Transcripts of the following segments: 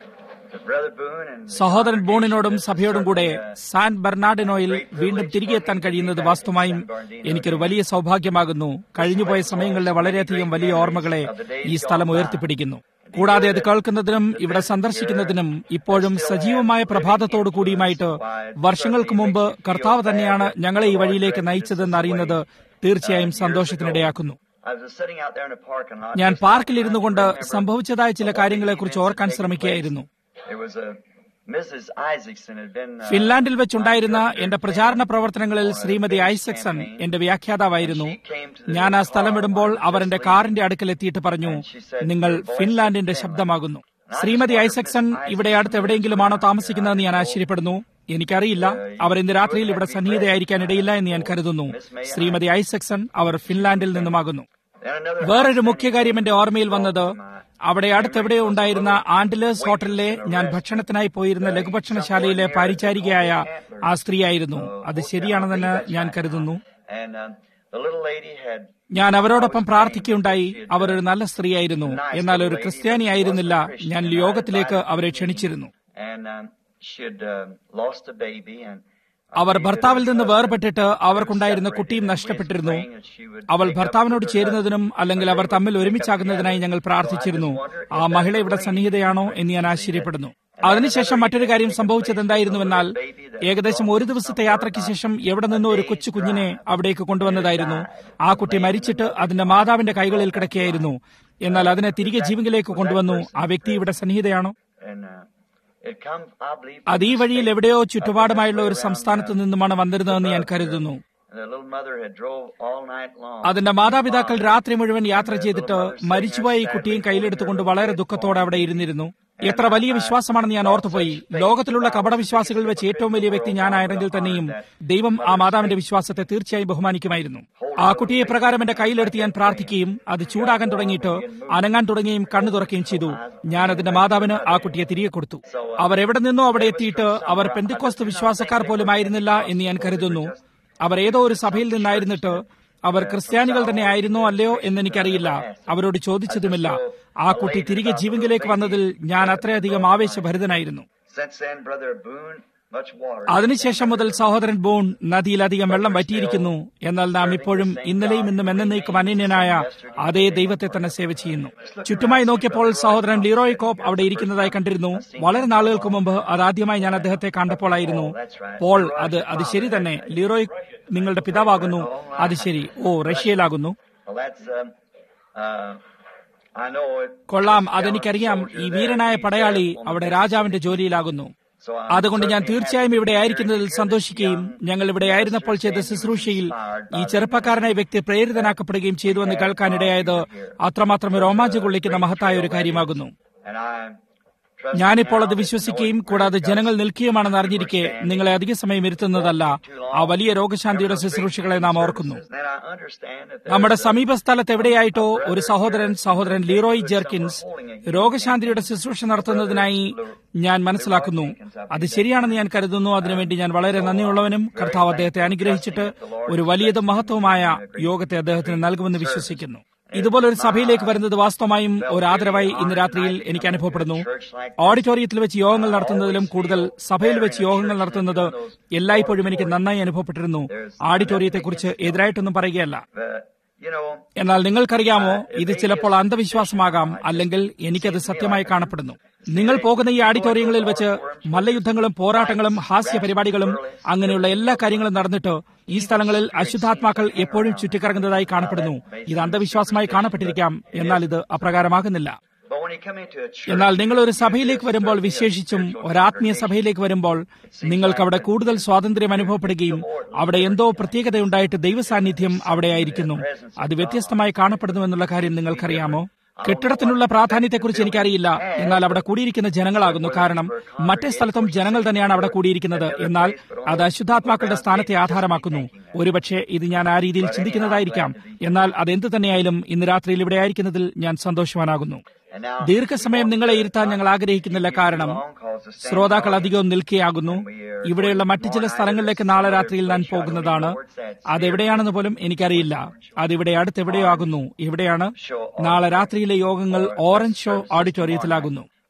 സഹോദരൻ ബോണിനോടും സഭയോടും കൂടെ സാൻ ബെർണാഡിനോയിൽ വീണ്ടും തിരികെ എത്താൻ കഴിയുന്നത് വാസ്തവമായും എനിക്കൊരു വലിയ സൗഭാഗ്യമാകുന്നു കഴിഞ്ഞുപോയ സമയങ്ങളിലെ വളരെയധികം വലിയ ഓർമ്മകളെ ഈ സ്ഥലം ഉയർത്തിപ്പിടിക്കുന്നു കൂടാതെ അത് കേൾക്കുന്നതിനും ഇവിടെ സന്ദർശിക്കുന്നതിനും ഇപ്പോഴും സജീവമായ പ്രഭാതത്തോടു കൂടിയുമായിട്ട് വർഷങ്ങൾക്ക് മുമ്പ് കർത്താവ് തന്നെയാണ് ഞങ്ങളെ ഈ വഴിയിലേക്ക് നയിച്ചതെന്ന് അറിയുന്നത് തീർച്ചയായും സന്തോഷത്തിനിടയാക്കുന്നു ഞാൻ പാർക്കിൽ ഇരുന്നു കൊണ്ട് സംഭവിച്ചതായ ചില കാര്യങ്ങളെക്കുറിച്ച് ഓർക്കാൻ ശ്രമിക്കുകയായിരുന്നു ഫിൻലാൻഡിൽ വെച്ചുണ്ടായിരുന്ന എന്റെ പ്രചാരണ പ്രവർത്തനങ്ങളിൽ ശ്രീമതി ഐസക്സൺ എന്റെ വ്യാഖ്യാതാവായിരുന്നു ഞാൻ ആ സ്ഥലം വിടുമ്പോൾ അവർ എന്റെ കാറിന്റെ അടുക്കൽ എത്തിയിട്ട് പറഞ്ഞു നിങ്ങൾ ഫിൻലാൻഡിന്റെ ശബ്ദമാകുന്നു ശ്രീമതി ഐസക്സൺ ഇവിടെ അടുത്ത് എവിടെയെങ്കിലുമാണോ താമസിക്കുന്നതെന്ന് ഞാൻ ആശ്ചര്യപ്പെടുന്നു എനിക്കറിയില്ല അവർ ഇന്ന് രാത്രിയിൽ ഇവിടെ സന്നിഹിതയായിരിക്കാൻ ഇടയില്ല എന്ന് ഞാൻ കരുതുന്നു ശ്രീമതി ഐസക്സൺ അവർ ഫിൻലാൻഡിൽ നിന്നുമാകുന്നു വേറൊരു മുഖ്യ കാര്യം എന്റെ ഓർമ്മയിൽ വന്നത് അവിടെ അടുത്തെവിടെയോ ഉണ്ടായിരുന്ന ആൻഡലേഴ്സ് ഹോട്ടലിലെ ഞാൻ ഭക്ഷണത്തിനായി പോയിരുന്ന ലഘുഭക്ഷണശാലയിലെ പാരിചാരികയായ ആ സ്ത്രീയായിരുന്നു അത് ശരിയാണെന്ന് ഞാൻ കരുതുന്നു ഞാൻ അവരോടൊപ്പം പ്രാർത്ഥിക്കുകയുണ്ടായി അവർ ഒരു നല്ല സ്ത്രീയായിരുന്നു എന്നാൽ ഒരു ക്രിസ്ത്യാനി ആയിരുന്നില്ല ഞാൻ യോഗത്തിലേക്ക് അവരെ ക്ഷണിച്ചിരുന്നു അവർ ഭർത്താവിൽ നിന്ന് വേർപെട്ടിട്ട് അവർക്കുണ്ടായിരുന്ന കുട്ടിയും നഷ്ടപ്പെട്ടിരുന്നു അവൾ ഭർത്താവിനോട് ചേരുന്നതിനും അല്ലെങ്കിൽ അവർ തമ്മിൽ ഒരുമിച്ചാകുന്നതിനായി ഞങ്ങൾ പ്രാർത്ഥിച്ചിരുന്നു ആ മഹിള ഇവിടെ സന്നിഹിതയാണോ എന്ന് ഞാൻ ആശ്ചര്യപ്പെടുന്നു അതിനുശേഷം മറ്റൊരു കാര്യം സംഭവിച്ചത് എന്തായിരുന്നുവെന്നാൽ ഏകദേശം ഒരു ദിവസത്തെ യാത്രയ്ക്ക് ശേഷം എവിടെ നിന്നോ ഒരു കൊച്ചു കുഞ്ഞിനെ അവിടേക്ക് കൊണ്ടുവന്നതായിരുന്നു ആ കുട്ടി മരിച്ചിട്ട് അതിന്റെ മാതാവിന്റെ കൈകളിൽ കിടക്കുകയായിരുന്നു എന്നാൽ അതിനെ തിരികെ ജീവങ്കിലേക്ക് കൊണ്ടുവന്നു ആ വ്യക്തി ഇവിടെ സന്നിഹിതയാണോ അത് ഈ വഴിയിൽ എവിടെയോ ചുറ്റുപാടുമായുള്ള ഒരു സംസ്ഥാനത്ത് നിന്നുമാണ് വന്നിരുന്നതെന്ന് ഞാൻ കരുതുന്നു അതിന്റെ മാതാപിതാക്കൾ രാത്രി മുഴുവൻ യാത്ര ചെയ്തിട്ട് മരിച്ചുപോയ ഈ കുട്ടിയും കയ്യിലെടുത്തുകൊണ്ട് വളരെ ദുഃഖത്തോടെ അവിടെ ഇരുന്നിരുന്നു എത്ര വലിയ വിശ്വാസമാണെന്ന് ഞാൻ ഓർത്തുപോയി ലോകത്തിലുള്ള കപടവിശ്വാസികൾ വെച്ച് ഏറ്റവും വലിയ വ്യക്തി ഞാനായിരുന്നെങ്കിൽ തന്നെയും ദൈവം ആ മാതാവിന്റെ വിശ്വാസത്തെ തീർച്ചയായും ബഹുമാനിക്കുമായിരുന്നു ആ കുട്ടിയെ പ്രകാരം എന്റെ കയ്യിലെടുത്ത് ഞാൻ പ്രാർത്ഥിക്കുകയും അത് ചൂടാകാൻ തുടങ്ങിയിട്ട് അനങ്ങാൻ തുടങ്ങുകയും കണ്ണു തുറക്കുകയും ചെയ്തു ഞാൻ അതിന്റെ മാതാവിന് ആ കുട്ടിയെ തിരികെ കൊടുത്തു അവർ എവിടെ നിന്നോ അവിടെ എത്തിയിട്ട് അവർ പെന്തിക്കോസ്ത് വിശ്വാസക്കാർ പോലും ആയിരുന്നില്ല എന്ന് ഞാൻ കരുതുന്നു അവർ ഏതോ ഒരു സഭയിൽ നിന്നായിരുന്നിട്ട് അവർ ക്രിസ്ത്യാനികൾ തന്നെ ആയിരുന്നോ അല്ലയോ എന്ന് എനിക്കറിയില്ല അവരോട് ചോദിച്ചതുമില്ല ആ കുട്ടി തിരികെ ജീവങ്കിലേക്ക് വന്നതിൽ ഞാൻ അത്രയധികം ആവേശഭരിതനായിരുന്നു അതിനുശേഷം മുതൽ സഹോദരൻ ബോൺ നദിയിലധികം വെള്ളം വറ്റിയിരിക്കുന്നു എന്നാൽ നാം ഇപ്പോഴും ഇന്നലെയും ഇന്നും എന്നേക്കും അനന്യനായ അതേ ദൈവത്തെ തന്നെ സേവ ചെയ്യുന്നു ചുറ്റുമായി നോക്കിയപ്പോൾ സഹോദരൻ ലിറോയ് കോപ്പ് അവിടെ ഇരിക്കുന്നതായി കണ്ടിരുന്നു വളരെ നാളുകൾക്ക് മുമ്പ് അതാദ്യമായി ഞാൻ അദ്ദേഹത്തെ കണ്ടപ്പോഴായിരുന്നു പോൾ അത് അത് ശരി തന്നെ ലിറോയ് നിങ്ങളുടെ പിതാവാകുന്നു അത് ശരി ഓ റഷ്യയിലാകുന്നു കൊള്ളാം അതെനിക്കറിയാം ഈ വീരനായ പടയാളി അവിടെ രാജാവിന്റെ ജോലിയിലാകുന്നു അതുകൊണ്ട് ഞാൻ തീർച്ചയായും ഇവിടെ ആയിരിക്കുന്നതിൽ സന്തോഷിക്കുകയും ഞങ്ങൾ ഇവിടെ ആയിരുന്നപ്പോൾ ചെയ്ത ശുശ്രൂഷയിൽ ഈ ചെറുപ്പക്കാരനായ വ്യക്തി പ്രേരിതനാക്കപ്പെടുകയും ചെയ്തുവെന്ന് കേൾക്കാനിടയായത് അത്രമാത്രം രോമാഞ്ചം കൊള്ളിക്കുന്ന മഹത്തായ ഒരു കാര്യമാകുന്നു ഞാനിപ്പോൾ അത് വിശ്വസിക്കുകയും കൂടാതെ ജനങ്ങൾ നിൽക്കുകയുമാണെന്ന് അറിഞ്ഞിരിക്കെ നിങ്ങളെ അധിക സമയം ഇരുത്തുന്നതല്ല ആ വലിയ രോഗശാന്തിയുടെ ശുശ്രൂഷകളെ നാം ഓർക്കുന്നു നമ്മുടെ സമീപ സ്ഥലത്ത് എവിടെയായിട്ടോ ഒരു സഹോദരൻ സഹോദരൻ ലീറോയ് ജെർക്കിൻസ് രോഗശാന്തിയുടെ ശുശ്രൂഷ നടത്തുന്നതിനായി ഞാൻ മനസ്സിലാക്കുന്നു അത് ശരിയാണെന്ന് ഞാൻ കരുതുന്നു അതിനുവേണ്ടി ഞാൻ വളരെ നന്ദിയുള്ളവനും കർത്താവ് അദ്ദേഹത്തെ അനുഗ്രഹിച്ചിട്ട് ഒരു വലിയതും മഹത്വമായ യോഗത്തെ അദ്ദേഹത്തിന് നൽകുമെന്ന് വിശ്വസിക്കുന്നു ഇതുപോലെ ഒരു സഭയിലേക്ക് വരുന്നത് വാസ്തവമായും ഒരു ആദരവായി ഇന്ന് രാത്രിയിൽ എനിക്ക് അനുഭവപ്പെടുന്നു ഓഡിറ്റോറിയത്തിൽ വെച്ച് യോഗങ്ങൾ നടത്തുന്നതിലും കൂടുതൽ സഭയിൽ വെച്ച് യോഗങ്ങൾ നടത്തുന്നത് എല്ലായ്പ്പോഴും എനിക്ക് നന്നായി അനുഭവപ്പെട്ടിരുന്നു ഓഡിറ്റോറിയത്തെക്കുറിച്ച് എതിരായിട്ടൊന്നും പറയുകയല്ല എന്നാൽ നിങ്ങൾക്കറിയാമോ ഇത് ചിലപ്പോൾ അന്ധവിശ്വാസമാകാം അല്ലെങ്കിൽ എനിക്കത് സത്യമായി കാണപ്പെടുന്നു നിങ്ങൾ പോകുന്ന ഈ ഓഡിറ്റോറിയങ്ങളിൽ വെച്ച് മല്ലയുദ്ധങ്ങളും പോരാട്ടങ്ങളും ഹാസ്യ പരിപാടികളും അങ്ങനെയുള്ള എല്ലാ കാര്യങ്ങളും നടന്നിട്ട് ഈ സ്ഥലങ്ങളിൽ അശുദ്ധാത്മാക്കൾ എപ്പോഴും ചുറ്റിക്കറങ്ങുന്നതായി കാണപ്പെടുന്നു ഇത് അന്ധവിശ്വാസമായി കാണപ്പെട്ടിരിക്കാം എന്നാൽ ഇത് അപ്രകാരമാകുന്നില്ല എന്നാൽ നിങ്ങൾ ഒരു സഭയിലേക്ക് വരുമ്പോൾ വിശേഷിച്ചും ഒരാത്മീയ സഭയിലേക്ക് വരുമ്പോൾ നിങ്ങൾക്ക് അവിടെ കൂടുതൽ സ്വാതന്ത്ര്യം അനുഭവപ്പെടുകയും അവിടെ എന്തോ പ്രത്യേകതയുണ്ടായിട്ട് ദൈവസാന്നിധ്യം അവിടെ ആയിരിക്കുന്നു അത് വ്യത്യസ്തമായി കാണപ്പെടുന്നുവെന്നുള്ള കാര്യം നിങ്ങൾക്കറിയാമോ കെട്ടിടത്തിനുള്ള പ്രാധാന്യത്തെക്കുറിച്ച് എനിക്കറിയില്ല എന്നാൽ അവിടെ കൂടിയിരിക്കുന്ന ജനങ്ങളാകുന്നു കാരണം മറ്റേ സ്ഥലത്തും ജനങ്ങൾ തന്നെയാണ് അവിടെ കൂടിയിരിക്കുന്നത് എന്നാൽ അത് അശുദ്ധാത്മാക്കളുടെ സ്ഥാനത്തെ ആധാരമാക്കുന്നു ഒരുപക്ഷെ ഇത് ഞാൻ ആ രീതിയിൽ ചിന്തിക്കുന്നതായിരിക്കാം എന്നാൽ അതെന്ത് തന്നെയായാലും ഇന്ന് രാത്രിയിൽ ഇവിടെ ആയിരിക്കുന്നതിൽ ഞാൻ സന്തോഷവാനാകുന്നു ദീർഘസമയം നിങ്ങളെ ഇരുത്താൻ ഞങ്ങൾ ആഗ്രഹിക്കുന്നില്ല കാരണം ശ്രോതാക്കൾ അധികവും നിൽക്കുകയാകുന്നു ഇവിടെയുള്ള മറ്റു ചില സ്ഥലങ്ങളിലേക്ക് നാളെ രാത്രിയിൽ ഞാൻ പോകുന്നതാണ് അതെവിടെയാണെന്ന് പോലും എനിക്കറിയില്ല അതിവിടെ അടുത്തെവിടെയോ ആകുന്നു എവിടെയാണ് നാളെ രാത്രിയിലെ യോഗങ്ങൾ ഓറഞ്ച് ഷോ ഓഡിറ്റോറിയത്തിലാകുന്നു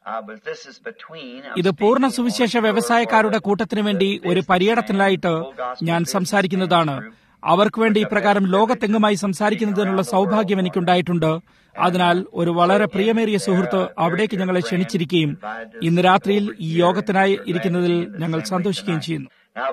ഇത് പൂർണ്ണ സുവിശേഷ വ്യവസായക്കാരുടെ കൂട്ടത്തിനു വേണ്ടി ഒരു പര്യടനത്തിനായിട്ട് ഞാൻ സംസാരിക്കുന്നതാണ് അവർക്ക് വേണ്ടി ഇപ്രകാരം ലോകത്തെങ്ങുമായി സംസാരിക്കുന്നതിനുള്ള സൗഭാഗ്യം എനിക്കുണ്ടായിട്ടുണ്ട് അതിനാൽ ഒരു വളരെ പ്രിയമേറിയ സുഹൃത്ത് അവിടേക്ക് ഞങ്ങളെ ക്ഷണിച്ചിരിക്കുകയും ഇന്ന് രാത്രിയിൽ ഈ യോഗത്തിനായി ഇരിക്കുന്നതിൽ ഞങ്ങൾ സന്തോഷിക്കുകയും ചെയ്യുന്നു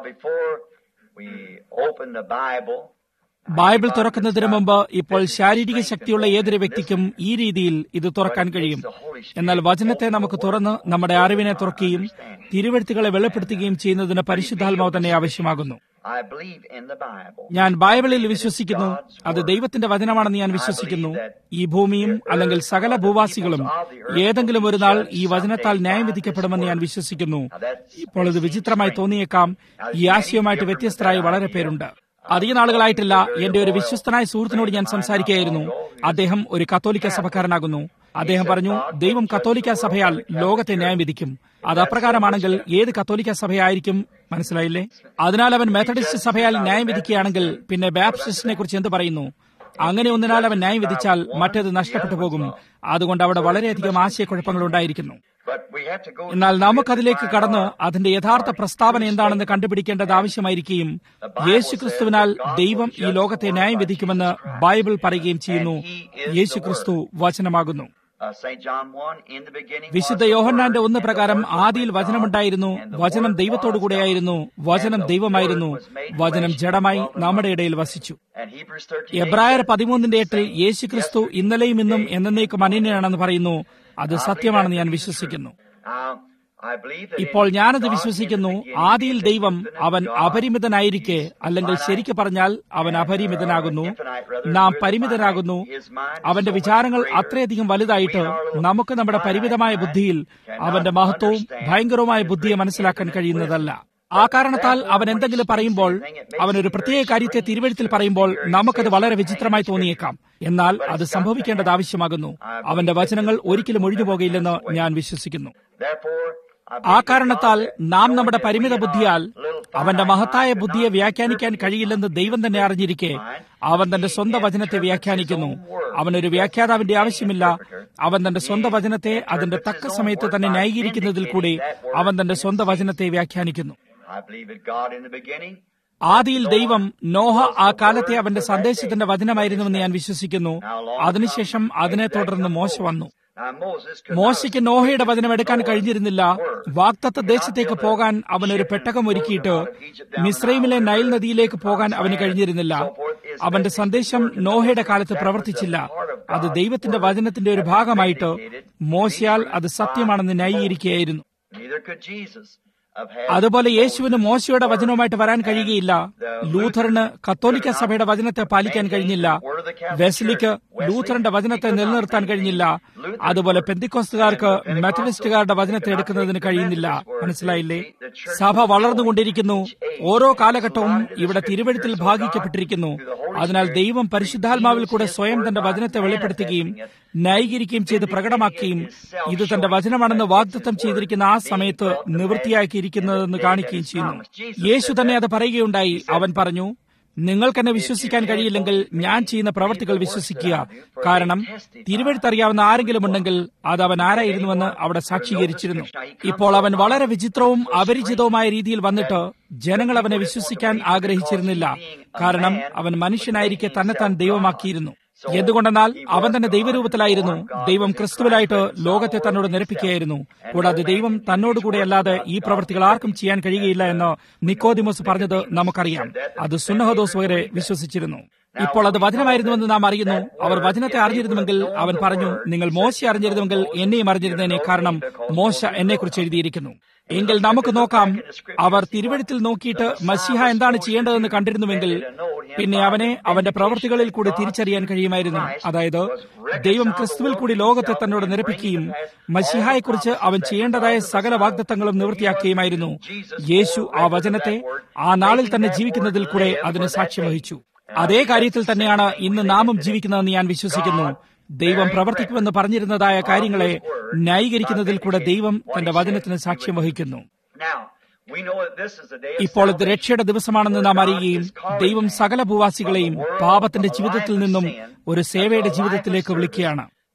ബൈബിൾ തുറക്കുന്നതിന് മുമ്പ് ഇപ്പോൾ ശാരീരിക ശക്തിയുള്ള ഏതൊരു വ്യക്തിക്കും ഈ രീതിയിൽ ഇത് തുറക്കാൻ കഴിയും എന്നാൽ വചനത്തെ നമുക്ക് തുറന്ന് നമ്മുടെ അറിവിനെ തുറക്കുകയും തിരുവഴുത്തുകളെ വെളിപ്പെടുത്തുകയും ചെയ്യുന്നതിന് പരിശുദ്ധാത്മാവ് തന്നെ ആവശ്യമാകുന്നു ഞാൻ ബൈബിളിൽ വിശ്വസിക്കുന്നു അത് ദൈവത്തിന്റെ വചനമാണെന്ന് ഞാൻ വിശ്വസിക്കുന്നു ഈ ഭൂമിയും അല്ലെങ്കിൽ സകല ഭൂവാസികളും ഏതെങ്കിലും ഒരു നാൾ ഈ വചനത്താൽ ന്യായം വിധിക്കപ്പെടുമെന്ന് ഞാൻ വിശ്വസിക്കുന്നു ഇപ്പോൾ ഇത് വിചിത്രമായി തോന്നിയേക്കാം ഈ ആശയവുമായിട്ട് വ്യത്യസ്തരായി വളരെ പേരുണ്ട് അധിക നാളുകളായിട്ടില്ല എന്റെ ഒരു വിശ്വസ്തനായ സുഹൃത്തിനോട് ഞാൻ സംസാരിക്കുകയായിരുന്നു അദ്ദേഹം ഒരു കത്തോലിക്ക സഭക്കാരനാകുന്നു അദ്ദേഹം പറഞ്ഞു ദൈവം കത്തോലിക്ക സഭയാൽ ലോകത്തെ ന്യായം വിധിക്കും അത് അപ്രകാരമാണെങ്കിൽ ഏത് കത്തോലിക്ക സഭയായിരിക്കും മനസ്സിലായില്ലേ അതിനാൽ അവൻ മെത്തഡിസ്റ്റ് സഭയാൽ ന്യായം വിധിക്കുകയാണെങ്കിൽ പിന്നെ ബാപ്റ്റിസ്റ്റിനെ കുറിച്ച് എന്ത് പറയുന്നു അങ്ങനെ ഒന്നിനാൽ അവൻ ന്യായം വിധിച്ചാൽ മറ്റേത് നഷ്ടപ്പെട്ടു പോകും അതുകൊണ്ട് അവിടെ വളരെയധികം ആശയക്കുഴപ്പങ്ങൾ ഉണ്ടായിരിക്കുന്നു എന്നാൽ നമുക്കതിലേക്ക് കടന്ന് അതിന്റെ യഥാർത്ഥ പ്രസ്താവന എന്താണെന്ന് കണ്ടുപിടിക്കേണ്ടത് ആവശ്യമായിരിക്കുകയും യേശുക്രിസ്തുവിനാൽ ദൈവം ഈ ലോകത്തെ ന്യായം വിധിക്കുമെന്ന് ബൈബിൾ പറയുകയും ചെയ്യുന്നു യേശുക്രിസ്തു വചനമാകുന്നു വിശുദ്ധ യോഹന്നാന്റെ ഒന്ന് പ്രകാരം ആദിയിൽ വചനമുണ്ടായിരുന്നു വചനം ദൈവത്തോടുകൂടെയായിരുന്നു വചനം ദൈവമായിരുന്നു വചനം ജഡമായി നമ്മുടെ ഇടയിൽ വസിച്ചു എബ്രായർ പതിമൂന്നിന്റെ എട്ടിൽ യേശുക്രിസ്തു ഇന്നലെയും ഇന്നും എന്നേക്കും അനന്യനാണെന്ന് പറയുന്നു അത് സത്യമാണെന്ന് ഞാൻ വിശ്വസിക്കുന്നു ഇപ്പോൾ ഞാനത് വിശ്വസിക്കുന്നു ആദിയിൽ ദൈവം അവൻ അപരിമിതനായിരിക്കെ അല്ലെങ്കിൽ ശരിക്കു പറഞ്ഞാൽ അവൻ അപരിമിതനാകുന്നു നാം പരിമിതനാകുന്നു അവന്റെ വിചാരങ്ങൾ അത്രയധികം വലുതായിട്ട് നമുക്ക് നമ്മുടെ പരിമിതമായ ബുദ്ധിയിൽ അവന്റെ മഹത്വവും ഭയങ്കരവുമായ ബുദ്ധിയെ മനസ്സിലാക്കാൻ കഴിയുന്നതല്ല ആ കാരണത്താൽ അവൻ എന്തെങ്കിലും പറയുമ്പോൾ അവൻ ഒരു പ്രത്യേക കാര്യത്തെ തിരുവഴുത്തിൽ പറയുമ്പോൾ നമുക്കത് വളരെ വിചിത്രമായി തോന്നിയേക്കാം എന്നാൽ അത് സംഭവിക്കേണ്ടത് ആവശ്യമാകുന്നു അവന്റെ വചനങ്ങൾ ഒരിക്കലും ഒഴിഞ്ഞു പോകയില്ലെന്ന് ഞാൻ വിശ്വസിക്കുന്നു ആ കാരണത്താൽ നാം നമ്മുടെ പരിമിത ബുദ്ധിയാൽ അവന്റെ മഹത്തായ ബുദ്ധിയെ വ്യാഖ്യാനിക്കാൻ കഴിയില്ലെന്ന് ദൈവം തന്നെ അറിഞ്ഞിരിക്കെ അവൻ തന്റെ സ്വന്തം വചനത്തെ വ്യാഖ്യാനിക്കുന്നു അവനൊരു വ്യാഖ്യാതാവിന്റെ ആവശ്യമില്ല അവൻ തന്റെ സ്വന്തം വചനത്തെ അതിന്റെ തക്ക സമയത്ത് തന്നെ ന്യായീകരിക്കുന്നതിൽ കൂടി അവൻ തന്റെ സ്വന്തം വചനത്തെ വ്യാഖ്യാനിക്കുന്നു ആദിയിൽ ദൈവം നോഹ ആ കാലത്തെ അവന്റെ സന്ദേശത്തിന്റെ വചനമായിരുന്നുവെന്ന് ഞാൻ വിശ്വസിക്കുന്നു അതിനുശേഷം അതിനെ തുടർന്ന് മോശ വന്നു മോശയ്ക്ക് നോഹയുടെ വചനം എടുക്കാൻ കഴിഞ്ഞിരുന്നില്ല വാക്തത്വ ദേശത്തേക്ക് പോകാൻ അവൻ ഒരു പെട്ടകം ഒരുക്കിയിട്ട് മിസ്രൈമിലെ നൈൽ നദിയിലേക്ക് പോകാൻ അവന് കഴിഞ്ഞിരുന്നില്ല അവന്റെ സന്ദേശം നോഹയുടെ കാലത്ത് പ്രവർത്തിച്ചില്ല അത് ദൈവത്തിന്റെ വചനത്തിന്റെ ഒരു ഭാഗമായിട്ട് മോശയാൽ അത് സത്യമാണെന്ന് ന്യായീകരിക്കുകയായിരുന്നു അതുപോലെ യേശുവിന് മോശയുടെ വചനവുമായിട്ട് വരാൻ കഴിയുകയില്ല ലൂഥറിന് കത്തോലിക്ക സഭയുടെ വചനത്തെ പാലിക്കാൻ കഴിഞ്ഞില്ല വെസ്ലിക്ക് ലൂഥറിന്റെ വചനത്തെ നിലനിർത്താൻ കഴിഞ്ഞില്ല അതുപോലെ പെന്തിക്കോസ്തുകാർക്ക് മെത്തഡിസ്റ്റുകാരുടെ വചനത്തെ എടുക്കുന്നതിന് കഴിയുന്നില്ല മനസ്സിലായില്ലേ സഭ വളർന്നുകൊണ്ടിരിക്കുന്നു ഓരോ കാലഘട്ടവും ഇവിടെ തിരുവഴുത്തിൽ ഭാഗിക്കപ്പെട്ടിരിക്കുന്നു അതിനാൽ ദൈവം പരിശുദ്ധാത്മാവിൽ കൂടെ സ്വയം തന്റെ വചനത്തെ വെളിപ്പെടുത്തുകയും ന്യായീകരിക്കുകയും ചെയ്ത് പ്രകടമാക്കുകയും ഇത് തന്റെ വചനമാണെന്ന് വാഗ്ദത്തം ചെയ്തിരിക്കുന്ന ആ സമയത്ത് നിവൃത്തിയാക്കിയിരിക്കുന്നതെന്ന് കാണിക്കുകയും ചെയ്യുന്നു യേശു തന്നെ അത് പറയുകയുണ്ടായി അവൻ പറഞ്ഞു നിങ്ങൾക്കെന്നെ വിശ്വസിക്കാൻ കഴിയില്ലെങ്കിൽ ഞാൻ ചെയ്യുന്ന പ്രവർത്തികൾ വിശ്വസിക്കുക കാരണം തിരുവഴുത്തറിയാവുന്ന ആരെങ്കിലും ഉണ്ടെങ്കിൽ അത് അവൻ ആരായിരുന്നുവെന്ന് അവിടെ സാക്ഷീകരിച്ചിരുന്നു ഇപ്പോൾ അവൻ വളരെ വിചിത്രവും അപരിചിതവുമായ രീതിയിൽ വന്നിട്ട് ജനങ്ങൾ അവനെ വിശ്വസിക്കാൻ ആഗ്രഹിച്ചിരുന്നില്ല കാരണം അവൻ മനുഷ്യനായിരിക്കെ തന്നെത്താൻ ദൈവമാക്കിയിരുന്നു എന്തുകൊണ്ടെന്നാൽ അവൻ തന്നെ ദൈവരൂപത്തിലായിരുന്നു ദൈവം ക്രിസ്തുവിലായിട്ട് ലോകത്തെ തന്നോട് നിരപ്പിക്കുകയായിരുന്നു കൂടാതെ ദൈവം തന്നോടുകൂടെ അല്ലാതെ ഈ പ്രവൃത്തികൾ ആർക്കും ചെയ്യാൻ കഴിയുകയില്ല എന്ന് നിക്കോദിമോസ് പറഞ്ഞത് നമുക്കറിയാം അത് സുന്നഹദോസ് വരെ വിശ്വസിച്ചിരുന്നു ഇപ്പോൾ അത് വചനമായിരുന്നുവെന്ന് നാം അറിയുന്നു അവർ വചനത്തെ അറിഞ്ഞിരുന്നുവെങ്കിൽ അവൻ പറഞ്ഞു നിങ്ങൾ മോശ അറിഞ്ഞിരുന്നുവെങ്കിൽ എന്നെയും അറിഞ്ഞിരുന്നതിനെ കാരണം മോശ എന്നെക്കുറിച്ച് എഴുതിയിരിക്കുന്നു എങ്കിൽ നമുക്ക് നോക്കാം അവർ തിരുവഴുത്തിൽ നോക്കിയിട്ട് മസിഹ എന്താണ് ചെയ്യേണ്ടതെന്ന് കണ്ടിരുന്നുവെങ്കിൽ പിന്നെ അവനെ അവന്റെ പ്രവൃത്തികളിൽ കൂടി തിരിച്ചറിയാൻ കഴിയുമായിരുന്നു അതായത് ദൈവം ക്രിസ്തുവിൽ കൂടി ലോകത്തെ തന്നോട് നിരപ്പിക്കുകയും മഷിഹായെക്കുറിച്ച് അവൻ ചെയ്യേണ്ടതായ സകല വാഗ്ദത്തങ്ങളും നിവൃത്തിയാക്കുകയുമായിരുന്നു യേശു ആ വചനത്തെ ആ നാളിൽ തന്നെ ജീവിക്കുന്നതിൽ കൂടെ അതിന് സാക്ഷ്യം വഹിച്ചു അതേ കാര്യത്തിൽ തന്നെയാണ് ഇന്ന് നാമും ജീവിക്കുന്നതെന്ന് ഞാൻ വിശ്വസിക്കുന്നു ദൈവം പ്രവർത്തിക്കുമെന്ന് പറഞ്ഞിരുന്നതായ കാര്യങ്ങളെ ന്യായീകരിക്കുന്നതിൽ കൂടെ ദൈവം തന്റെ വചനത്തിന് സാക്ഷ്യം വഹിക്കുന്നു ഇപ്പോൾ ഇത് രക്ഷയുടെ ദിവസമാണെന്ന് നാം അറിയുകയും ദൈവം സകല ഭൂവാസികളെയും പാപത്തിന്റെ ജീവിതത്തിൽ നിന്നും ഒരു സേവയുടെ ജീവിതത്തിലേക്ക് വിളിക്കുകയാണ്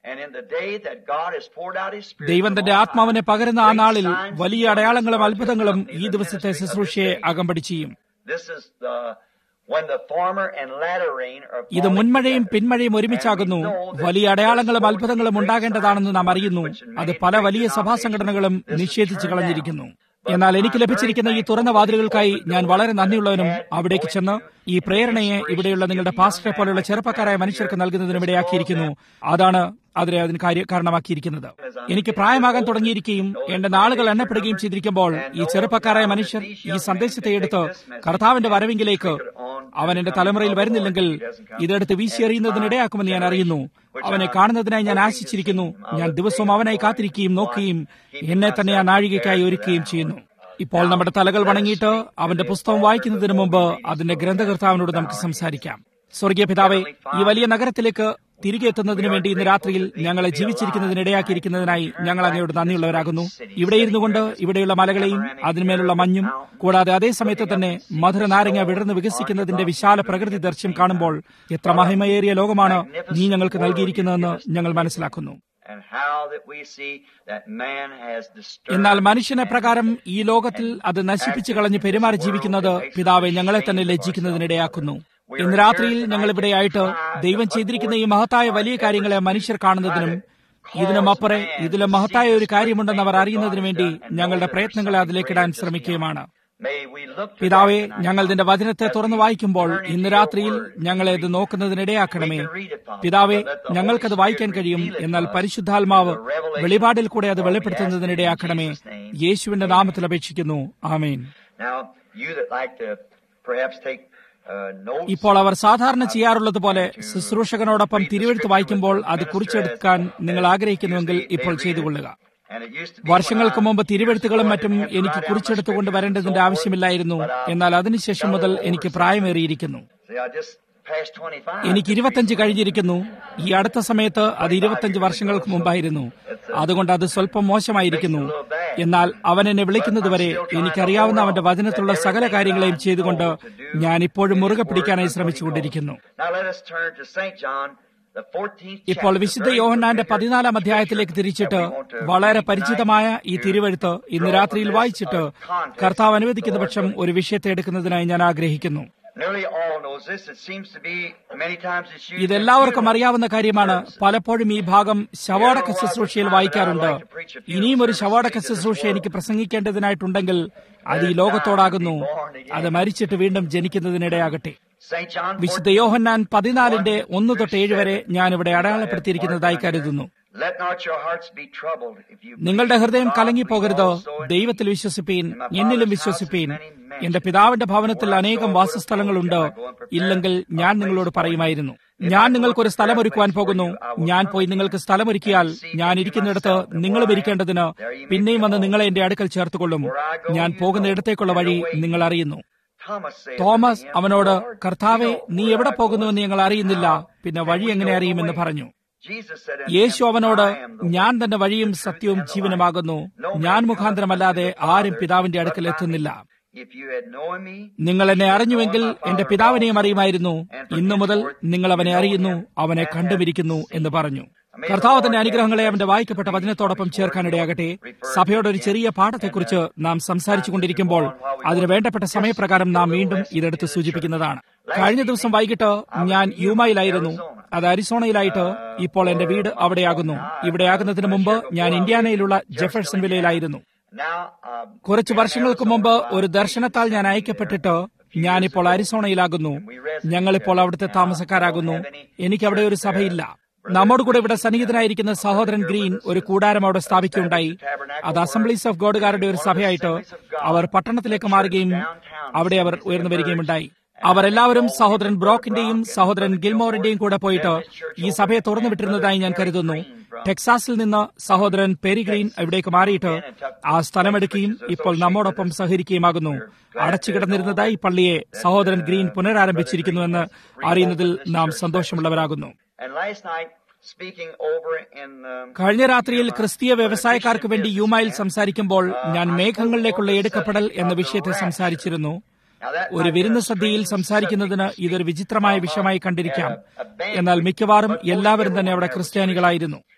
And in the day that God has poured out His Spirit, ദൈവം തന്റെ ആത്മാവിനെ പകരുന്ന ആ നാളിൽ വലിയ അടയാളങ്ങളും അത്ഭുതങ്ങളും ഈ ദിവസത്തെ ശുശ്രൂഷയെ അകമ്പടി ചെയ്യും This is the when the former and latter rain are ഇത് falling മുൻമഴയും together. പിന്മഴയും ഒരുമിച്ചാകുന്നു വലിയ അടയാളങ്ങളും അത്ഭുതങ്ങളും ഉണ്ടാകേണ്ടതാണെന്ന് നാം അറിയുന്നു അത് പല വലിയ സഭാ സംഘടനകളും നിഷേധിച്ചു കളഞ്ഞിരിക്കുന്നു എന്നാൽ എനിക്ക് ലഭിച്ചിരിക്കുന്ന ഈ തുറന്ന വാതിലുകൾക്കായി ഞാൻ വളരെ നന്ദിയുള്ളവനും അവിടേക്ക് ചെന്ന് ഈ പ്രേരണയെ ഇവിടെയുള്ള നിങ്ങളുടെ പാസ്റ്ററെ പോലെയുള്ള ചെറുപ്പക്കാരായ മനുഷ്യർക്ക് നൽകുന്നതിനും ഇടയാക്കിയിരിക്കുന്നു അതാണ് അതിനെ അതിന് കാര്യ കാരണമാക്കിയിരിക്കുന്നത് എനിക്ക് പ്രായമാകാൻ തുടങ്ങിയിരിക്കുകയും എന്റെ നാളുകൾ എണ്ണപ്പെടുകയും ചെയ്തിരിക്കുമ്പോൾ ഈ ചെറുപ്പക്കാരായ മനുഷ്യർ ഈ സന്ദേശത്തെ എടുത്ത് കർത്താവിന്റെ വരവെങ്കിലേക്ക് അവൻ എന്റെ തലമുറയിൽ വരുന്നില്ലെങ്കിൽ ഇതെടുത്ത് വീശിയെറിയുന്നതിനിടയാക്കുമെന്ന് ഞാൻ അറിയുന്നു അവനെ കാണുന്നതിനായി ഞാൻ ആശിച്ചിരിക്കുന്നു ഞാൻ ദിവസവും അവനായി കാത്തിരിക്കുകയും നോക്കുകയും എന്നെ തന്നെ ആ നാഴികയ്ക്കായി ഒരുക്കുകയും ചെയ്യുന്നു ഇപ്പോൾ നമ്മുടെ തലകൾ വണങ്ങിയിട്ട് അവന്റെ പുസ്തകം വായിക്കുന്നതിന് മുമ്പ് അതിന്റെ ഗ്രന്ഥകർത്താവിനോട് നമുക്ക് സംസാരിക്കാം സ്വർഗീയ പിതാവെ ഈ വലിയ നഗരത്തിലേക്ക് തിരികെ എത്തുന്നതിന് വേണ്ടി ഇന്ന് രാത്രിയിൽ ഞങ്ങളെ ജീവിച്ചിരിക്കുന്നതിന് ഇടയാക്കിയിരിക്കുന്നതിനായി ഞങ്ങൾ അങ്ങയോട് നന്ദിയുള്ളവരാകുന്നു ഇവിടെ ഇരുന്നു കൊണ്ട് ഇവിടെയുള്ള മലകളെയും അതിന്മേലുള്ള മഞ്ഞും കൂടാതെ അതേ സമയത്ത് തന്നെ മധുര നാരങ്ങ വിടർന്ന് വികസിക്കുന്നതിന്റെ വിശാല പ്രകൃതി ദർശ്യം കാണുമ്പോൾ എത്ര മഹിമയേറിയ ലോകമാണ് നീ ഞങ്ങൾക്ക് നൽകിയിരിക്കുന്നതെന്ന് ഞങ്ങൾ മനസ്സിലാക്കുന്നു And how that we see that man has disturbed എന്നാൽ മനുഷ്യനെ പ്രകാരം ഈ ലോകത്തിൽ അത് നശിപ്പിച്ചു കളഞ്ഞ് പെരുമാറി ജീവിക്കുന്നത് പിതാവെ ഞങ്ങളെ തന്നെ ലജ്ജിക്കുന്നതിനിടയാക്കുന്നു ഇന്ന് രാത്രിയിൽ ഞങ്ങൾ ഇവിടെയായിട്ട് ദൈവം ചെയ്തിരിക്കുന്ന ഈ മഹത്തായ വലിയ കാര്യങ്ങളെ മനുഷ്യർ കാണുന്നതിനും ഇതിനും അപ്പുറേ ഇതിലും മഹത്തായ ഒരു കാര്യമുണ്ടെന്ന് അവർ അറിയുന്നതിനു വേണ്ടി ഞങ്ങളുടെ പ്രയത്നങ്ങളെ അതിലേക്കിടാൻ ശ്രമിക്കുകയുമാണ് May we look to പിതാവെ that tonight. ഞങ്ങൾ നിന്റെ വചനത്തെ തുറന്നു വായിക്കുമ്പോൾ ഇന്ന് രാത്രിയിൽ ഞങ്ങളെ ഇത് നോക്കുന്നതിനിടയാക്കണമേ പിതാവെ ഞങ്ങൾക്കത് വായിക്കാൻ കഴിയും എന്നാൽ പരിശുദ്ധാത്മാവ് വെളിപാടിൽ കൂടെ അത് വെളിപ്പെടുത്തുന്നതിനിടയാക്കണമേ യേശുവിന്റെ നാമത്തിൽ അപേക്ഷിക്കുന്നു ആമേൻ Now, you that like to perhaps take uh, notes. ഇപ്പോൾ അവർ സാധാരണ ചെയ്യാറുള്ളത് പോലെ ശുശ്രൂഷകനോടൊപ്പം തിരുവെഴുത്ത് വായിക്കുമ്പോൾ അത് കുറിച്ചെടുക്കാൻ നിങ്ങൾ ആഗ്രഹിക്കുന്നുവെങ്കിൽ ഇപ്പോൾ ചെയ്തുകൊള്ളുക And it used to be വർഷങ്ങൾക്ക് മുമ്പ് തിരുവെഴുത്തുകളും മറ്റും എനിക്ക് കുറിച്ചെടുത്തുകൊണ്ട് വരേണ്ടതിന്റെ ആവശ്യമില്ലായിരുന്നു എന്നാൽ അതിനുശേഷം മുതൽ എനിക്ക് പ്രായമേറിയിരിക്കുന്നു See, I just passed 25. എനിക്ക് ഇരുപത്തഞ്ച് കഴിഞ്ഞിരിക്കുന്നു ഈ അടുത്ത സമയത്ത് അത് ഇരുപത്തഞ്ച് വർഷങ്ങൾക്ക് മുമ്പായിരുന്നു അതുകൊണ്ട് അത് സ്വല്പം മോശമായിരിക്കുന്നു എന്നാൽ അവൻ എന്നെ വിളിക്കുന്നതുവരെ എനിക്കറിയാവുന്ന അവന്റെ വചനത്തിലുള്ള സകല കാര്യങ്ങളെയും ചെയ്തുകൊണ്ട് ഞാൻ ഇപ്പോഴും മുറുകെ പിടിക്കാനായി ശ്രമിച്ചുകൊണ്ടിരിക്കുന്നു Now let us turn to St. John, the 14th ഇപ്പോൾ chapter, വിശുദ്ധ the very യോഹന്നാന്റെ first verse. പതിനാലാം അധ്യായത്തിലേക്ക് തിരിച്ചിട്ട് വളരെ പരിചിതമായ ഈ തിരുവെഴുത്ത് ഇന്ന് രാത്രിയിൽ വായിച്ചിട്ട് കർത്താവ് അനുവദിക്കുന്ന പക്ഷം ഒരു വിഷയത്തെ എടുക്കുന്നതിനായി ഞാൻ ആഗ്രഹിക്കുന്നു Nearly all knows this. It seems to be many times it's used. ഇതെല്ലാവർക്കും അറിയാവുന്ന കാര്യമാണ് പലപ്പോഴും ഈ ഭാഗം ശവാടക ശുശ്രൂഷയിൽ വായിക്കാറുണ്ട് ഇനിയും ഒരു ശവാടക ശുശ്രൂഷ എനിക്ക് പ്രസംഗിക്കേണ്ടതിനായിട്ടുണ്ടെങ്കിൽ അത് ഈ ലോകത്തോടാകുന്നു അത് മരിച്ചിട്ട് വീണ്ടും ജനിക്കുന്നതിനിടയാകട്ടെ St. John വിശുദ്ധ യോഹന്നാൻ പതിനാലിന്റെ ഒന്ന് തൊട്ട് ഏഴ് വരെ ഞാൻ ഇവിടെ അടയാളപ്പെടുത്തിയിരിക്കുന്നതായി കരുതുന്നു Let not your hearts be troubled. If you നിങ്ങളുടെ ഹൃദയം കലങ്ങിപ്പോകരുത് ദൈവത്തിൽ വിശ്വസിപ്പീൻ എന്നിലും വിശ്വസിപ്പീൻ എന്റെ പിതാവിന്റെ ഭവനത്തിൽ അനേകം വാസസ്ഥലങ്ങളുണ്ട് ഇല്ലെങ്കിൽ ഞാൻ നിങ്ങളോട് പറയുമായിരുന്നു ഞാൻ നിങ്ങൾക്കൊരു സ്ഥലമൊരുക്കുവാൻ പോകുന്നു ഞാൻ പോയി നിങ്ങൾക്ക് സ്ഥലമൊരുക്കിയാൽ ഞാൻ ഇരിക്കുന്നിടത്ത് നിങ്ങളും ഇരിക്കേണ്ടതിന് പിന്നെയും വന്ന് നിങ്ങളെ എന്റെ അടുക്കൽ ചേർത്തുകൊള്ളും ഞാൻ പോകുന്ന ഇടത്തേക്കുള്ള വഴി നിങ്ങൾ അറിയുന്നു Thomas said, തോമസ് അവനോട് കർത്താവെ നീ എവിടെ പോകുന്നുവെന്ന് ഞങ്ങൾ അറിയുന്നില്ല പിന്നെ വഴി എങ്ങനെ അറിയുമെന്ന് പറഞ്ഞു Jesus said, unto യേശു him, അവനോട് I am the ഞാൻ തന്നെ വഴിയും സത്യവും ജീവനുമാകുന്നു ഞാൻ മുഖാന്തരമല്ലാതെ ആരും പിതാവിന്റെ അടുക്കൽ എത്തുന്നില്ല If you had known me, നിങ്ങൾ എന്നെ അറിഞ്ഞുവെങ്കിൽ എന്റെ പിതാവിനെയും അറിയുമായിരുന്നു ഇന്നു മുതൽ നിങ്ങൾ അവനെ അറിയുന്നു അവനെ കണ്ടുമിരിക്കുന്നു എന്ന് പറഞ്ഞു കർത്താവ് തന്റെ അനുഗ്രഹങ്ങളെ അവന്റെ വായിക്കപ്പെട്ട വചനത്തോടൊപ്പം ചേർക്കാനിടയാകട്ടെ സഭയോട് ഒരു ചെറിയ പാഠത്തെക്കുറിച്ച് നാം സംസാരിച്ചു കൊണ്ടിരിക്കുമ്പോൾ അതിന് വേണ്ടപ്പെട്ട സമയപ്രകാരം നാം വീണ്ടും ഇതെടുത്ത് സൂചിപ്പിക്കുന്നതാണ് കഴിഞ്ഞ ദിവസം വൈകിട്ട് ഞാൻ യൂമയിലായിരുന്നു അത് അരിസോണയിലായിട്ട് ഇപ്പോൾ എന്റെ വീട് അവിടെയാകുന്നു ഇവിടെയാകുന്നതിന് മുമ്പ് ഞാൻ ഇന്ത്യാനയിലുള്ള ജെഫേഴ്സൺ വില്ലയിലായിരുന്നു now um, കുറച്ച് വർഷങ്ങൾക്ക് മുമ്പ് ഒരു ദർശനത്താൽ ഞാൻ അയക്കപ്പെട്ടിട്ട് ഞാനിപ്പോൾ അരിസോണയിലാകുന്നു ഞങ്ങളിപ്പോൾ അവിടുത്തെ താമസക്കാരാകുന്നു എനിക്ക് അവിടെ ഒരു സഭയില്ല നമ്മോട് കൂടെ ഇവിടെ സന്നിഹിതനായിരിക്കുന്ന സഹോദരൻ ഗ്രീൻ ഒരു കൂടാരം അവിടെ സ്ഥാപിക്കുകയുണ്ടായി അത് അസംബ്ലീസ് ഓഫ് ഗോഡുകാരുടെ ഒരു സഭയായിട്ട് അവർ പട്ടണത്തിലേക്ക് മാറുകയും അവിടെ അവർ ഉയർന്നു വരികയും ഉണ്ടായി അവരെല്ലാവരും സഹോദരൻ ബ്രോക്കിന്റെയും സഹോദരൻ ഗിൽമോറിന്റെയും കൂടെ പോയിട്ട് ഈ സഭയെ തുറന്നു വിട്ടിരുന്നതായി ഞാൻ കരുതുന്നു ടെക്സാസിൽ നിന്ന് സഹോദരൻ പെരിഗ്രീൻ ഇവിടേക്ക് മാറിയിട്ട് ആ സ്ഥലമെടുക്കുകയും ഇപ്പോൾ നമ്മോടൊപ്പം സഹകരിക്കുകയുമാകുന്നു അടച്ചുകിടന്നിരുന്നതായി പള്ളിയെ സഹോദരൻ ഗ്രീൻ പുനരാരംഭിച്ചിരിക്കുന്നുവെന്ന് അറിയുന്നതിൽ നാം സന്തോഷമുള്ളവരാകുന്നു and last night speaking over in um, കഴിഞ്ഞ രാത്രിയിൽ ക്രിസ്തീയ വ്യവസായക്കാർക്ക് വേണ്ടി യുമായിൽ സംസാരിക്കുമ്പോൾ ഞാൻ മേഘങ്ങളിലേക്കുള്ള എടുക്കപ്പെടൽ എന്ന വിഷയത്തെ സംസാരിച്ചിരുന്നു now that ഒരു വിരുന്ന് സദ്യയിൽ സംസാരിക്കുന്നതിന് ഇതൊരു വിചിത്രമായ വിഷയമായി കണ്ടിരിക്കാം എന്നാൽ മിക്കവാറും എല്ലാവരും തന്നെ അവിടെ ക്രിസ്ത്യാനികളായിരുന്നു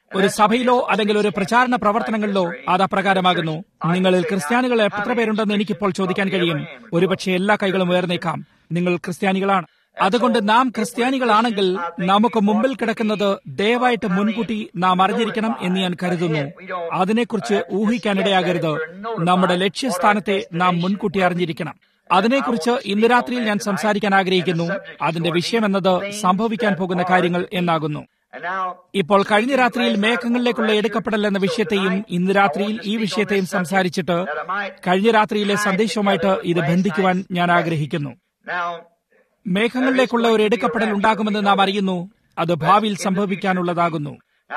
ഒരു സഭയിലോ അല്ലെങ്കിൽ ഒരു പ്രചാരണ പ്രവർത്തനങ്ങളിലോ അത് അപ്രകാരമാകുന്നു നിങ്ങളിൽ ക്രിസ്ത്യാനികൾ എത്ര പേരുണ്ടെന്ന് എനിക്കിപ്പോൾ ചോദിക്കാൻ കഴിയും ഒരുപക്ഷെ എല്ലാ കൈകളും ഉയർന്നേക്കാം നിങ്ങൾ ക്രിസ്ത്യാനികളാണ് അതുകൊണ്ട് നാം ക്രിസ്ത്യാനികളാണെങ്കിൽ നമുക്ക് മുമ്പിൽ കിടക്കുന്നത് ദയവായിട്ട് മുൻകൂട്ടി നാം അറിഞ്ഞിരിക്കണം എന്ന് ഞാൻ കരുതുന്നു അതിനെക്കുറിച്ച് ഊഹിക്കാനിടയാകരുത് നമ്മുടെ ലക്ഷ്യസ്ഥാനത്തെ നാം മുൻകൂട്ടി അറിഞ്ഞിരിക്കണം അതിനെക്കുറിച്ച് ഇന്ന് രാത്രിയിൽ ഞാൻ സംസാരിക്കാൻ ആഗ്രഹിക്കുന്നു അതിന്റെ വിഷയം എന്നത് സംഭവിക്കാൻ പോകുന്ന കാര്യങ്ങൾ എന്നാകുന്നു ഇപ്പോൾ കഴിഞ്ഞ രാത്രിയിൽ മേഘങ്ങളിലേക്കുള്ള എടുക്കപ്പെടൽ എന്ന വിഷയത്തെയും ഇന്ന് രാത്രിയിൽ ഈ വിഷയത്തെയും സംസാരിച്ചിട്ട് കഴിഞ്ഞ രാത്രിയിലെ സന്ദേശവുമായിട്ട് ഇത് ബന്ധിക്കുവാൻ ഞാൻ ആഗ്രഹിക്കുന്നു മേഘങ്ങളിലേക്കുള്ള ഒരു എടുക്കപ്പെടൽ ഉണ്ടാകുമെന്ന് നാം അറിയുന്നു അത് ഭാവിയിൽ സംഭവിക്കാനുള്ളതാകുന്നു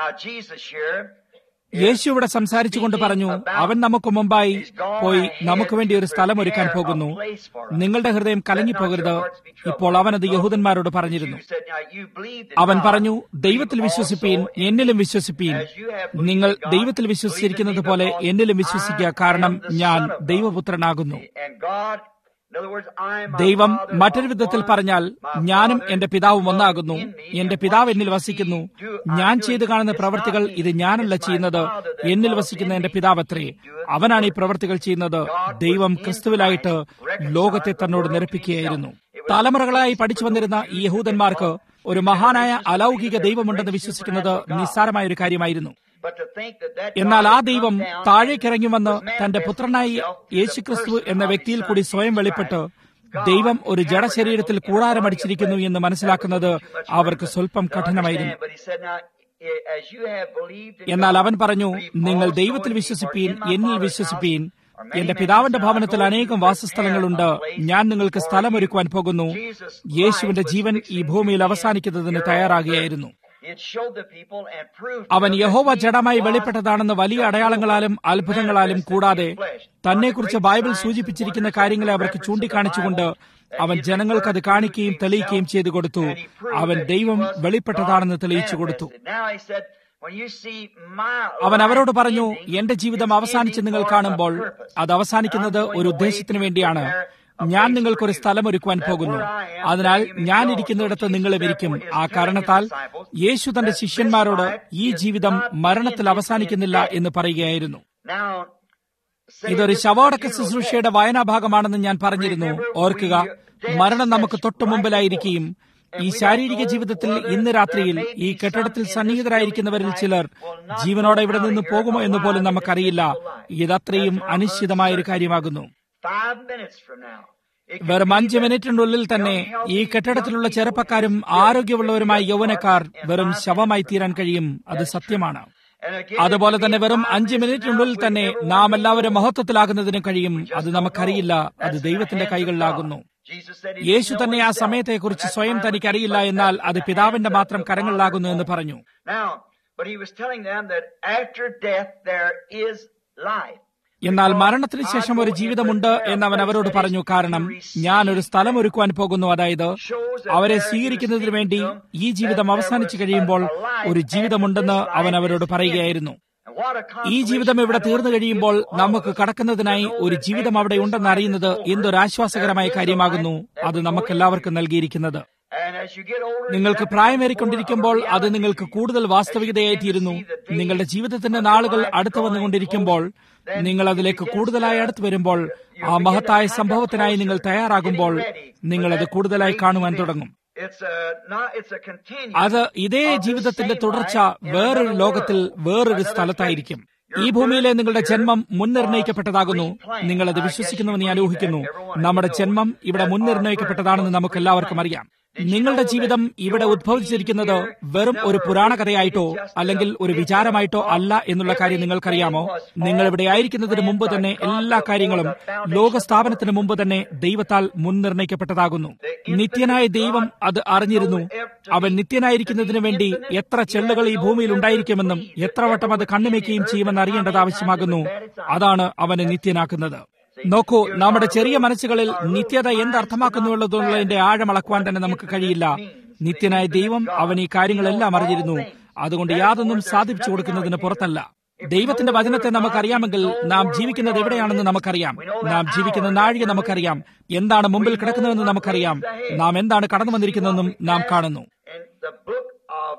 യേശു ഇവിടെ സംസാരിച്ചുകൊണ്ട് പറഞ്ഞു അവൻ നമുക്ക് മുമ്പായി പോയി നമുക്ക് വേണ്ടി ഒരു സ്ഥലം ഒരുക്കാൻ പോകുന്നു നിങ്ങളുടെ ഹൃദയം കലങ്ങിപ്പോകരുത് ഇപ്പോൾ അവൻ അത് യഹൂദന്മാരോട് പറഞ്ഞിരുന്നു അവൻ പറഞ്ഞു ദൈവത്തിൽ വിശ്വസിപ്പീൻ എന്നിലും വിശ്വസിപ്പീൻ നിങ്ങൾ ദൈവത്തിൽ വിശ്വസിച്ചിരിക്കുന്നത് പോലെ എന്നിലും വിശ്വസിക്കുക കാരണം ഞാൻ ദൈവപുത്രനാകുന്നു ദൈവം മറ്റൊരു വിധത്തിൽ പറഞ്ഞാൽ ഞാനും എന്റെ പിതാവും ഒന്നാകുന്നു എന്റെ പിതാവ് എന്നിൽ വസിക്കുന്നു ഞാൻ ചെയ്തു കാണുന്ന പ്രവർത്തികൾ ഇത് ഞാനല്ല ചെയ്യുന്നത് എന്നിൽ വസിക്കുന്ന എന്റെ പിതാവത്രേ അവനാണ് ഈ പ്രവർത്തികൾ ചെയ്യുന്നത് ദൈവം ക്രിസ്തുവിലായിട്ട് ലോകത്തെ തന്നോട് നിരപ്പിക്കുകയായിരുന്നു തലമുറകളായി പഠിച്ചു വന്നിരുന്ന ഈ യഹൂദന്മാർക്ക് ഒരു മഹാനായ അലൗകിക ദൈവമുണ്ടെന്ന് വിശ്വസിക്കുന്നത് നിസ്സാരമായ ഒരു കാര്യമായിരുന്നു എന്നാൽ ആ ദൈവം താഴേക്കിറങ്ങി വന്ന് തന്റെ പുത്രനായി യേശുക്രിസ്തു എന്ന വ്യക്തിയിൽ കൂടി സ്വയം വെളിപ്പെട്ട് ദൈവം ഒരു ജഡശരീരത്തിൽ കൂടാരമടിച്ചിരിക്കുന്നു എന്ന് മനസ്സിലാക്കുന്നത് അവർക്ക് സ്വല്പം കഠിനമായിരുന്നു എന്നാൽ അവൻ പറഞ്ഞു നിങ്ങൾ ദൈവത്തിൽ വിശ്വസിപ്പീൻ എന്നിൽ വിശ്വസിപ്പീൻ എന്റെ പിതാവിന്റെ ഭവനത്തിൽ അനേകം വാസസ്ഥലങ്ങളുണ്ട് ഞാൻ നിങ്ങൾക്ക് സ്ഥലമൊരുക്കുവാൻ പോകുന്നു യേശുവിന്റെ ജീവൻ ഈ ഭൂമിയിൽ അവസാനിക്കുന്നതിന് തയ്യാറാകുകയായിരുന്നു അവൻ യഹോവ ജഡമായി വെളിപ്പെട്ടതാണെന്ന് വലിയ അടയാളങ്ങളാലും അത്ഭുതങ്ങളാലും കൂടാതെ തന്നെക്കുറിച്ച് ബൈബിൾ സൂചിപ്പിച്ചിരിക്കുന്ന കാര്യങ്ങളെ അവർക്ക് ചൂണ്ടിക്കാണിച്ചുകൊണ്ട് അവൻ ജനങ്ങൾക്ക് അത് കാണിക്കുകയും തെളിയിക്കുകയും ചെയ്തു കൊടുത്തു അവൻ ദൈവം വെളിപ്പെട്ടതാണെന്ന് തെളിയിച്ചു കൊടുത്തു അവൻ അവരോട് പറഞ്ഞു എന്റെ ജീവിതം അവസാനിച്ച് നിങ്ങൾ കാണുമ്പോൾ അത് അവസാനിക്കുന്നത് ഒരു ഉദ്ദേശത്തിന് വേണ്ടിയാണ് ഞാൻ നിങ്ങൾക്കൊരു സ്ഥലം ഒരുക്കുവാൻ പോകുന്നു അതിനാൽ ഞാൻ ഇരിക്കുന്നിടത്ത് നിങ്ങളും ഇരിക്കും ആ കാരണത്താൽ യേശു തന്റെ ശിഷ്യന്മാരോട് ഈ ജീവിതം മരണത്തിൽ അവസാനിക്കുന്നില്ല എന്ന് പറയുകയായിരുന്നു ഇതൊരു ശവോടക്ക ശുശ്രൂഷയുടെ വായനാഭാഗമാണെന്ന് ഞാൻ പറഞ്ഞിരുന്നു ഓർക്കുക മരണം നമുക്ക് തൊട്ടു മുമ്പിലായിരിക്കുകയും ഈ ശാരീരിക ജീവിതത്തിൽ ഇന്ന് രാത്രിയിൽ ഈ കെട്ടിടത്തിൽ സന്നിഹിതരായിരിക്കുന്നവരിൽ ചിലർ ജീവനോടെ ഇവിടെ നിന്ന് പോകുമോ എന്ന് പോലും നമുക്കറിയില്ല ഇതത്രയും അനിശ്ചിതമായ ഒരു കാര്യമാകുന്നു വെറും അഞ്ച് മിനിറ്റിനുള്ളിൽ തന്നെ ഈ കെട്ടിടത്തിലുള്ള ചെറുപ്പക്കാരും ആരോഗ്യമുള്ളവരുമായ യൗവനക്കാർ വെറും ശവമായി തീരാൻ കഴിയും അത് സത്യമാണ് അതുപോലെ തന്നെ വെറും അഞ്ച് മിനിറ്റിനുള്ളിൽ തന്നെ നാം എല്ലാവരും മഹത്വത്തിലാകുന്നതിന് കഴിയും അത് നമുക്കറിയില്ല അത് ദൈവത്തിന്റെ കൈകളിലാകുന്നു യേശു തന്നെ ആ സമയത്തെക്കുറിച്ച് സ്വയം തനിക്കറിയില്ല എന്നാൽ അത് പിതാവിന്റെ മാത്രം കരങ്ങളിലാകുന്നു എന്ന് പറഞ്ഞു എന്നാൽ മരണത്തിന് ശേഷം ഒരു ജീവിതമുണ്ട് എന്ന് അവൻ അവരോട് പറഞ്ഞു കാരണം ഞാൻ ഒരു സ്ഥലം ഒരുക്കുവാൻ പോകുന്നു അതായത് അവരെ സ്വീകരിക്കുന്നതിന് വേണ്ടി ഈ ജീവിതം അവസാനിച്ചു കഴിയുമ്പോൾ ഒരു ജീവിതമുണ്ടെന്ന് അവൻ അവരോട് പറയുകയായിരുന്നു ഈ ജീവിതം ഇവിടെ തീർന്നു കഴിയുമ്പോൾ നമുക്ക് കടക്കുന്നതിനായി ഒരു ജീവിതം അവിടെ ഉണ്ടെന്ന് അറിയുന്നത് എന്തൊരു ആശ്വാസകരമായ കാര്യമാകുന്നു അത് നമുക്കെല്ലാവർക്കും നൽകിയിരിക്കുന്നത് നിങ്ങൾക്ക് പ്രായമേറിക്കൊണ്ടിരിക്കുമ്പോൾ അത് നിങ്ങൾക്ക് കൂടുതൽ വാസ്തവികതയായി തീരുന്നു നിങ്ങളുടെ ജീവിതത്തിന്റെ നാളുകൾ അടുത്തു വന്നുകൊണ്ടിരിക്കുമ്പോൾ നിങ്ങൾ അതിലേക്ക് കൂടുതലായി അടുത്തു വരുമ്പോൾ ആ മഹത്തായ സംഭവത്തിനായി നിങ്ങൾ തയ്യാറാകുമ്പോൾ നിങ്ങൾ അത് കൂടുതലായി കാണുവാൻ തുടങ്ങും അത് ഇതേ ജീവിതത്തിന്റെ തുടർച്ച വേറൊരു ലോകത്തിൽ വേറൊരു സ്ഥലത്തായിരിക്കും ഈ ഭൂമിയിലെ നിങ്ങളുടെ ജന്മം മുൻനിർണയിക്കപ്പെട്ടതാകുന്നു നിങ്ങൾ അത് വിശ്വസിക്കുന്നുവെന്ന് ഞാൻ ഊഹിക്കുന്നു നമ്മുടെ ജന്മം ഇവിടെ മുൻനിർണയിക്കപ്പെട്ടതാണെന്ന് നമുക്ക് എല്ലാവർക്കും അറിയാം നിങ്ങളുടെ ജീവിതം ഇവിടെ ഉദ്ഭവിച്ചിരിക്കുന്നത് വെറും ഒരു പുരാണ കഥയായിട്ടോ അല്ലെങ്കിൽ ഒരു വിചാരമായിട്ടോ അല്ല എന്നുള്ള കാര്യം നിങ്ങൾക്കറിയാമോ നിങ്ങൾ ഇവിടെ ആയിരിക്കുന്നതിന് മുമ്പ് തന്നെ എല്ലാ കാര്യങ്ങളും ലോകസ്ഥാപനത്തിന് മുമ്പ് തന്നെ ദൈവത്താൽ മുൻനിർണയിക്കപ്പെട്ടതാകുന്നു നിത്യനായ ദൈവം അത് അറിഞ്ഞിരുന്നു അവൻ നിത്യനായിരിക്കുന്നതിന് വേണ്ടി എത്ര ചെള്ളുകൾ ഈ ഭൂമിയിൽ ഉണ്ടായിരിക്കുമെന്നും എത്ര വട്ടം അത് കണ്ണുമേക്കുകയും ചെയ്യുമെന്ന് അറിയേണ്ടത് ആവശ്യമാകുന്നു അതാണ് അവനെ നിത്യനാക്കുന്നത് നോക്കൂ നമ്മുടെ ചെറിയ മനസ്സുകളിൽ നിത്യത എന്തർത്ഥമാക്കുന്നുള്ളതുള്ളതിന്റെ ആഴമളക്കുവാൻ തന്നെ നമുക്ക് കഴിയില്ല നിത്യനായ ദൈവം അവൻ ഈ കാര്യങ്ങളെല്ലാം അറിഞ്ഞിരുന്നു അതുകൊണ്ട് യാതൊന്നും സാധിച്ചു കൊടുക്കുന്നതിന് പുറത്തല്ല ദൈവത്തിന്റെ വചനത്തെ നമുക്കറിയാമെങ്കിൽ നാം ജീവിക്കുന്നത് എവിടെയാണെന്ന് നമുക്കറിയാം നാം ജീവിക്കുന്ന നാഴിക നമുക്കറിയാം എന്താണ് മുമ്പിൽ കിടക്കുന്നതെന്ന് നമുക്കറിയാം നാം എന്താണ് കടന്നു വന്നിരിക്കുന്നതെന്നും നാം കാണുന്നു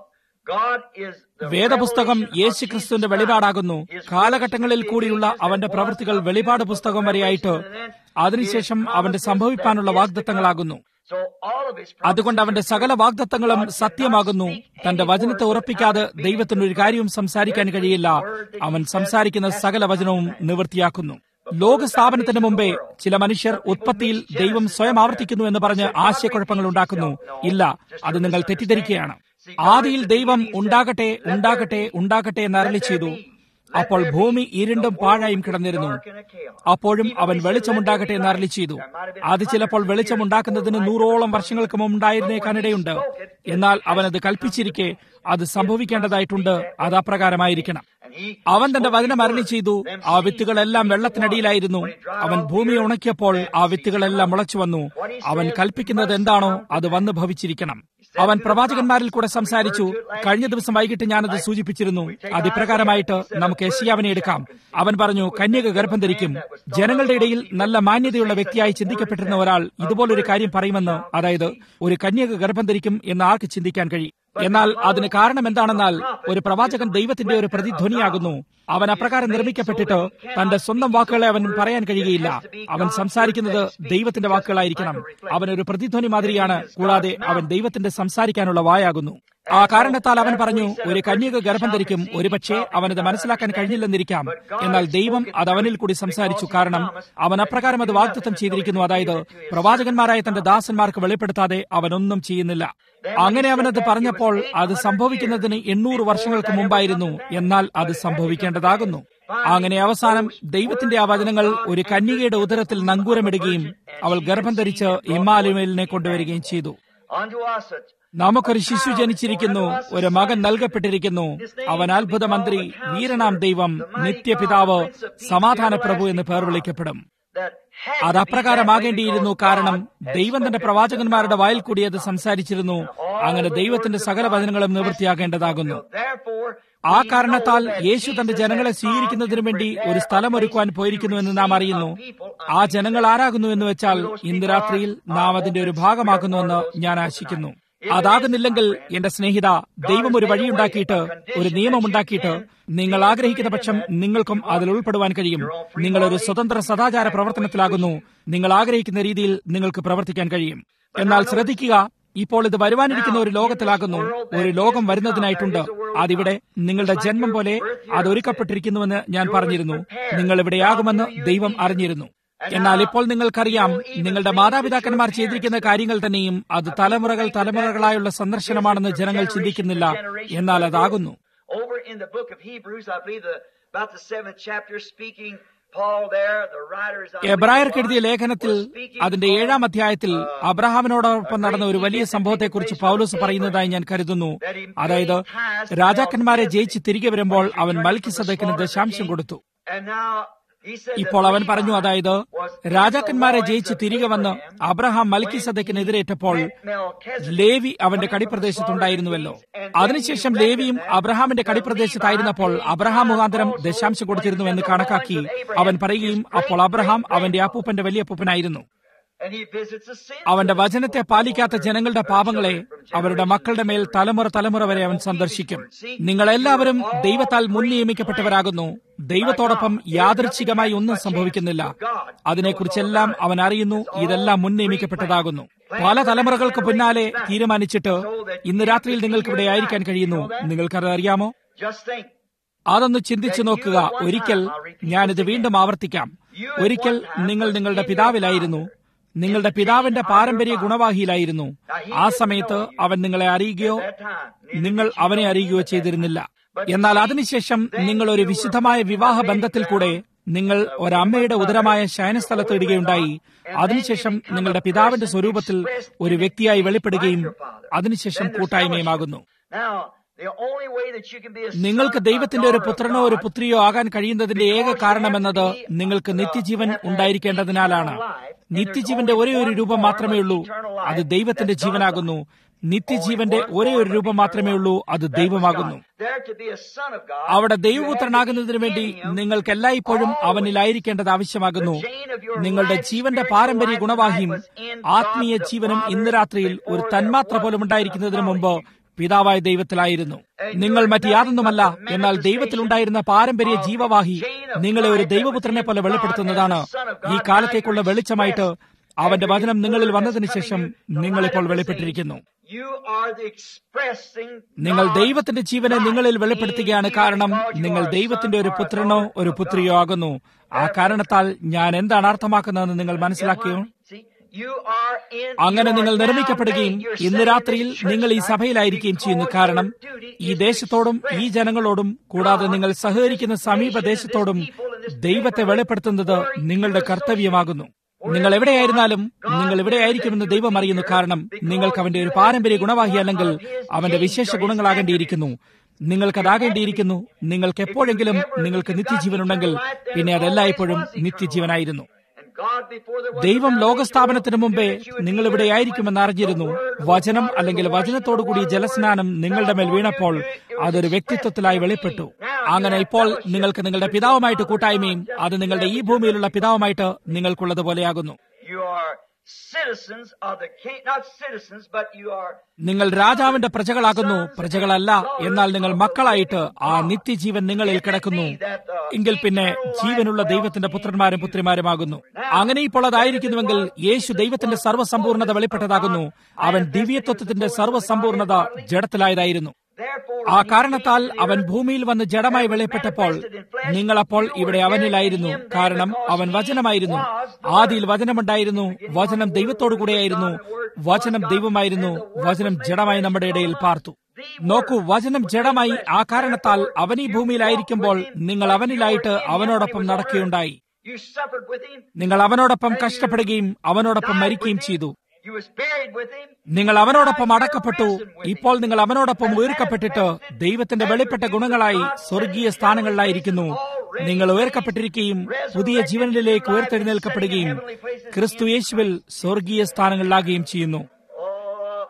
വേദപുസ്തകം യേശുക്രിസ്തുവിന്റെ വെളിപാടാകുന്നു കാലഘട്ടങ്ങളിൽ കൂടിയുള്ള അവന്റെ പ്രവൃത്തികൾ വെളിപാട് പുസ്തകം വരെയായിട്ട് അതിനുശേഷം അവന്റെ സംഭവിപ്പാനുള്ള വാഗ്ദത്തങ്ങളാകുന്നു അതുകൊണ്ട് അവന്റെ സകല വാഗ്ദത്തങ്ങളും സത്യമാകുന്നു തന്റെ വചനത്തെ ഉറപ്പിക്കാതെ ദൈവത്തിന് ഒരു കാര്യവും സംസാരിക്കാൻ കഴിയില്ല അവൻ സംസാരിക്കുന്ന സകല വചനവും നിവൃത്തിയാക്കുന്നു ലോക സ്ഥാപനത്തിന് മുമ്പേ ചില മനുഷ്യർ ഉത്പത്തിയിൽ ദൈവം സ്വയം ആവർത്തിക്കുന്നു എന്ന് പറഞ്ഞ് ആശയക്കുഴപ്പങ്ങൾ ഉണ്ടാക്കുന്നു ഇല്ല അത് നിങ്ങൾ തെറ്റിദ്ധരിക്കുകയാണ് ആദിയിൽ ദൈവം ഉണ്ടാകട്ടെ ഉണ്ടാകട്ടെ ഉണ്ടാകട്ടെ എന്ന് അരളി ചെയ്തു അപ്പോൾ ഭൂമി ഇരുണ്ടും പാഴായും കിടന്നിരുന്നു അപ്പോഴും അവൻ വെളിച്ചമുണ്ടാകട്ടെ എന്ന് അരളി ചെയ്തു അത് ചിലപ്പോൾ വെളിച്ചമുണ്ടാക്കുന്നതിന് നൂറോളം വർഷങ്ങൾക്ക് മുമ്പ് ഉണ്ടായിരുന്നേക്കാനിടയുണ്ട് എന്നാൽ അവൻ അത് കൽപ്പിച്ചിരിക്കെ അത് സംഭവിക്കേണ്ടതായിട്ടുണ്ട് അത് അപ്രകാരമായിരിക്കണം അവൻ തന്റെ വചനം അരളി ചെയ്തു ആ വിത്തുകളെല്ലാം വെള്ളത്തിനടിയിലായിരുന്നു അവൻ ഭൂമിയെ ഉണക്കിയപ്പോൾ ആ വിത്തുകളെല്ലാം മുളച്ചു വന്നു അവൻ കൽപ്പിക്കുന്നത് എന്താണോ അത് വന്ന് ഭവിച്ചിരിക്കണം അവൻ പ്രവാചകന്മാരിൽ കൂടെ സംസാരിച്ചു കഴിഞ്ഞ ദിവസം വൈകിട്ട് ഞാനത് സൂചിപ്പിച്ചിരുന്നു അത് ഇപ്രകാരമായിട്ട് നമുക്ക് യശിയാവിനെ എടുക്കാം അവൻ പറഞ്ഞു കന്യക ഗർഭം ധരിക്കും ജനങ്ങളുടെ ഇടയിൽ നല്ല മാന്യതയുള്ള വ്യക്തിയായി ചിന്തിക്കപ്പെട്ടിരുന്ന ഒരാൾ ഇതുപോലൊരു കാര്യം പറയുമെന്ന് അതായത് ഒരു കന്യക ഗർഭം ധരിക്കും എന്ന് ആർക്ക് ചിന്തിക്കാൻ കഴിയും എന്നാൽ അതിന് കാരണം എന്താണെന്നാൽ ഒരു പ്രവാചകൻ ദൈവത്തിന്റെ ഒരു പ്രതിധ്വനിയാകുന്നു അവൻ അപ്രകാരം നിർമ്മിക്കപ്പെട്ടിട്ട് തന്റെ സ്വന്തം വാക്കുകളെ അവൻ പറയാൻ കഴിയുകയില്ല അവൻ സംസാരിക്കുന്നത് ദൈവത്തിന്റെ വാക്കുകളായിരിക്കണം അവൻ ഒരു പ്രതിധ്വനി മാതിരിയാണ് കൂടാതെ അവൻ ദൈവത്തിന്റെ സംസാരിക്കാനുള്ള വായാകുന്നു ആ കാരണത്താൽ അവൻ പറഞ്ഞു ഒരു കന്യക ഗർഭം ധരിക്കും ഒരുപക്ഷെ അവനത് മനസ്സിലാക്കാൻ കഴിഞ്ഞില്ലെന്നിരിക്കാം എന്നാൽ ദൈവം അത് അവനിൽ കൂടി സംസാരിച്ചു കാരണം അവൻ അപ്രകാരം അത് വാഗ്ദത്തം ചെയ്തിരിക്കുന്നു അതായത് പ്രവാചകന്മാരായ തന്റെ ദാസന്മാർക്ക് വെളിപ്പെടുത്താതെ അവനൊന്നും ചെയ്യുന്നില്ല അങ്ങനെ അവനത് പറഞ്ഞപ്പോൾ അത് സംഭവിക്കുന്നതിന് എണ്ണൂറ് വർഷങ്ങൾക്ക് മുമ്പായിരുന്നു എന്നാൽ അത് സംഭവിക്കേണ്ടതാകുന്നു അങ്ങനെ അവസാനം ദൈവത്തിന്റെ ആ വചനങ്ങൾ ഒരു കന്യകയുടെ ഉദരത്തിൽ നങ്കൂരമിടുകയും അവൾ ഗർഭം ധരിച്ച് ഇമ്മാലുമേലിനെ കൊണ്ടുവരികയും ചെയ്തു നമുക്കൊരു ശിശു ജനിച്ചിരിക്കുന്നു ഒരു മകൻ നൽകപ്പെട്ടിരിക്കുന്നു അവൻ അത്ഭുത മന്ത്രി വീരനാം ദൈവം നിത്യപിതാവ് സമാധാന പ്രഭു എന്ന് പേർ വിളിക്കപ്പെടും അത് അപ്രകാരമാകേണ്ടിയിരുന്നു കാരണം ദൈവം തന്റെ പ്രവാചകന്മാരുടെ വായിൽ കൂടി അത് സംസാരിച്ചിരുന്നു അങ്ങനെ ദൈവത്തിന്റെ സകല വചനങ്ങളും നിവൃത്തിയാകേണ്ടതാകുന്നു ആ കാരണത്താൽ യേശു തന്റെ ജനങ്ങളെ സ്വീകരിക്കുന്നതിനു വേണ്ടി ഒരു സ്ഥലം ഒരുക്കുവാൻ പോയിരിക്കുന്നു എന്ന് നാം അറിയുന്നു ആ ജനങ്ങൾ ആരാകുന്നു എന്ന് വെച്ചാൽ ഇന്ന് രാത്രിയിൽ നാം അതിന്റെ ഒരു ഭാഗമാക്കുന്നുവെന്ന് ഞാൻ ആശിക്കുന്നു അതാകുന്നില്ലെങ്കിൽ എന്റെ സ്നേഹിത ദൈവം ഒരു വഴിയുണ്ടാക്കിയിട്ട് ഒരു നിയമമുണ്ടാക്കിയിട്ട് നിങ്ങൾ ആഗ്രഹിക്കുന്ന പക്ഷം നിങ്ങൾക്കും അതിൽ ഉൾപ്പെടുവാൻ കഴിയും നിങ്ങൾ ഒരു സ്വതന്ത്ര സദാചാര പ്രവർത്തനത്തിലാകുന്നു നിങ്ങൾ ആഗ്രഹിക്കുന്ന രീതിയിൽ നിങ്ങൾക്ക് പ്രവർത്തിക്കാൻ കഴിയും എന്നാൽ ശ്രദ്ധിക്കുക ഇപ്പോൾ ഇത് വരുവാനിരിക്കുന്ന ഒരു ലോകത്തിലാകുന്നു ഒരു ലോകം വരുന്നതിനായിട്ടുണ്ട് അതിവിടെ നിങ്ങളുടെ ജന്മം പോലെ അത് ഒരുക്കപ്പെട്ടിരിക്കുന്നുവെന്ന് ഞാൻ പറഞ്ഞിരുന്നു നിങ്ങൾ ഇവിടെയാകുമെന്ന് ദൈവം അറിഞ്ഞിരുന്നു എന്നാൽ ഇപ്പോൾ നിങ്ങൾക്കറിയാം നിങ്ങളുടെ മാതാപിതാക്കന്മാർ ചെയ്തിരിക്കുന്ന കാര്യങ്ങൾ തന്നെയും അത് തലമുറകൾ തലമുറകളായുള്ള സന്ദർശനമാണെന്ന് ജനങ്ങൾ ചിന്തിക്കുന്നില്ല എന്നാൽ അതാകുന്നു Over in the book of Hebrews, I believe the, about the seventh chapter, speaking, Paul there, the writers. എബ്രായർക്ക് എഴുതിയ ലേഖനത്തിൽ അതിന്റെ ഏഴാം അധ്യായത്തിൽ അബ്രഹാമിനോടൊപ്പം നടന്ന ഒരു വലിയ സംഭവത്തെക്കുറിച്ച് പൗലോസ് പറയുന്നതായി ഞാൻ കരുതുന്നു അതായത് രാജാക്കന്മാരെ ജയിച്ച് തിരികെ വരുമ്പോൾ അവൻ മൽക്കി സദക്കിന് ദശാംശം കൊടുത്തു And now, he said that ഇപ്പോൾ അവൻ പറഞ്ഞു Levi അതായത് was രാജാക്കന്മാരെ in the ജയിച്ച് loins of തിരികെ വന്ന് Abraham അബ്രഹാം when മൽക്കി he സദക്കിനെതിരേറ്റപ്പോൾ met Melchizedek ലേവി അവന്റെ coming from the കടിപ്രദേശത്തുണ്ടായിരുന്നുവല്ലോ slaughter of the അതിനുശേഷം kings. And then he ലേവിയും reckoned that അബ്രഹാമിന്റെ the കടിപ്രദേശത്തായിരുന്നപ്പോൾ Levi അബ്രഹാം മുഖാന്തരം also ദശാംശം കൊടുത്തിരുന്നു എന്ന് was in the കണക്കാക്കി loins of Abraham, അവൻ പറയുകയും his great അപ്പോൾ അബ്രഹാം great അവന്റെ grandfather. അപ്പൂപ്പന്റെ വലിയപ്പൂപ്പനായിരുന്നു And he visits the sin അവന്റെ വചനത്തെ പാലിക്കാത്ത ജനങ്ങളുടെ പാപങ്ങളെ അവരുടെ മക്കളുടെ മേൽ തലമുറ തലമുറ വരെ അവൻ സന്ദർശിക്കും നിങ്ങളെല്ലാവരും ദൈവത്താൽ മുൻ നിയമിക്കപ്പെട്ടവരാകുന്നു ദൈവത്തോടൊപ്പം യാദൃച്ഛികമായി ഒന്നും സംഭവിക്കുന്നില്ല അതിനെക്കുറിച്ചെല്ലാം അവൻ അറിയുന്നു ഇതെല്ലാം മുൻ നിയമിക്കപ്പെട്ടതാകുന്നു പല തലമുറകൾക്ക് പിന്നാലെ തീരുമാനിച്ചിട്ട് ഇന്ന് രാത്രിയിൽ നിങ്ങൾക്ക് ഇവിടെ ആയിരിക്കാൻ കഴിയുന്നു നിങ്ങൾക്കത് അറിയാമോ Just think. അതൊന്ന് ചിന്തിച്ചു നോക്കുക ഒരിക്കൽ ഞാനിത് വീണ്ടും ആവർത്തിക്കാം ഒരിക്കൽ നിങ്ങൾ നിങ്ങളുടെ പിതാവിലായിരുന്നു നിങ്ങളുടെ പിതാവിന്റെ പാരമ്പര്യ ഗുണവാഹിയിലായിരുന്നു ആ സമയത്ത് അവൻ നിങ്ങളെ അറിയുകയോ നിങ്ങൾ അവനെ അറിയുകയോ ചെയ്തിരുന്നില്ല എന്നാൽ അതിനുശേഷം നിങ്ങൾ ഒരു വിശുദ്ധമായ വിവാഹ ബന്ധത്തിൽ കൂടെ നിങ്ങൾ ഒരമ്മയുടെ ഉദരമായ ശയനസ്ഥലത്ത് ഇടുകയുണ്ടായി അതിനുശേഷം നിങ്ങളുടെ പിതാവിന്റെ സ്വരൂപത്തിൽ ഒരു വ്യക്തിയായി വെളിപ്പെടുകയും അതിനുശേഷം കൂട്ടായ്മയുമാകുന്നു Now, the only way that you can be a നിങ്ങൾക്ക് son, a ദൈവത്തിന്റെ ഒരു daughter of പുത്രനോ ഒരു God പുത്രിയോ ആകാൻ കഴിയുന്നതിന്റെ ഏക കാരണമെന്നത് നിങ്ങൾക്ക് നിത്യജീവൻ ഉണ്ടായിരിക്കേണ്ടതിനാലാണ് നിത്യജീവന്റെ ഒരേ ഒരു രൂപം മാത്രമേ ഉള്ളൂ അത് ദൈവത്തിന്റെ ജീവനാകുന്നു നിത്യജീവന്റെ ഒരേ ഒരു രൂപം മാത്രമേ ഉള്ളൂ അത് ദൈവമാകുന്നു There to be a son of God, അവിടെ ദൈവപുത്രനാകുന്നതിനു വേണ്ടി നിങ്ങൾക്ക് എല്ലായ്പ്പോഴും അവനിലായിരിക്കേണ്ടത് ആവശ്യമാകുന്നു നിങ്ങളുടെ ജീവന്റെ പാരമ്പര്യ ഗുണവാഹിയും ആത്മീയ ജീവനും ഇന്ന് രാത്രിയിൽ ഒരു തന്മാത്ര പോലും ഉണ്ടായിരിക്കുന്നതിന് മുമ്പ് പിതാവായ ദൈവത്തിലായിരുന്നു നിങ്ങൾ മറ്റ് യാതൊന്നുമല്ല എന്നാൽ ദൈവത്തിലുണ്ടായിരുന്ന പാരമ്പര്യ ജീവവാഹി നിങ്ങളെ ഒരു ദൈവപുത്രനെ പോലെ വെളിപ്പെടുത്തുന്നതാണ് ഈ കാലത്തേക്കുള്ള വെളിച്ചമായിട്ട് അവന്റെ വചനം നിങ്ങളിൽ വന്നതിന് ശേഷം നിങ്ങളിപ്പോൾ വെളിപ്പെട്ടിരിക്കുന്നു You are the expressing നിങ്ങൾ God ദൈവത്തിന്റെ ജീവനെ നിങ്ങളിൽ വെളിപ്പെടുത്തുകയാണ് കാരണം നിങ്ങൾ ദൈവത്തിന്റെ ഒരു പുത്രനോ ഒരു പുത്രിയോ ആകുന്നു ആ കാരണത്താൽ ഞാൻ എന്താണ് അർത്ഥമാക്കുന്നതെന്ന് നിങ്ങൾ മനസ്സിലാക്കിയോ See, you are in അങ്ങനെ you are നിങ്ങൾ now നിർമ്മിക്കപ്പെടുകയും made. You're ഇന്ന് sitting in രാത്രിയിൽ this church നിങ്ങൾ ഈ tonight സഭയിലായിരിക്കുകയും ചെയ്യുന്നു because കാരണം your duty ഈ is to ദേശത്തോടും ഈ express ജനങ്ങളോടും കൂടാതെ നിങ്ങൾ സഹകരിക്കുന്ന സമീപ ദേശത്തോടും ദൈവത്തെ വെളിപ്പെടുത്തുന്നത് നിങ്ങളുടെ കർത്തവ്യമാകുന്നു നിങ്ങൾ എവിടെയായിരുന്നാലും നിങ്ങൾ എവിടെയായിരിക്കുമെന്ന് ദൈവം അറിയുന്നു കാരണം നിങ്ങൾക്ക് അവന്റെ ഒരു പാരമ്പര്യ ഗുണവാഹി അല്ലെങ്കിൽ അവന്റെ വിശേഷ ഗുണങ്ങളാകേണ്ടിയിരിക്കുന്നു നിങ്ങൾക്കതാകേണ്ടിയിരിക്കുന്നു നിങ്ങൾക്ക് എപ്പോഴെങ്കിലും നിങ്ങൾക്ക് നിത്യജീവൻ ഉണ്ടെങ്കിൽ പിന്നെ അതെല്ലായ്പ്പോഴും നിത്യജീവനായിരുന്നു And God before there was ദൈവം a ലോകസ്ഥാപനത്തിന് മുമ്പേ foundation, you would നിങ്ങൾ be ഇവിടെ here. ആയിരിക്കുമെന്ന് അറിഞ്ഞിരുന്നു വചനം അല്ലെങ്കിൽ വചനത്തോടുകൂടി ജലസ്നാനം നിങ്ങളുടെ മേൽ വീണപ്പോൾ അതൊരു വ്യക്തിത്വത്തിലായി വെളിപ്പെട്ടു അങ്ങനെ ഇപ്പോൾ നിങ്ങൾക്ക് നിങ്ങളുടെ പിതാവുമായിട്ട് കൂട്ടായ്മയും അത് നിങ്ങളുടെ ഈ ഭൂമിയിലുള്ള പിതാവുമായിട്ട് നിങ്ങൾക്കുള്ളതുപോലെയാകുന്നു You are citizens of the king, not citizens, but you are നിങ്ങൾ രാജാവിന്റെ പ്രജകളാകുന്നു പ്രജകളല്ല എന്നാൽ നിങ്ങൾ മക്കളായിട്ട് ആ നിത്യജീവൻ നിങ്ങളിൽ കിടക്കുന്നു എങ്കിൽ പിന്നെ ജീവനുള്ള ദൈവത്തിന്റെ പുത്രന്മാരും പുത്രിമാരുമാകുന്നു അങ്ങനെ ഇപ്പോൾ അതായിരിക്കുന്നുവെങ്കിൽ യേശു ദൈവത്തിന്റെ സർവ്വസമ്പൂർണത വെളിപ്പെട്ടതാകുന്നു അവൻ ദിവ്യത്വത്തിന്റെ സർവ്വസമ്പൂർണത ജഡത്തിലായതായിരുന്നു therefore ആ കാരണത്താൽ അവൻ ഭൂമിയിൽ വന്ന് ജഡമായി വെളിപ്പെട്ടപ്പോൾ നിങ്ങളപ്പോൾ ഇവിടെ അവനിലായിരുന്നു കാരണം അവൻ വചനമായിരുന്നു ആദിയിൽ വചനമുണ്ടായിരുന്നു വചനം ദൈവത്തോടു കൂടെയായിരുന്നു വചനം ദൈവമായിരുന്നു വചനം ജഡമായി നമ്മുടെ ഇടയിൽ പാർത്തു നോക്കൂ വചനം ജഡമായി ആ കാരണത്താൽ അവൻ ഈ ഭൂമിയിലായിരിക്കുമ്പോൾ നിങ്ങൾ അവനിലായിട്ട് അവനോടൊപ്പം നടക്കുകയുണ്ടായി you suffered with him, നിങ്ങൾ അവനോടൊപ്പം കഷ്ടപ്പെടുകയും അവനോടൊപ്പം മരിക്കുകയും ചെയ്തു you was buried with him, നിങ്ങൾ അവനോടൊപ്പം അടക്കപ്പെട്ടു ഇപ്പോൾ നിങ്ങൾ അവനോടൊപ്പം ഉയർക്കപ്പെട്ടിട്ട് ദൈവത്തിന്റെ വെളിപ്പെട്ട ഗുണങ്ങളായി സ്വർഗീയ സ്ഥാനങ്ങളിലായിരിക്കുന്നു നിങ്ങൾ ഉയർക്കപ്പെട്ടിരിക്കുകയും പുതിയ ജീവനിലേക്ക് ഉയർത്തെഴുന്നേൽക്കപ്പെടുകയും ക്രിസ്തു യേശുവിൽ സ്വർഗീയ സ്ഥാനങ്ങളിലാകുകയും ചെയ്യുന്നു oh,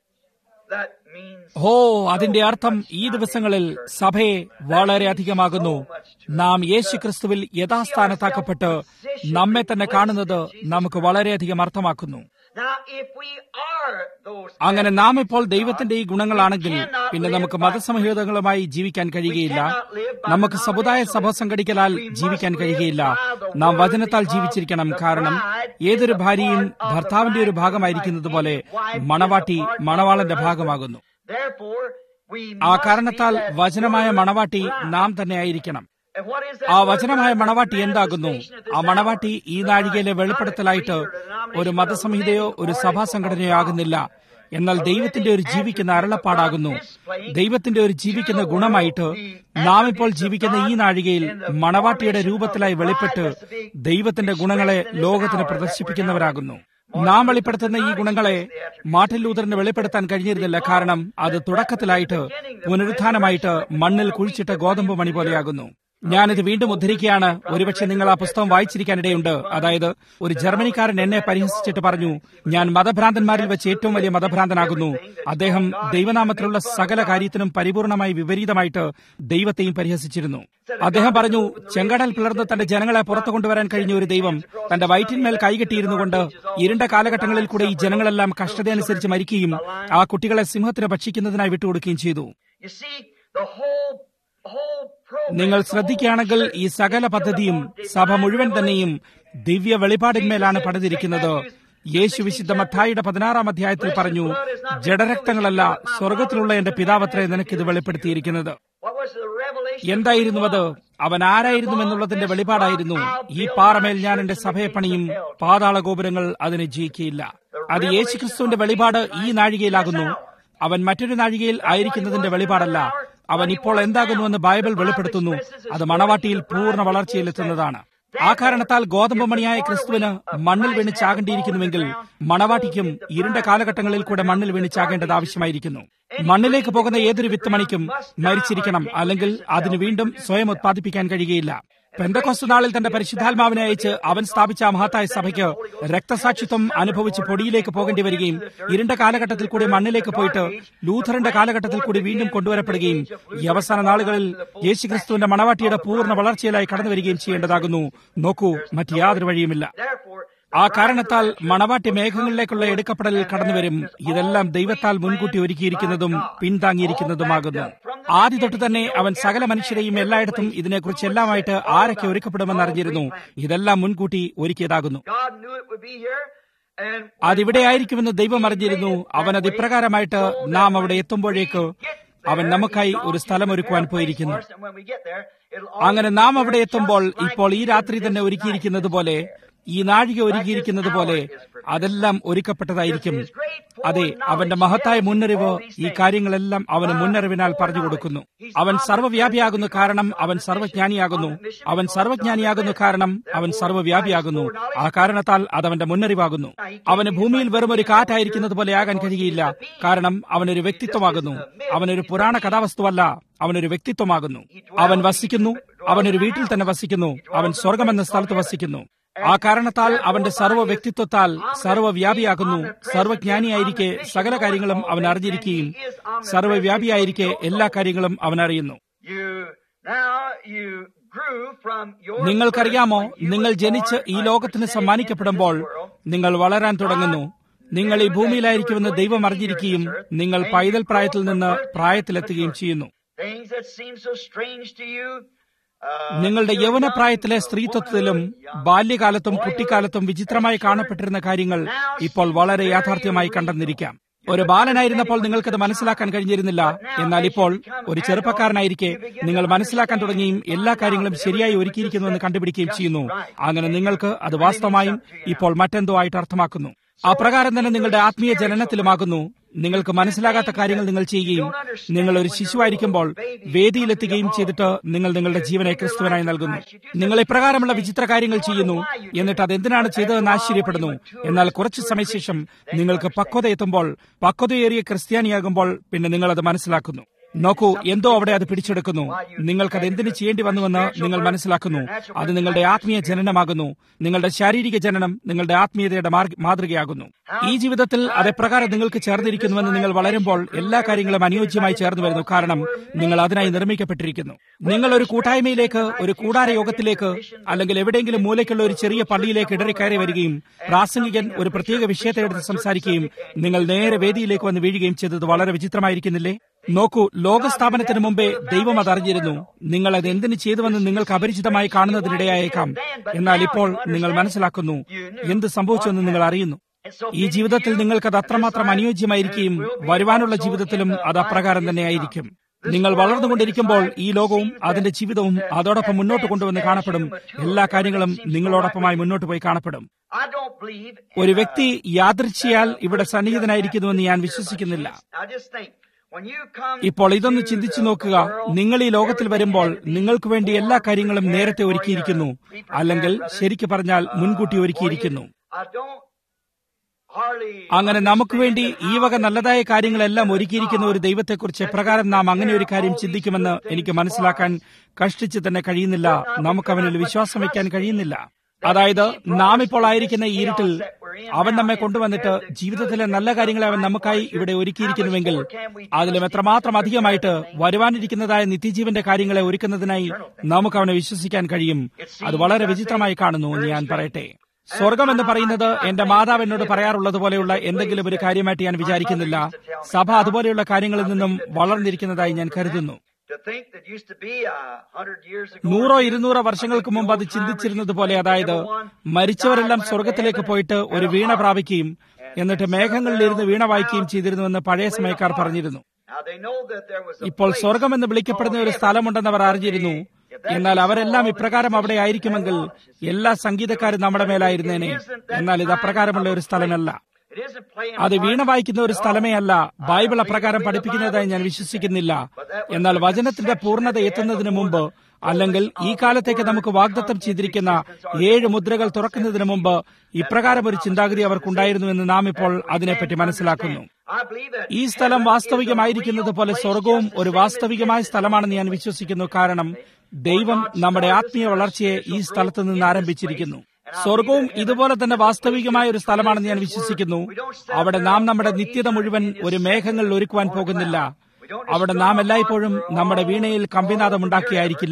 that means ഓ അതിന്റെ അർത്ഥം ഈ ദിവസങ്ങളിൽ സഭയെ വളരെ അധികമാകുന്നു നാം യേശു ക്രിസ്തുവിൽ യഥാസ്ഥാനത്താക്കപ്പെട്ട് നമ്മെ തന്നെ കാണുന്നത് നമുക്ക് വളരെയധികം അർത്ഥമാക്കുന്നു now if we are those അങ്ങനെ നാം ഇപ്പോൾ ദൈവത്തിന്റെ ഈ ഗുണങ്ങളാണെങ്കിൽ പിന്നെ നമുക്ക് മതസംഹിതങ്ങളുമായി ജീവിക്കാൻ കഴിയുകയില്ല നമുക്ക് സമുദായ സഭ സംഘടിക്കലാൽ ജീവിക്കാൻ കഴിയുകയില്ല നാം വചനത്താൽ ജീവിച്ചിരിക്കണം കാരണം ഏതൊരു ഭാര്യയും ഭർത്താവിന്റെ ഒരു ഭാഗമായിരിക്കുന്നത് പോലെ മണവാട്ടി മണവാളന്റെ ഭാഗമാകുന്നു therefore we ആ must കാരണത്താൽ be that വചനമായ word മണവാട്ടി bride. നാം തന്നെ ആയിരിക്കണം And what is that ആ word വചനമായ bride? മണവാട്ടി എന്താകുന്നു Manifestation of this ആ മണവാട്ടി hour. ഈ നാഴികയിലെ Not a വെളിപ്പെടുത്തലായിട്ട് creed or denomination, ഒരു but a മതസംഹിതയോ living ഒരു oracle സഭാ of സംഘടനയോ God. ആകുന്നില്ല എന്നാൽ ദൈവത്തിന്റെ ഒരു ജീവിക്കുന്ന അരുളപ്പാടാകുന്നു ദൈവത്തിന്റെ ഒരു ജീവിക്കുന്ന ഗുണമായിട്ട് നാം ഇപ്പോൾ ജീവിക്കുന്ന ഈ നാഴികയിൽ മണവാട്ടിയുടെ രൂപത്തിലായി വെളിപ്പെട്ട് ദൈവത്തിന്റെ ഗുണങ്ങളെ ലോകത്തിന് പ്രദർശിപ്പിക്കുന്നവരാകുന്നു നാം വെളിപ്പെടുത്തുന്ന ഈ ഗുണങ്ങളെ മാർട്ടിൻ ലൂതറിന് വെളിപ്പെടുത്താൻ കഴിഞ്ഞിരുന്നില്ല കാരണം അത് തുടക്കത്തിലായിട്ട് പുനരുത്ഥാനമായിട്ട് മണ്ണിൽ കുഴിച്ചിട്ട ഗോതമ്പ് മണി പോലെയാകുന്നു ഞാനിത് വീണ്ടും ഉദ്ധരിക്കുകയാണ് ഒരുപക്ഷെ നിങ്ങൾ ആ പുസ്തകം വായിച്ചിരിക്കാനിടയുണ്ട് അതായത് ഒരു ജർമ്മനിക്കാരൻ എന്നെ പരിഹസിച്ചിട്ട് പറഞ്ഞു ഞാൻ മതഭ്രാന്തന്മാരിൽ വെച്ച് ഏറ്റവും വലിയ മതഭ്രാന്തനാകുന്നു അദ്ദേഹം ദൈവനാമത്തിലുള്ള സകല കാര്യത്തിനും പരിപൂർണമായി വിപരീതമായിട്ട് ദൈവത്തെയും പരിഹസിച്ചിരുന്നു അദ്ദേഹം പറഞ്ഞു ചെങ്കടൽ പിളർന്ന് തന്റെ ജനങ്ങളെ പുറത്തു കൊണ്ടുവരാൻ കഴിഞ്ഞ ഒരു ദൈവം തന്റെ വയറ്റിന്മേൽ കൈകെട്ടിയിരുന്നു കൊണ്ട് ഇരുണ്ട കാലഘട്ടങ്ങളിൽ കൂടെ ഈ ജനങ്ങളെല്ലാം കഷ്ടതയനുസരിച്ച് മരിക്കുകയും ആ കുട്ടികളെ സിംഹത്തിന് ഭക്ഷിക്കുന്നതിനായി വിട്ടുകൊടുക്കുകയും ചെയ്തു You see, the whole, whole program, നിങ്ങൾ the whole ശ്രദ്ധിക്കുകയാണെങ്കിൽ ഈ സകല പദ്ധതിയും സഭ മുഴുവൻ തന്നെയും ദിവ്യ വെളിപാടിന്മേലാണ് പണിതിരിക്കുന്നത് യേശു വിശുദ്ധ മത്തായിയുടെ പതിനാറാം അധ്യായത്തിൽ പറഞ്ഞു ജഡരക്തങ്ങളല്ല സ്വർഗത്തിലുള്ള എന്റെ പിതാവത്രേ നിനക്കിത് വെളിപ്പെടുത്തിയിരിക്കുന്നത് What was the revelation? എന്തായിരുന്നു അത് അവൻ ആരായിരുന്നു എന്നുള്ളതിന്റെ വെളിപാടായിരുന്നു ഈ പാറമേൽ ഞാൻ എന്റെ സഭയെ പണിയും പാതാള ഗോപുരങ്ങൾ അതിനെ ജയിക്കുകയില്ല അത് യേശുക്രിസ്തുവിന്റെ വെളിപാട് ഈ നാഴികയിലാകുന്നു അവൻ മറ്റൊരു നാഴികയിൽ ആയിരിക്കുന്നതിന്റെ വെളിപാടല്ല അവൻ ഇപ്പോൾ എന്താകുന്നുവെന്ന് ബൈബിൾ വെളിപ്പെടുത്തുന്നു അത് മണവാട്ടിയിൽ പൂർണ്ണ വളർച്ചയിലെത്തുന്നതാണ് ആ കാരണത്താൽ ഗോതമ്പ് മണിയായ ക്രിസ്തുവിന് മണ്ണിൽ വീണ് ചാകേണ്ടിയിരിക്കുന്നുവെങ്കിൽ മണവാട്ടിക്കും ഇരുണ്ട കാലഘട്ടങ്ങളിൽ കൂടെ മണ്ണിൽ വീണ് ചാകേണ്ടത് ആവശ്യമായിരിക്കുന്നു മണ്ണിലേക്ക് പോകുന്ന ഏതൊരു വിത്തുമണിക്കും മരിച്ചിരിക്കണം അല്ലെങ്കിൽ അതിന് വീണ്ടും സ്വയം ഉത്പാദിപ്പിക്കാൻ കഴിയുകയില്ല പെന്തക്കോസ്തു നാളിൽ തന്റെ പരിശുദ്ധാത്മാവിനെ അയച്ച് അവൻ സ്ഥാപിച്ച ആ മഹത്തായ സഭയ്ക്ക് രക്തസാക്ഷിത്വം അനുഭവിച്ച് പൊടിയിലേക്ക് പോകേണ്ടി വരികയും ഇരുണ്ട കാലഘട്ടത്തിൽ കൂടി മണ്ണിലേക്ക് പോയിട്ട് ലൂഥറിന്റെ കാലഘട്ടത്തിൽ കൂടി വീണ്ടും കൊണ്ടുവരപ്പെടുകയും ഈ അവസാന നാളുകളിൽ യേശുക്രിസ്തുവിന്റെ മണവാട്ടിയുടെ പൂർണ്ണ വളർച്ചയിലായി കടന്നു വരികയും ചെയ്യേണ്ടതാകുന്നു നോക്കൂ മറ്റ് യാതൊരു വഴിയുമില്ല Therefore, ആ കാരണത്താൽ മണവാട്ടി മേഘങ്ങളിലേക്കുള്ള എടുക്കപ്പെടൽ കടന്നുവരും ഇതെല്ലാം ദൈവത്താൽ മുൻകൂട്ടി ഒരുക്കിയിരിക്കുന്നതും പിന്താങ്ങിയിരിക്കുന്നതുമാകുന്നു ആദ്യ തൊട്ട് തന്നെ അവൻ സകല മനുഷ്യരെയും എല്ലായിടത്തും ഇതിനെക്കുറിച്ച് എല്ലാമായിട്ട് ആരൊക്കെ ഒരുക്കപ്പെടുമെന്ന് അറിഞ്ഞിരുന്നു ഇതെല്ലാം മുൻകൂട്ടി ഒരുക്കിയതാകുന്നു God knew it would be here. And അതിവിടെ ആയിരിക്കുമെന്ന് ദൈവം അറിഞ്ഞിരുന്നു അവൻ അത് ഇപ്രകാരമായിട്ട് നാം അവിടെ എത്തുമ്പോഴേക്ക് അവൻ നമുക്കായി ഒരു സ്ഥലം ഒരുക്കുവാൻ പോയിരിക്കുന്നു And when we get there, it'll all അങ്ങനെ നാം അവിടെ എത്തുമ്പോൾ ഇപ്പോൾ ഈ രാത്രി തന്നെ ഒരുക്കിയിരിക്കുന്നത് പോലെ ഈ നാഴിക ഒരുക്കിയിരിക്കുന്നത് പോലെ അതെല്ലാം ഒരുക്കപ്പെട്ടതായിരിക്കും അതെ അവന്റെ മഹത്തായ മുന്നറിവ് ഈ കാര്യങ്ങളെല്ലാം അവന് മുന്നറിവിനാൽ പറഞ്ഞു കൊടുക്കുന്നു അവൻ സർവ്വവ്യാപിയാകുന്നു കാരണം അവൻ സർവ്വജ്ഞാനിയാകുന്നു അവൻ സർവ്വജ്ഞാനിയാകുന്നു കാരണം അവൻ സർവ്വവ്യാപിയാകുന്നു ആ കാരണത്താൽ അതവന്റെ മുന്നറിവാകുന്നു അവന് ഭൂമിയിൽ വെറും ഒരു കാറ്റായിരിക്കുന്നത് പോലെ ആകാൻ കഴിയില്ല കാരണം അവനൊരു വ്യക്തിത്വമാകുന്നു അവനൊരു പുരാണ കഥാവസ്തുവല്ല അവനൊരു വ്യക്തിത്വമാകുന്നു അവൻ വസിക്കുന്നു അവനൊരു വീട്ടിൽ തന്നെ വസിക്കുന്നു അവൻ സ്വർഗമെന്ന സ്ഥലത്ത് വസിക്കുന്നു ആ കാരണത്താൽ അവന്റെ സർവ്വ വ്യക്തിത്വത്താൽ സർവ്വവ്യാപിയാകുന്നു സർവ്വജ്ഞാനിയായിരിക്കെ സകല കാര്യങ്ങളും അവൻ അറിഞ്ഞിരിക്കുകയും സർവ്വവ്യാപിയായിരിക്കെ എല്ലാ കാര്യങ്ങളും അവൻ അറിയുന്നു You now you grew from your നിങ്ങൾക്കറിയാമോ birth when you നിങ്ങൾ were ജനിച്ച് born, ഈ when you ലോകത്തിന് presented സമ്മാനിക്കപ്പെടുമ്പോൾ into this world, നിങ്ങൾ വളരാൻ തുടങ്ങുന്നു നിങ്ങൾ ഈ ഭൂമിയിലായിരിക്കുമെന്ന് ദൈവം അറിഞ്ഞിരിക്കുകയും നിങ്ങൾ പൈതൽ പ്രായത്തിൽ നിന്ന് പ്രായത്തിലെത്തുകയും ചെയ്യുന്നു things that seem so strange to you, uh, നിങ്ങളുടെ your യൗവനപ്രായത്തിലെ young സ്ത്രീത്വത്തിലും womanhood, ബാല്യകാലത്തും കുട്ടിക്കാലത്തും വിചിത്രമായി കാണപ്പെട്ടിരുന്ന കാര്യങ്ങൾ ഇപ്പോൾ വളരെ യാഥാർത്ഥ്യമായി കണ്ടെന്നിരിക്കാം ഒരു ബാലനായിരുന്നപ്പോൾ നിങ്ങൾക്കത് മനസ്സിലാക്കാൻ കഴിഞ്ഞിരുന്നില്ല എന്നാൽ ഇപ്പോൾ ഒരു ചെറുപ്പക്കാരനായിരിക്കെ നിങ്ങൾ മനസ്സിലാക്കാൻ തുടങ്ങിയും എല്ലാ കാര്യങ്ങളും ശരിയായി ഒരുക്കിയിരിക്കുന്നുവെന്ന് കണ്ടുപിടിക്കുകയും ചെയ്യുന്നു അങ്ങനെ നിങ്ങൾക്ക് അത് വാസ്തവമായും ഇപ്പോൾ മറ്റെന്തോ ആയിട്ട് അർത്ഥമാക്കുന്നു അപ്രകാരം തന്നെ നിങ്ങളുടെ ആത്മീയ ജനനത്തിലുമാകുന്നു നിങ്ങൾക്ക് മനസ്സിലാകാത്ത കാര്യങ്ങൾ നിങ്ങൾ ചെയ്യുകയും നിങ്ങൾ ഒരു ശിശുവായിരിക്കുമ്പോൾ വേദിയിലെത്തുകയും ചെയ്തിട്ട് നിങ്ങൾ നിങ്ങളുടെ ജീവനെ ക്രിസ്തുവിനായി നൽകുന്നു നിങ്ങൾ ഇപ്രകാരമുള്ള വിചിത്ര കാര്യങ്ങൾ ചെയ്യുന്നു എന്നിട്ട് അതെന്തിനാണ് ചെയ്തതെന്ന് ആശ്ചര്യപ്പെടുന്നു എന്നാൽ കുറച്ചു സമയശേഷം നിങ്ങൾക്ക് പക്വത എത്തുമ്പോൾ പക്വതയേറിയ ക്രിസ്ത്യാനിയാകുമ്പോൾ പിന്നെ നിങ്ങൾ അത് മനസ്സിലാക്കുന്നു നോക്കൂ എന്തോ അവിടെ അത് പിടിച്ചെടുക്കുന്നു നിങ്ങൾക്കത് എന്തിനു ചെയ്യേണ്ടി വന്നുവെന്ന് നിങ്ങൾ മനസ്സിലാക്കുന്നു അത് നിങ്ങളുടെ ആത്മീയ ജനനമാകുന്നു നിങ്ങളുടെ ശാരീരിക ജനനം നിങ്ങളുടെ ആത്മീയതയുടെ മാർഗ- മാതൃകയാകുന്നു ഈ ജീവിതത്തിൽ അതെപ്രകാരം നിങ്ങൾക്ക് ചേർന്നിരിക്കുന്നുവെന്ന് നിങ്ങൾ വളരുമ്പോൾ എല്ലാ കാര്യങ്ങളും അനുയോജ്യമായി ചേർന്ന് വരുന്നു കാരണം നിങ്ങൾ അതിനായി നിർമ്മിക്കപ്പെട്ടിരിക്കുന്നു നിങ്ങൾ ഒരു കൂട്ടായ്മയിലേക്ക് ഒരു കൂടാര യോഗത്തിലേക്ക് അല്ലെങ്കിൽ എവിടെയെങ്കിലും മൂലയ്ക്കുള്ള ഒരു ചെറിയ പള്ളിയിലേക്ക് ഇടറി കയറി വരികയും പ്രാസംഗികൻ ഒരു പ്രത്യേക വിഷയത്തെ എടുത്ത് സംസാരിക്കുകയും നിങ്ങൾ നേരെ വേദിയിലേക്ക് വന്ന് വീഴുകയും ചെയ്തത് വളരെ വിചിത്രമായിരിക്കുന്നില്ലേ നോക്കൂ ലോകസ്ഥാപനത്തിന് മുമ്പേ ദൈവം അത് അറിഞ്ഞിരുന്നു നിങ്ങൾ അത് എന്തിനു ചെയ്തുവെന്ന് നിങ്ങൾക്ക് അപരിചിതമായി കാണുന്നതിനിടയായേക്കാം എന്നാൽ ഇപ്പോൾ നിങ്ങൾ മനസ്സിലാക്കുന്നു എന്ത് സംഭവിച്ചുവെന്ന് നിങ്ങൾ അറിയുന്നു ഈ ജീവിതത്തിൽ നിങ്ങൾക്കത് അത്രമാത്രം അനുയോജ്യമായിരിക്കുകയും വരുവാനുള്ള ജീവിതത്തിലും അത് അപ്രകാരം തന്നെയായിരിക്കും നിങ്ങൾ വളർന്നുകൊണ്ടിരിക്കുമ്പോൾ ഈ ലോകവും അതിന്റെ ജീവിതവും അതോടൊപ്പം മുന്നോട്ട് കൊണ്ടുവന്ന് കാണപ്പെടും എല്ലാ കാര്യങ്ങളും നിങ്ങളോടൊപ്പമായി മുന്നോട്ട് പോയി കാണപ്പെടും I don't believe ഒരു വ്യക്ി യാദൃച്ഛയാൽ ഇവിടെ സന്നിഹിതനായിരിക്കുന്നുവെന്ന് ഞാൻ വിശ്വസിക്കുന്നില്ല I just think when you come ഇപ്പോൾ ഇതൊന്ന് to ചിന്തിച്ചു the നോക്കുക world, നിങ്ങൾ ഈ ലോകത്തിൽ വരുമ്പോൾ നിങ്ങൾക്ക് വേണ്ടി എല്ലാ കാര്യങ്ങളും നേരത്തെ ഒരുക്കിയിരിക്കുന്നു അല്ലെങ്കിൽ ശരിക്കു പറഞ്ഞാൽ മുൻകൂട്ടി ഒരുക്കിയിരിക്കുന്നു I don't hardly അങ്ങനെ നമുക്ക് വേണ്ടി ഈ വക നല്ലതായ കാര്യങ്ങളെല്ലാം ഒരുക്കിയിരിക്കുന്ന ഒരു ദൈവത്തെക്കുറിച്ച് എപ്രകാരം നാം അങ്ങനെ ഒരു കാര്യം ചിന്തിക്കുമെന്ന് എനിക്ക് മനസ്സിലാക്കാൻ കഷ്ടിച്ച് തന്നെ കഴിയുന്നില്ല നമുക്ക് അവനിൽ വിശ്വാസം വയ്ക്കാൻ കഴിയുന്നില്ല അതായത് നാം ഇപ്പോൾ ആയിരിക്കുന്ന ഈ ഇരുട്ടിൽ അവൻ നമ്മെ കൊണ്ടുവന്നിട്ട് ജീവിതത്തിലെ നല്ല കാര്യങ്ങളെ അവൻ നമുക്കായി ഇവിടെ ഒരുക്കിയിരിക്കുന്നുവെങ്കിൽ അതിലും എത്രമാത്രം അധികമായിട്ട് വരുവാനിരിക്കുന്നതായ നിത്യജീവന്റെ കാര്യങ്ങളെ ഒരുക്കുന്നതിനായി നമുക്ക് അവനെ വിശ്വസിക്കാൻ കഴിയും അത് വളരെ വിചിത്രമായി കാണുന്നു എന്ന് ഞാൻ പറയട്ടെ സ്വർഗം എന്ന് പറയുന്നത് എന്റെ മാതാവ് എന്നോട് പറയാറുള്ളത് പോലെയുള്ള എന്തെങ്കിലും ഒരു കാര്യമായിട്ട് ഞാൻ വിചാരിക്കുന്നില്ല സഭ അതുപോലെയുള്ള കാര്യങ്ങളിൽ നിന്നും വളർന്നിരിക്കുന്നതായി ഞാൻ കരുതുന്നു to think that used to be a hundred years ago. നൂറോ ഇരുന്നൂറോ വർഷങ്ങൾക്ക് മുമ്പ് അത് ചിന്തിച്ചിരുന്നത് പോലെ അതായത് മരിച്ചവരെല്ലാം സ്വർഗത്തിലേക്ക് പോയിട്ട് ഒരു വീണ പ്രാപിക്കുകയും എന്നിട്ട് മേഘങ്ങളിലിരുന്ന് വീണ വായിക്കുകയും ചെയ്തിരുന്നുവെന്ന് പഴയ സമയക്കാർ പറഞ്ഞിരുന്നു Now they know that there was a ഇപ്പോൾ place സ്വർഗം എന്ന് വിളിക്കപ്പെടുന്ന ഒരു സ്ഥലമുണ്ടെന്ന് അവർ അറിഞ്ഞിരുന്നു എന്നാൽ അവരെല്ലാം ഇപ്രകാരം അവിടെ ആയിരിക്കുമെങ്കിൽ എല്ലാ സംഗീതക്കാരും നമ്മുടെ മേലായിരുന്നേനെ എന്നാൽ ഇത് അപ്രകാരമുള്ള ഒരു സ്ഥലമല്ല It isn't playing അത് വീണ വായിക്കുന്ന ഒരു സ്ഥലമേ അല്ല ബൈബിൾ അപ്രകാരം പഠിപ്പിക്കുന്നതായി ഞാൻ വിശ്വസിക്കുന്നില്ല എന്നാൽ വചനത്തിന്റെ പൂർണ്ണത എത്തുന്നതിന് മുമ്പ് അല്ലെങ്കിൽ ഈ കാലത്തേക്ക് നമുക്ക് വാഗ്ദത്തം ചെയ്തിരിക്കുന്ന ഏഴ് മുദ്രകൾ തുറക്കുന്നതിന് മുമ്പ് ഇപ്രകാരം ഒരു ചിന്താഗതി അവർക്കുണ്ടായിരുന്നുവെന്ന് നാം ഇപ്പോൾ അതിനെപ്പറ്റി മനസ്സിലാക്കുന്നു I believe that ഈ സ്ഥലം വാസ്തവികമായിരിക്കുന്നത് പോലെ സ്വർഗവും ഒരു വാസ്തവികമായ സ്ഥലമാണെന്ന് ഞാൻ വിശ്വസിക്കുന്നു കാരണം ദൈവം നമ്മുടെ ആത്മീയ വളർച്ചയെ ഈ സ്ഥലത്ത് നിന്ന് ആരംഭിച്ചിരിക്കുന്നു സ്വർഗവും ഇതുപോലെ തന്നെ വാസ്തവികമായ ഒരു സ്ഥലമാണെന്ന് ഞാൻ വിശ്വസിക്കുന്നു അവിടെ നാം നമ്മുടെ നിത്യത മുഴുവൻ ഒരു മേഘങ്ങളിൽ ഒരുക്കുവാൻ പോകുന്നില്ല അവിടെ നാം എല്ലായ്പ്പോഴും നമ്മുടെ വീണയിൽ കമ്പിനാദം ഉണ്ടാക്കിയായിരിക്കില്ല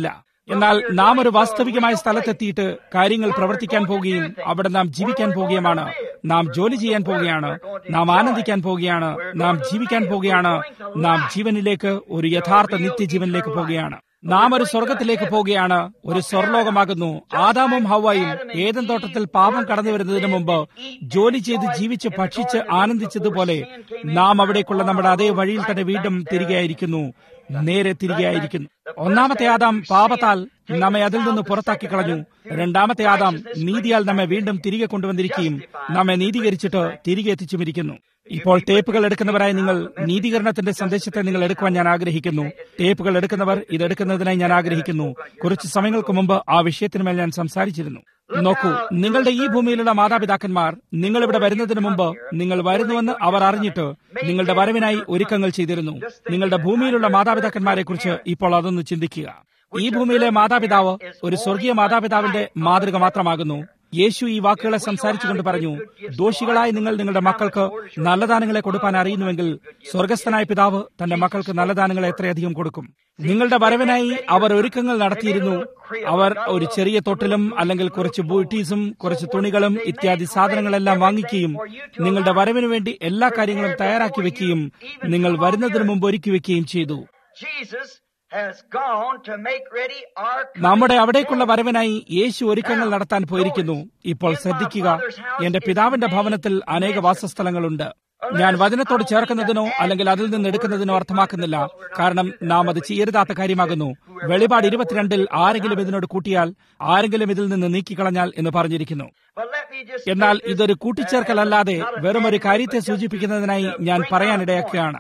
എന്നാൽ നാം ഒരു വാസ്തവികമായ സ്ഥലത്തെത്തിയിട്ട് കാര്യങ്ങൾ പ്രവർത്തിക്കാൻ പോവുകയും അവിടെ നാം ജീവിക്കാൻ പോവുകയുമാണ് നാം ജോലി ചെയ്യാൻ പോവുകയാണ് നാം ആനന്ദിക്കാൻ പോവുകയാണ് നാം ജീവിക്കാൻ പോവുകയാണ് നാം ജീവനിലേക്ക് ഒരു യഥാർത്ഥ നിത്യജീവനിലേക്ക് പോവുകയാണ് നാം ഒരു സ്വർഗത്തിലേക്ക് പോവുകയാണ് ഒരു സ്വർലോകമാകുന്നു ആദാമും ഹവായും ഏതൻ തോട്ടത്തിൽ പാപം കടന്നു വരുന്നതിന് മുമ്പ് ജോലി ചെയ്ത് ജീവിച്ച് ഭക്ഷിച്ച് ആനന്ദിച്ചതുപോലെ നാം അവിടേക്കുള്ള നമ്മുടെ അതേ വഴിയിൽ തന്നെ വീണ്ടും തിരികെ ആയിരിക്കുന്നു നേരെ തിരികെ ആയിരിക്കുന്നു ഒന്നാമത്തെ ആദാം പാപത്താൽ നമ്മെ അതിൽ നിന്ന് പുറത്താക്കി കളഞ്ഞു രണ്ടാമത്തെ ആദാം നീതിയാൽ നമ്മെ വീണ്ടും തിരികെ കൊണ്ടുവന്നിരിക്കുകയും നമ്മെ നീതീകരിച്ചിട്ട് തിരികെ എത്തിച്ചുമിരിക്കുന്നു ഇപ്പോൾ ടേപ്പുകൾ എടുക്കുന്നവരായി നിങ്ങൾ നീതീകരണത്തിന്റെ സന്ദേശത്തെ നിങ്ങൾ എടുക്കുവാൻ ഞാൻ ആഗ്രഹിക്കുന്നു ടേപ്പുകൾ എടുക്കുന്നവർ ഇത് എടുക്കുന്നതിനായി ഞാൻ ആഗ്രഹിക്കുന്നു കുറച്ച് സമയങ്ങൾക്ക് മുമ്പ് ആ വിഷയത്തിന്മേൽ ഞാൻ സംസാരിച്ചിരുന്നു നോക്കൂ നിങ്ങളുടെ ഈ ഭൂമിയിലുള്ള മാതാപിതാക്കന്മാർ നിങ്ങൾ ഇവിടെ വരുന്നതിന് മുമ്പ് നിങ്ങൾ വരുന്നുവെന്ന് അവർ അറിഞ്ഞിട്ട് നിങ്ങളുടെ വരവിനായി ഒരുക്കങ്ങൾ ചെയ്തിരുന്നു നിങ്ങളുടെ ഭൂമിയിലുള്ള മാതാപിതാക്കന്മാരെ കുറിച്ച് ഇപ്പോൾ അതൊന്ന് ചിന്തിക്കുക ഈ ഭൂമിയിലെ മാതാപിതാവ് ഒരു സ്വർഗീയ മാതാപിതാവിന്റെ മാതൃക മാത്രമാകുന്നു യേശു ഈ വാക്കുകളെ സംസാരിച്ചുകൊണ്ട് പറഞ്ഞു ദോഷികളായി നിങ്ങൾ നിങ്ങളുടെ മക്കൾക്ക് നല്ല ദാനങ്ങളെ കൊടുക്കാൻ അറിയുന്നുവെങ്കിൽ സ്വർഗസ്ഥനായ പിതാവ് തന്റെ മക്കൾക്ക് നല്ല ദാനങ്ങളെ എത്രയധികം കൊടുക്കും നിങ്ങളുടെ വരവിനായി അവർ ഒരുക്കങ്ങൾ നടത്തിയിരുന്നു അവർ ഒരു ചെറിയ തൊട്ടിലും അല്ലെങ്കിൽ കുറച്ച് ബൂട്ടീസും കുറച്ച് തുണികളും ഇത്യാദി സാധനങ്ങളെല്ലാം വാങ്ങിക്കുകയും നിങ്ങളുടെ വരവിനു വേണ്ടി എല്ലാ കാര്യങ്ങളും തയ്യാറാക്കി വെക്കുകയും നിങ്ങൾ വരുന്നതിന് മുമ്പ് ഒരുക്കി വെക്കുകയും ചെയ്തു നമ്മുടെ അവിടേക്കുള്ള വരവിനായി യേശു ഒരുക്കങ്ങൾ നടത്താൻ പോയിരിക്കുന്നു ഇപ്പോൾ ശ്രദ്ധിക്കുക എന്റെ പിതാവിന്റെ ഭവനത്തിൽ അനേക വാസസ്ഥലങ്ങളുണ്ട് ഞാൻ വചനത്തോട് ചേർക്കുന്നതിനോ അല്ലെങ്കിൽ അതിൽ നിന്ന് എടുക്കുന്നതിനോ അർത്ഥമാക്കുന്നില്ല കാരണം നാം അത് ചെയ്യരുതാത്ത കാര്യമാകുന്നു വെളിപാട് ഇരുപത്തിരണ്ടിൽ ആരെങ്കിലും ഇതിനോട് കൂട്ടിയാൽ ആരെങ്കിലും ഇതിൽ നിന്ന് നീക്കിക്കളഞ്ഞാൽ എന്ന് പറഞ്ഞിരിക്കുന്നു എന്നാൽ ഇതൊരു കൂട്ടിച്ചേർക്കലല്ലാതെ വെറും ഒരു കാര്യത്തെ സൂചിപ്പിക്കുന്നതിനായി ഞാൻ പറയാനിടയാക്കുകയാണ്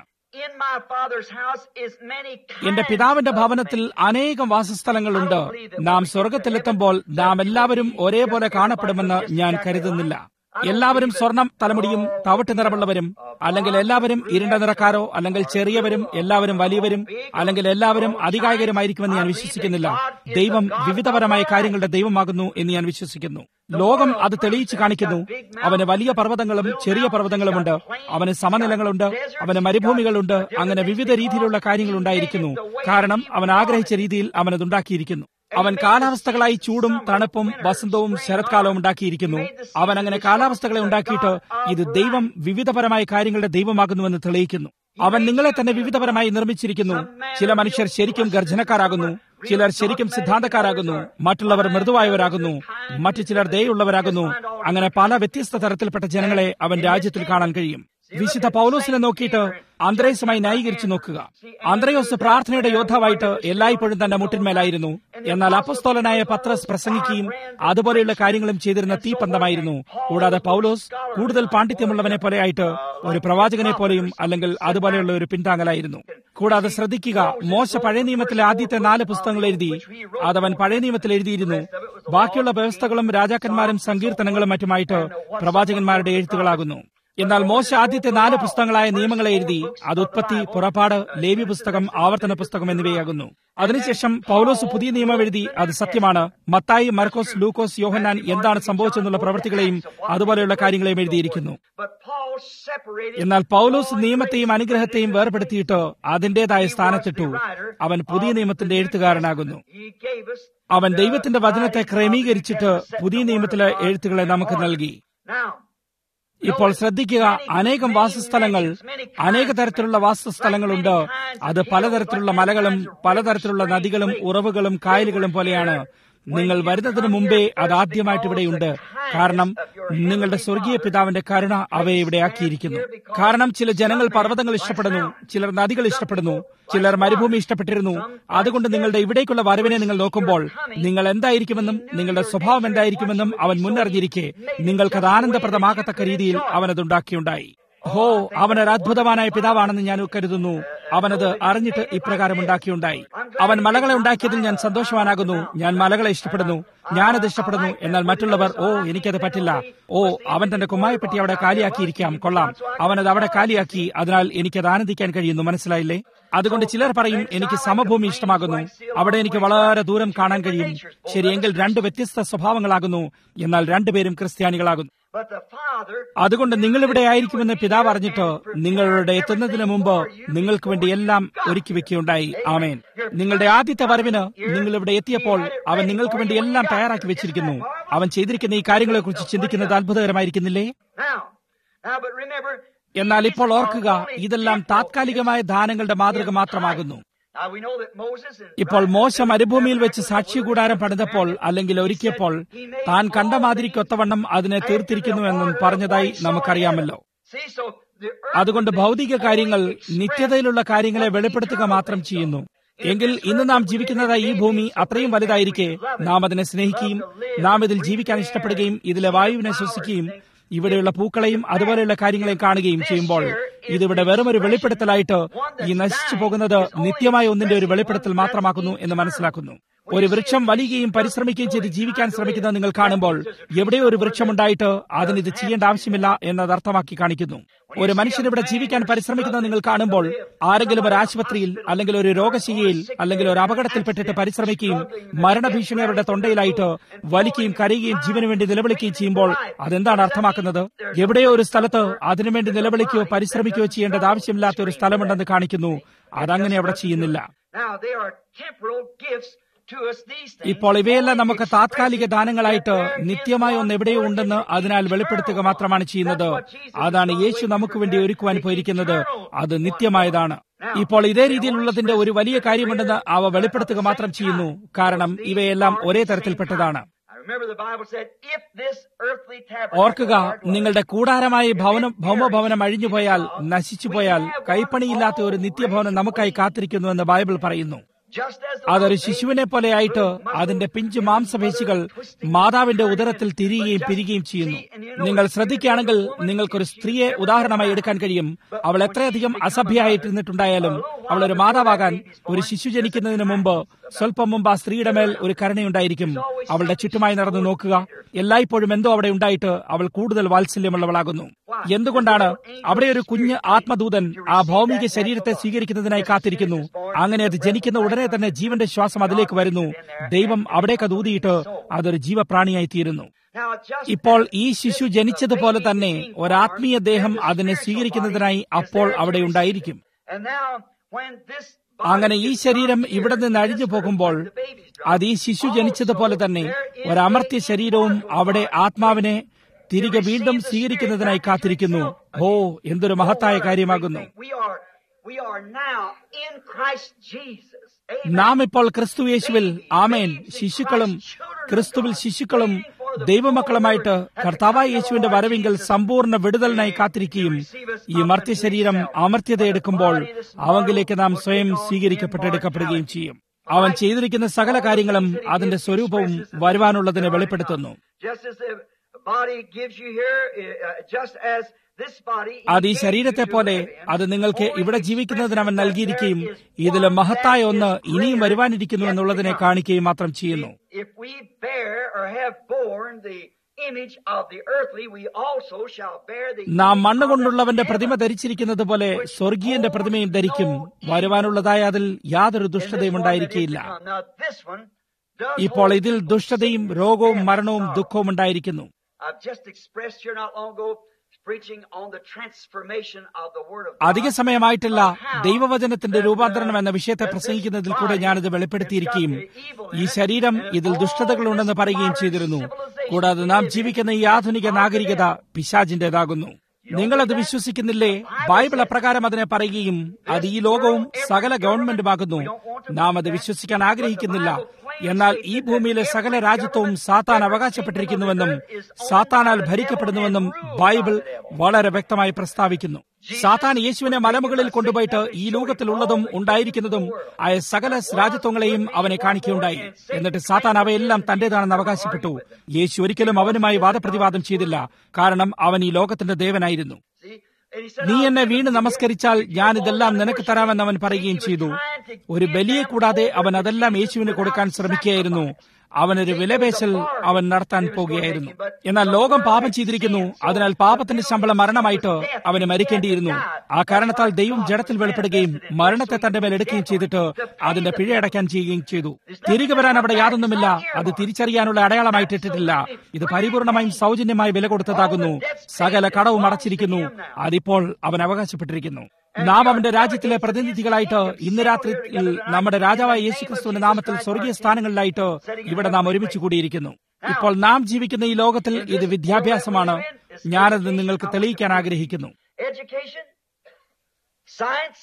എന്റെ പിതാവിന്റെ ഭവനത്തിൽ അനേകം വാസസ്ഥലങ്ങളുണ്ട് നാം സ്വർഗത്തിലെത്തുമ്പോൾ നാം എല്ലാവരും ഒരേപോലെ കാണപ്പെടുമെന്ന് ഞാൻ കരുതുന്നില്ല എല്ലാവരും സ്വർണം തലമുടിയും തവിട്ട് നിറമുള്ളവരും അല്ലെങ്കിൽ എല്ലാവരും ഇരുണ്ട നിറക്കാരോ അല്ലെങ്കിൽ ചെറിയവരും എല്ലാവരും വലിയവരും അല്ലെങ്കിൽ എല്ലാവരും അധികായകരുമായിരിക്കുമെന്ന് ഞാൻ വിശ്വസിക്കുന്നില്ല ദൈവം വിവിധപരമായ കാര്യങ്ങളുടെ ദൈവമാകുന്നു എന്ന് ഞാൻ വിശ്വസിക്കുന്നു ലോകം അത് തെളിയിച്ചു കാണിക്കുന്നു അവന് വലിയ പർവ്വതങ്ങളും ചെറിയ പർവ്വതങ്ങളുമുണ്ട് അവന് സമനിലങ്ങളുണ്ട് അവന് മരുഭൂമികളുണ്ട് അങ്ങനെ വിവിധ രീതിയിലുള്ള കാര്യങ്ങൾ ഉണ്ടായിരിക്കുന്നു കാരണം അവൻ ആഗ്രഹിച്ച രീതിയിൽ അവനതുണ്ടാക്കിയിരിക്കുന്നു അവൻ കാലാവസ്ഥകളായി ചൂടും തണുപ്പും വസന്തവും ശരത്കാലവും ഉണ്ടാക്കിയിരിക്കുന്നു അവൻ അങ്ങനെ കാലാവസ്ഥകളെ ഉണ്ടാക്കിയിട്ട് ഇത് ദൈവം വിവിധപരമായ കാര്യങ്ങളുടെ ദൈവമാകുന്നുവെന്ന് തെളിയിക്കുന്നു അവൻ നിങ്ങളെ തന്നെ വിവിധപരമായി നിർമ്മിച്ചിരിക്കുന്നു ചില മനുഷ്യർ ശരിക്കും ഗർജനക്കാരാകുന്നു ചിലർ ശരിക്കും സിദ്ധാന്തക്കാരാകുന്നു മറ്റുള്ളവർ മൃദുവായവരാകുന്നു മറ്റു ചിലർ ദയുള്ളവരാകുന്നു അങ്ങനെ പല വ്യത്യസ്ത തരത്തിൽപ്പെട്ട ജനങ്ങളെ അവൻ രാജ്യത്തിൽ കാണാൻ കഴിയും വിശുദ്ധ പൗലോസിനെ നോക്കിയിട്ട് അന്ത്രേസുമായി ന്യായീകരിച്ചു നോക്കുക അന്ത്രയോസ് പ്രാർത്ഥനയുടെ യോദ്ധാവായിട്ട് എല്ലായ്പ്പോഴും തന്റെ മുട്ടിന്മേലായിരുന്നു എന്നാൽ അപ്പസ്തോലനായ പത്രസ് പ്രസംഗിക്കുകയും അതുപോലെയുള്ള കാര്യങ്ങളും ചെയ്തിരുന്ന തീപന്തമായിരുന്നു കൂടാതെ പൗലോസ് കൂടുതൽ പാണ്ഡിത്യമുള്ളവനെ പോലെയായിട്ട് ഒരു പ്രവാചകനെ പോലെയും അല്ലെങ്കിൽ അതുപോലെയുള്ള ഒരു പിന്താങ്ങലായിരുന്നു കൂടാതെ ശ്രദ്ധിക്കുക മോശ പഴയ നിയമത്തിലെ ആദ്യത്തെ നാല് പുസ്തകങ്ങൾ എഴുതി അതവൻ പഴയ നിയമത്തിൽ എഴുതിയിരുന്നു ബാക്കിയുള്ള വ്യവസ്ഥകളും രാജാക്കന്മാരും സങ്കീർത്തനങ്ങളും മറ്റുമായിട്ട് പ്രവാചകന്മാരുടെ എഴുത്തുകളാകുന്നു എന്നാൽ മോശ ആദ്യത്തെ നാല് പുസ്തകങ്ങളായ നിയമങ്ങളെ എഴുതി അത് ഉത്പത്തി പുറപ്പാട് ലേവി പുസ്തകം ആവർത്തന പുസ്തകം എന്നിവയാകുന്നു അതിനുശേഷം പൗലോസ് പുതിയ നിയമം എഴുതി അത് സത്യമാണ് മത്തായി മർക്കോസ് ലൂക്കോസ് യോഹന്നാൻ എന്താണ് സംഭവിച്ചെന്നുള്ള പ്രവൃത്തികളെയും അതുപോലെയുള്ള കാര്യങ്ങളെയും എഴുതിയിരിക്കുന്നു എന്നാൽ പൗലോസ് നിയമത്തെയും അനുഗ്രഹത്തെയും വേർപെടുത്തിയിട്ട് അതിന്റേതായ സ്ഥാനത്തിട്ടു അവൻ പുതിയ നിയമത്തിന്റെ എഴുത്തുകാരനാകുന്നു അവൻ ദൈവത്തിന്റെ വചനത്തെ ക്രമീകരിച്ചിട്ട് പുതിയ നിയമത്തിലെ എഴുത്തുകളെ നമുക്ക് നൽകി ഇപ്പോൾ ശ്രദ്ധിക്കുക അനേകം വാസസ്ഥലങ്ങൾ അനേക തരത്തിലുള്ള വാസസ്ഥലങ്ങളുണ്ട് അത് പലതരത്തിലുള്ള മലകളും പലതരത്തിലുള്ള നദികളും ഉറവുകളും കായലുകളും പോലെയാണ് നിങ്ങൾ വരുന്നതിന് മുമ്പേ അത് ആദ്യമായിട്ട് ഇവിടെയുണ്ട് കാരണം നിങ്ങളുടെ സ്വർഗീയ പിതാവിന്റെ കരുണ അവയെ ഇവിടെ ആക്കിയിരിക്കുന്നു കാരണം ചില ജനങ്ങൾ പർവ്വതങ്ങൾ ഇഷ്ടപ്പെടുന്നു ചിലർ നദികൾ ഇഷ്ടപ്പെടുന്നു ചിലർ മരുഭൂമി ഇഷ്ടപ്പെട്ടിരുന്നു അതുകൊണ്ട് നിങ്ങളുടെ ഇവിടേക്കുള്ള വരവിനെ നിങ്ങൾ നോക്കുമ്പോൾ നിങ്ങൾ എന്തായിരിക്കുമെന്നും നിങ്ങളുടെ സ്വഭാവം എന്തായിരിക്കുമെന്നും അവൻ മുന്നറിഞ്ഞിരിക്കെ നിങ്ങൾക്കത് ആനന്ദപ്രദമാകത്തക്ക രീതിയിൽ അവനതുണ്ടാക്കിയുണ്ടായി ഹോ അവനൊരു അത്ഭുതവാനായ പിതാവാണെന്ന് ഞാൻ കരുതുന്നു അവനത് അറിഞ്ഞിട്ട് ഇപ്രകാരം ഉണ്ടാക്കിയുണ്ടായി അവൻ മലകളെ ഉണ്ടാക്കിയതിൽ ഞാൻ സന്തോഷവാനാകുന്നു ഞാൻ മലകളെ ഇഷ്ടപ്പെടുന്നു ഞാനത് ഇഷ്ടപ്പെടുന്നു എന്നാൽ മറ്റുള്ളവർ ഓ എനിക്കത് പറ്റില്ല ഓ അവൻ തന്റെ കുമ്മായപ്പെട്ടി അവിടെ കാലിയാക്കിയിരിക്കാം കൊള്ളാം അവനത് അവിടെ കാലിയാക്കി അതിനാൽ എനിക്കത് ആനന്ദിക്കാൻ കഴിയുന്നു മനസ്സിലായില്ലേ അതുകൊണ്ട് ചിലർ പറയും എനിക്ക് സമഭൂമി ഇഷ്ടമാകുന്നു അവിടെ എനിക്ക് വളരെ ദൂരം കാണാൻ കഴിയും ശരിയെങ്കിൽ രണ്ട് വ്യത്യസ്ത സ്വഭാവങ്ങളാകുന്നു എന്നാൽ രണ്ടുപേരും ക്രിസ്ത്യാനികളാകുന്നു But the Father അതുകൊണ്ട് നിങ്ങൾ ഇവിടെ ആയിരിക്കുമെന്ന് പിതാവ് അറിഞ്ഞിട്ട് നിങ്ങളുടെ എത്തുന്നതിന് മുമ്പ് നിങ്ങൾക്ക് വേണ്ടി എല്ലാം ഒരുക്കി വെക്കുകയുണ്ടായി ആമേൻ നിങ്ങളുടെ ആദ്യത്തെ വരവിന് നിങ്ങൾ ഇവിടെ എത്തിയപ്പോൾ അവൻ നിങ്ങൾക്ക് വേണ്ടി എല്ലാം തയ്യാറാക്കി വെച്ചിരിക്കുന്നു അവൻ ചെയ്തിരിക്കുന്ന ഈ കാര്യങ്ങളെക്കുറിച്ച് ചിന്തിക്കുന്നത് അത്ഭുതകരമായിരിക്കുന്നില്ലേ now, now, but remember. എന്നാൽ ഇപ്പോൾ these are ഓർക്കുക only ഇതെല്ലാം temporal താത്കാലികമായ ദാനങ്ങളുടെ മാതൃക മാത്രമാകുന്നു Now we know that Moses and ഇപ്പോൾ മോശ മരുഭൂമിയിൽ വെച്ച് സാക്ഷ്യകൂടാരം പണിതപ്പോൾ അല്ലെങ്കിൽ ഒരുക്കിയപ്പോൾ താൻ കണ്ട മാതിരിക്കൊത്തവണ്ണം അതിനെ തീർത്തിരിക്കുന്നുവെന്നും പറഞ്ഞതായി നമുക്കറിയാമല്ലോ See, so the അതുകൊണ്ട് ഭൗതിക കാര്യങ്ങൾ നിത്യതയിലുള്ള കാര്യങ്ങളെ വെളിപ്പെടുത്തുക മാത്രം ചെയ്യുന്നു എങ്കിൽ ഇന്ന് നാം ജീവിക്കുന്നതായി ഈ ഭൂമി അത്രയും വലുതായിരിക്കെ നാം അതിനെ സ്നേഹിക്കുകയും നാം ഇതിൽ ജീവിക്കാൻ ഇഷ്ടപ്പെടുകയും ഇതിലെ വായുവിനെ ശ്വസിക്കുകയും ഇവിടെയുള്ള പൂക്കളെയും അതുപോലെയുള്ള കാര്യങ്ങളെയും കാണുകയും ചെയ്യുമ്പോൾ ഇതിവിടെ വെറും ഒരു വെളിപ്പെടുത്തലായിട്ട് ഈ നശിച്ചു പോകുന്നത് നിത്യമായ ഒന്നിന്റെ ഒരു വെളിപ്പെടുത്തൽ മാത്രമാക്കുന്നു എന്ന് മനസ്സിലാക്കുന്നു ഒരു വൃക്ഷം വലിയുകയും പരിശ്രമിക്കുകയും ചെയ്ത് ജീവിക്കാൻ ശ്രമിക്കുന്നത് നിങ്ങൾ കാണുമ്പോൾ എവിടെയോ ഒരു വൃക്ഷമുണ്ടായിട്ട് അതിന് ഇത് ചെയ്യേണ്ട ആവശ്യമില്ല എന്നത് അർത്ഥമാക്കി കാണിക്കുന്നു ഒരു മനുഷ്യൻ ഇവിടെ ജീവിക്കാൻ പരിശ്രമിക്കുന്നത് നിങ്ങൾ കാണുമ്പോൾ ആരെങ്കിലും ഒരു ആശുപത്രിയിൽ അല്ലെങ്കിൽ ഒരു രോഗശയ്യയിൽ അല്ലെങ്കിൽ ഒരു അപകടത്തിൽപ്പെട്ടിട്ട് പരിശ്രമിക്കുകയും മരണഭീഷണി അവരുടെ തൊണ്ടയിലായിട്ട് വലിക്കുകയും കരയുകയും ജീവന് വേണ്ടി നിലവിളിക്കുകയും ചെയ്യുമ്പോൾ അതെന്താണ് അർത്ഥമാക്കുന്നത് എവിടെയോ ഒരു സ്ഥലത്ത് അതിനുവേണ്ടി നിലവിളിക്കുകയോ പരിശ്രമിക്കുകയോ ചെയ്യേണ്ടത് ആവശ്യമില്ലാത്ത ഒരു സ്ഥലമുണ്ടെന്ന് കാണിക്കുന്നു അതങ്ങനെ അവിടെ ചെയ്യുന്നില്ല now they are temporal gifts to us. These things. ഇപ്പോൾ ഇവയെല്ലാം നമുക്ക് only താത്കാലിക express ദാനങ്ങളായിട്ട് that there is നിത്യമായ one ഒന്ന് എവിടെയോ word ഉണ്ടെന്ന് that is അതിനാൽ eternal. വെളിപ്പെടുത്തുക മാത്രമാണ് ചെയ്യുന്നത് That's what Jesus അതാണ് is യേശു always നമുക്ക് വേണ്ടി prepared. ഒരുക്കുവാൻ The പോയിരിക്കുന്നത് eternal അത് one. നിത്യമായതാണ് Now, ഇപ്പോൾ ഇതേ they രീതിയിലുള്ളതിന്റെ only ഒരു വലിയ express കാര്യമുണ്ടെന്ന് the അവ clear വെളിപ്പെടുത്തുക at the മാത്രം same ചെയ്യുന്നു time. കാരണം These ഇവയെല്ലാം are ഒരേ the same തരത്തിൽപ്പെട്ടതാണ് time. I remember the Bible said, if this earthly ഓർക്കുക tabernacle are നിങ്ങളുടെ കൂടാരമായ ഭവനം ഭൗമഭവനം അഴിഞ്ഞുപോയാൽ നശിച്ചുപോയാൽ കൈപ്പണിയില്ലാത്ത ഒരു നിത്യഭവനം നമുക്കായി കാത്തിരിക്കുന്നുവെന്ന് ബൈബിൾ പറയുന്നു just as the അതൊരു little ശിശുവിനെ പോലെയായിട്ട് അതിന്റെ പിഞ്ചു മാംസപേശികൾ മാതാവിന്റെ ഉദരത്തിൽ തിരിയുകയും പിരിയുകയും ചെയ്യുന്നു നിങ്ങൾ ശ്രദ്ധിക്കുകയാണെങ്കിൽ നിങ്ങൾക്കൊരു സ്ത്രീയെ ഉദാഹരണമായി എടുക്കാൻ കഴിയും അവൾ എത്രയധികം അസഭ്യമായിട്ടിരുന്നിട്ടുണ്ടായാലും അവൾ ഒരു മാതാവാകാൻ ഒരു ശിശു ജനിക്കുന്നതിന് മുമ്പ് സ്വല്പം മുമ്പ് ആ സ്ത്രീയുടെ മേൽ ഒരു കരുണയുണ്ടായിരിക്കും അവളുടെ ചുറ്റുമായി നടന്നു നോക്കുക എല്ലായ്പ്പോഴും എന്തോ അവിടെ ഉണ്ടായിട്ട് അവൾ കൂടുതൽ വാത്സല്യമുള്ളവളാകുന്നു എന്തുകൊണ്ടാണ് അവിടെ ഒരു കുഞ്ഞ് ആത്മദൂതൻ ആ ഭൗമിക ശരീരത്തെ സ്വീകരിക്കുന്നതിനായി കാത്തിരിക്കുന്നു അങ്ങനെ അത് ജനിക്കുന്ന ഉടനെ തന്നെ ജീവന്റെ ശ്വാസം അതിലേക്ക് വരുന്നു ദൈവം അവിടേക്ക് അത് ഊതിയിട്ട് അതൊരു ജീവപ്രാണിയായി തീരുന്നു Now, just ഇപ്പോൾ as ഈ this ശിശു is ജനിച്ചതുപോലെ the baby തന്നെ being ഒരാത്മീയ born, ദേഹം then the അതിനെ spiritual സ്വീകരിക്കുന്നതിനായി body is അപ്പോൾ there to അവിടെ receive ഉണ്ടായിരിക്കും it. And now, when this അങ്ങനെ ഈ body is ശരീരം not here, ഇവിടെ നിന്ന് this അഴിഞ്ഞു earth, പോകുമ്പോൾ like the baby's drop, അത് ഈ ശിശു ജനിച്ചതുപോലെ തന്നെ also there is ഒരമർത്യ a ശരീരവും immortal അവിടെ body. ആത്മാവിനെ തിരികെ വീണ്ടും സ്വീകരിക്കുന്നതിനായി കാത്തിരിക്കുന്നു ഓ എന്തൊരു മഹത്തായ കാര്യമാകുന്നു We are, we are now in Christ Jesus. Amen. നാം ഇപ്പോൾ ക്രിസ്തു യേശുവിൽ ആമേൻ ശിശുക്കളും ക്രിസ്തുവിൽ ശിശുക്കളും ദൈവമക്കളുമായിട്ട് കർത്താവായ യേശുവിന്റെ വരവിങ്കിൽ സമ്പൂർണ്ണ വിടുതലിനായി കാത്തിരിക്കുകയും ഈ മർത്യശരീരം അമർത്യത എടുക്കുമ്പോൾ അവങ്കിലേക്ക് നാം സ്വയം സ്വീകരിക്കപ്പെട്ടെടുക്കപ്പെടുകയും ചെയ്യും അവൻ ചെയ്തിരിക്കുന്ന സകല കാര്യങ്ങളും അതിന്റെ സ്വരൂപവും വരുവാനുള്ളതിനെ വെളിപ്പെടുത്തുന്നു Just as the body gives you here, uh, just as this body അത് ഈ gave ശരീരത്തെ you to പോലെ live in, അത് നിങ്ങൾക്ക് only ഇവിടെ expresses ജീവിക്കുന്നതിന് അവൻ that നൽകിയിരിക്കുകയും there is ഇതിലെ one മഹത്തായ that ഒന്ന് is ഇനിയും greater വരുവാനിരിക്കുന്നു yet to എന്നുള്ളതിനെ come. കാണിക്കുകയും മാത്രം ചെയ്യുന്നു If we bear or have borne the image of the earthly, we also shall bear the നാം image മണ്ണ് of the കൊണ്ടുള്ളവന്റെ പ്രതിമ heavenly. ധരിച്ചിരിക്കുന്നത് പോലെ സ്വർഗീയന്റെ പ്രതിമയും ധരിക്കും വരുവാനുള്ളതായ അതിൽ യാതൊരു ദുഷ്ടതയും ഉണ്ടായിരിക്കുകയില്ല Now, this one does ഇപ്പോൾ hold ഇതിൽ ദുഷ്ടതയും രോഗവും മരണവും ദുഃഖവും ഉണ്ടായിരിക്കുന്നു I've just expressed here not long ago, preaching on the transformation of the Word of അധിക God. സമയമായിട്ടില്ല of how ദൈവവചനത്തിന്റെ that, രൂപാന്തരണം എന്ന uh, വിഷയത്തെ that this പ്രസംഗിക്കുന്നതിൽ കൂടെ body ഞാനിത് has വെളിപ്പെടുത്തിയിരിക്കുകയും got the evil in ഈ it, ശരീരം and ഇതിൽ all ദുഷ്ടതകളുണ്ടെന്ന് this പറയുകയും modern ചെയ്തിരുന്നു civilization കൂടാതെ നാം we live in ജീവിക്കുന്ന ഈ ആധുനിക are നാഗരികത there. പിശാചിന്റേതാകുന്നു നിങ്ങളത് വിശ്വസിക്കുന്നില്ലേ ബൈബിൾ അപ്രകാരം അതിനെ പറയുകയും അത് ഈ ലോകവും സകല ഗവൺമെന്റുമാകുന്നു നാം അത് വിശ്വസിക്കാൻ ആഗ്രഹിക്കുന്നില്ല എന്നാൽ ഈ ഭൂമിയിലെ സകല രാജ്യത്വവും സാത്താൻ അവകാശപ്പെട്ടിരിക്കുന്നുവെന്നും സാത്താനാൽ ഭരിക്കപ്പെടുന്നുവെന്നും ബൈബിൾ വളരെ വ്യക്തമായി പ്രസ്താവിക്കുന്നു സാത്താൻ യേശുവിനെ മലമുകളിൽ കൊണ്ടുപോയിട്ട് ഈ ലോകത്തിലുള്ളതും ഉണ്ടായിരിക്കുന്നതും ആയ സകല രാജ്യത്വങ്ങളെയും അവനെ കാണിക്കുകയുണ്ടായി എന്നിട്ട് സാത്താൻ അവയെല്ലാം തന്റേതാണെന്ന് അവകാശപ്പെട്ടു യേശു ഒരിക്കലും അവനുമായി വാദപ്രതിവാദം ചെയ്തില്ല കാരണം അവൻ ഈ ലോകത്തിന്റെ ദേവനായിരുന്നു See? And he said, നീ "I'll എന്നെ give വീണ് you നമസ്കരിച്ചാൽ this." ഞാൻ All ഇതെല്ലാം that നിനക്ക് worship തരാമെന്ന് അവൻ he പറയുകയും was ചെയ്തു trying to ഒരു give ബലിയെ them കൂടാതെ over അവൻ to അതെല്ലാം Jesus യേശുവിന് without കൊടുക്കാൻ ശ്രമിക്കുകയായിരുന്നു sacrifice. അവനൊരു വിലപേശൽ അവൻ നടത്താൻ പോകുകയായിരുന്നു എന്നാൽ ലോകം പാപം ചെയ്തിരിക്കുന്നു അതിനാൽ പാപത്തിന്റെ ശമ്പളം മരണമായിട്ട് അവന് മരിക്കേണ്ടിയിരുന്നു ആ കാരണത്താൽ ദൈവം ജഡത്തിൽ വെളിപ്പെടുകയും മരണത്തെ തന്റെ മേൽ എടുക്കുകയും ചെയ്തിട്ട് അതിന്റെ പിഴ അടയ്ക്കാൻ ചെയ്യുകയും ചെയ്തു തിരികെ വരാൻ അവിടെ യാതൊന്നുമില്ല അത് തിരിച്ചറിയാനുള്ള അടയാളമായിട്ട് ഇട്ടിട്ടില്ല ഇത് പരിപൂർണമായും സൗജന്യമായി വില കൊടുത്തതാകുന്നു സകല കടവും അടച്ചിരിക്കുന്നു അതിപ്പോൾ അവൻ അവകാശപ്പെട്ടിരിക്കുന്നു നാം അവന്റെ രാജ്യത്തിലെ പ്രതിനിധികളായിട്ട് ഇന്ന് രാത്രി നമ്മുടെ രാജാവായ യേശുക്രിസ്തുവിന്റെ നാമത്തിൽ സ്വർഗീയ സ്ഥാനങ്ങളിലായിട്ട് ഇവിടെ നാം ഒരുമിച്ച് കൂടിയിരിക്കുന്നു ഇപ്പോൾ നാം ജീവിക്കുന്ന ഈ ലോകത്തിൽ ഇത് വിദ്യാഭ്യാസമാണ് ഞാനത് നിങ്ങൾക്ക് തെളിയിക്കാൻ ആഗ്രഹിക്കുന്നു Education, science,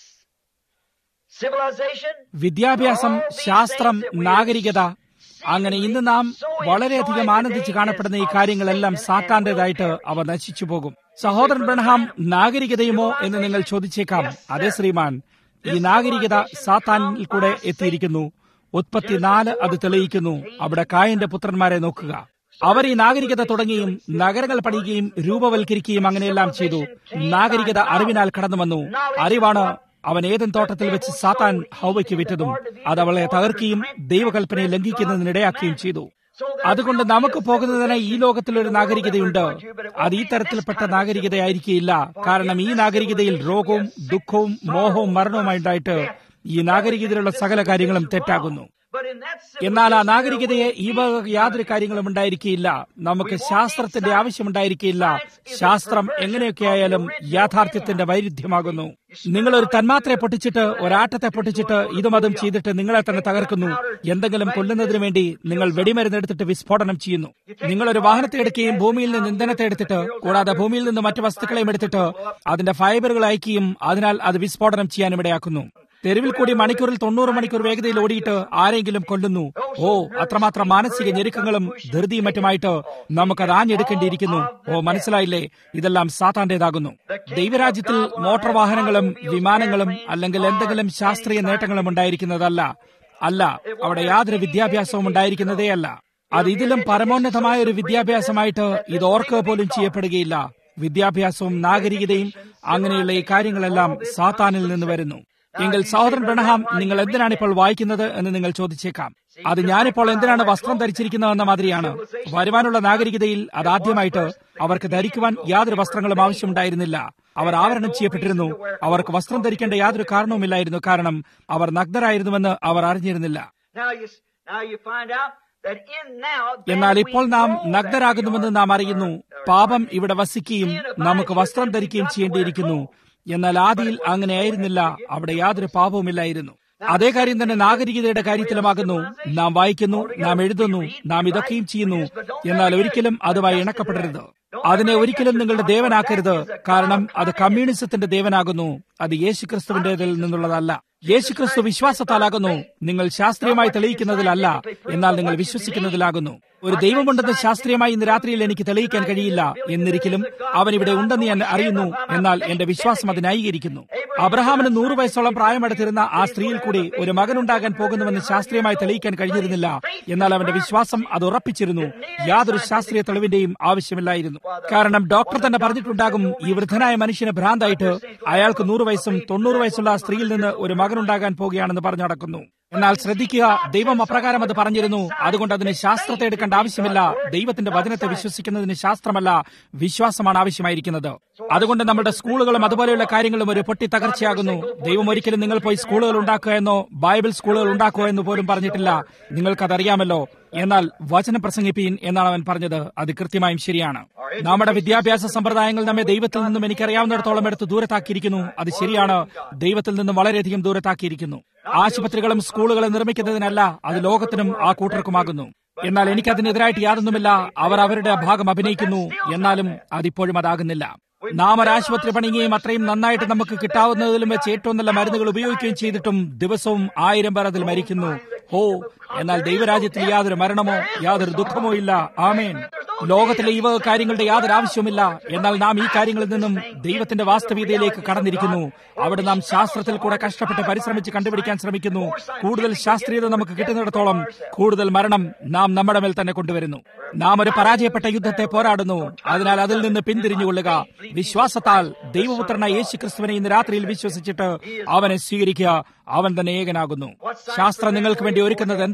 civilization, വിദ്യാഭ്യാസം ശാസ്ത്രം നാഗരികത അങ്ങനെ ഇന്ന് നാം വളരെയധികം ആനന്ദിച്ച് കാണപ്പെടുന്ന ഈ കാര്യങ്ങളെല്ലാം സാത്താന്റേതായിട്ട് അവ നശിച്ചു പോകും സഹോദരൻ ബ്രഹ്ഹാം നാഗരികതയുമോ എന്ന് നിങ്ങൾ ചോദിച്ചേക്കാം അതെ ശ്രീമാൻ ഈ നാഗരികത സാത്താനിൽ കൂടെ എത്തിയിരിക്കുന്നു ഉത്പത്തി നാല് അത് തെളിയിക്കുന്നു അവിടെ കായന്റെ പുത്രന്മാരെ നോക്കുക അവർ ഈ നാഗരികത തുടങ്ങിയും നഗരങ്ങൾ പണിയുകയും രൂപവൽക്കരിക്കുകയും അങ്ങനെയെല്ലാം ചെയ്തു നാഗരികത അറിവിനാൽ കടന്നു വന്നു അറിവാണ് അവൻ ഏതൻ തോട്ടത്തിൽ വെച്ച് സാത്താൻ ഹൗവയ്ക്ക് വിറ്റതും അത് അവളെ തകർക്കുകയും ദൈവകൽപ്പനയെ ലംഘിക്കുന്നതിനിടയാക്കുകയും ചെയ്തു അതുകൊണ്ട് നമുക്ക് പോകുന്നതിന് ഈ ലോകത്തിൽ ഒരു നാഗരികതയുണ്ട് അത് ഈ തരത്തിൽപ്പെട്ട നാഗരികതയായിരിക്കില്ല കാരണം ഈ നാഗരികതയിൽ രോഗവും ദുഃഖവും മോഹവും മരണവുമായി ഉണ്ടായിട്ട് ഈ നാഗരികതയിലുള്ള സകല കാര്യങ്ങളും തെറ്റാകുന്നു but in that എന്നാൽ ആ നാഗരികതയെ ഈ വക യാതൊരു കാര്യങ്ങളും ഉണ്ടായിരിക്കില്ല നമുക്ക് ശാസ്ത്രത്തിന്റെ ആവശ്യമുണ്ടായിരിക്കില്ല ശാസ്ത്രം എങ്ങനെയൊക്കെ ആയാലും യാഥാർത്ഥ്യത്തിന്റെ വൈരുദ്ധ്യമാകുന്നു നിങ്ങൾ ഒരു തന്മാത്രയെ പൊട്ടിച്ചിട്ട് ഒരാട്ടത്തെ പൊട്ടിച്ചിട്ട് ഇതും അതും ചെയ്തിട്ട് നിങ്ങളെ തന്നെ തകർക്കുന്നു എന്തെങ്കിലും കൊല്ലുന്നതിന് വേണ്ടി നിങ്ങൾ വെടിമരുന്ന് എടുത്തിട്ട് വിസ്ഫോടനം ചെയ്യുന്നു നിങ്ങൾ ഒരു വാഹനത്തെ എടുക്കുകയും ഭൂമിയിൽ നിന്ന് ഇന്ധനത്തെ എടുത്തിട്ട് കൂടാതെ ഭൂമിയിൽ നിന്ന് മറ്റു വസ്തുക്കളെയും എടുത്തിട്ട് അതിന്റെ ഫൈബറുകൾ അയക്കുകയും അതിനാൽ അത് വിസ്ഫോടനം ചെയ്യാനും ഇടയാക്കുന്നു തെരുവിൽ കൂടി മണിക്കൂറിൽ തൊണ്ണൂറ് മണിക്കൂർ വേഗതയിൽ ഓടിയിട്ട് ആരെങ്കിലും കൊല്ലുന്നു ഓ അത്രമാത്രം മാനസിക ഞെരുക്കങ്ങളും ധൃതിയും മറ്റുമായിട്ട് നമുക്കത് ആഞ്ഞെടുക്കേണ്ടിയിരിക്കുന്നു ഓ മനസ്സിലായില്ലേ ഇതെല്ലാം സാത്താന്റേതാകുന്നു ദൈവരാജ്യത്തിൽ മോട്ടോർ വാഹനങ്ങളും വിമാനങ്ങളും അല്ലെങ്കിൽ എന്തെങ്കിലും ശാസ്ത്രീയ നേട്ടങ്ങളും ഉണ്ടായിരിക്കുന്നതല്ല അല്ല അവിടെ യാതൊരു വിദ്യാഭ്യാസവും ഉണ്ടായിരിക്കുന്നതേ അല്ല അത് ഇതിലും പരമോന്നതമായ ഒരു വിദ്യാഭ്യാസമായിട്ട് ഇത് ഓർക്കുക പോലും ചെയ്യപ്പെടുകയില്ല വിദ്യാഭ്യാസവും നാഗരികതയും അങ്ങനെയുള്ള ഈ കാര്യങ്ങളെല്ലാം സാത്താനിൽ നിന്ന് വരുന്നു എങ്കിൽ സഹോദരൻ ബ്രണഹാം നിങ്ങൾ എന്തിനാണ് ഇപ്പോൾ വായിക്കുന്നത് എന്ന് നിങ്ങൾ ചോദിച്ചേക്കാം അത് ഞാനിപ്പോൾ എന്തിനാണ് വസ്ത്രം ധരിച്ചിരിക്കുന്നതെന്ന മാതിരിയാണ് വരുവാനുള്ള നാഗരികതയിൽ അതാദ്യമായിട്ട് അവർക്ക് ധരിക്കുവാൻ യാതൊരു വസ്ത്രങ്ങളും ആവശ്യമുണ്ടായിരുന്നില്ല അവർ ആവരണം ചെയ്യപ്പെട്ടിരുന്നു അവർക്ക് വസ്ത്രം ധരിക്കേണ്ട യാതൊരു കാരണവുമില്ലായിരുന്നു കാരണം അവർ നഗ്നരായിരുന്നുവെന്ന് അവർ അറിഞ്ഞിരുന്നില്ല Now you, now you find out that in now. that എന്നാൽ we ഇപ്പോൾ നാം know that നഗ്നരാകുന്നുവെന്ന് നാം അറിയുന്നു പാപം ഇവിടെ വസിക്കുകയും നമുക്ക് വസ്ത്രം ധരിക്കുകയും ചെയ്യേണ്ടിയിരിക്കുന്നു എന്നാൽ ആദിയിൽ അങ്ങനെയായിരുന്നില്ല അവിടെ യാതൊരു പാപവുമില്ലായിരുന്നു അതേ കാര്യം തന്നെ നാഗരികതയുടെ കാര്യത്തിലുമാകുന്നു നാം വായിക്കുന്നു നാം എഴുതുന്നു നാം ഇതൊക്കെയും ചെയ്യുന്നു എന്നാൽ ഒരിക്കലും അതുമായി ഇണക്കപ്പെടരുത് അതിനെ ഒരിക്കലും നിങ്ങളുടെ ദേവനാക്കരുത് കാരണം അത് കമ്മ്യൂണിസത്തിന്റെ ദേവനാകുന്നു അത് യേശുക്രിസ്തുവിന്റേതിൽ നിന്നുള്ളതല്ല യേശുക്രിസ്തു വിശ്വാസത്താലാകുന്നു നിങ്ങൾ ശാസ്ത്രീയമായി തെളിയിക്കുന്നതിലല്ല എന്നാൽ നിങ്ങൾ വിശ്വസിക്കുന്നതിലാകുന്നു ഒരു ദൈവമുണ്ടെന്ന് ശാസ്ത്രീയമായി ഇന്ന് രാത്രിയിൽ എനിക്ക് തെളിയിക്കാൻ കഴിയില്ല എന്നിരിക്കലും അവൻ ഇവിടെ ഉണ്ടെന്ന് ഞാൻ അറിയുന്നു എന്നാൽ എന്റെ വിശ്വാസം അത് ന്യായീകരിക്കുന്നു അബ്രഹാമിന് നൂറ് വയസ്സോളം പ്രായമെടുത്തിരുന്ന ആ സ്ത്രീയിൽ കൂടി ഒരു മകനുണ്ടാകാൻ പോകുന്നുവെന്ന് ശാസ്ത്രീയമായി തെളിയിക്കാൻ കഴിഞ്ഞിരുന്നില്ല എന്നാൽ അവന്റെ വിശ്വാസം അത് ഉറപ്പിച്ചിരുന്നു യാതൊരു ശാസ്ത്രീയ തെളിവിന്റെയും ആവശ്യമില്ലായിരുന്നു കാരണം ഡോക്ടർ തന്നെ പറഞ്ഞിട്ടുണ്ടാകും ഈ വൃദ്ധനായ മനുഷ്യന് ഭ്രാന്തായിട്ട് അയാൾക്ക് നൂറ് വയസ്സും തൊണ്ണൂറ് വയസ്സുള്ള ആ സ്ത്രീയിൽ നിന്ന് ഒരു മകനുണ്ടാകാൻ പോകുകയാണെന്ന് പറഞ്ഞു നടക്കുന്നു എന്നാൽ ശ്രദ്ധിക്കുക ദൈവം അപ്രകാരം അത് പറഞ്ഞിരുന്നു അതുകൊണ്ട് അതിന് ശാസ്ത്രത്തെ എടുക്കേണ്ട ആവശ്യമില്ല ദൈവത്തിന്റെ വചനത്തെ വിശ്വസിക്കുന്നതിന് ശാസ്ത്രമല്ല വിശ്വാസമാണ് ആവശ്യമായിരിക്കുന്നത് അതുകൊണ്ട് നമ്മുടെ സ്കൂളുകളും അതുപോലെയുള്ള കാര്യങ്ങളും ഒരു പൊട്ടി തകർച്ചയാകുന്നു ദൈവം ഒരിക്കലും നിങ്ങൾ പോയി സ്കൂളുകൾ ഉണ്ടാക്കുക എന്നോ ബൈബിൾ സ്കൂളുകൾ ഉണ്ടാക്കുക എന്ന് പോലും പറഞ്ഞിട്ടില്ല നിങ്ങൾക്കതറിയാമല്ലോ എന്നാൽ വചനം പ്രസംഗിപ്പീൻ എന്നാണ് അവൻ പറഞ്ഞത് അത് കൃത്യമായും ശരിയാണ് നമ്മുടെ വിദ്യാഭ്യാസ സമ്പ്രദായങ്ങൾ നമ്മെ ദൈവത്തിൽ നിന്നും എനിക്കറിയാവുന്നിടത്തോളം എടുത്ത് ദൂരത്താക്കിയിരിക്കുന്നു അത് ശരിയാണ് ദൈവത്തിൽ നിന്നും വളരെയധികം ദൂരത്താക്കിയിരിക്കുന്നു ആശുപത്രികളും സ്കൂളുകളും നിർമ്മിക്കുന്നതിനല്ല അത് ലോകത്തിനും ആ കൂട്ടർക്കുമാകുന്നു എന്നാൽ എനിക്കതിനെതിരായിട്ട് യാതൊന്നുമില്ല അവർ അവരുടെ ഭാഗം അഭിനയിക്കുന്നു എന്നാലും അതിപ്പോഴും അതാകുന്നില്ല നാം ഒരു ആശുപത്രി പണിയുകയും അത്രയും നന്നായിട്ട് നമുക്ക് കിട്ടാവുന്നതിലും വെച്ച് ഏറ്റവും നല്ല മരുന്നുകൾ ഉപയോഗിക്കുകയും ചെയ്തിട്ടും ദിവസവും ആയിരം പേർ അതിൽ മരിക്കുന്നു ഹോ എന്നാൽ ദൈവരാജ്യത്തിൽ യാതൊരു മരണമോ യാതൊരു ദുഃഖമോ ഇല്ല ആമേൻ ലോകത്തിലെ ഈ വക കാര്യങ്ങളുടെ യാതൊരു ആവശ്യവുമില്ല എന്നാൽ നാം ഈ കാര്യങ്ങളിൽ നിന്നും ദൈവത്തിന്റെ വാസ്തവികതയിലേക്ക് കടന്നിരിക്കുന്നു അവിടെ നാം ശാസ്ത്രത്തിൽ കൂടെ കഷ്ടപ്പെട്ട് പരിശ്രമിച്ച് കണ്ടുപിടിക്കാൻ ശ്രമിക്കുന്നു കൂടുതൽ ശാസ്ത്രീയത നമുക്ക് കിട്ടുന്നിടത്തോളം കൂടുതൽ മരണം നാം നമ്മുടെ മേൽ തന്നെ കൊണ്ടുവരുന്നു നാം ഒരു പരാജയപ്പെട്ട യുദ്ധത്തെ പോരാടുന്നു അതിനാൽ അതിൽ നിന്ന് പിന്തിരിഞ്ഞുകൊള്ളുക വിശ്വാസത്താൽ ദൈവപുത്രനായ യേശു ക്രിസ്തുവിനെ ഇന്ന് രാത്രിയിൽ വിശ്വസിച്ചിട്ട് അവനെ സ്വീകരിക്കുക അവൻ തന്നെ ഏകനാകുന്നു ശാസ്ത്രം നിങ്ങൾക്ക് വേണ്ടി ഒരുക്കുന്നത് എന്താണ്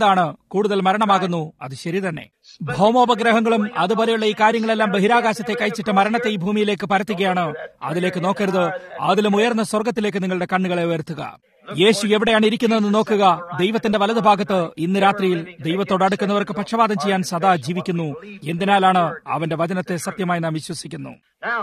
എന്താണ് കൂടുതൽ മരണമാകുന്നു അത് ശരി തന്നെ ഭൗമോപഗ്രഹങ്ങളും അതുപോലെയുള്ള ഈ കാര്യങ്ങളെല്ലാം ബഹിരാകാശത്തേക്ക് അയച്ചിട്ട് മരണത്തെ ഈ ഭൂമിയിലേക്ക് പരത്തുകയാണ് അതിലേക്ക് നോക്കരുത് അതിലും ഉയർന്ന സ്വർഗത്തിലേക്ക് നിങ്ങളുടെ കണ്ണുകളെ ഉയർത്തുക യേശു എവിടെയാണ് ഇരിക്കുന്നതെന്ന് നോക്കുക ദൈവത്തിന്റെ വലതുഭാഗത്ത് ഇന്ന് രാത്രിയിൽ ദൈവത്തോട് അടുക്കുന്നവർക്ക് പക്ഷപാതം ചെയ്യാൻ സദാ ജീവിക്കുന്നു എന്തിനാലാണ് അവന്റെ വചനത്തെ സത്യമായി നാം വിശ്വസിക്കുന്നു Now,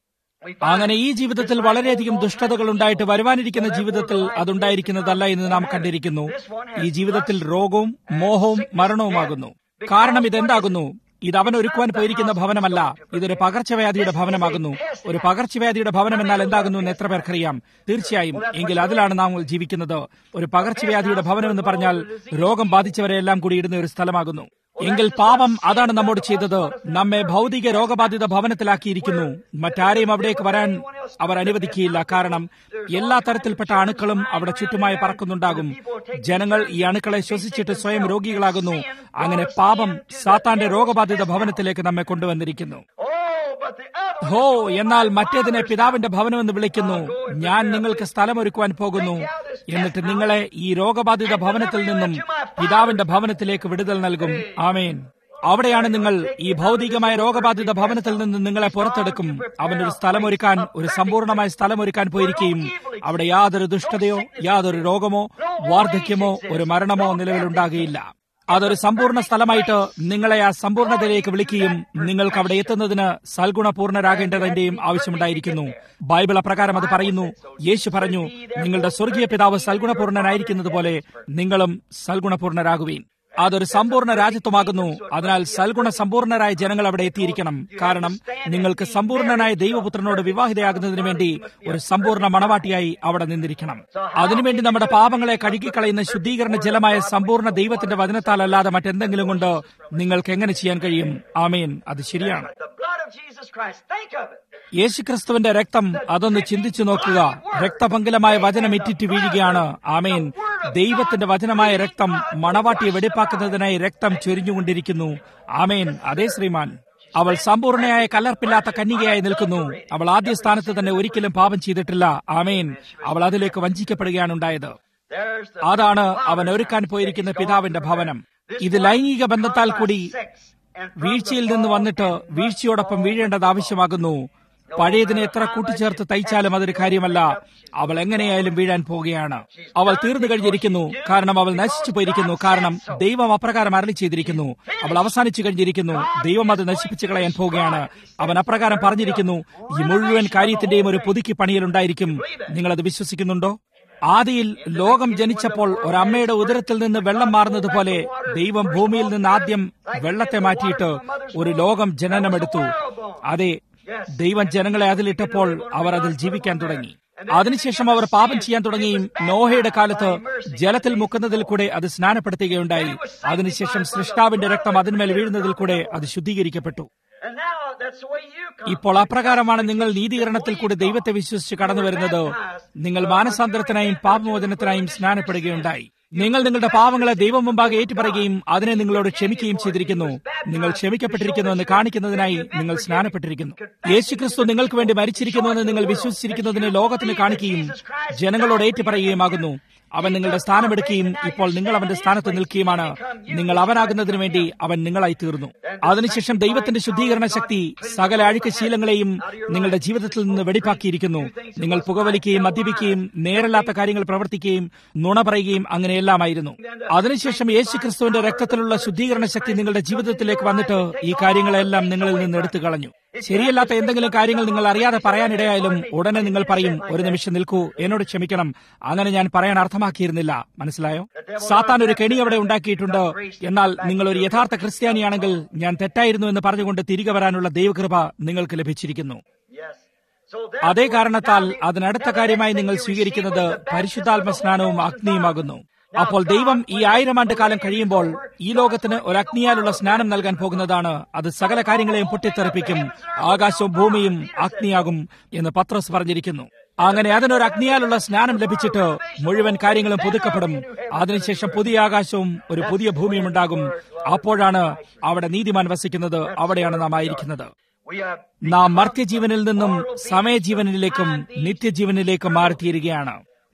we find അങ്ങനെ ഈ ജീവിതത്തിൽ വളരെയധികം ദുഷ്ടതകൾ ഉണ്ടായിട്ട് വരുവാനിരിക്കുന്ന ജീവിതത്തിൽ അതുണ്ടായിരിക്കുന്നതല്ല എന്ന് നാം കണ്ടിരിക്കുന്നു ഈ ജീവിതത്തിൽ രോഗവും മോഹവും മരണവുമാകുന്നു കാരണം ഇതെന്താകുന്നു ഇത് അവൻ ഒരുക്കുവാൻ പോയിരിക്കുന്ന ഭവനമല്ല ഇതൊരു പകർച്ചവ്യാധിയുടെ ഭവനമാകുന്നു ഒരു പകർച്ചവ്യാധിയുടെ ഭവനം എന്നാൽ എന്താകുന്നു എന്ന് എത്ര പേർക്കറിയാം തീർച്ചയായും എങ്കിൽ അതിലാണ് നാം ജീവിക്കുന്നത് ഒരു പകർച്ചവ്യാധിയുടെ ഭവനം എന്ന് പറഞ്ഞാൽ രോഗം ബാധിച്ചവരെല്ലാം കൂടി ഇടുന്ന ഒരു സ്ഥലമാകുന്നു എങ്കിൽ പാപം അതാണ് നമ്മോട് ചെയ്തത് നമ്മെ ഭൗതിക രോഗബാധിത ഭവനത്തിലാക്കിയിരിക്കുന്നു മറ്റാരെയും അവിടേക്ക് വരാൻ അവർ അനുവദിക്കുകയില്ല കാരണം എല്ലാ തരത്തിൽപ്പെട്ട അണുക്കളും അവിടെ ചുറ്റുമായി പറക്കുന്നുണ്ടാകും ജനങ്ങൾ ഈ അണുക്കളെ ശ്വസിച്ചിട്ട് സ്വയം രോഗികളാകുന്നു അങ്ങനെ പാപം സാത്താന്റെ രോഗബാധിത ഭവനത്തിലേക്ക് നമ്മെ കൊണ്ടുവന്നിരിക്കുന്നു Oh, but the other ഹോ എന്നാൽ മറ്റേതിനെ പിതാവിന്റെ ഭവനമെന്ന് വിളിക്കുന്നു ഞാൻ നിങ്ങൾക്ക് സ്ഥലമൊരുക്കുവാൻ പോകുന്നു എന്നിട്ട് നിങ്ങളെ ഈ രോഗബാധിത ഭവനത്തിൽ നിന്നും പിതാവിന്റെ ഭവനത്തിലേക്ക് വിടുതൽ നൽകും ആമേൻ അവിടെയാണ് നിങ്ങൾ ഈ ഭൗതികമായ രോഗബാധിത ഭവനത്തിൽ നിന്ന് നിങ്ങളെ പുറത്തെടുക്കും അവനൊരു സ്ഥലമൊരുക്കാൻ ഒരു സമ്പൂർണമായ സ്ഥലമൊരുക്കാൻ പോയിരിക്കുകയും അവിടെ യാതൊരു ദുഷ്ടതയോ യാതൊരു രോഗമോ വാർദ്ധക്യമോ ഒരു മരണമോ നിലവിലുണ്ടാകുകയില്ല അതൊരു സമ്പൂർണ്ണ സ്ഥലമായിട്ട് നിങ്ങളെ ആ സമ്പൂർണ്ണതയിലേക്ക് വിളിക്കുകയും നിങ്ങൾക്ക് അവിടെ എത്തുന്നതിന് സൽഗുണപൂർണരാകേണ്ടതിന്റെയും ആവശ്യമുണ്ടായിരിക്കുന്നു ബൈബിൾ അപ്രകാരം അത് പറയുന്നു യേശു പറഞ്ഞു നിങ്ങളുടെ സ്വർഗീയ പിതാവ് സൽഗുണപൂർണനായിരിക്കുന്നത് പോലെ നിങ്ങളും സൽഗുണപൂർണരാകുവീൻ അതൊരു സമ്പൂർണ്ണ രാജ്യത്വമാകുന്നു അതിനാൽ സൽഗുണ സമ്പൂർണരായ ജനങ്ങൾ അവിടെ എത്തിയിരിക്കണം കാരണം നിങ്ങൾക്ക് സമ്പൂർണനായ ദൈവപുത്രനോട് വിവാഹിതയാകുന്നതിന് വേണ്ടി ഒരു സമ്പൂർണ്ണ മണവാട്ടിയായി അവിടെ നിന്നിരിക്കണം അതിനുവേണ്ടി നമ്മുടെ പാപങ്ങളെ കഴുകിക്കളയുന്ന ശുദ്ധീകരണ ജലമായ സമ്പൂർണ്ണ ദൈവത്തിന്റെ വചനത്താൽ അല്ലാതെ മറ്റെന്തെങ്കിലും കൊണ്ട് നിങ്ങൾക്ക് എങ്ങനെ ചെയ്യാൻ കഴിയും ആമേൻ അത് ശരിയാണ് the blood of Jesus Christ. Think of it. യേശുക്രിസ്തുവിന്റെ രക്തം അതൊന്ന് ചിന്തിച്ചു നോക്കുക രക്തപങ്കിലമായ വചനം ഇറ്റിറ്റ് വീഴുകയാണ് ആമേൻ ദൈവത്തിന്റെ വചനമായ രക്തം മണവാട്ടിയെ വെടിപ്പാക്കുന്നതിനായി രക്തം ചൊരിഞ്ഞുകൊണ്ടിരിക്കുന്നു ആമേൻ അതേ ശ്രീമാൻ അവൾ സമ്പൂർണയായ കലർപ്പില്ലാത്ത കന്യകയായി നിൽക്കുന്നു അവൾ ആദ്യ സ്ഥാനത്ത് തന്നെ ഒരിക്കലും പാപം ചെയ്തിട്ടില്ല ആമേൻ അവൾ അതിലേക്ക് വഞ്ചിക്കപ്പെടുകയാണ് ഉണ്ടായത് There's the അതാണ് അവൻ ഒരുക്കാൻ പോയിരിക്കുന്ന പിതാവിന്റെ ഭവനം ഇത് ലൈംഗിക ബന്ധത്താൽ കൂടി sex and from വീഴ്ചയിൽ നിന്ന് വന്നിട്ട് വീഴ്ചയോടൊപ്പം വീഴേണ്ടത് ആവശ്യമാകുന്നു പഴയതിനെ എത്ര കൂട്ടിച്ചേർത്ത് തയ്ച്ചാലും അതൊരു കാര്യമല്ല അവൾ എങ്ങനെയായാലും വീഴാൻ പോവുകയാണ് അവൾ തീർന്നു കഴിഞ്ഞിരിക്കുന്നു കാരണം അവൾ നശിച്ചു പോയിരിക്കുന്നു കാരണം ദൈവം അപ്രകാരം അരളി ചെയ്തിരിക്കുന്നു അവൾ അവസാനിച്ചു കഴിഞ്ഞിരിക്കുന്നു ദൈവം അത് നശിപ്പിച്ചു കളയാൻ പോവുകയാണ് അവൻ അപ്രകാരം പറഞ്ഞിരിക്കുന്നു ഈ മുഴുവൻ കാര്യത്തിന്റെയും ഒരു പുതുക്കി പണിയിലുണ്ടായിരിക്കും നിങ്ങളത് വിശ്വസിക്കുന്നുണ്ടോ ആദിയിൽ ലോകം ജനിച്ചപ്പോൾ ഒരമ്മയുടെ ഉദരത്തിൽ നിന്ന് വെള്ളം മാറുന്നത് പോലെ ദൈവം ഭൂമിയിൽ നിന്ന് ആദ്യം വെള്ളത്തെ മാറ്റിയിട്ട് ഒരു ലോകം ജനനമെടുത്തു അതെ ദൈവം ജനങ്ങളെ അതിലിട്ടപ്പോൾ അവർ അതിൽ ജീവിക്കാൻ തുടങ്ങി അതിനുശേഷം അവർ പാപം ചെയ്യാൻ തുടങ്ങിയും നോഹയുടെ കാലത്ത് ജലത്തിൽ മുക്കുന്നതിൽ കൂടെ അത് സ്നാനപ്പെടുത്തുകയുണ്ടായി അതിനുശേഷം സൃഷ്ടാവിന്റെ രക്തം അതിന്മേൽ വീഴുന്നതിൽ കൂടെ അത് ശുദ്ധീകരിക്കപ്പെട്ടു And now that's the way you come. ഇപ്പോൾ അപ്രകാരമാണ് നിങ്ങൾ നീതീകരണത്തിൽ കൂടി ദൈവത്തെ വിശ്വസിച്ച് കടന്നു വരുന്നത് നിങ്ങൾ മാനസാന്തരത്തിനായും പാപമോചനത്തിനായും സ്നാനപ്പെടുകയുണ്ടായി നിങ്ങൾ നിങ്ങളുടെ പാവങ്ങളെ ദൈവം മുമ്പാകെ ഏറ്റുപറയുകയും അതിനെ നിങ്ങളോട് ക്ഷമിക്കുകയും ചെയ്തിരിക്കുന്നു നിങ്ങൾ ക്ഷമിക്കപ്പെട്ടിരിക്കുന്നു എന്ന് കാണിക്കുന്നതിനായി നിങ്ങൾ സ്നാനപ്പെട്ടിരിക്കുന്നു യേശുക്രിസ്തു നിങ്ങൾക്ക് വേണ്ടി മരിച്ചിരിക്കുന്നുവെന്ന് നിങ്ങൾ വിശ്വസിച്ചിരിക്കുന്നതിന് ലോകത്തിന് കാണിക്കുകയും ജനങ്ങളോട് ഏറ്റുപറയുകയുമാകുന്നു അവൻ നിങ്ങളുടെ സ്ഥാനമെടുക്കുകയും ഇപ്പോൾ നിങ്ങൾ അവന്റെ സ്ഥാനത്ത് നിൽക്കുകയുമാണ് നിങ്ങൾ അവനാകുന്നതിന് വേണ്ടി അവൻ നിങ്ങളായി തീർന്നു അതിനുശേഷം ദൈവത്തിന്റെ ശുദ്ധീകരണ ശക്തി സകല അഴുക്ക ശീലങ്ങളെയും നിങ്ങളുടെ ജീവിതത്തിൽ നിന്ന് വെടിപ്പാക്കിയിരിക്കുന്നു നിങ്ങൾ പുകവലിക്കുകയും മദ്യപിക്കുകയും നേരല്ലാത്ത കാര്യങ്ങൾ പ്രവർത്തിക്കുകയും നുണ പറയുകയും അങ്ങനെയെല്ലാമായിരുന്നു അതിനുശേഷം യേശു ക്രിസ്തുവിന്റെ രക്തത്തിലുള്ള ശുദ്ധീകരണ ശക്തി നിങ്ങളുടെ ജീവിതത്തിലേക്ക് വന്നിട്ട് ഈ കാര്യങ്ങളെല്ലാം നിങ്ങളിൽ നിന്ന് എടുത്തു കളഞ്ഞു ശരിയല്ലാത്ത എന്തെങ്കിലും കാര്യങ്ങൾ നിങ്ങൾ അറിയാതെ പറയാനിടയായാലും ഉടനെ നിങ്ങൾ പറയും ഒരു നിമിഷം നിൽക്കൂ എന്നോട് ക്ഷമിക്കണം അങ്ങനെ ഞാൻ പറയാൻ അർത്ഥമാക്കിയിരുന്നില്ല മനസ്സിലായോ സാത്താൻ ഒരു കെണി അവിടെ ഉണ്ടാക്കിയിട്ടുണ്ട് എന്നാൽ നിങ്ങൾ ഒരു യഥാർത്ഥ ക്രിസ്ത്യാനിയാണെങ്കിൽ ഞാൻ തെറ്റായിരുന്നു എന്ന് പറഞ്ഞുകൊണ്ട് തിരികെ വരാനുള്ള ദൈവകൃപ നിങ്ങൾക്ക് ലഭിച്ചിരിക്കുന്നു Yes. So അതേ therefore, കാരണത്താൽ now the- അതിനടുത്ത now the കാര്യമായി next നിങ്ങൾ thing they സ്വീകരിക്കുന്നത് receive was the baptism പരിശുദ്ധാത്മ of the സ്നാനവും Holy Ghost and അഗ്നിയുമാകുന്നു fire. Now അപ്പോൾ God, ദൈവം ഈ when ആയിരം ആണ്ട് കാലം the കഴിയുമ്പോൾ millennium is ഈ over, ലോകത്തിന് God ഒരു will അഗ്നിയാലുള്ള make the സ്നാനം world നൽകാൻ baptism. പോകുന്നതാണ് അത് സകല കാര്യങ്ങളെയും പൊട്ടിത്തെറിപ്പിക്കും ആകാശവും ഭൂമിയും അഗ്നിയാകും എന്ന് പത്രോസ് പറഞ്ഞിരിക്കുന്നു അങ്ങനെ അതിനൊരു അഗ്നിയാലുള്ള സ്നാനം ലഭിച്ചിട്ട് മുഴുവൻ കാര്യങ്ങളും പുതുക്കപ്പെടും അതിനുശേഷം പുതിയ ആകാശവും ഒരു പുതിയ ഭൂമിയും ഉണ്ടാകും അപ്പോഴാണ് അവിടെ നീതിമാൻ വസിക്കുന്നത് അവിടെയാണ് നാം ആയിരിക്കുന്നത് We have നാം മർത്യജീവനിൽ നിന്നും സമയജീവനിലേക്കും നിത്യജീവനിലേക്കും മാറിത്തീരുകയാണ്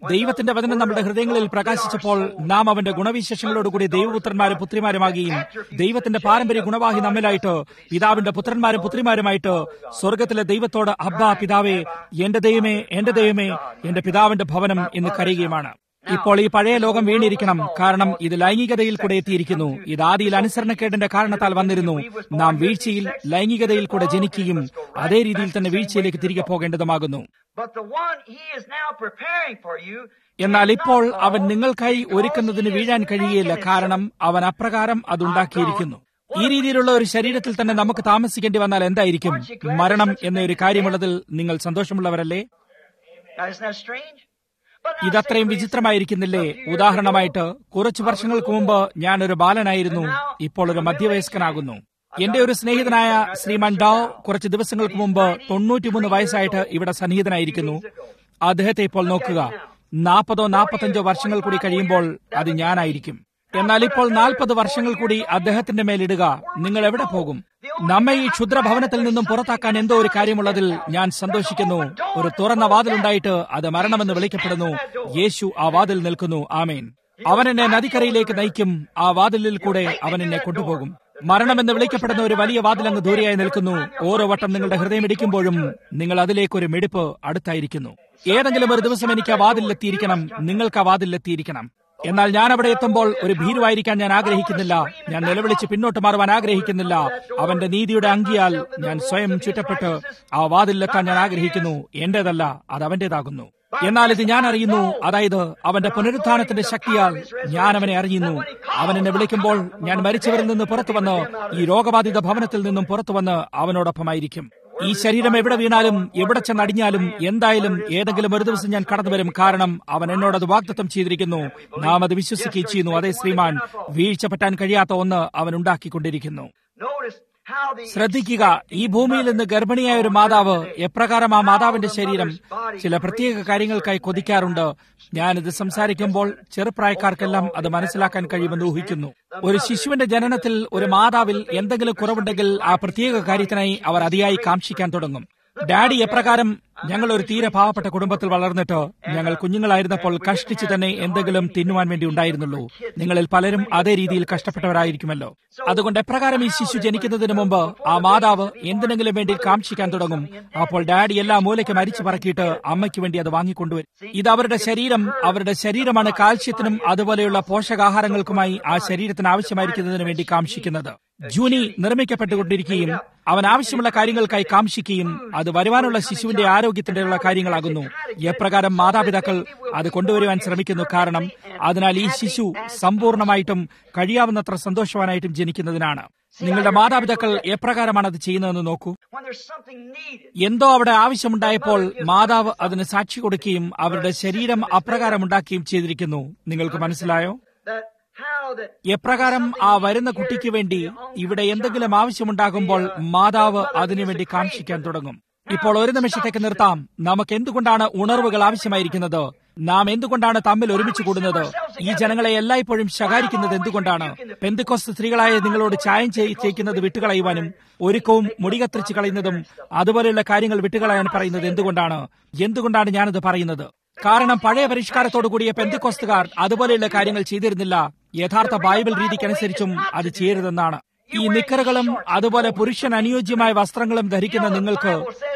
ദൈവത്തിന്റെ വചനം നമ്മുടെ ഹൃദയങ്ങളിൽ പ്രകാശിച്ചപ്പോൾ നാം അവന്റെ ഗുണവിശേഷങ്ങളോടുകൂടി ദൈവപുത്രന്മാരും പുത്രിമാരുമാകുകയും ദൈവത്തിന്റെ പാരമ്പര്യ ഗുണവാഹി നമ്മിലായിട്ട് പിതാവിന്റെ പുത്രന്മാരും പുത്രിമാരുമായിട്ട് സ്വർഗത്തിലെ ദൈവത്തോട് അബ്ബാ പിതാവേ എന്റെ ദൈവമേ എന്റെ ദൈവമേ എന്റെ പിതാവിന്റെ ഭവനം എന്ന് കരയുകയുമാണ് ഇപ്പോൾ ഈ പഴയ ലോകം വീണിരിക്കണം കാരണം ഇത് ലൈംഗികതയിൽ കൂടെ എത്തിയിരിക്കുന്നു ഇത് ആദിയിൽ അനുസരണക്കേടിന്റെ കാരണത്താൽ വന്നിരുന്നു നാം വീഴ്ചയിൽ ലൈംഗികതയിൽ കൂടെ ജനിക്കുകയും അതേ രീതിയിൽ തന്നെ വീഴ്ചയിലേക്ക് തിരികെ പോകേണ്ടതുമാകുന്നു But the one he is now preparing for you എന്നാൽ ഇപ്പോൾ അവൻ നിങ്ങൾക്കായി ഒരുക്കുന്നതിന് വീഴാൻ കഴിയുകയില്ല കാരണം അവൻ അപ്രകാരം അതുണ്ടാക്കിയിരിക്കുന്നു ഈ രീതിയിലുള്ള ഒരു ശരീരത്തിൽ തന്നെ നമുക്ക് താമസിക്കേണ്ടി വന്നാൽ എന്തായിരിക്കും മരണം എന്ന ഒരു കാര്യമുള്ളതിൽ നിങ്ങൾ സന്തോഷമുള്ളവരല്ലേ Now, isn't that strange? But now, ഇതത്രയും say, for വിചിത്രമായിരിക്കുന്നില്ലേ instance, a few years ഉദാഹരണമായിട്ട് കുറച്ചു വർഷങ്ങൾക്ക് മുമ്പ് ഞാനൊരു ബാലനായിരുന്നു ഇപ്പോൾ ഒരു മധ്യവയസ്കനാകുന്നു എന്റെ ഒരു സ്നേഹിതനായ ശ്രീമാൻ ഡാവ് കുറച്ച് ദിവസങ്ങൾക്ക് മുമ്പ് തൊണ്ണൂറ്റിമൂന്ന് വയസ്സായിട്ട് ഇവിടെ സന്നിഹിതനായിരിക്കുന്നു അദ്ദേഹത്തെ ഇപ്പോൾ നോക്കുക നാൽപ്പതോ നാൽപ്പത്തഞ്ചോ വർഷങ്ങൾ കൂടി കഴിയുമ്പോൾ അത് ഞാനായിരിക്കും എന്നാൽ ഇപ്പോൾ നാൽപ്പത് വർഷങ്ങൾ കൂടി അദ്ദേഹത്തിന്റെ മേലിടുക നിങ്ങൾ എവിടെ പോകും നമ്മെ ഈ ക്ഷുദ്രഭവനത്തിൽ നിന്നും പുറത്താക്കാൻ എന്തോ ഒരു കാര്യമുള്ളതിൽ ഞാൻ സന്തോഷിക്കുന്നു ഒരു തുറന്ന വാതിലുണ്ടായിട്ട് അത് മരണമെന്ന് വിളിക്കപ്പെടുന്നു യേശു ആ വാതിൽ നിൽക്കുന്നു ആമേൻ അവൻ എന്നെ നദിക്കരയിലേക്ക് നയിക്കും ആ വാതിലിൽ കൂടെ അവൻ എന്നെ കൊണ്ടുപോകും മരണമെന്ന് വിളിക്കപ്പെടുന്ന ഒരു വലിയ വാതിൽ അങ്ങ് ദൂരെയായി നിൽക്കുന്നു ഓരോ വട്ടം നിങ്ങളുടെ ഹൃദയം ഇടിക്കുമ്പോഴും നിങ്ങൾ അതിലേക്ക് ഒരു മിടിപ്പ് അടുത്തായിരിക്കുന്നു ഏതെങ്കിലും ഒരു ദിവസം എനിക്ക് ആ വാതിലെത്തിയിരിക്കണം നിങ്ങൾക്ക് ആ വാതിലെത്തിയിരിക്കണം എന്നാൽ ഞാൻ അവിടെ എത്തുമ്പോൾ ഒരു ഭീരുവായിരിക്കാൻ ഞാൻ ആഗ്രഹിക്കുന്നില്ല ഞാൻ നിലവിളിച്ച് പിന്നോട്ട് മാറുവാൻ ആഗ്രഹിക്കുന്നില്ല അവന്റെ നീതിയുടെ അങ്കിയാൽ ഞാൻ സ്വയം ചുറ്റപ്പെട്ട് ആ വാതിലെത്താൻ ഞാൻ ആഗ്രഹിക്കുന്നു എന്റേതല്ല അത് അവന്റേതാകുന്നു എന്നാൽ ഇത് ഞാൻ അറിയുന്നു അതായത് അവന്റെ പുനരുത്ഥാനത്തിന്റെ ശക്തിയാൽ ഞാൻ അവനെ അറിയുന്നു അവൻ എന്നെ വിളിക്കുമ്പോൾ ഞാൻ മരിച്ചവരിൽ നിന്ന് പുറത്തു വന്ന് ഈ രോഗബാധിത ഭവനത്തിൽ നിന്നും പുറത്തു വന്ന് അവനോടൊപ്പമായിരിക്കും ഈ ശരീരം എവിടെ വീണാലും എവിടെ ചെന്നടിഞ്ഞാലും എന്തായാലും ഏതെങ്കിലും ഒരു ദിവസം ഞാൻ കടന്നു വരും കാരണം അവൻ എന്നോട് അത് വാഗ്ദത്തം ചെയ്തിരിക്കുന്നു നാം അത് വിശ്വസിക്കുകയും ചെയ്യുന്നു അതേ ശ്രീമാൻ വീഴ്ച പറ്റാൻ കഴിയാത്ത ഒന്ന് അവൻ ഉണ്ടാക്കിക്കൊണ്ടിരിക്കുന്നു Notice how the ശ്രദ്ധിക്കുക ഈ ഭൂമിയിൽ നിന്ന് ഗർഭിണിയായ ഒരു മാതാവ് എപ്രകാരം ആ മാതാവിന്റെ ശരീരം ചില പ്രത്യേക കാര്യങ്ങൾക്കായി കൊതിക്കാറുണ്ട് ഞാനിത് സംസാരിക്കുമ്പോൾ ചെറുപ്രായക്കാർക്കെല്ലാം അത് മനസ്സിലാക്കാൻ കഴിയുമെന്ന് ഊഹിക്കുന്നു ഒരു ശിശുവിന്റെ ജനനത്തിൽ ഒരു മാതാവിൽ എന്തെങ്കിലും കുറവുണ്ടെങ്കിൽ ആ പ്രത്യേക കാര്യത്തിനായി അവർ അതിയായി കാക്ഷിക്കാൻ തുടങ്ങും ഡാഡി എപ്രകാരം ഞങ്ങൾ ഒരു തീരെ പാവപ്പെട്ട കുടുംബത്തിൽ വളർന്നിട്ട് ഞങ്ങൾ കുഞ്ഞുങ്ങളായിരുന്നപ്പോൾ കഷ്ടിച്ച് തന്നെ എന്തെങ്കിലും തിന്നുവാൻ വേണ്ടി ഉണ്ടായിരുന്നുള്ളൂ നിങ്ങളിൽ പലരും അതേ രീതിയിൽ കഷ്ടപ്പെട്ടവരായിരിക്കുമല്ലോ അതുകൊണ്ട് എപ്രകാരം ഈ ശിശു ജനിക്കുന്നതിന് മുമ്പ് ആ മാതാവ് എന്തിനെങ്കിലും വേണ്ടി കാക്ഷിക്കാൻ തുടങ്ങും അപ്പോൾ ഡാഡി എല്ലാ മൂലയ്ക്ക് മരിച്ചു പറക്കിയിട്ട് അമ്മയ്ക്ക് വേണ്ടി അത് വാങ്ങിക്കൊണ്ടുവരും ഇത് അവരുടെ ശരീരം അവരുടെ ശരീരമാണ് കാൽസ്യത്തിനും അതുപോലെയുള്ള പോഷകാഹാരങ്ങൾക്കുമായി ആ ശരീരത്തിന് ആവശ്യമായിരിക്കുന്നതിന് വേണ്ടി കാക്ഷിക്കുന്നത് ജൂനി നിർമ്മിക്കപ്പെട്ടുകൊണ്ടിരിക്കുകയും അവൻ ആവശ്യമുള്ള കാര്യങ്ങൾക്കായി കാക്ഷിക്കുകയും അത് വരുവാനുള്ള ശിശുവിന്റെ ആരോഗ്യത്തിന്റെയുള്ള കാര്യങ്ങളാകുന്നു എപ്രകാരം മാതാപിതാക്കൾ അത് കൊണ്ടുവരുവാൻ ശ്രമിക്കുന്നു കാരണം അതിനാൽ ഈ ശിശു സമ്പൂർണമായിട്ടും കഴിയാവുന്നത്ര സന്തോഷവാനായിട്ടും ജനിക്കുന്നതിനാണ് നിങ്ങളുടെ മാതാപിതാക്കൾ എപ്രകാരമാണ് അത് ചെയ്യുന്നതെന്ന് നോക്കൂ when there's something needed. എന്തോ അവിടെ ആവശ്യമുണ്ടായപ്പോൾ മാതാവ് അതിന് സാക്ഷി കൊടുക്കുകയും അവരുടെ ശരീരം അപ്രകാരം ഉണ്ടാക്കുകയും ചെയ്തിരിക്കുന്നു നിങ്ങൾക്ക് മനസ്സിലായോ That how that എപ്രകാരം ആ വരുന്ന കുട്ടിക്ക് വേണ്ടി ഇവിടെ എന്തെങ്കിലും ആവശ്യമുണ്ടാകുമ്പോൾ മാതാവ് അതിനുവേണ്ടി കാക്ഷിക്കാൻ തുടങ്ങും ഇപ്പോൾ ഒരു നിമിഷത്തേക്ക് നിർത്താം നമുക്ക് എന്തുകൊണ്ടാണ് ഉണർവുകൾ ആവശ്യമായിരിക്കുന്നത് നാം എന്തുകൊണ്ടാണ് തമ്മിൽ ഒരുമിച്ച് കൂടുന്നത് ഈ ജനങ്ങളെ എല്ലായ്പ്പോഴും ശകാരിക്കുന്നത് എന്തുകൊണ്ടാണ് പെന്തിക്കൊസ് സ്ത്രീകളായ നിങ്ങളോട് ചായം ചെയ്യിക്കുന്നത് വിട്ടുകളയുവാനും ഒരുക്കവും മുടി കത്തിരിച്ച് കളയുന്നതും അതുപോലെയുള്ള കാര്യങ്ങൾ വിട്ടുകളയാൻ പറയുന്നത് എന്തുകൊണ്ടാണ് എന്തുകൊണ്ടാണ് ഞാനത് പറയുന്നത് കാരണം പഴയ പരിഷ്കാരത്തോടു കൂടിയ പെന്തിക്കോസ്തുകാർ അതുപോലെയുള്ള കാര്യങ്ങൾ ചെയ്തിരുന്നില്ല യഥാർത്ഥ ബൈബിൾ രീതിക്കനുസരിച്ചും അത് ചെയ്യരുതെന്നാണ് ഈ നിക്കറുകളും അതുപോലെ പുരുഷൻ അനുയോജ്യമായ വസ്ത്രങ്ങളും ധരിക്കുന്ന നിങ്ങൾക്ക്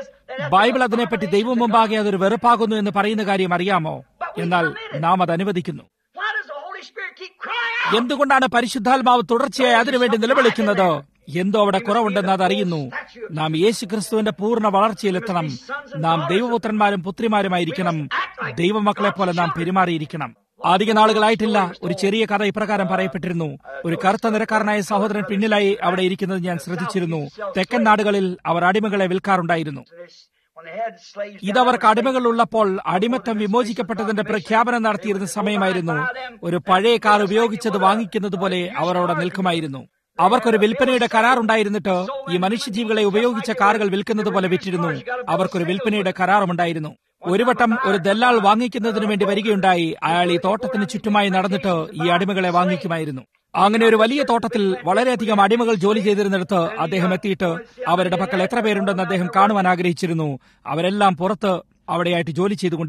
ബൈബിൾ അതിനെപ്പറ്റി ദൈവം മുമ്പാകെ അതൊരു വെറുപ്പാകുന്നു എന്ന് പറയുന്ന കാര്യം അറിയാമോ എന്നാൽ നാം അത് അനുവദിക്കുന്നു why does the Holy Spirit keep crying out? എന്തുകൊണ്ടാണ് പരിശുദ്ധാത്മാവ് തുടർച്ചയായി അതിനുവേണ്ടി നിലവിളിക്കുന്നത് എന്തോ അവിടെ കുറവുണ്ടെന്ന് അത് അറിയുന്നു നാം യേശു ക്രിസ്തുവിന്റെ പൂർണ്ണ വളർച്ചയിലെത്തണം നാം ദൈവപുത്രന്മാരും പുത്രിമാരുമായിരിക്കണം ദൈവമക്കളെ പോലെ നാം പെരുമാറിയിരിക്കണം അധിക നാളുകളായിട്ടില്ല ഒരു ചെറിയ കഥ ഇപ്രകാരം പറയപ്പെട്ടിരുന്നു ഒരു കറുത്ത നിരക്കാരനായ സഹോദരൻ പിന്നിലായി അവിടെ ഇരിക്കുന്നത് ഞാൻ ശ്രദ്ധിച്ചിരുന്നു തെക്കൻ നാടുകളിൽ അവർ അടിമകളെ വിൽക്കാറുണ്ടായിരുന്നു When they had slaves ഇതവർക്ക് അടിമകൾ ഉള്ളപ്പോൾ അടിമത്തം വിമോചിക്കപ്പെട്ടതിന്റെ പ്രഖ്യാപനം നടത്തിയിരുന്ന സമയമായിരുന്നു ഒരു പഴയ കാർ ഉപയോഗിച്ചത് വാങ്ങിക്കുന്നത് പോലെ അവർ അവിടെ നിൽക്കുമായിരുന്നു അവർക്കൊരു വിൽപ്പനയുടെ കരാർ ഉണ്ടായിരുന്നിട്ട് ഈ മനുഷ്യജീവികളെ ഉപയോഗിച്ച കാറുകൾ വിൽക്കുന്നത് പോലെ വിറ്റിരുന്നു അവർക്കൊരു വിൽപ്പനയുടെ കരാറുമുണ്ടായിരുന്നു ഒരു വട്ടം ഒരു ദല്ലാൾ വാങ്ങിക്കുന്നതിന് വേണ്ടി വരികയുണ്ടായി അയാൾ ഈ തോട്ടത്തിന് ചുറ്റുമായി നടന്നിട്ട് ഈ അടിമകളെ വാങ്ങിക്കുമായിരുന്നു അങ്ങനെ ഒരു വലിയ തോട്ടത്തിൽ വളരെയധികം അടിമകൾ ജോലി ചെയ്തിരുന്നിടത്ത് അദ്ദേഹം എത്തിയിട്ട് അവരുടെ പക്കൽ എത്ര പേരുണ്ടെന്ന് അദ്ദേഹം കാണുവാൻ ആഗ്രഹിച്ചിരുന്നു അവരെല്ലാം പുറത്ത് അവിടെയായിട്ട് ജോലി ചെയ്തുകൊണ്ടിരുന്നു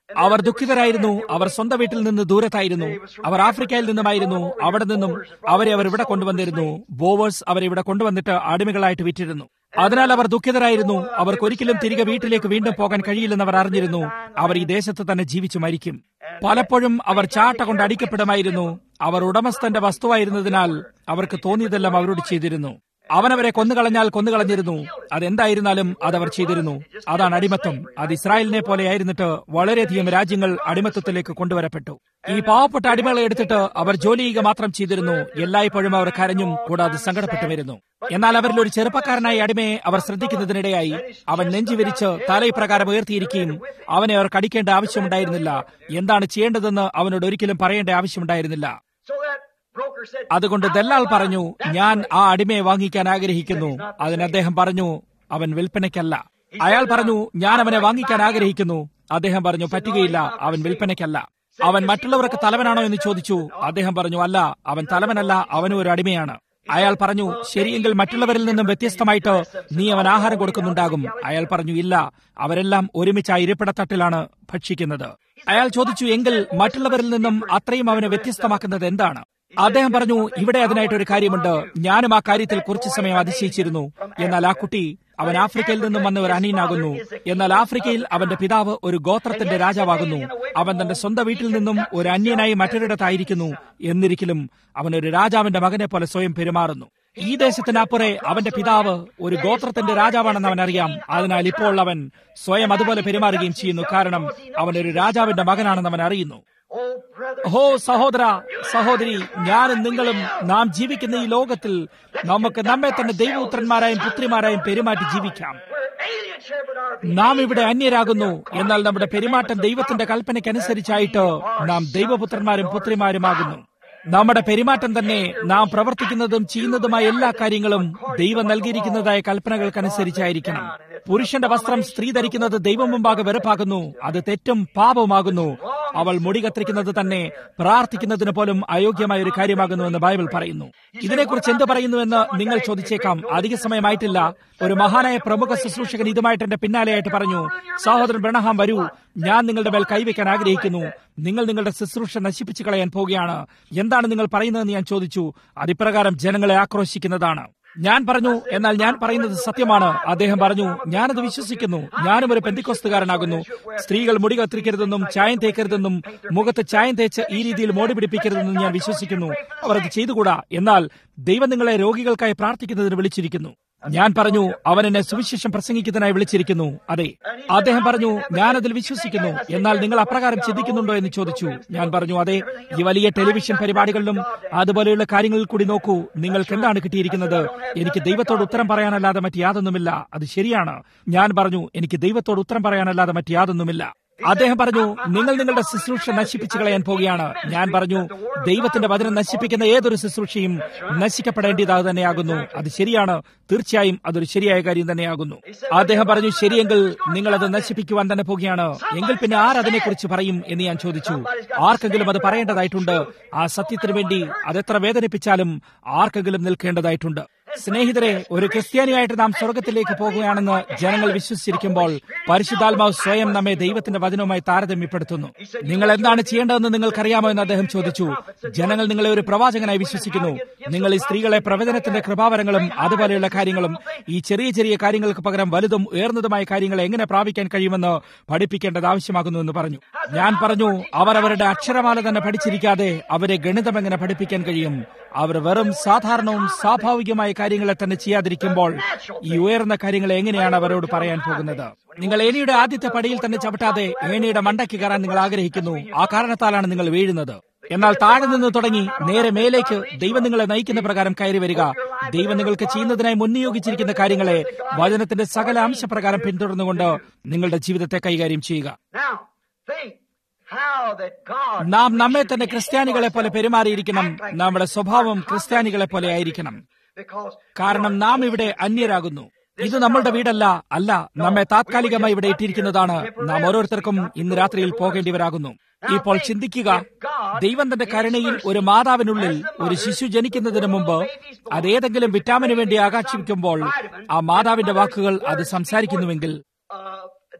അവർ ദുഃഖിതരായിരുന്നു അവർ സ്വന്തം വീട്ടിൽ നിന്ന് ദൂരത്തായിരുന്നു അവർ ആഫ്രിക്കയിൽ നിന്നുമായിരുന്നു അവിടെ നിന്നും അവരെ അവർ ഇവിടെ കൊണ്ടുവന്നിരുന്നു ബോവേഴ്സ് അവരെ ഇവിടെ കൊണ്ടുവന്നിട്ട് അടിമകളായിട്ട് വിറ്റിരുന്നു അതിനാൽ അവർ ദുഃഖിതരായിരുന്നു അവർക്ക് ഒരിക്കലും തിരികെ വീട്ടിലേക്ക് വീണ്ടും പോകാൻ കഴിയില്ലെന്ന് അവർ അറിഞ്ഞിരുന്നു അവർ ഈ ദേശത്ത് തന്നെ ജീവിച്ചു മരിക്കും പലപ്പോഴും അവർ ചാട്ട കൊണ്ട് അടിക്കപ്പെടുമായിരുന്നു അവർ ഉടമസ്ഥന്റെ വസ്തുവായിരുന്നതിനാൽ അവർക്ക് തോന്നിയതെല്ലാം അവരോട് ചെയ്തിരുന്നു അവനവരെ കൊന്നുകളഞ്ഞാൽ കൊന്നുകളഞ്ഞിരുന്നു അതെന്തായിരുന്നാലും അതവർ ചെയ്തിരുന്നു അതാണ് അടിമത്തം അത് ഇസ്രായേലിനെ പോലെയായിരുന്നിട്ട് വളരെയധികം രാജ്യങ്ങൾ അടിമത്തത്തിലേക്ക് കൊണ്ടുവരപ്പെട്ടു ഈ പാവപ്പെട്ട അടിമകളെ എടുത്തിട്ട് അവർ ജോലി ചെയ്യുക മാത്രം ചെയ്തിരുന്നു എല്ലായ്പ്പോഴും അവർ കരഞ്ഞും കൂടാതെ സങ്കടപ്പെട്ടു വരുന്നു എന്നാൽ അവരിൽ ഒരു ചെറുപ്പക്കാരനായ അടിമയെ അവർ ശ്രദ്ധിക്കുന്നതിനിടെയായി അവൻ നെഞ്ചു വിരിച്ച് തലയിപ്രകാരം ഉയർത്തിയിരിക്കുകയും അവനെ അവർ കടിക്കേണ്ട ആവശ്യമുണ്ടായിരുന്നില്ല എന്താണ് ചെയ്യേണ്ടതെന്ന് അവനോട് ഒരിക്കലും പറയേണ്ട ആവശ്യമുണ്ടായിരുന്നില്ല So that broker said, അതുകൊണ്ട് ദല്ലാൾ പറഞ്ഞു ഞാൻ ആ അടിമയെ വാങ്ങിക്കാൻ ആഗ്രഹിക്കുന്നു അതിന് അദ്ദേഹം പറഞ്ഞു അവൻ വിൽപ്പനയ്ക്കല്ല അയാൾ പറഞ്ഞു ഞാൻ അവനെ വാങ്ങിക്കാൻ ആഗ്രഹിക്കുന്നു അദ്ദേഹം പറഞ്ഞു പറ്റുകയില്ല അവൻ വിൽപ്പനയ്ക്കല്ല അവൻ മറ്റുള്ളവർക്ക് തലവനാണോ എന്ന് ചോദിച്ചു അദ്ദേഹം പറഞ്ഞു അല്ല അവൻ തലവനല്ല അവനും ഒരു അടിമയാണ് അയാൾ പറഞ്ഞു ശരിയെങ്കിൽ മറ്റുള്ളവരിൽ നിന്നും വ്യത്യസ്തമായിട്ട് നീ അവൻ ആഹാരം കൊടുക്കുന്നുണ്ടാകും അയാൾ പറഞ്ഞു ഇല്ല അവരെല്ലാം ഒരുമിച്ച് ആ ഇരിപ്പിടത്തട്ടിലാണ് ഭക്ഷിക്കുന്നത് അയാൾ ചോദിച്ചു എങ്കിൽ മറ്റുള്ളവരിൽ നിന്നും അത്രയും അവനെ വ്യത്യസ്തമാക്കുന്നത് എന്താണ് അദ്ദേഹം പറഞ്ഞു ഇവിടെ അതിനായിട്ട് ഒരു കാര്യമുണ്ട് ഞാനും ആ കാര്യത്തിൽ കുറച്ചു സമയം അതിശയിച്ചിരുന്നു എന്നാൽ ആ കുട്ടി അവൻ ആഫ്രിക്കയിൽ നിന്നും വന്ന ഒരു അനിയനാകുന്നു എന്നാൽ ആഫ്രിക്കയിൽ അവന്റെ പിതാവ് ഒരു ഗോത്രത്തിന്റെ രാജാവാകുന്നു അവൻ തന്റെ സ്വന്തം വീട്ടിൽ നിന്നും ഒരു അന്യനായി മറ്റൊരിടത്തായിരിക്കുന്നു എന്നിരിക്കലും അവൻ ഒരു രാജാവിന്റെ മകനെ പോലെ സ്വയം പെരുമാറുന്നു ഈ ദേശത്തിനപ്പുറേ അവന്റെ പിതാവ് ഒരു ഗോത്രത്തിന്റെ രാജാവാണെന്ന് അവൻ അറിയാം അതിനാൽ ഇപ്പോൾ അവൻ സ്വയം അതുപോലെ പെരുമാറുകയും ചെയ്യുന്നു കാരണം അവൻ ഒരു രാജാവിന്റെ മകനാണെന്ന് അവൻ അറിയുന്നു Oh, brother, ഹോ സഹോദര സഹോദരി ഞാനും നിങ്ങളും നാം ജീവിക്കുന്ന ഈ ലോകത്തിൽ നമുക്ക് നമ്മെ തന്നെ ദൈവപുത്രന്മാരായും പുത്രിമാരായും പെരുമാറ്റി ജീവിക്കാം we're aliens here, but our നാം ഇവിടെ അന്യരാകുന്നു എന്നാൽ നമ്മുടെ പെരുമാറ്റം ദൈവത്തിന്റെ കൽപ്പനയ്ക്കനുസരിച്ചായിട്ട് നാം ദൈവപുത്രന്മാരും പുത്രിമാരുമാകുന്നു നമ്മുടെ പെരുമാറ്റം തന്നെ നാം പ്രവർത്തിക്കുന്നതും ചെയ്യുന്നതുമായ എല്ലാ കാര്യങ്ങളും ദൈവം നൽകിയിരിക്കുന്നതായ കൽപ്പനകൾക്കനുസരിച്ചായിരിക്കണം പുരുഷന്റെ വസ്ത്രം സ്ത്രീ ധരിക്കുന്നത് ദൈവം മുമ്പാകെ വെറുപ്പാകുന്നു അത് തെറ്റും പാപവുമാകുന്നു അവൾ മുടി കത്തിരിക്കുന്നത് തന്നെ പ്രാർത്ഥിക്കുന്നതിന് പോലും അയോഗ്യമായ ഒരു കാര്യമാകുന്നു എന്ന് ബൈബിൾ പറയുന്നു ഇതിനെക്കുറിച്ച് എന്ത് പറയുന്നുവെന്ന് നിങ്ങൾ ചോദിച്ചേക്കാം അധിക സമയമായിട്ടില്ല ഒരു മഹാനായ പ്രമുഖ ശുശ്രൂഷകൻ ഇതുമായിട്ട് എന്റെ പിന്നാലെയായിട്ട് പറഞ്ഞു സഹോദരൻ ബ്രണഹാം വരൂ ഞാൻ നിങ്ങളുടെ മേൽ കൈവയ്ക്കാൻ ആഗ്രഹിക്കുന്നു നിങ്ങൾ നിങ്ങളുടെ ശുശ്രൂഷ നശിപ്പിച്ചു കളയാൻ പോവുകയാണ് എന്താണ് നിങ്ങൾ പറയുന്നതെന്ന് ഞാൻ ചോദിച്ചു അതിപ്രകാരം ജനങ്ങളെ ആക്രോശിക്കുന്നതാണ് ഞാൻ പറഞ്ഞു എന്നാൽ ഞാൻ പറയുന്നത് സത്യമാണ് അദ്ദേഹം പറഞ്ഞു ഞാനത് വിശ്വസിക്കുന്നു ഞാനും ഒരു പെന്തിക്കൊസ്തുകാരനാകുന്നു സ്ത്രീകൾ മുടി കത്തിരിക്കരുതെന്നും ചായം തേക്കരുതെന്നും മുഖത്ത് ചായം തേച്ച് ഈ രീതിയിൽ മോടി പിടിപ്പിക്കരുതെന്നും ഞാൻ വിശ്വസിക്കുന്നു അവർ അത് ചെയ്തുകൂടാ എന്നാൽ ദൈവം നിങ്ങളെ രോഗികൾക്കായി പ്രാർത്ഥിക്കുന്നതിന് വിളിച്ചിരിക്കുന്നു ഞാൻ പറഞ്ഞു അവൻ എന്നെ സുവിശേഷം പ്രസംഗിക്കുന്നതിനായി വിളിച്ചിരിക്കുന്നു അതെ അദ്ദേഹം പറഞ്ഞു ഞാനതിൽ വിശ്വസിക്കുന്നു എന്നാൽ നിങ്ങൾ അപ്രകാരം ചിന്തിക്കുന്നുണ്ടോ എന്ന് ചോദിച്ചു ഞാൻ പറഞ്ഞു അതെ ഈ വലിയ ടെലിവിഷൻ പരിപാടികളിലും അതുപോലെയുള്ള കാര്യങ്ങളിൽ കൂടി നോക്കൂ നിങ്ങൾക്ക് എന്താണ് കിട്ടിയിരിക്കുന്നത് എനിക്ക് ദൈവത്തോട് ഉത്തരം പറയാനല്ലാതെ മറ്റ് യാതൊന്നുമില്ല അത് ശരിയാണ് ഞാൻ പറഞ്ഞു എനിക്ക് ദൈവത്തോട് ഉത്തരം പറയാനല്ലാതെ മറ്റ് യാതൊന്നുമില്ല അദ്ദേഹം പറഞ്ഞു നിങ്ങൾ നിങ്ങളുടെ ശുശ്രൂഷ നശിപ്പിച്ചു കളയാൻ പോവുകയാണ് ഞാൻ പറഞ്ഞു ദൈവത്തിന്റെ വചനം നശിപ്പിക്കുന്ന ഏതൊരു ശുശ്രൂഷയും നശിക്കപ്പെടേണ്ടത് തന്നെയാകുന്നു അത് ശരിയാണ് തീർച്ചയായും അതൊരു ശരിയായ കാര്യം തന്നെയാകുന്നു അദ്ദേഹം പറഞ്ഞു ശരിയെങ്കിൽ നിങ്ങൾ അത് നശിപ്പിക്കുവാൻ തന്നെ പോവുകയാണ് എങ്കിൽ പിന്നെ ആർ അതിനെക്കുറിച്ച് പറയും എന്ന് ഞാൻ ചോദിച്ചു ആർക്കെങ്കിലും അത് പറയേണ്ടതായിട്ടുണ്ട് ആ സത്യത്തിന് വേണ്ടി അതെത്ര വേദനിപ്പിച്ചാലും ആർക്കെങ്കിലും നിൽക്കേണ്ടതായിട്ടുണ്ട് സ്നേഹിതരെ ഒരു ക്രിസ്ത്യാനിയായിട്ട് നാം സ്വർഗത്തിലേക്ക് പോകുകയാണെന്ന് ജനങ്ങൾ വിശ്വസിച്ചിരിക്കുമ്പോൾ പരിശുദ്ധാത്മാവ് സ്വയം നമ്മെ ദൈവത്തിന്റെ വചനവുമായി താരതമ്യപ്പെടുത്തുന്നു നിങ്ങൾ എന്താണ് ചെയ്യേണ്ടതെന്ന് നിങ്ങൾക്കറിയാമോ എന്ന് അദ്ദേഹം ചോദിച്ചു ജനങ്ങൾ നിങ്ങളെ ഒരു പ്രവാചകനായി വിശ്വസിക്കുന്നു നിങ്ങൾ ഈ സ്ത്രീകളെ പ്രവചനത്തിന്റെ കൃപാവരങ്ങളും അതുപോലെയുള്ള കാര്യങ്ങളും ഈ ചെറിയ ചെറിയ കാര്യങ്ങൾക്ക് പകരം വലുതും ഉയർന്നതുമായ കാര്യങ്ങൾ എങ്ങനെ പ്രാപിക്കാൻ കഴിയുമെന്ന് പഠിപ്പിക്കേണ്ടത് ആവശ്യമാകുന്നു എന്ന് പറഞ്ഞു ഞാൻ പറഞ്ഞു അവർ അവരുടെ അക്ഷരമാല തന്നെ പഠിച്ചിരിക്കാതെ അവരെ ഗണിതം എങ്ങനെ പഠിപ്പിക്കാൻ കഴിയും അവർ വെറും സാധാരണവും സ്വാഭാവികമായ കാര്യങ്ങളെ തന്നെ ചെയ്യാതിരിക്കുമ്പോൾ ഈ ഉയർന്ന കാര്യങ്ങളെ എങ്ങനെയാണ് അവരോട് പറയാൻ പോകുന്നത് നിങ്ങൾ ഏണിയുടെ ആദ്യത്തെ പടിയിൽ തന്നെ ചവിട്ടാതെ ഏണിയുടെ മണ്ടയ്ക്ക് കയറാൻ നിങ്ങൾ ആഗ്രഹിക്കുന്നു ആ കാരണത്താലാണ് നിങ്ങൾ വീഴുന്നത് എന്നാൽ താഴെ നിന്ന് തുടങ്ങി നേരെ മേലേക്ക് ദൈവം നിങ്ങളെ നയിക്കുന്ന പ്രകാരം കയറി വരിക ദൈവം നിങ്ങൾക്ക് ചെയ്യുന്നതിനായി മുൻനിയോഗിച്ചിരിക്കുന്ന കാര്യങ്ങളെ വചനത്തിന്റെ സകല അംശപ്രകാരം പിന്തുടർന്നുകൊണ്ട് നിങ്ങളുടെ ജീവിതത്തെ കൈകാര്യം ചെയ്യുക Now, think how that God നാം നമ്മെ തന്നെ ക്രിസ്ത്യാനികളെ പോലെ പെരുമാറിയിരിക്കണം നമ്മുടെ സ്വഭാവം ക്രിസ്ത്യാനികളെ പോലെ ആയിരിക്കണം because കാരണം നാം ഇവിടെ അന്യരാകുന്നു ഇത് നമ്മളുടെ വീടല്ല അല്ല നമ്മെ താത്കാലികമായി ഇവിടെ ഇട്ടിരിക്കുന്നതാണ് നാം ഓരോരുത്തർക്കും ഇന്ന് രാത്രിയിൽ പോകേണ്ടിവരാകുന്നു ഇപ്പോൾ ചിന്തിക്കുക ദൈവം തന്റെ കരുണയിൽ ഒരു മാതാവിനുള്ളിൽ ഒരു ശിശു ജനിക്കുന്നതിന് മുമ്പ് അതേതെങ്കിലും വിറ്റാമിന് വേണ്ടി ആകാശിക്കുമ്പോൾ ആ മാതാവിന്റെ വാക്കുകൾ അത് സംസാരിക്കുന്നുവെങ്കിൽ uh,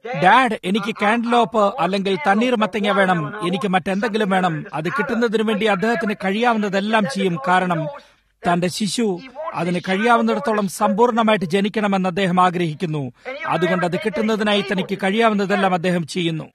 ഡാഡ് എനിക്ക് കാൻഡലോപ്പ് അല്ലെങ്കിൽ തണ്ണീർ മത്തങ്ങ വേണം എനിക്ക് മറ്റെന്തെങ്കിലും വേണം അത് കിട്ടുന്നതിനു വേണ്ടി അദ്ദേഹത്തിന് കഴിയാവുന്നതെല്ലാം ചെയ്യും കാരണം തന്റെ ശിശു അതിന് കഴിയാവുന്നിടത്തോളം സമ്പൂർണ്ണമായിട്ട് ജനിക്കണമെന്ന് അദ്ദേഹം ആഗ്രഹിക്കുന്നു അതുകൊണ്ട് അത് കിട്ടുന്നതിനായി തനിക്ക് കഴിയാവുന്നതെല്ലാം അദ്ദേഹം ചെയ്യുന്നു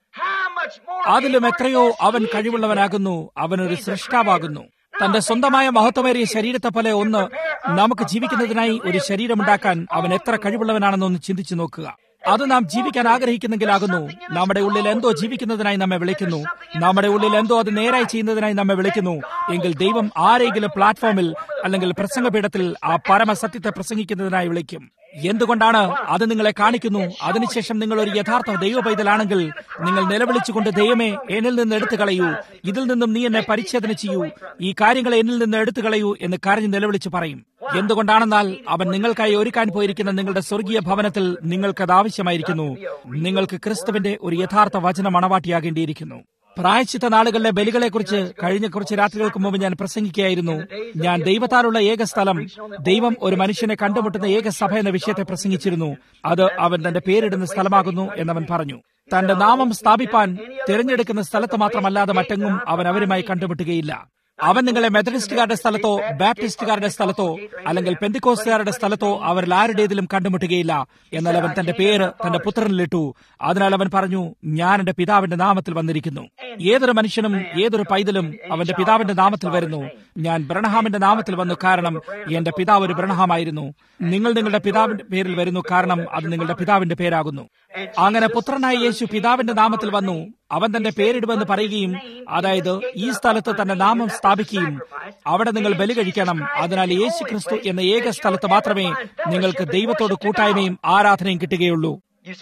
അതിലും എത്രയോ അവൻ കഴിവുള്ളവനാകുന്നു അവനൊരു സൃഷ്ടാവാകുന്നു തന്റെ സ്വന്തമായ മഹത്വമേറിയ ശരീരത്തെ പോലെ ഒന്ന് നമുക്ക് ജീവിക്കുന്നതിനായി ഒരു ശരീരമുണ്ടാക്കാൻ അവൻ എത്ര കഴിവുള്ളവനാണെന്നൊന്ന് ചിന്തിച്ചു നോക്കുക അത് നാം ജീവിക്കാൻ ആഗ്രഹിക്കുന്നെങ്കിലാകുന്നു നമ്മുടെ ഉള്ളിൽ എന്തോ ജീവിക്കുന്നതിനായി നമ്മെ വിളിക്കുന്നു നമ്മുടെ ഉള്ളിൽ എന്തോ അത് നേരായി ചെയ്യുന്നതിനായി നമ്മെ വിളിക്കുന്നു എങ്കിൽ ദൈവം ആരെങ്കിലും പ്ലാറ്റ്ഫോമിൽ അല്ലെങ്കിൽ പ്രസംഗപീഠത്തിൽ ആ പരമസത്യത്തെ പ്രസംഗിക്കുന്നതിനായി വിളിക്കും എന്തുകൊണ്ടാണ് അത് നിങ്ങളെ കാണിക്കുന്നു അതിനുശേഷം നിങ്ങൾ ഒരു യഥാർത്ഥ ദൈവ പൈതലാണെങ്കിൽ നിങ്ങൾ നിലവിളിച്ചുകൊണ്ട് ദൈവമേ എന്നിൽ നിന്ന് എടുത്തു കളയൂ ഇതിൽ നിന്നും നീ എന്നെ പരിച്ഛേദന ചെയ്യൂ ഈ കാര്യങ്ങളെ എന്നിൽ നിന്ന് എടുത്തു കളയൂ എന്ന് കരഞ്ഞ് നിലവിളിച്ച് പറയും എന്തുകൊണ്ടാണെന്നാൽ അവൻ നിങ്ങൾക്കായി ഒരുക്കാൻ പോയിരിക്കുന്ന നിങ്ങളുടെ സ്വർഗീയ ഭവനത്തിൽ നിങ്ങൾക്കത് ആവശ്യമായിരിക്കുന്നു നിങ്ങൾക്ക് ക്രിസ്തുവിന്റെ ഒരു യഥാർത്ഥ വചന മണവാട്ടിയാകേണ്ടിയിരിക്കുന്നു പ്രായച്ചിത്ത നാളുകളിലെ ബലികളെക്കുറിച്ച് കഴിഞ്ഞ കുറച്ച് രാത്രികൾക്ക് മുമ്പ് ഞാൻ പ്രസംഗിക്കുകയായിരുന്നു ഞാൻ ദൈവത്താലുള്ള ഏക സ്ഥലം ദൈവം ഒരു മനുഷ്യനെ കണ്ടുമുട്ടുന്ന ഏക സഭ എന്ന വിഷയത്തെ പ്രസംഗിച്ചിരുന്നു അത് അവൻ തന്റെ പേരിടുന്ന സ്ഥലമാകുന്നു എന്നവൻ പറഞ്ഞു തന്റെ നാമം സ്ഥാപിപ്പാൻ തിരഞ്ഞെടുക്കുന്ന സ്ഥലത്ത് മാത്രമല്ലാതെ മറ്റെങ്ങും അവൻ അവരുമായി കണ്ടുമുട്ടുകയില്ല അവൻ നിങ്ങളെ മെത്തഡിസ്റ്റുകാരുടെ സ്ഥലത്തോ ബാപ്റ്റിസ്റ്റുകാരുടെ സ്ഥലത്തോ അല്ലെങ്കിൽ പെന്തിക്കോസ്റ്റുകാരുടെ സ്ഥലത്തോ അവരിൽ ആരുടേതിലും കണ്ടുമുട്ടുകയില്ല എന്നാൽ അവൻ തന്റെ പേര് തന്റെ പുത്രനിലിട്ടു അതിനാൽ അവൻ പറഞ്ഞു ഞാൻ എന്റെ പിതാവിന്റെ നാമത്തിൽ വന്നിരിക്കുന്നു ഏതൊരു മനുഷ്യനും ഏതൊരു പൈതലും അവന്റെ പിതാവിന്റെ നാമത്തിൽ വരുന്നു ഞാൻ ബ്രണഹാമിന്റെ നാമത്തിൽ വന്നു കാരണം എന്റെ പിതാവ് ഒരു ബ്രണഹാമായിരുന്നു നിങ്ങൾ നിങ്ങളുടെ പിതാവിന്റെ പേരിൽ വരുന്നു കാരണം അത് നിങ്ങളുടെ പിതാവിന്റെ പേരാകുന്നു അങ്ങനെ പുത്രനായ യേശു പിതാവിന്റെ നാമത്തിൽ വന്നു അവൻ തന്റെ പേരിടുമെന്ന് പറയുകയും അതായത് ഈ സ്ഥലത്ത് തന്റെ നാമം സ്ഥാപിക്കുകയും അവിടെ നിങ്ങൾ ബലി കഴിക്കണം അതിനാൽ യേശു ക്രിസ്തു എന്ന ഏക സ്ഥലത്ത് മാത്രമേ നിങ്ങൾക്ക് ദൈവത്തോട് കൂട്ടായ്മയും ആരാധനയും കിട്ടുകയുള്ളൂ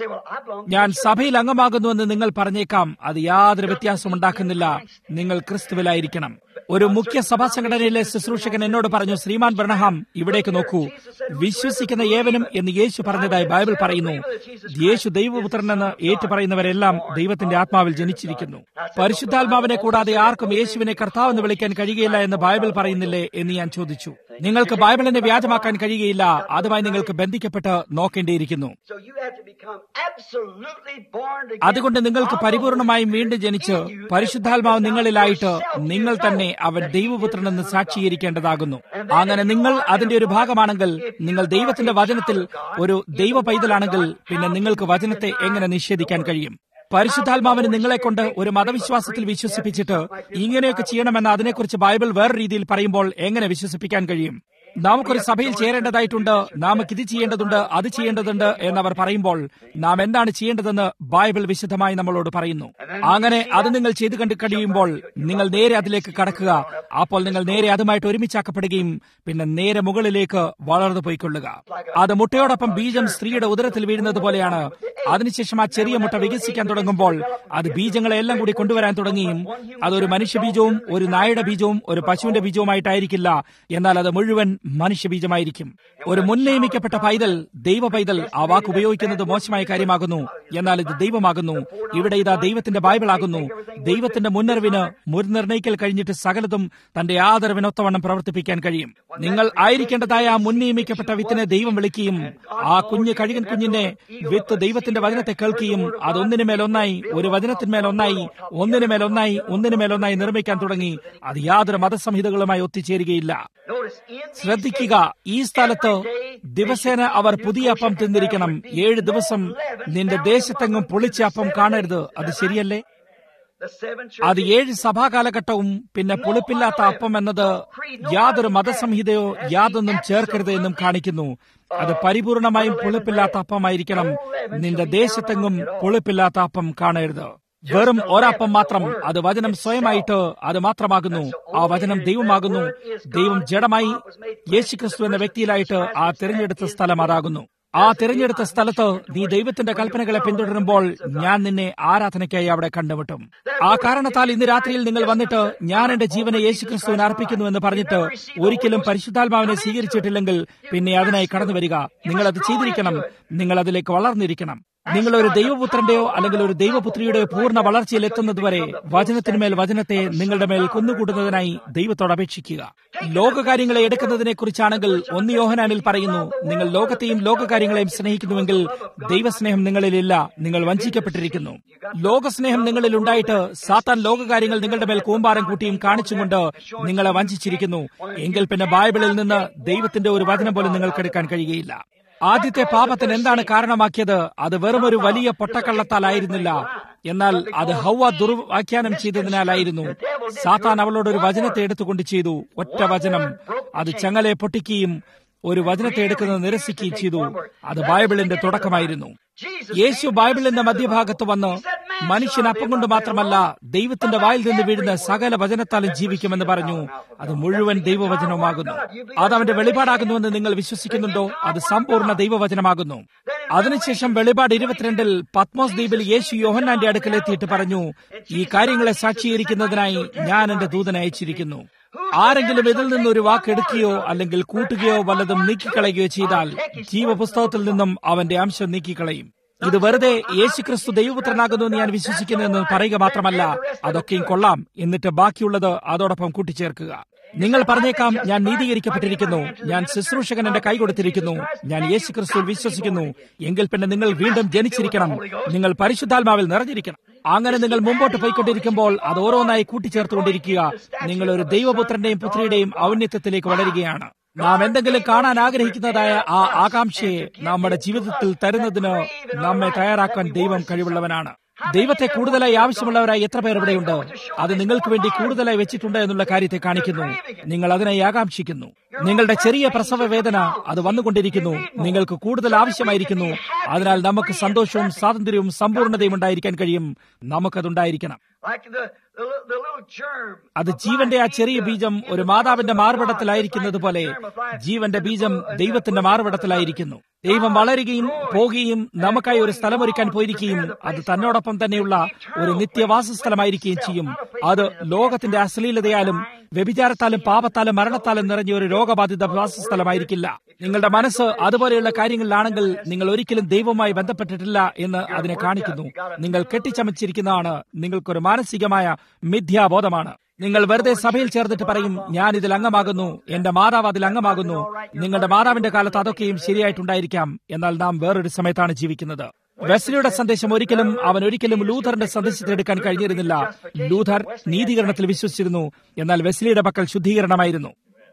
ഞാൻ സഭയിൽ അംഗമാകുന്നുവെന്ന് നിങ്ങൾ പറഞ്ഞേക്കാം അത് യാതൊരു വ്യത്യാസം ഉണ്ടാക്കുന്നില്ല നിങ്ങൾ ക്രിസ്തുവിലായിരിക്കണം ഒരു മുഖ്യ സഭാ സംഘടനയിലെ ശുശ്രൂഷകൻ എന്നോട് പറഞ്ഞു ശ്രീമാൻ ബ്രണഹാം ഇവിടേക്ക് നോക്കൂ വിശ്വസിക്കുന്ന ഏവനും എന്ന് യേശു പറഞ്ഞതായി ബൈബിൾ പറയുന്നു യേശു ദൈവപുത്രനെന്ന് ഏറ്റുപറയുന്നവരെല്ലാം ദൈവത്തിന്റെ ആത്മാവിൽ ജനിച്ചിരിക്കുന്നു പരിശുദ്ധാത്മാവിനെ കൂടാതെ ആർക്കും യേശുവിനെ കർത്താവെന്ന് വിളിക്കാൻ കഴിയുകയില്ല എന്ന് ബൈബിൾ പറയുന്നില്ലേ എന്ന് ഞാൻ ചോദിച്ചു നിങ്ങൾക്ക് ബൈബിളിനെ വ്യാജമാക്കാൻ കഴിയുകയില്ല അതുമായി നിങ്ങൾക്ക് ബന്ധിക്കപ്പെട്ട് നോക്കേണ്ടിയിരിക്കുന്നു അതുകൊണ്ട് നിങ്ങൾക്ക് പരിപൂർണമായും വീണ്ടും ജനിച്ച് പരിശുദ്ധാത്മാവ് നിങ്ങളിലായിട്ട് നിങ്ങൾ തന്നെ അവൻ ദൈവപുത്രനെന്ന് സാക്ഷീകരിക്കേണ്ടതാകുന്നു അങ്ങനെ നിങ്ങൾ അതിന്റെ ഒരു ഭാഗമാണെങ്കിൽ നിങ്ങൾ ദൈവത്തിന്റെ വചനത്തിൽ ഒരു ദൈവ പൈതലാണെങ്കിൽ പിന്നെ നിങ്ങൾക്ക് വചനത്തെ എങ്ങനെ നിഷേധിക്കാൻ കഴിയും പരിശുദ്ധാത്മാവിന് നിങ്ങളെ കൊണ്ട് ഒരു മതവിശ്വാസത്തിൽ വിശ്വസിപ്പിച്ചിട്ട് ഇങ്ങനെയൊക്കെ ചെയ്യണമെന്ന് അതിനെക്കുറിച്ച് ബൈബിൾ വേറെ രീതിയിൽ പറയുമ്പോൾ എങ്ങനെ വിശ്വസിപ്പിക്കാൻ കഴിയും നമുക്കൊരു സഭയിൽ ചേരേണ്ടതായിട്ടുണ്ട് നമുക്ക് ഇത് ചെയ്യേണ്ടതുണ്ട് അത് ചെയ്യേണ്ടതുണ്ട് എന്നവർ പറയുമ്പോൾ നാം എന്താണ് ചെയ്യേണ്ടതെന്ന് ബൈബിൾ വിശദമായി നമ്മളോട് പറയുന്നു അങ്ങനെ അത് നിങ്ങൾ ചെയ്തു കണ്ടു കഴിയുമ്പോൾ നിങ്ങൾ നേരെ അതിലേക്ക് കടക്കുക അപ്പോൾ നിങ്ങൾ നേരെ അതുമായിട്ട് ഒരുമിച്ചാക്കപ്പെടുകയും പിന്നെ നേരെ മുകളിലേക്ക് വളർന്നു പോയിക്കൊള്ളുക അത് മുട്ടയോടൊപ്പം ബീജം സ്ത്രീയുടെ ഉദരത്തിൽ വീഴുന്നത് പോലെയാണ് അതിനുശേഷം ആ ചെറിയ മുട്ട വികസിക്കാൻ തുടങ്ങുമ്പോൾ അത് ബീജങ്ങളെല്ലാം കൂടി കൊണ്ടുവരാൻ തുടങ്ങിയും അതൊരു മനുഷ്യ ബീജവും ഒരു നായയുടെ ബീജവും ഒരു പശുവിന്റെ ബീജവുമായിട്ടായിരിക്കില്ല എന്നാൽ അത് മുഴുവൻ മനുഷ്യബീജമായിരിക്കും ഒരു മുൻനിയമിക്കപ്പെട്ട പൈതൽ ദൈവ പൈതൽ ആ വാക്ക് ഉപയോഗിക്കുന്നത് മോശമായ കാര്യമാകുന്നു എന്നാൽ ഇത് ദൈവമാകുന്നു ഇവിടെ ഇതാ ദൈവത്തിന്റെ ബൈബിൾ ആകുന്നു ദൈവത്തിന്റെ മുന്നറിവിന് മുൻനിർണയിക്കൽ കഴിഞ്ഞിട്ട് സകലതും തന്റെ ആദരവിനൊത്തവണ്ണം പ്രവർത്തിപ്പിക്കാൻ കഴിയും നിങ്ങൾ ആയിരിക്കേണ്ടതായ ആ മുൻനിയമിക്കപ്പെട്ട വിത്തിനെ ദൈവം വിളിക്കുകയും ആ കുഞ്ഞ് കഴുകൻ കുഞ്ഞിന്റെ വിത്ത് ദൈവത്തിന്റെ വചനത്തെ കേൾക്കുകയും അതൊന്നിനുമേലൊന്നായി ഒരു വചനത്തിന്മേലൊന്നായി ഒന്നിനുമേലൊന്നായി ഒന്നിനുമേലൊന്നായി നിർമ്മിക്കാൻ തുടങ്ങി അത് യാതൊരു മതസംഹിതകളുമായി ഒത്തുചേരുകയില്ല ശ്രദ്ധിക്കുക ഈ സ്ഥലത്ത് ദിവസേന അവർ പുതിയ അപ്പം തിന്നിരിക്കണം ഏഴ് ദിവസം നിന്റെ ദേശത്തെങ്ങും പൊളിച്ച അപ്പം കാണരുത് അത് ശരിയല്ലേ അത് ഏഴ് സഭാകാലഘട്ടവും പിന്നെ പുളിപ്പില്ലാത്ത അപ്പം എന്നത് യാതൊരു മതസംഹിതയോ യാതൊന്നും ചേർക്കരുത് എന്നും കാണിക്കുന്നു അത് പരിപൂർണമായും പുളിപ്പില്ലാത്ത അപ്പമായിരിക്കണം നിന്റെ ദേശത്തെങ്ങും പുളിപ്പില്ലാത്ത അപ്പം കാണരുത് വെറും ഒരപ്പം മാത്രം അത് വചനം സ്വയമായിട്ട് അത് മാത്രമാകുന്നു ആ വചനം ദൈവമാകുന്നു ദൈവം ജഡമായി യേശുക്രിസ്തു എന്ന വ്യക്തിയിലായിട്ട് ആ തിരഞ്ഞെടുത്ത സ്ഥലം അതാകുന്നു ആ തിരഞ്ഞെടുത്ത സ്ഥലത്ത് നീ ദൈവത്തിന്റെ കൽപ്പനകളെ പിന്തുടരുമ്പോൾ ഞാൻ നിന്നെ ആരാധനയ്ക്കായി അവിടെ കണ്ടുമുട്ടും ആ കാരണത്താൽ ഇന്ന് രാത്രിയിൽ നിങ്ങൾ വന്നിട്ട് ഞാൻ എന്റെ ജീവനെ യേശുക്രിസ്തുവിന് അർപ്പിക്കുന്നു എന്ന് പറഞ്ഞിട്ട് ഒരിക്കലും പരിശുദ്ധാത്മാവിനെ സ്വീകരിച്ചിട്ടില്ലെങ്കിൽ പിന്നെ അതിനായി കടന്നു വരിക നിങ്ങൾ അത് ചെയ്തിരിക്കണം നിങ്ങൾ അതിലേക്ക് വളർന്നിരിക്കണം നിങ്ങൾ ഒരു ദൈവപുത്രന്റെയോ അല്ലെങ്കിൽ ഒരു ദൈവപുത്രിയുടെയോ പൂർണ്ണ വളർച്ചയിൽ എത്തുന്നതുവരെ വചനത്തിന്മേൽ വചനത്തെ നിങ്ങളുടെ മേൽ കുന്നുകൂടുന്നതിനായി ദൈവത്തോട് അപേക്ഷിക്കുക ലോകകാര്യങ്ങളെ എടുക്കുന്നതിനെ കുറിച്ചാണെങ്കിൽ ഒന്ന് യോഹനാനിൽ പറയുന്നു നിങ്ങൾ ലോകത്തെയും ലോകകാര്യങ്ങളെയും സ്നേഹിക്കുന്നുവെങ്കിൽ ദൈവസ്നേഹം നിങ്ങളിലില്ല നിങ്ങൾ വഞ്ചിക്കപ്പെട്ടിരിക്കുന്നു ലോകസ്നേഹം നിങ്ങളിൽ ഉണ്ടായിട്ട് സാത്താൻ ലോകകാര്യങ്ങൾ നിങ്ങളുടെ മേൽ കൂമ്പാരം കൂട്ടിയും കാണിച്ചുകൊണ്ട് നിങ്ങളെ വഞ്ചിച്ചിരിക്കുന്നു എങ്കിൽ പിന്നെ ബൈബിളിൽ നിന്ന് ദൈവത്തിന്റെ ഒരു വചനം പോലും നിങ്ങൾക്ക് എടുക്കാൻ കഴിയുകയില്ല ആദ്യത്തെ പാപത്തിന് എന്താണ് കാരണമാക്കിയത് അത് വെറും ഒരു വലിയ പൊട്ടക്കള്ളത്താലായിരുന്നില്ല എന്നാൽ അത് ഹൗവ ദുർവ്യാഖ്യാനം ചെയ്തതിനാലായിരുന്നു സാത്താൻ അവളോട് ഒരു വചനത്തെ എടുത്തുകൊണ്ട് ചെയ്തു ഒറ്റ വചനം അത് ചങ്ങലെ പൊട്ടിക്കുകയും ഒരു വചനത്തെ എടുക്കുന്നത് നിരസിക്കുകയും ചെയ്തു അത് ബൈബിളിന്റെ തുടക്കമായിരുന്നു യേശു ബൈബിളിന്റെ മധ്യഭാഗത്ത് വന്ന് മനുഷ്യൻ അപ്പം കൊണ്ട് മാത്രമല്ല ദൈവത്തിന്റെ വായിൽ നിന്ന് വീഴുന്ന സകല വചനത്താലും ജീവിക്കുമെന്ന് പറഞ്ഞു അത് മുഴുവൻ ദൈവവചനമാകുന്നു അത് അവന്റെ വെളിപാടാകുന്നുവെന്ന് നിങ്ങൾ വിശ്വസിക്കുന്നുണ്ടോ അത് സമ്പൂർണ്ണ ദൈവവചനമാകുന്നു അതിനുശേഷം വെളിപാട് ഇരുപത്തിരണ്ടിൽ പത്മോസ് ദ്വീപിൽ യേശു യോഹന്നാന്റെ അടുക്കലെത്തിയിട്ട് പറഞ്ഞു ഈ കാര്യങ്ങളെ സാക്ഷീകരിക്കുന്നതിനായി ഞാൻ എന്റെ ദൂതനെ അയച്ചിരിക്കുന്നു ആരെങ്കിലും ഇതിൽ നിന്ന് ഒരു വാക്ക് എടുക്കുകയോ അല്ലെങ്കിൽ കൂട്ടുകയോ വല്ലതും നീക്കിക്കളയുകയോ ചെയ്താൽ ജീവപുസ്തകത്തിൽ നിന്നും അവന്റെ അംശം നീക്കിക്കളയും ഇത് വെറുതെ യേശുക്രിസ്തു ദൈവപുത്രനാകുന്നു എന്ന് ഞാൻ വിശ്വസിക്കുന്നു എന്ന് പറയുക മാത്രമല്ല അതൊക്കെയും കൊള്ളാം എന്നിട്ട് ബാക്കിയുള്ളത് അതോടൊപ്പം കൂട്ടിച്ചേർക്കുക നിങ്ങൾ പറഞ്ഞേക്കാം ഞാൻ നീതീകരിക്കപ്പെട്ടിരിക്കുന്നു ഞാൻ ശുശ്രൂഷകൻ എന്റെ കൈ കൊടുത്തിരിക്കുന്നു ഞാൻ യേശു ക്രിസ്തുവിൽ വിശ്വസിക്കുന്നു എങ്കിൽ പിന്നെ നിങ്ങൾ വീണ്ടും ജനിച്ചിരിക്കണം നിങ്ങൾ പരിശുദ്ധാത്മാവിൽ നിറഞ്ഞിരിക്കണം അങ്ങനെ നിങ്ങൾ മുമ്പോട്ട് പോയിക്കൊണ്ടിരിക്കുമ്പോൾ അത് ഓരോന്നായി കൂട്ടിച്ചേർത്തുകൊണ്ടിരിക്കുക നിങ്ങൾ ഒരു ദൈവപുത്രന്റെയും പുത്രിയുടെയും ഔന്നത്യത്തിലേക്ക് വളരുകയാണ് നാം എന്തെങ്കിലും കാണാൻ ആഗ്രഹിക്കുന്നതായ ആ ആകാംക്ഷയെ നമ്മുടെ ജീവിതത്തിൽ തരുന്നതിന് നമ്മെ തയ്യാറാക്കാൻ ദൈവം കഴിവുള്ളവനാണ് ദൈവത്തെ കൂടുതലായി ആവശ്യമുള്ളവരായി എത്ര പേർ ഇവിടെയുണ്ട് അത് നിങ്ങൾക്ക് വേണ്ടി കൂടുതലായി വെച്ചിട്ടുണ്ട് എന്നുള്ള കാര്യത്തെ കാണിക്കുന്നു നിങ്ങൾ അതിനായി ആകാംക്ഷിക്കുന്നു നിങ്ങളുടെ ചെറിയ പ്രസവ വേദന അത് വന്നുകൊണ്ടിരിക്കുന്നു നിങ്ങൾക്ക് കൂടുതൽ ആവശ്യമായിരിക്കുന്നു അതിനാൽ നമുക്ക് സന്തോഷവും സ്വാതന്ത്ര്യവും സമ്പൂർണ്ണതയും ഉണ്ടായിരിക്കാൻ കഴിയും നമുക്കതുണ്ടായിരിക്കണം അത് ജീവന്റെ ആ ചെറിയ ബീജം ഒരു മാതാവിന്റെ മാർവിടത്തിലായിരിക്കുന്നത് പോലെ ജീവന്റെ ബീജം ദൈവത്തിന്റെ മാർവിടത്തിലായിരിക്കുന്നു ദൈവം വളരുകയും പോകുകയും നമുക്കായി ഒരു സ്ഥലമൊരുക്കാൻ പോയിരിക്കുകയും അത് തന്നോടൊപ്പം തന്നെയുള്ള ഒരു നിത്യവാസ സ്ഥലമായിരിക്കുകയും ചെയ്യും അത് ലോകത്തിന്റെ അശ്ലീലതയാലും വ്യഭിചാരത്താലും പാപത്താലും മരണത്താലും നിറഞ്ഞ ഒരു രോഗബാധിത വാസസ്ഥലമായിരിക്കില്ല നിങ്ങളുടെ മനസ്സ് അതുപോലെയുള്ള കാര്യങ്ങളിലാണെങ്കിൽ നിങ്ങൾ ഒരിക്കലും ദൈവവുമായി ബന്ധപ്പെട്ടിട്ടില്ല എന്ന് അതിനെ കാണിക്കുന്നു നിങ്ങൾ കെട്ടിച്ചമച്ചിരിക്കുന്നതാണ് നിങ്ങൾക്കൊരു മാനസികമായ മിഥ്യാബോധമാണ് നിങ്ങൾ വെറുതെ സഭയിൽ ചേർന്നിട്ട് പറയും ഞാൻ ഇതിൽ അംഗമാകുന്നു എന്റെ മാതാവ് അതിൽ അംഗമാകുന്നു നിങ്ങളുടെ മാതാവിന്റെ കാലത്ത് അതൊക്കെയും ശരിയായിട്ടുണ്ടായിരിക്കാം എന്നാൽ നാം വേറൊരു സമയത്താണ് ജീവിക്കുന്നത് വെസ്ലിയുടെ സന്ദേശം ഒരിക്കലും അവൻ ഒരിക്കലും ലൂഥറിന്റെ സന്ദേശത്തെ എടുക്കാൻ കഴിഞ്ഞിരുന്നില്ല ലൂഥർ നീതീകരണത്തിൽ വിശ്വസിച്ചിരുന്നു എന്നാൽ വെസ്ലിയുടെ പക്കൽ ശുദ്ധീകരണമായിരുന്നു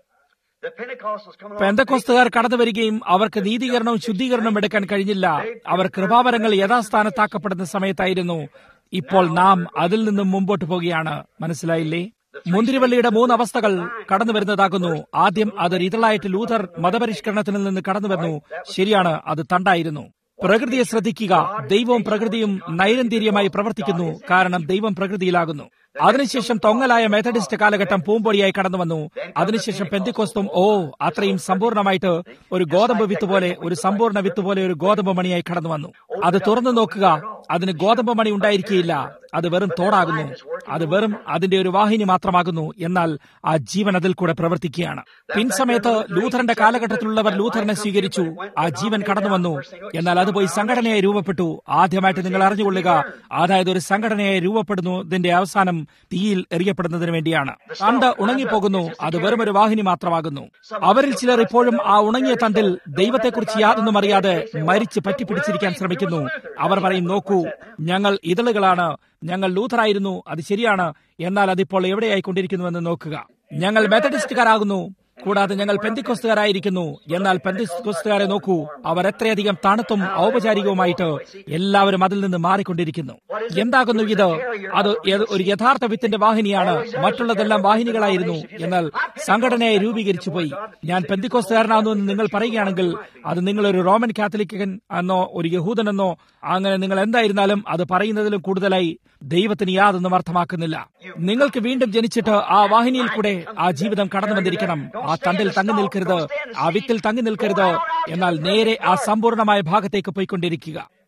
പെന്തക്കോസ്തുകാർ കടന്നു വരികയും അവർക്ക് നീതീകരണവും ശുദ്ധീകരണവും എടുക്കാൻ കഴിഞ്ഞില്ല അവർ കൃപാവരങ്ങൾ യഥാസ്ഥാനത്താക്കപ്പെടുന്ന സമയത്തായിരുന്നു ഇപ്പോൾ നാം അതിൽ നിന്നും മുമ്പോട്ട് പോവുകയാണ് മനസ്സിലായില്ലേ മുന്തിരിവള്ളിയുടെ മൂന്ന് അവസ്ഥകൾ കടന്നു വരുന്നതാകുന്നു ആദ്യം അത് ഇതളായിട്ട് ലൂഥർ മതപരിഷ്കരണത്തിൽ നിന്ന് കടന്നു വന്നു ശരിയാണ് അത് തണ്ടായിരുന്നു പ്രകൃതിയെ ശ്രദ്ധിക്കുക ദൈവവും പ്രകൃതിയും നൈരന്തര്യമായി പ്രവർത്തിക്കുന്നു കാരണം ദൈവം പ്രകൃതിയിലാകുന്നു അതിനുശേഷം തൊങ്ങലായ മെത്തഡിസ്റ്റ് കാലഘട്ടം പൂമ്പൊടിയായി കടന്നു വന്നു അതിനുശേഷം പെന്തിക്കോസ്തും ഓ അത്രയും സമ്പൂർണ്ണമായിട്ട് ഒരു ഗോതമ്പ് വിത്ത് പോലെ ഒരു സമ്പൂർണ്ണ വിത്ത് പോലെ ഒരു ഗോതമ്പ് മണിയായി കടന്നു വന്നു അത് തുറന്നു നോക്കുക അതിന് ഗോതമ്പ് മണി ഉണ്ടായിരിക്കുകയില്ല അത് വെറും തോടാകുന്നു അത് വെറും അതിന്റെ ഒരു വാഹിനി മാത്രമാകുന്നു എന്നാൽ ആ ജീവൻ അതിൽ കൂടെ പ്രവർത്തിക്കുകയാണ് പിൻസമയത്ത് ലൂഥറിന്റെ കാലഘട്ടത്തിലുള്ളവർ ലൂഥറിനെ സ്വീകരിച്ചു ആ ജീവൻ കടന്നു വന്നു എന്നാൽ അത് പോയി സംഘടനയായി രൂപപ്പെട്ടു ആദ്യമായിട്ട് നിങ്ങൾ അറിഞ്ഞുകൊള്ളുക അതായത് ഒരു സംഘടനയായി രൂപപ്പെടുന്നതിന്റെ അവസാനം തീയിൽ എറിയപ്പെടുന്നതിന് വേണ്ടിയാണ് തണ്ട് ഉണങ്ങിപ്പോകുന്നു അത് വെറും ഒരു വാഹിനി മാത്രമാകുന്നു അവരിൽ ചിലർ ഇപ്പോഴും ആ ഉണങ്ങിയ തണ്ടിൽ ദൈവത്തെക്കുറിച്ച് യാതൊന്നും അറിയാതെ മരിച്ച് പറ്റിപ്പിടിച്ചിരിക്കാൻ ശ്രമിക്കുന്നു അവർ പറയും നോക്കൂ ഞങ്ങൾ ഇതളുകളാണ് ഞങ്ങൾ ലൂഥറായിരുന്നു അത് ശരിയാണ് എന്നാൽ അതിപ്പോൾ എവിടെയായിക്കൊണ്ടിരിക്കുന്നുവെന്ന് നോക്കുക ഞങ്ങൾ മെത്തഡിസ്റ്റുകാരാകുന്നു കൂടാതെ ഞങ്ങൾ പെന്തിക്കൊസ്തുകാരായിരിക്കുന്നു എന്നാൽ പെന്തിക്കൊസ്തുകാരെ നോക്കൂ അവർ എത്രയധികം തണുത്തും ഔപചാരികവുമായിട്ട് എല്ലാവരും അതിൽ നിന്ന് മാറിക്കൊണ്ടിരിക്കുന്നു എന്താകുന്നു ഇത് അത് ഒരു യഥാർത്ഥ വിത്തിന്റെ വാഹിനിയാണ് മറ്റുള്ളതെല്ലാം വാഹിനികളായിരുന്നു എന്നാൽ സംഘടനയെ രൂപീകരിച്ചു പോയി ഞാൻ പെന്തിക്കോസ്തുകാരനാകുന്നു എന്ന് നിങ്ങൾ പറയുകയാണെങ്കിൽ അത് നിങ്ങളൊരു റോമൻ കാത്തലിക്കൻ എന്നോ ഒരു യഹൂദനെന്നോ അങ്ങനെ നിങ്ങൾ എന്തായിരുന്നാലും അത് പറയുന്നതിലും കൂടുതലായി ദൈവത്തിന് യാതൊന്നും അർത്ഥമാക്കുന്നില്ല നിങ്ങൾക്ക് വീണ്ടും ജനിച്ചിട്ട് ആ വാഹിനിയിൽ കൂടെ ആ ജീവിതം കടന്നു വന്നിരിക്കണം ആ തണ്ടിൽ തങ്ങി നിൽക്കരുത് ആ വിത്തിൽ തങ്ങി നിൽക്കരുത് എന്നാൽ നേരെ ആ സമ്പൂർണമായ ഭാഗത്തേക്ക് പോയിക്കൊണ്ടിരിക്കുക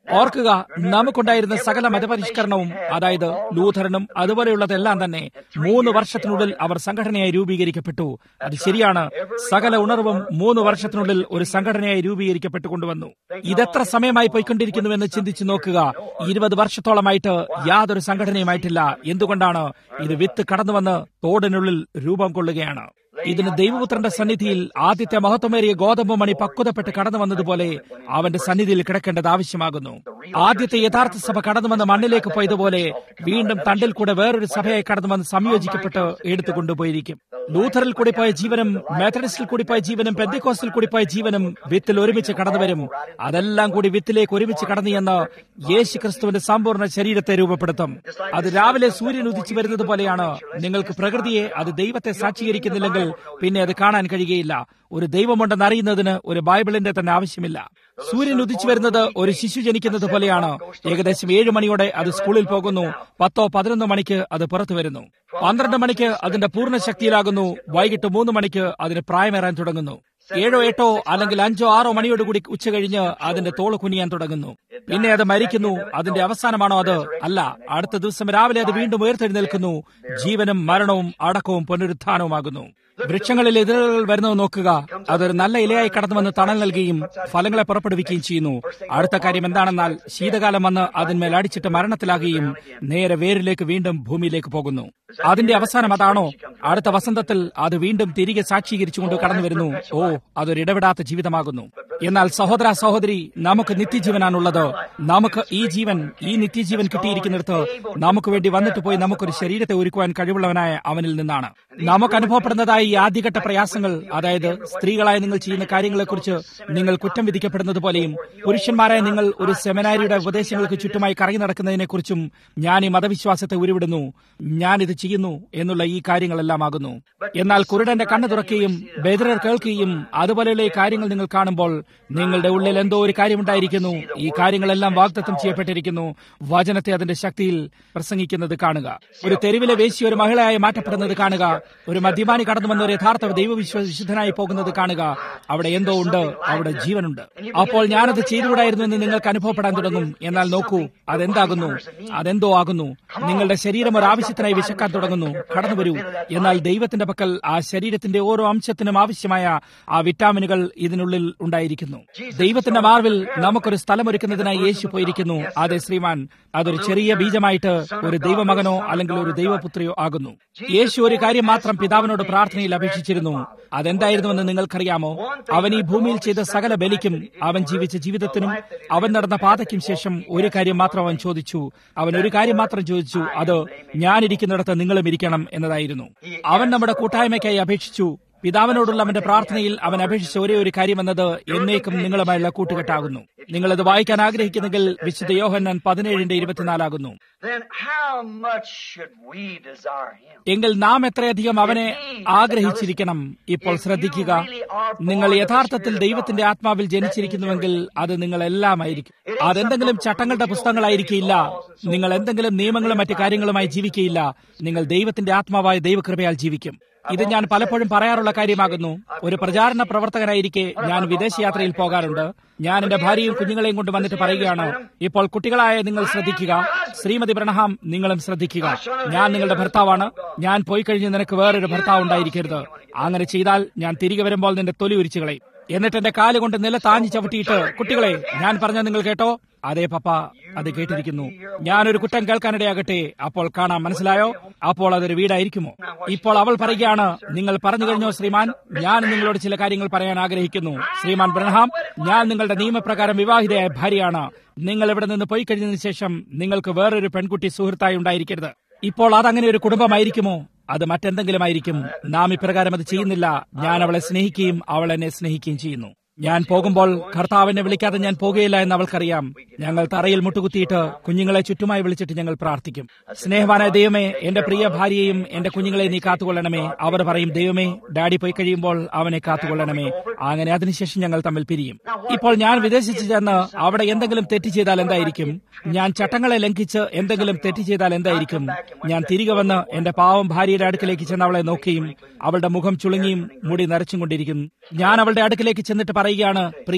ഓർക്കുക നമുക്കുണ്ടായിരുന്ന സകല മതപരിഷ്കരണവും അതായത് ലൂഥറനും അതുപോലെയുള്ളതെല്ലാം തന്നെ മൂന്ന് വർഷത്തിനുള്ളിൽ അവർ സംഘടനയായി രൂപീകരിക്കപ്പെട്ടു അത് ശരിയാണ് സകല ഉണർവും മൂന്ന് വർഷത്തിനുള്ളിൽ ഒരു സംഘടനയായി രൂപീകരിക്കപ്പെട്ടു കൊണ്ടുവന്നു ഇതെത്ര സമയമായി പോയിക്കൊണ്ടിരിക്കുന്നുവെന്ന് ചിന്തിച്ചു നോക്കുക ഇരുപത് വർഷത്തോളമായിട്ട് യാതൊരു സംഘടനയുമായിട്ടില്ല എന്തുകൊണ്ടാണ് ഇത് വിത്ത് കടന്നുവന്ന് തോടിനുള്ളിൽ രൂപം കൊള്ളുകയാണ് ഇതിന് ദൈവപുത്രന്റെ സന്നിധിയിൽ ആദ്യത്തെ മഹത്വമേറിയ ഗോതമ്പ് മണി പക്വതപ്പെട്ട് കടന്നു വന്നതുപോലെ അവന്റെ സന്നിധിയിൽ കിടക്കേണ്ടത് ആവശ്യമാകുന്നു ആദ്യത്തെ യഥാർത്ഥ സഭ കടന്നു വന്ന മണ്ണിലേക്ക് പോയതുപോലെ വീണ്ടും തണ്ടിൽ കൂടെ വേറൊരു സഭയായി കടന്നു വന്ന് സംയോജിക്കപ്പെട്ട് എടുത്തു കൊണ്ടുപോയിരിക്കും ലൂഥറിൽ കൂടി പോയ ജീവനും മെത്തഡിസ്റ്റിൽ കൂടി പോയ ജീവനും പെന്തിക്കോസിൽ കൂടി പോയ ജീവനും വിത്തിൽ ഒരുമിച്ച് കടന്നു വരും അതെല്ലാം കൂടി വിത്തിലേക്ക് ഒരുമിച്ച് കടന്നു എന്ന് യേശു ക്രിസ്തുവിന്റെ സമ്പൂർണ്ണ ശരീരത്തെ രൂപപ്പെടുത്തും അത് രാവിലെ സൂര്യൻ ഉദിച്ചു വരുന്നത് പോലെയാണ് നിങ്ങൾക്ക് പ്രകൃതിയെ അത് ദൈവത്തെ സാക്ഷീകരിക്കുന്നില്ലെങ്കിൽ പിന്നെ അത് കാണാൻ കഴിയുകയില്ല ഒരു ദൈവമുണ്ടെന്ന് അറിയുന്നതിന് ഒരു ബൈബിളിന്റെ തന്നെ ആവശ്യമില്ല സൂര്യൻ ഉദിച്ചു വരുന്നത് ഒരു ശിശു ജനിക്കുന്നത് പോലെയാണ് ഏകദേശം ഏഴ് മണിയോടെ അത് സ്കൂളിൽ പോകുന്നു പത്തോ പതിനൊന്ന് മണിക്ക് അത് പുറത്തു വരുന്നു പന്ത്രണ്ട് മണിക്ക് അതിന്റെ പൂർണ്ണ ശക്തിയിലാകുന്നു വൈകിട്ട് മൂന്ന് മണിക്ക് അതിന് പ്രായമേറാൻ തുടങ്ങുന്നു ഏഴോ എട്ടോ അല്ലെങ്കിൽ അഞ്ചോ ആറോ മണിയോടുകൂടി ഉച്ച കഴിഞ്ഞ് അതിന്റെ തോള് കുനിയാൻ തുടങ്ങുന്നു പിന്നെ അത് മരിക്കുന്നു അതിന്റെ അവസാനമാണോ അത് അല്ല അടുത്ത ദിവസം രാവിലെ അത് വീണ്ടും ഉയർത്തെഴുന്നേൽക്കുന്നു ജീവനും മരണവും അടക്കവും പുനരുത്ഥാനവുമാകുന്നു വൃക്ഷങ്ങളിൽ എതിരുകൾ വരുന്നത് നോക്കുക അതൊരു നല്ല ഇലയായി കടന്നു വന്ന് തണൽ നൽകുകയും ഫലങ്ങളെ പുറപ്പെടുവിക്കുകയും ചെയ്യുന്നു അടുത്ത കാര്യം എന്താണെന്നാൽ ശീതകാലം വന്ന് അതിന്മേൽ അടിച്ചിട്ട് മരണത്തിലാകുകയും നേരെ വേരിലേക്ക് വീണ്ടും ഭൂമിയിലേക്ക് പോകുന്നു അതിന്റെ അവസാനം അതാണോ അടുത്ത വസന്തത്തിൽ അത് വീണ്ടും തിരികെ സാക്ഷീകരിച്ചുകൊണ്ട് കടന്നു വരുന്നു ഓ അതൊരു ഇടപെടാത്ത ജീവിതമാകുന്നു എന്നാൽ സഹോദര സഹോദരി നമുക്ക് നിത്യജീവനാണുള്ളത് നമുക്ക് ഈ ജീവൻ ഈ നിത്യജീവൻ കിട്ടിയിരിക്കുന്നിടത്ത് നമുക്ക് വേണ്ടി വന്നിട്ട് പോയി നമുക്കൊരു ശരീരത്തെ ഒരുക്കുവാൻ കഴിവുള്ളവനായ അവനിൽ നിന്നാണ് നമുക്ക് അനുഭവപ്പെടുന്നതായ ഈ ആദ്യഘട്ട പ്രയാസങ്ങൾ അതായത് സ്ത്രീകളായ നിങ്ങൾ ചെയ്യുന്ന കാര്യങ്ങളെക്കുറിച്ച് നിങ്ങൾ കുറ്റം വിധിക്കപ്പെടുന്നത് പോലെയും പുരുഷന്മാരായ നിങ്ങൾ ഒരു സെമിനാരിയുടെ ഉപദേശങ്ങൾക്ക് ചുറ്റുമായി കറങ്ങി നടക്കുന്നതിനെക്കുറിച്ചും ഞാൻ ഈ മതവിശ്വാസത്തെ ഉരുവിടുന്നു ഞാൻ ഇത് ചെയ്യുന്നു എന്നുള്ള ഈ കാര്യങ്ങളെല്ലാം ആകുന്നു എന്നാൽ കുരുടന്റെ കണ്ണ് തുറക്കുകയും ബെതിരർ കേൾക്കുകയും അതുപോലെയുള്ള ഈ കാര്യങ്ങൾ നിങ്ങൾ കാണുമ്പോൾ നിങ്ങളുടെ ഉള്ളിൽ എന്തോ ഒരു കാര്യമുണ്ടായിരിക്കുന്നു ഈ കാര്യങ്ങളെല്ലാം വാഗ്ദത്തം ചെയ്യപ്പെട്ടിരിക്കുന്നു വചനത്തെ അതിന്റെ ശക്തിയിൽ പ്രസംഗിക്കുന്നത് കാണുക ഒരു തെരുവിലെ വേശി ഒരു മഹിളയായി മാറ്റപ്പെടുന്നത് കാണുക ഒരു മദ്യപാനി കടന്നു വന്ന ഒരു യഥാർത്ഥ ദൈവവിശ്വസിദ്ധനായി പോകുന്നത് കാണുക അവിടെ എന്തോ ഉണ്ട് അവിടെ ജീവനുണ്ട് അപ്പോൾ ഞാനത് ചെയ്തുകൂടായിരുന്നു എന്ന് നിങ്ങൾക്ക് അനുഭവപ്പെടാൻ തുടങ്ങും എന്നാൽ നോക്കൂ അതെന്താകുന്നു അതെന്തോ ആകുന്നു നിങ്ങളുടെ ശരീരം ഒരു ആവശ്യത്തിനായി വിശക്കാൻ തുടങ്ങുന്നു കടന്നു വരൂ എന്നാൽ ദൈവത്തിന്റെ പക്കൽ ആ ശരീരത്തിന്റെ ഓരോ അംശത്തിനും ആവശ്യമായ ആ വിറ്റാമിനുകൾ ഇതിനുള്ളിൽ ഉണ്ടായിരിക്കുന്നു ദൈവത്തിന്റെ മാർവിൽ നമുക്കൊരു സ്ഥലമൊരുക്കുന്നതിനായി യേശു പോയിരിക്കുന്നു അതെ ശ്രീമാൻ അതൊരു ചെറിയ ബീജമായിട്ട് ഒരു ദൈവമകനോ അല്ലെങ്കിൽ ഒരു ദൈവപുത്രിയോ ആകുന്നു യേശു ഒരു കാര്യം മാത്രം പിതാവിനോട് പ്രാർത്ഥനയിൽ അപേക്ഷിച്ചിരുന്നു അതെന്തായിരുന്നുവെന്ന് നിങ്ങൾക്കറിയാമോ അവൻ ഈ ഭൂമിയിൽ ചെയ്ത സകല ബലിക്കും അവൻ ജീവിച്ച ജീവിതത്തിനും അവൻ നടന്ന പാതയ്ക്കും ശേഷം ഒരു കാര്യം മാത്രം അവൻ ചോദിച്ചു അവൻ ഒരു കാര്യം മാത്രം ചോദിച്ചു അത് ഞാനിരിക്കുന്നിടത്ത് നിങ്ങളും ഇരിക്കണം എന്നതായിരുന്നു അവൻ നമ്മുടെ കൂട്ടായ്മയ്ക്കായി അപേക്ഷിച്ചു പിതാവിനോടുള്ള അവന്റെ പ്രാർത്ഥനയിൽ അവൻ അപേക്ഷിച്ച ഒരേ ഒരു കാര്യമെന്നത് എന്നേക്കും നിങ്ങളുമായുള്ള കൂട്ടുകെട്ടാകുന്നു നിങ്ങളത് വായിക്കാൻ ആഗ്രഹിക്കുന്നെങ്കിൽ വിശുദ്ധ യോഹന്നാൻ പതിനേഴിന്റെ ഇരുപത്തിനാലാകുന്നു Then how much should we desire Him? എങ്കിൽ നാം എത്രയധികം അവനെ ആഗ്രഹിച്ചിരിക്കണം ഇപ്പോൾ ശ്രദ്ധിക്കുക നിങ്ങൾ യഥാർത്ഥത്തിൽ ദൈവത്തിന്റെ ആത്മാവിൽ ജനിച്ചിരിക്കുന്നുവെങ്കിൽ അത് നിങ്ങൾ എല്ലാമായിരിക്കും അതെന്തെങ്കിലും ചട്ടങ്ങളുടെ പുസ്തകങ്ങളായിരിക്കില്ല നിങ്ങൾ എന്തെങ്കിലും നിയമങ്ങളും മറ്റു കാര്യങ്ങളുമായി ജീവിക്കയില്ല നിങ്ങൾ ദൈവത്തിന്റെ ആത്മാവായ ദൈവകൃപയാൽ ജീവിക്കും ഇത് ഞാൻ പലപ്പോഴും പറയാറുള്ള കാര്യമാകുന്നു ഒരു പ്രചാരണ പ്രവർത്തകനായിരിക്കെ ഞാൻ വിദേശയാത്രയിൽ പോകാറുണ്ട് ഞാൻ എന്റെ ഭാര്യയും കുഞ്ഞുങ്ങളെയും കൊണ്ട് വന്നിട്ട് പറയുകയാണ് ഇപ്പോൾ കുട്ടികളായ നിങ്ങൾ ശ്രദ്ധിക്കുക ശ്രീമതി ബ്രണഹാം നിങ്ങളും ശ്രദ്ധിക്കുക ഞാൻ നിങ്ങളുടെ ഭർത്താവാണ് ഞാൻ പോയി കഴിഞ്ഞ് നിനക്ക് വേറൊരു ഭർത്താവ് ഉണ്ടായിരിക്കരുത് അങ്ങനെ ചെയ്താൽ ഞാൻ തിരികെ വരുമ്പോൾ നിന്റെ തൊലി ഉരിച്ചു കളയും എന്നിട്ട് എന്റെ കാല് കൊണ്ട് നിലത്താഞ്ഞു ചവിട്ടിയിട്ട് കുട്ടികളെ ഞാൻ പറഞ്ഞ നിങ്ങൾ കേട്ടോ അതെ പപ്പ അത് കേട്ടിരിക്കുന്നു ഞാനൊരു കുറ്റം കേൾക്കാനിടയാകട്ടെ അപ്പോൾ കാണാം മനസ്സിലായോ അപ്പോൾ അതൊരു വീടായിരിക്കുമോ ഇപ്പോൾ അവൾ പറയുകയാണ് നിങ്ങൾ പറഞ്ഞു കഴിഞ്ഞോ ശ്രീമാൻ ഞാൻ നിങ്ങളോട് ചില കാര്യങ്ങൾ പറയാൻ ആഗ്രഹിക്കുന്നു ശ്രീമാൻ ബ്രഹ്ഹാം ഞാൻ നിങ്ങളുടെ നിയമപ്രകാരം വിവാഹിതയായ ഭാര്യയാണ് നിങ്ങൾ ഇവിടെ നിന്ന് പോയി കഴിഞ്ഞതിന് ശേഷം നിങ്ങൾക്ക് വേറൊരു പെൺകുട്ടി സുഹൃത്തായി ഉണ്ടായിരിക്കരുത് ഇപ്പോൾ അതങ്ങനെ ഒരു കുടുംബമായിരിക്കുമോ അത് മറ്റെന്തെങ്കിലും ആയിരിക്കും നാം ഇപ്രകാരം അത് ചെയ്യുന്നില്ല ഞാൻ അവളെ സ്നേഹിക്കുകയും അവൾ എന്നെ സ്നേഹിക്കുകയും ചെയ്യുന്നു ഞാൻ പോകുമ്പോൾ കർത്താവിനെ വിളിക്കാതെ ഞാൻ പോകുകയില്ല എന്ന് അവൾക്കറിയാം ഞങ്ങൾ തറയിൽ മുട്ടുകുത്തിയിട്ട് കുഞ്ഞുങ്ങളെ ചുറ്റുമായി വിളിച്ചിട്ട് ഞങ്ങൾ പ്രാർത്ഥിക്കും സ്നേഹവാനായ ദൈവമേ എന്റെ പ്രിയ ഭാര്യയെയും എന്റെ കുഞ്ഞുങ്ങളെ നീ കാത്തുകൊള്ളണമേ അവർ പറയും ദൈവമേ ഡാഡി പോയി കഴിയുമ്പോൾ അവനെ കാത്തുകൊള്ളണമേ അങ്ങനെ അതിനുശേഷം ഞങ്ങൾ തമ്മിൽ പിരിയും ഇപ്പോൾ ഞാൻ വിദേശത്ത് ചെന്ന് അവിടെ എന്തെങ്കിലും തെറ്റ് ചെയ്താൽ എന്തായിരിക്കും ഞാൻ ചട്ടങ്ങളെ ലംഘിച്ച് എന്തെങ്കിലും തെറ്റ് ചെയ്താൽ എന്തായിരിക്കും ഞാൻ തിരികെ വന്ന് എന്റെ പാവം ഭാര്യയുടെ അടുക്കിലേക്ക് ചെന്ന് അവളെ നോക്കുകയും അവളുടെ മുഖം ചുളുങ്ങിയും മുടി നരച്ചും കൊണ്ടിരിക്കും ഞാൻ അവളുടെ അടുക്കിലേക്ക് ചെന്നിട്ട് പറയുകയാണ് പ്രിയെ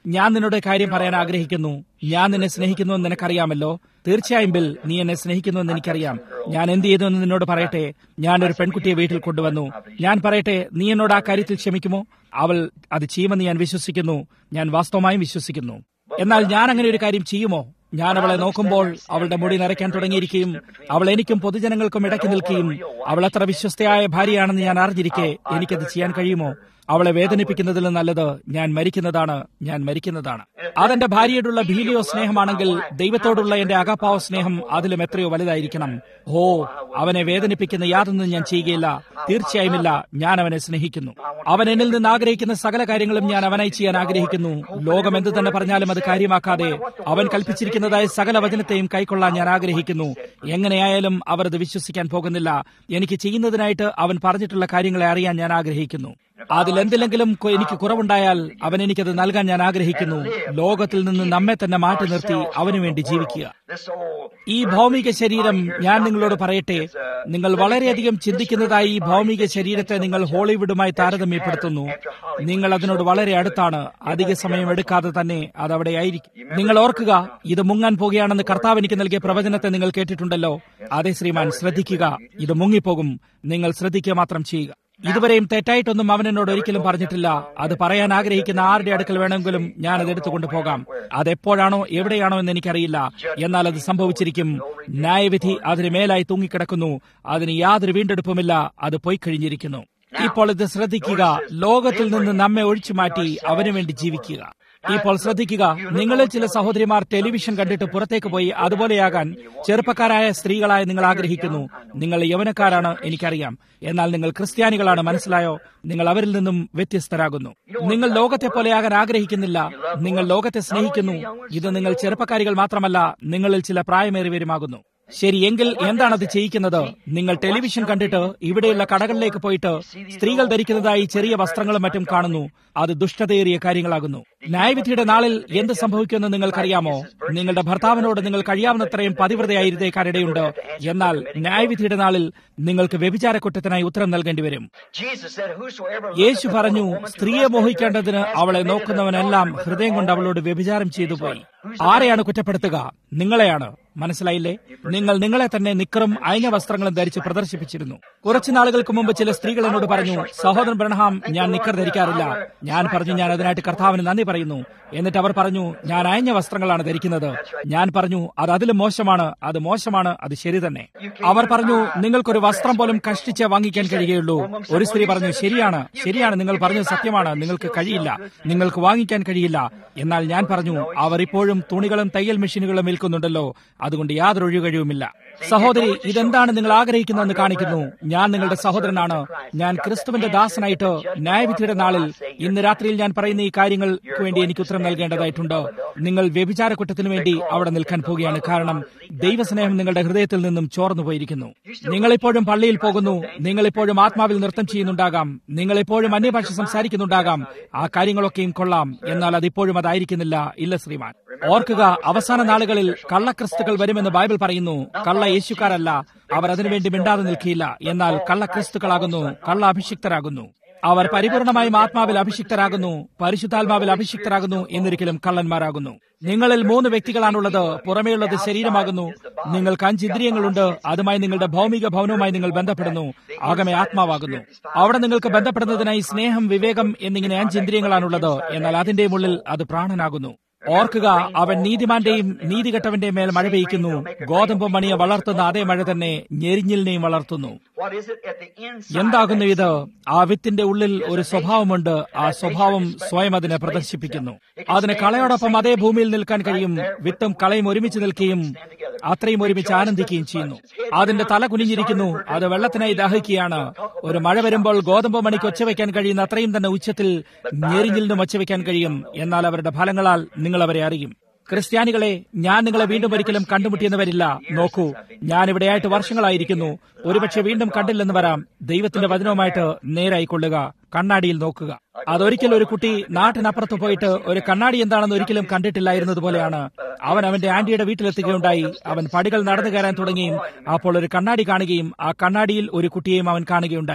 ഞാൻ നിന്നോട് കാര്യം പറയാൻ ആഗ്രഹിക്കുന്നു ഞാൻ നിന്നെ സ്നേഹിക്കുന്നു എന്ന് നിനക്കറിയാമല്ലോ തീർച്ചയായും ബിൽ നീ എന്നെ സ്നേഹിക്കുന്നു എന്ന് എനിക്കറിയാം ഞാൻ എന്ത് ചെയ്തു എന്ന് നിന്നോട് പറയട്ടെ ഞാൻ ഒരു പെൺകുട്ടിയെ വീട്ടിൽ കൊണ്ടുവന്നു ഞാൻ പറയട്ടെ നീ എന്നോട് ആ കാര്യത്തിൽ ക്ഷമിക്കുമോ അവൾ അത് ചെയ്യുമെന്ന് ഞാൻ വിശ്വസിക്കുന്നു ഞാൻ വാസ്തവമായും വിശ്വസിക്കുന്നു എന്നാൽ ഞാൻ അങ്ങനെ ഒരു കാര്യം ചെയ്യുമോ ഞാൻ അവളെ നോക്കുമ്പോൾ അവളുടെ മുടി നിറയ്ക്കാൻ തുടങ്ങിയിരിക്കുകയും അവൾ എനിക്കും പൊതുജനങ്ങൾക്കും ഇടയ്ക്ക് നിൽക്കുകയും അവൾ അത്ര വിശ്വസ്തയായ ഭാര്യയാണെന്ന് ഞാൻ അറിഞ്ഞിരിക്കെ എനിക്കത് ചെയ്യാൻ കഴിയുമോ അവളെ വേദനിപ്പിക്കുന്നതിൽ നല്ലത് ഞാൻ മരിക്കുന്നതാണ് ഞാൻ മരിക്കുന്നതാണ് അതെന്റെ ഭാര്യയോടുള്ള ഭീലിയോ സ്നേഹമാണെങ്കിൽ ദൈവത്തോടുള്ള എന്റെ അകപ്പാവ സ്നേഹം അതിലും എത്രയോ വലുതായിരിക്കണം ഓ അവനെ വേദനിപ്പിക്കുന്ന യാതൊന്നും ഞാൻ ചെയ്യുകയില്ല തീർച്ചയായുമില്ല ഞാൻ അവനെ സ്നേഹിക്കുന്നു അവൻ എന്നിൽ നിന്ന് ആഗ്രഹിക്കുന്ന സകല കാര്യങ്ങളും ഞാൻ അവനായി ചെയ്യാൻ ആഗ്രഹിക്കുന്നു ലോകം എന്ത് തന്നെ പറഞ്ഞാലും അത് കാര്യമാക്കാതെ അവൻ കൽപ്പിച്ചിരിക്കുന്നതായ സകല വചനത്തെയും കൈക്കൊള്ളാൻ ഞാൻ ആഗ്രഹിക്കുന്നു എങ്ങനെയായാലും അവർ അത് വിശ്വസിക്കാൻ പോകുന്നില്ല എനിക്ക് ചെയ്യുന്നതിനായിട്ട് അവൻ പറഞ്ഞിട്ടുള്ള കാര്യങ്ങളെ അറിയാൻ ഞാൻ ആഗ്രഹിക്കുന്നു അതിൽ എന്തിലെങ്കിലും കൊ- എനിക്ക് കുറവുണ്ടായാൽ അവൻ എനിക്കത് നൽകാൻ ഞാൻ ആഗ്രഹിക്കുന്നു ലോകത്തിൽ നിന്ന് നമ്മെ തന്നെ മാറ്റി നിർത്തി അവനു വേണ്ടി ജീവിക്കുക This old ഈ ഭൗമിക ശരീരം ഞാൻ നിങ്ങളോട് പറയട്ടെ നിങ്ങൾ വളരെയധികം ചിന്തിക്കുന്നതായി ഈ ഭൗമിക ശരീരത്തെ നിങ്ങൾ ഹോളിവുഡുമായി താരതമ്യപ്പെടുത്തുന്നു നിങ്ങൾ അതിനോട് വളരെ അടുത്താണ് അധിക സമയം എടുക്കാതെ തന്നെ അത് അവിടെ ആയിരിക്കും നിങ്ങൾ ഓർക്കുക ഇത് മുങ്ങാൻ പോകുകയാണെന്ന് കർത്താവ് എനിക്ക് നൽകിയ പ്രവചനത്തെ നിങ്ങൾ കേട്ടിട്ടുണ്ടല്ലോ അതെ ശ്രീമാൻ ശ്രദ്ധിക്കുക ഇത് മുങ്ങിപ്പോകും നിങ്ങൾ ശ്രദ്ധിക്കുക മാത്രം ചെയ്യുക ഇതുവരെയും തെറ്റായിട്ടൊന്നും അവൻ എന്നോട് ഒരിക്കലും പറഞ്ഞിട്ടില്ല അത് പറയാൻ ആഗ്രഹിക്കുന്ന ആരുടെ അടുക്കൽ വേണമെങ്കിലും ഞാൻ അത് എടുത്തുകൊണ്ട് പോകാം അത് എപ്പോഴാണോ എവിടെയാണോ എന്ന് എനിക്കറിയില്ല എന്നാൽ അത് സംഭവിച്ചിരിക്കും ന്യായവിധി അതിന് മേലായി തൂങ്ങിക്കിടക്കുന്നു അതിന് യാതൊരു വീണ്ടെടുപ്പുമില്ല അത് പോയി കഴിഞ്ഞിരിക്കുന്നു ഇപ്പോൾ ഇത് ശ്രദ്ധിക്കുക ലോകത്തിൽ നിന്ന് നമ്മെ ഒഴിച്ചു മാറ്റി അവനു വേണ്ടി ജീവിക്കുക ഇപ്പോൾ ശ്രദ്ധിക്കുക നിങ്ങളിൽ ചില സഹോദരിമാർ ടെലിവിഷൻ കണ്ടിട്ട് പുറത്തേക്ക് പോയി അതുപോലെയാകാൻ ചെറുപ്പക്കാരായ സ്ത്രീകളായ നിങ്ങൾ ആഗ്രഹിക്കുന്നു നിങ്ങൾ യൗവനക്കാരാണ് എനിക്കറിയാം എന്നാൽ നിങ്ങൾ ക്രിസ്ത്യാനികളാണ് മനസ്സിലായോ നിങ്ങൾ അവരിൽ നിന്നും വ്യത്യസ്തരാകുന്നു നിങ്ങൾ ലോകത്തെ പോലെയാകാൻ ആഗ്രഹിക്കുന്നില്ല നിങ്ങൾ ലോകത്തെ സ്നേഹിക്കുന്നു ഇത് നിങ്ങൾ ചെറുപ്പക്കാരികൾ മാത്രമല്ല നിങ്ങളിൽ ചില പ്രായമേറിയവരുമാകുന്നു ശരി എങ്കിൽ എന്താണ് അത് ചെയ്യിക്കുന്നത് നിങ്ങൾ ടെലിവിഷൻ കണ്ടിട്ട് ഇവിടെയുള്ള കടകളിലേക്ക് പോയിട്ട് സ്ത്രീകൾ ധരിക്കുന്നതായി ചെറിയ വസ്ത്രങ്ങളും മറ്റും കാണുന്നു അത് ദുഷ്ടതയേറിയ കാര്യങ്ങളാകുന്നു ന്യായവിധിയുടെ നാളിൽ എന്ത് സംഭവിക്കുമെന്ന് നിങ്ങൾക്കറിയാമോ നിങ്ങളുടെ ഭർത്താവിനോട് നിങ്ങൾ കഴിയാവുന്നത്രയും പതിവ്രതയായിരിക്കാനിടയുണ്ട് എന്നാൽ ന്യായവിധിയുടെ നാളിൽ നിങ്ങൾക്ക് വ്യഭിചാര കുറ്റത്തിനായി ഉത്തരം നൽകേണ്ടി വരും Jesus said, Whosoever യേശു പറഞ്ഞു സ്ത്രീയെ മോഹിക്കേണ്ടതിന് അവളെ നോക്കുന്നവനെല്ലാം ഹൃദയം കൊണ്ട് അവളോട് വ്യഭിചാരം ചെയ്തു പോയി ആരെയാണ് കുറ്റപ്പെടുത്തുക നിങ്ങളെയാണ് മനസ്സിലായില്ലേ നിങ്ങൾ നിങ്ങളെ തന്നെ നിക്കറും അയഞ്ഞ വസ്ത്രങ്ങളും ധരിച്ച് പ്രദർശിപ്പിച്ചിരുന്നു കുറച്ചു നാളുകൾക്ക് മുമ്പ് ചില സ്ത്രീകൾ എന്നോട് പറഞ്ഞു സഹോദരൻ ബ്രഹ്ഹാം ഞാൻ നിക്കർ ധരിക്കാറില്ല ഞാൻ പറഞ്ഞു ഞാൻ അതിനായിട്ട് കർത്താവിന് നന്ദി പറയുന്നു എന്നിട്ട് അവർ പറഞ്ഞു ഞാൻ അയഞ്ഞ വസ്ത്രങ്ങളാണ് ധരിക്കുന്നത് ഞാൻ പറഞ്ഞു അത് അതിലും മോശമാണ് അത് മോശമാണ് അത് ശരി തന്നെ അവർ പറഞ്ഞു നിങ്ങൾക്കൊരു വസ്ത്രം പോലും കഷ്ടിച്ച് വാങ്ങിക്കാൻ കഴിയുകയുള്ളൂ ഒരു സ്ത്രീ പറഞ്ഞു ശരിയാണ് ശരിയാണ് നിങ്ങൾ പറഞ്ഞത് സത്യമാണ് നിങ്ങൾക്ക് കഴിയില്ല നിങ്ങൾക്ക് വാങ്ങിക്കാൻ കഴിയില്ല എന്നാൽ ഞാൻ പറഞ്ഞു അവർ ഇപ്പോഴും തുണികളും തയ്യൽ മെഷീനുകളും വിൽക്കുന്നുണ്ടല്ലോ അതുകൊണ്ട് യാതൊരു ഒഴികഴിവുമില്ല സഹോദരി ഇതെന്താണ് നിങ്ങൾ ആഗ്രഹിക്കുന്നതെന്ന് കാണിക്കുന്നു ഞാൻ നിങ്ങളുടെ സഹോദരനാണ് ഞാൻ ക്രിസ്തുവിന്റെ ദാസനായിട്ട് ന്യായവിധിയുടെ നാളിൽ ഇന്ന് രാത്രിയിൽ ഞാൻ പറയുന്ന ഈ കാര്യങ്ങൾക്ക് വേണ്ടി എനിക്ക് ഉത്തരം നൽകേണ്ടതായിട്ടുണ്ട് നിങ്ങൾ വ്യഭിചാര കുറ്റത്തിനു വേണ്ടി അവിടെ നിൽക്കാൻ പോവുകയാണ് കാരണം ദൈവസ്നേഹം നിങ്ങളുടെ ഹൃദയത്തിൽ നിന്നും ചോർന്നു പോയിരിക്കുന്നു നിങ്ങളിപ്പോഴും പള്ളിയിൽ പോകുന്നു നിങ്ങളിപ്പോഴും ആത്മാവിൽ നൃത്തം ചെയ്യുന്നുണ്ടാകാം നിങ്ങളിപ്പോഴും അന്യഭാഷ സംസാരിക്കുന്നുണ്ടാകാം ആ കാര്യങ്ങളൊക്കെയും കൊള്ളാം എന്നാൽ അതിപ്പോഴും അതായിരിക്കുന്നില്ല ഇല്ല ശ്രീമാൻ ഓർക്കുക അവസാന നാളുകളിൽ കള്ളക്രിസ്തുക്കൾ വരുമെന്ന് ബൈബിൾ പറയുന്നു കള്ള യേശുക്കാരല്ല അവർ അതിനുവേണ്ടി മിണ്ടാതെ നിൽക്കില്ല എന്നാൽ കള്ളക്രിസ്തുക്കളാകുന്നു കള്ള അഭിഷിക്തരാകുന്നു അവർ പരിപൂർണമായും ആത്മാവിൽ അഭിഷിക്തരാകുന്നു പരിശുദ്ധാത്മാവിൽ അഭിഷിക്തരാകുന്നു എന്നൊരിക്കലും കള്ളന്മാരാകുന്നു നിങ്ങളിൽ മൂന്ന് വ്യക്തികളാണുള്ളത് പുറമേയുള്ളത് ശരീരമാകുന്നു നിങ്ങൾക്ക് അഞ്ച് ഇന്ദ്രിയങ്ങളുണ്ട് അതുമായി നിങ്ങളുടെ ഭൗമിക ഭവനവുമായി നിങ്ങൾ ബന്ധപ്പെടുന്നു ആകമേ ആത്മാവാകുന്നു അവിടെ നിങ്ങൾക്ക് ബന്ധപ്പെടുന്നതിനായി സ്നേഹം വിവേകം എന്നിങ്ങനെ അഞ്ച് ഇന്ദ്രിയങ്ങളാണുള്ളത് എന്നാൽ അതിന്റെ ഉള്ളിൽ അത് പ്രാണനാകുന്നു ഓർക്കുക അവൻ നീതിമാന്റെയും നീതികെട്ടവന്റെയും മേൽ മഴ പെയ്യ്ക്കുന്നു ഗോതമ്പ് മണിയെ വളർത്തുന്ന അതേ മഴ തന്നെ ഞെരിഞ്ഞിലിനെയും വളർത്തുന്നു What is it at the inside? എന്താകുന്നു ഇത് ആ വിത്തിന്റെ ഉള്ളിൽ ഒരു സ്വഭാവമുണ്ട് ആ സ്വഭാവം സ്വയം അതിനെ പ്രദർശിപ്പിക്കുന്നു അതിന് കളയോടൊപ്പം അതേ ഭൂമിയിൽ നിൽക്കാൻ കഴിയും വിത്തും കളയും ഒരുമിച്ച് നിൽക്കുകയും അത്രയും ഒരുമിച്ച് ആനന്ദിക്കുകയും ചെയ്യുന്നു അതിന്റെ തല കുനിഞ്ഞിരിക്കുന്നു അത് വെള്ളത്തിനായി ദാഹിക്കുകയാണ് ഒരു മഴ വരുമ്പോൾ ഗോതമ്പ് മണിക്ക് ഒച്ചവെക്കാൻ കഴിയുന്ന അത്രയും തന്നെ ഉച്ചത്തിൽ ഞെരിഞ്ഞിലിനും ഒച്ചവെക്കാൻ കഴിയും എന്നാൽ അവരുടെ ഫലങ്ങളാൽ നിങ്ങൾ അവരെ അറിയും ക്രിസ്ത്യാനികളെ ഞാൻ നിങ്ങളെ വീണ്ടും ഒരിക്കലും കണ്ടുമുട്ടിയെന്ന് വരില്ല നോക്കൂ ഞാൻ ഇവിടെയായിട്ട് വർഷങ്ങളായിരിക്കുന്നു ഒരുപക്ഷെ വീണ്ടും കണ്ടില്ലെന്ന് വരാം ദൈവത്തിന്റെ വചനവുമായിട്ട് നേരായിക്കൊള്ളുക കണ്ണാടിയിൽ നോക്കുക അതൊരിക്കലും ഒരു കുട്ടി നാട്ടിനപ്പുറത്ത് പോയിട്ട് ഒരു കണ്ണാടി എന്താണെന്ന് ഒരിക്കലും കണ്ടിട്ടില്ലായിരുന്നത് പോലെയാണ് അവൻ അവന്റെ ആന്റിയുടെ വീട്ടിലെത്തുകയുണ്ടായി അവൻ പടികൾ നടന്നു കയറാൻ തുടങ്ങിയും അപ്പോൾ ഒരു കണ്ണാടി കാണുകയും ആ കണ്ണാടിയിൽ ഒരു കുട്ടിയെയും അവൻ കാണുകയുണ്ടായി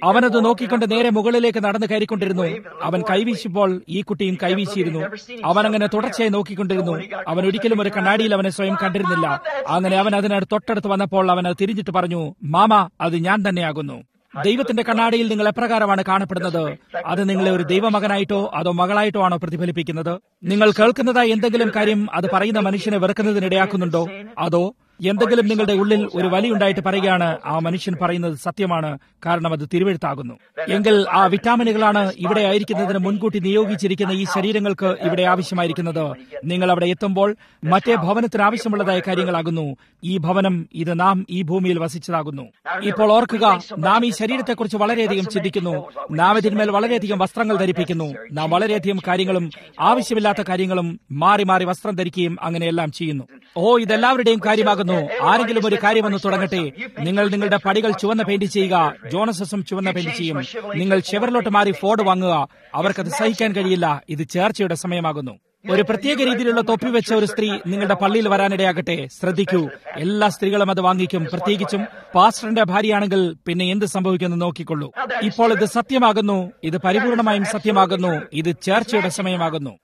അവനത് നോക്കിക്കൊണ്ട് നേരെ മുകളിലേക്ക് നടന്നു കയറിക്കൊണ്ടിരുന്നു അവൻ കൈവീശുമ്പോൾ ഈ കുട്ടിയും കൈവീശിയിരുന്നു അവൻ അങ്ങനെ തുടർച്ചയായി നോക്കിക്കൊണ്ടിരുന്നു അവൻ ഒരിക്കലും ഒരു കണ്ണാടിയിൽ അവനെ സ്വയം കണ്ടിരുന്നില്ല അങ്ങനെ അവൻ അതിനടുത്ത് തൊട്ടടുത്ത് വന്നപ്പോൾ അവൻ അത് തിരിഞ്ഞിട്ട് പറഞ്ഞു മാമ അത് ഞാൻ തന്നെയാകുന്നു ദൈവത്തിന്റെ കണ്ണാടിയിൽ നിങ്ങൾ എപ്രകാരമാണ് കാണപ്പെടുന്നത് അത് നിങ്ങളെ ഒരു ദൈവമകനായിട്ടോ അതോ മകളായിട്ടോ ആണോ പ്രതിഫലിപ്പിക്കുന്നത് നിങ്ങൾ കേൾക്കുന്നതായി എന്തെങ്കിലും കാര്യം അത് പറയുന്ന മനുഷ്യനെ വെറുക്കുന്നതിനിടയാക്കുന്നുണ്ടോ അതോ എന്തെങ്കിലും നിങ്ങളുടെ ഉള്ളിൽ ഒരു വലിയുണ്ടായിട്ട് പറയുകയാണ് ആ മനുഷ്യൻ പറയുന്നത് സത്യമാണ് കാരണം അത് തിരുവെഴുത്താകുന്നു എങ്കിൽ ആ വിറ്റാമിനുകളാണ് ഇവിടെ ആയിരിക്കുന്നതിന് മുൻകൂട്ടി നിയോഗിച്ചിരിക്കുന്ന ഈ ശരീരങ്ങൾക്ക് ഇവിടെ ആവശ്യമായിരിക്കുന്നത് നിങ്ങൾ അവിടെ എത്തുമ്പോൾ മറ്റേ ഭവനത്തിന് ആവശ്യമുള്ളതായ കാര്യങ്ങളാകുന്നു ഈ ഭവനം ഇത് നാം ഈ ഭൂമിയിൽ വസിച്ചതാകുന്നു ഇപ്പോൾ ഓർക്കുക നാം ഈ ശരീരത്തെക്കുറിച്ച് വളരെയധികം ചിന്തിക്കുന്നു നാം ഇതിന്മേൽ വളരെയധികം വസ്ത്രങ്ങൾ ധരിപ്പിക്കുന്നു നാം വളരെയധികം കാര്യങ്ങളും ആവശ്യമില്ലാത്ത കാര്യങ്ങളും മാറി മാറി വസ്ത്രം ധരിക്കുകയും അങ്ങനെയെല്ലാം ചെയ്യുന്നു ഓ ഇതെല്ലാവരുടെയും കാര്യമാകുന്നു ആരെങ്കിലും ഒരു കാര്യമെന്ന് തുടങ്ങട്ടെ നിങ്ങൾ നിങ്ങളുടെ പടികൾ ചുവന്ന പെയിന്റ് ചെയ്യുക ജോണസസും ചുവന്ന പെയിന്റ് ചെയ്യും നിങ്ങൾ ചെവറിലോട്ട് മാറി ഫോർഡ് വാങ്ങുക അവർക്കത് സഹിക്കാൻ കഴിയില്ല ഇത് ചേർച്ചയുടെ സമയമാകുന്നു ഒരു പ്രത്യേക രീതിയിലുള്ള തൊപ്പി വെച്ച ഒരു സ്ത്രീ നിങ്ങളുടെ പള്ളിയിൽ വരാനിടയാകട്ടെ ശ്രദ്ധിക്കൂ എല്ലാ സ്ത്രീകളും അത് വാങ്ങിക്കും പ്രത്യേകിച്ചും പാസ്റ്ററിന്റെ ഭാര്യയാണെങ്കിൽ പിന്നെ എന്ത് സംഭവിക്കുമെന്ന് നോക്കിക്കൊള്ളൂ ഇപ്പോൾ ഇത് സത്യമാകുന്നു ഇത് പരിപൂർണമായും സത്യമാകുന്നു ഇത് ചേർച്ചയുടെ സമയമാകുന്നു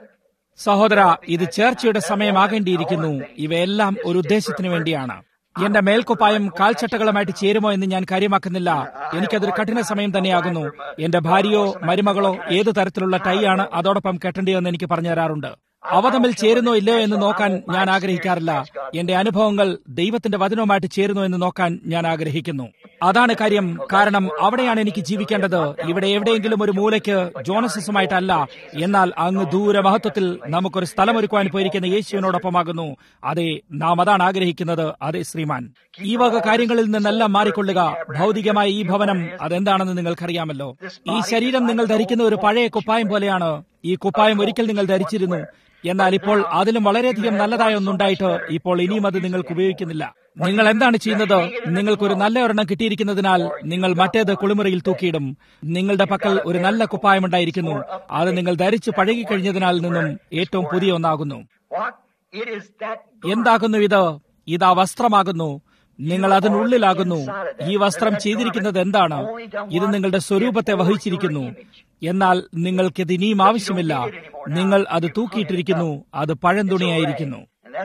സഹോദര ഇത് ചേർച്ചയുടെ സമയമാകേണ്ടിയിരിക്കുന്നു ഇവയെല്ലാം ഒരു ഉദ്ദേശത്തിന് വേണ്ടിയാണ് എന്റെ മേൽക്കുപ്പായം കാൽച്ചട്ടകളുമായിട്ട് ചേരുമോ എന്ന് ഞാൻ കാര്യമാക്കുന്നില്ല എനിക്കതൊരു കഠിന സമയം തന്നെയാകുന്നു എന്റെ ഭാര്യയോ മരുമകളോ ഏതു തരത്തിലുള്ള ടൈ ആണ് അതോടൊപ്പം കെട്ടേണ്ടതെന്ന് എനിക്ക് പറഞ്ഞു തരാറുണ്ട് അവ തമ്മിൽ ചേരുന്നോ ഇല്ലയോ എന്ന് നോക്കാൻ ഞാൻ ആഗ്രഹിക്കാറില്ല എന്റെ അനുഭവങ്ങൾ ദൈവത്തിന്റെ വചനവുമായിട്ട് ചേരുന്നോ എന്ന് നോക്കാൻ ഞാൻ ആഗ്രഹിക്കുന്നു അതാണ് കാര്യം കാരണം അവിടെയാണ് എനിക്ക് ജീവിക്കേണ്ടത് ഇവിടെ എവിടെയെങ്കിലും ഒരു മൂലയ്ക്ക് ജോണസസുമായിട്ടല്ല എന്നാൽ അങ്ങ് ദൂര മഹത്വത്തിൽ നമുക്കൊരു സ്ഥലമൊരുക്കുവാൻ പോയിരിക്കുന്ന യേശുവിനോടൊപ്പമാകുന്നു അതെ നാം അതാണ് ആഗ്രഹിക്കുന്നത് അതെ ശ്രീമാൻ ഈ വക കാര്യങ്ങളിൽ നിന്നെല്ലാം മാറിക്കൊള്ളുക ഭൗതികമായ ഈ ഭവനം അതെന്താണെന്ന് നിങ്ങൾക്കറിയാമല്ലോ ഈ ശരീരം നിങ്ങൾ ധരിക്കുന്ന ഒരു പഴയ കുപ്പായം പോലെയാണ് ഈ കുപ്പായം ഒരിക്കൽ നിങ്ങൾ ധരിച്ചിരുന്നു എന്നാൽ ഇപ്പോൾ അതിലും വളരെയധികം നല്ലതായ ഒന്നുണ്ടായിട്ട് ഇപ്പോൾ ഇനിയും അത് നിങ്ങൾക്ക് ഉപയോഗിക്കുന്നില്ല നിങ്ങൾ എന്താണ് ചെയ്യുന്നത് നിങ്ങൾക്കൊരു നല്ല ഒരെണ്ണം കിട്ടിയിരിക്കുന്നതിനാൽ നിങ്ങൾ മറ്റേത് കുളിമുറിയിൽ തൂക്കിയിടും നിങ്ങളുടെ പക്കൽ ഒരു നല്ല കുപ്പായമുണ്ടായിരിക്കുന്നു അത് നിങ്ങൾ ധരിച്ച് പഴകിക്കഴിഞ്ഞതിനാൽ നിന്നും ഏറ്റവും പുതിയ ഒന്നാകുന്നു എന്താകുന്നു ഇത് ഇതാ വസ്ത്രമാകുന്നു നിങ്ങൾ അതിനുള്ളിലാകുന്നു ഈ വസ്ത്രം ചെയ്തിരിക്കുന്നത് എന്താണ് ഇത് നിങ്ങളുടെ സ്വരൂപത്തെ വഹിച്ചിരിക്കുന്നു എന്നാൽ നിങ്ങൾക്കിത് ഇനിയും ആവശ്യമില്ല നിങ്ങൾ അത് തൂക്കിയിട്ടിരിക്കുന്നു അത് പഴന്തുണിയായിരിക്കുന്നു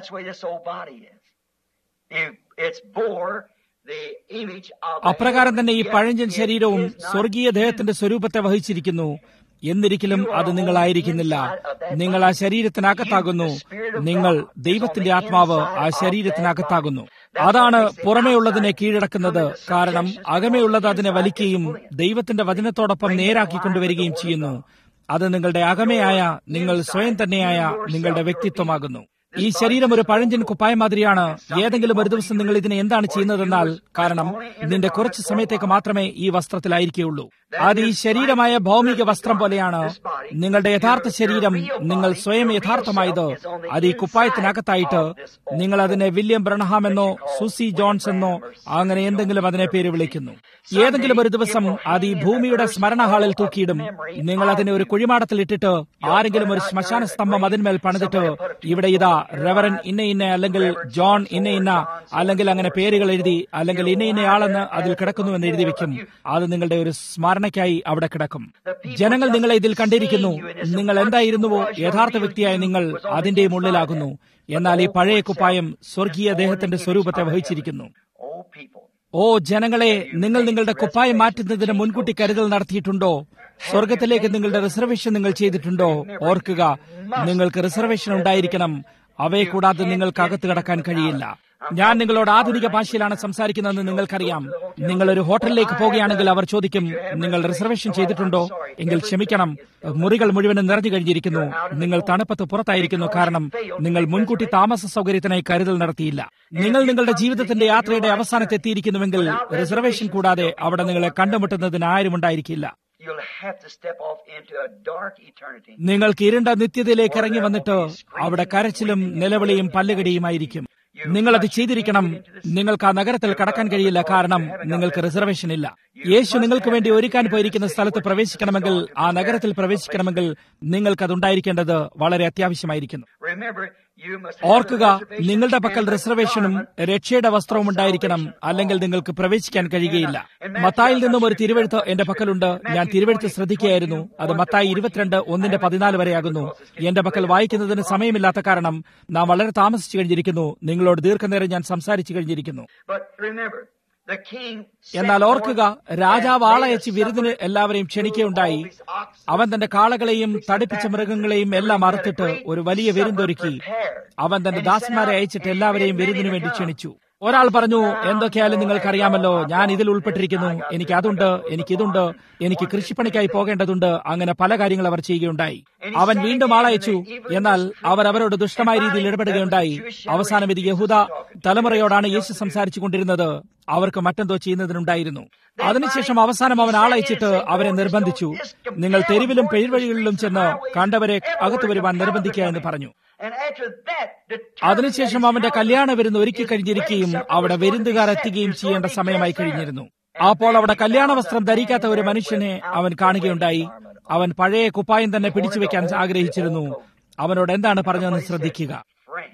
അപ്രകാരം തന്നെ ഈ പഴഞ്ചൻ ശരീരവും സ്വർഗീയ ദേഹത്തിന്റെ സ്വരൂപത്തെ വഹിച്ചിരിക്കുന്നു എന്നിരിക്കലും അത് നിങ്ങളായിരിക്കുന്നില്ല നിങ്ങൾ ആ ശരീരത്തിനകത്താകുന്നു നിങ്ങൾ ദൈവത്തിന്റെ ആത്മാവ് ആ ശരീരത്തിനകത്താകുന്നു അതാണ് പുറമേയുള്ളതിനെ കീഴടക്കുന്നത് കാരണം അകമേയുള്ളത് അതിനെ വലിക്കുകയും ദൈവത്തിന്റെ വചനത്തോടൊപ്പം നേരാക്കി കൊണ്ടുവരികയും ചെയ്യുന്നു അത് നിങ്ങളുടെ അകമയായ നിങ്ങൾ സ്വയം തന്നെയായ നിങ്ങളുടെ വ്യക്തിത്വമാകുന്നു ഈ ശരീരം ഒരു പഴഞ്ചൻ കുപ്പായ മാതിരിയാണ് ഏതെങ്കിലും ഒരു ദിവസം നിങ്ങൾ ഇതിനെ എന്താണ് ചെയ്യുന്നതെന്നാൽ കാരണം ഇതിന്റെ കുറച്ച് സമയത്തേക്ക് മാത്രമേ ഈ വസ്ത്രത്തിലായിരിക്കുകയുള്ളൂ അത് ഈ ശരീരമായ ഭൗമിക വസ്ത്രം പോലെയാണ് നിങ്ങളുടെ യഥാർത്ഥ ശരീരം നിങ്ങൾ സ്വയം യഥാർത്ഥമായത് അത് ഈ കുപ്പായത്തിനകത്തായിട്ട് നിങ്ങൾ അതിനെ വില്യം ബ്രണഹാം എന്നോ സുസി ജോൺസ് എന്നോ അങ്ങനെ എന്തെങ്കിലും അതിനെ പേര് വിളിക്കുന്നു ഏതെങ്കിലും ഒരു ദിവസം അത് ഈ ഭൂമിയുടെ സ്മരണ ഹാളിൽ തൂക്കിയിടും നിങ്ങൾ അതിനെ ഒരു കുഴിമാടത്തിൽ ഇട്ടിട്ട് ആരെങ്കിലും ഒരു ശ്മശാന സ്തംഭം അതിന്മേൽ പണിതിട്ട് ഇവിടെ ഇതാ റെവറൻ ഇന്ന ഇന്ന അല്ലെങ്കിൽ ജോൺ ഇന്ന ഇന്ന അല്ലെങ്കിൽ അങ്ങനെ പേരുകൾ എഴുതി അല്ലെങ്കിൽ ഇന്ന ഇന്ന ആളെന്ന് അതിൽ കിടക്കുന്നു എന്ന് എഴുതി വെക്കും അത് നിങ്ങളുടെ ഒരു സ്മരണയ്ക്കായി അവിടെ കിടക്കും ജനങ്ങൾ നിങ്ങളെ ഇതിൽ കണ്ടിരിക്കുന്നു നിങ്ങൾ എന്തായിരുന്നുവോ യഥാർത്ഥ വ്യക്തിയായ നിങ്ങൾ അതിന്റെയും ഉള്ളിലാകുന്നു എന്നാൽ ഈ പഴയ കുപ്പായം സ്വർഗീയ ദേഹത്തിന്റെ സ്വരൂപത്തെ വഹിച്ചിരിക്കുന്നു ഓ ജനങ്ങളെ നിങ്ങൾ നിങ്ങളുടെ കുപ്പായം മാറ്റുന്നതിന് മുൻകൂട്ടി കരുതൽ നടത്തിയിട്ടുണ്ടോ സ്വർഗത്തിലേക്ക് നിങ്ങളുടെ റിസർവേഷൻ നിങ്ങൾ ചെയ്തിട്ടുണ്ടോ ഓർക്കുക നിങ്ങൾക്ക് റിസർവേഷൻ ഉണ്ടായിരിക്കണം അവയെ കൂടാതെ നിങ്ങൾക്ക് അകത്ത് കടക്കാൻ കഴിയില്ല ഞാൻ നിങ്ങളോട് ആധുനിക ഭാഷയിലാണ് സംസാരിക്കുന്നതെന്ന് നിങ്ങൾക്കറിയാം നിങ്ങൾ ഒരു ഹോട്ടലിലേക്ക് പോകുകയാണെങ്കിൽ അവർ ചോദിക്കും നിങ്ങൾ റിസർവേഷൻ ചെയ്തിട്ടുണ്ടോ എങ്കിൽ ക്ഷമിക്കണം മുറികൾ മുഴുവനും നിറഞ്ഞു കഴിഞ്ഞിരിക്കുന്നു നിങ്ങൾ തണുപ്പത്ത് പുറത്തായിരിക്കുന്നു കാരണം നിങ്ങൾ മുൻകൂട്ടി താമസ സൗകര്യത്തിനായി കരുതൽ നടത്തിയില്ല നിങ്ങൾ നിങ്ങളുടെ ജീവിതത്തിന്റെ യാത്രയുടെ അവസാനത്തെത്തിയിരിക്കുന്നുവെങ്കിൽ റിസർവേഷൻ കൂടാതെ അവിടെ നിങ്ങളെ കണ്ടുമുട്ടുന്നതിന് ആരും ഉണ്ടായിരിക്കില്ല നിങ്ങൾക്ക് ഇരുണ്ട നിത്യതയിലേക്ക് ഇറങ്ങി വന്നിട്ട് അവിടെ കരച്ചിലും നിലവിളിയും പല്ലുകടിയുമായിരിക്കും നിങ്ങൾ അത് ചെയ്തിരിക്കണം നിങ്ങൾക്ക് ആ നഗരത്തിൽ കടക്കാൻ കഴിയില്ല കാരണം നിങ്ങൾക്ക് റിസർവേഷൻ ഇല്ല യേശു നിങ്ങൾക്ക് വേണ്ടി ഒരുക്കാൻ പോയിരിക്കുന്ന സ്ഥലത്ത് പ്രവേശിക്കണമെങ്കിൽ ആ നഗരത്തിൽ പ്രവേശിക്കണമെങ്കിൽ നിങ്ങൾക്ക് അത് ഉണ്ടായിരിക്കേണ്ടത് വളരെ അത്യാവശ്യമായിരിക്കുന്നു remember, you must ഓർക്കുക have a reservation നിങ്ങളുടെ പക്കൽ and a റിസർവേഷനും garment രക്ഷയുടെ വസ്ത്രവും ഉണ്ടായിരിക്കണം അല്ലെങ്കിൽ നിങ്ങൾക്ക് പ്രവേശിക്കാൻ കഴിയുകയില്ല മത്തായിൽ നിന്നും ഒരു തിരുവെഴുത്ത് എന്റെ പക്കലുണ്ട് ഞാൻ തിരുവെഴുത്ത് ശ്രദ്ധിക്കുകയായിരുന്നു അത് മത്തായി ഇരുപത്തിരണ്ട് ഒന്നിന്റെ പതിനാല് വരെയാകുന്നു എന്റെ പക്കൽ വായിക്കുന്നതിന് സമയമില്ലാത്ത കാരണം നാം വളരെ താമസിച്ചു കഴിഞ്ഞിരിക്കുന്നു നിങ്ങളോട് ദീർഘനേരം ഞാൻ സംസാരിച്ചു കഴിഞ്ഞിരിക്കുന്നു But remember, the king sent എന്നാൽ ഓർക്കുക forth രാജാവ് and ആളയച്ച് laid വിരുന്നിന് supper എല്ലാവരെയും ക്ഷണിക്കുകയുണ്ടായി to all these oxen, അവൻ തന്റെ കാളകളെയും തടിപ്പിച്ച മൃഗങ്ങളെയും എല്ലാം അറുത്തിട്ട് ഒരു വലിയ വിരുന്നൊരുക്കി അവൻ തന്റെ ദാസന്മാരെ അയച്ചിട്ട് എല്ലാവരെയും വിരുന്നിനു വേണ്ടി ക്ഷണിച്ചു ഒരാൾ പറഞ്ഞു എന്തൊക്കെയായാലും നിങ്ങൾക്കറിയാമല്ലോ ഞാൻ ഇതിൽ ഉൾപ്പെട്ടിരിക്കുന്നു എനിക്ക് അതുണ്ട് എനിക്ക് ഇതുണ്ട് എനിക്ക് കൃഷിപ്പണിക്കായി പോകേണ്ടതുണ്ട് അങ്ങനെ പല കാര്യങ്ങൾ അവർ ചെയ്യുകയുണ്ടായി അവൻ വീണ്ടും ആളയച്ചു എന്നാൽ അവർ അവരോട് ദുഷ്ടമായ രീതിയിൽ ഇടപെടുകയുണ്ടായി അവസാനം ഇത് യഹൂദ തലമുറയോടാണ് യേശു സംസാരിച്ചു കൊണ്ടിരുന്നത് അവർക്ക് മറ്റെന്തോ ചെയ്യുന്നതിനുണ്ടായിരുന്നു അതിനുശേഷം അവസാനം അവൻ ആളയച്ചിട്ട് അവരെ നിർബന്ധിച്ചു നിങ്ങൾ തെരുവിലും പെരുവഴികളിലും ചെന്ന് കണ്ടവരെ അകത്തു വരുവാൻ നിർബന്ധിക്കുക എന്ന് പറഞ്ഞു And after that, determined അതിനുശേഷം that അവന്റെ his കല്യാണ വിരുന്ന് ഒരുക്കി കഴിഞ്ഞിരിക്കുകയും അവിടെ വിരുന്നുകാർ എത്തുകയും ചെയ്യേണ്ട സമയമായി കഴിഞ്ഞിരുന്നു അപ്പോൾ അവിടെ കല്യാണ വസ്ത്രം ധരിക്കാത്ത ഒരു മനുഷ്യനെ അവൻ കാണുകയുണ്ടായി അവൻ പഴയ കുപ്പായം തന്നെ പിടിച്ചു വെക്കാൻ ആഗ്രഹിച്ചിരുന്നു അവനോട് എന്താണ് പറഞ്ഞതെന്ന് ശ്രദ്ധിക്കുക friend,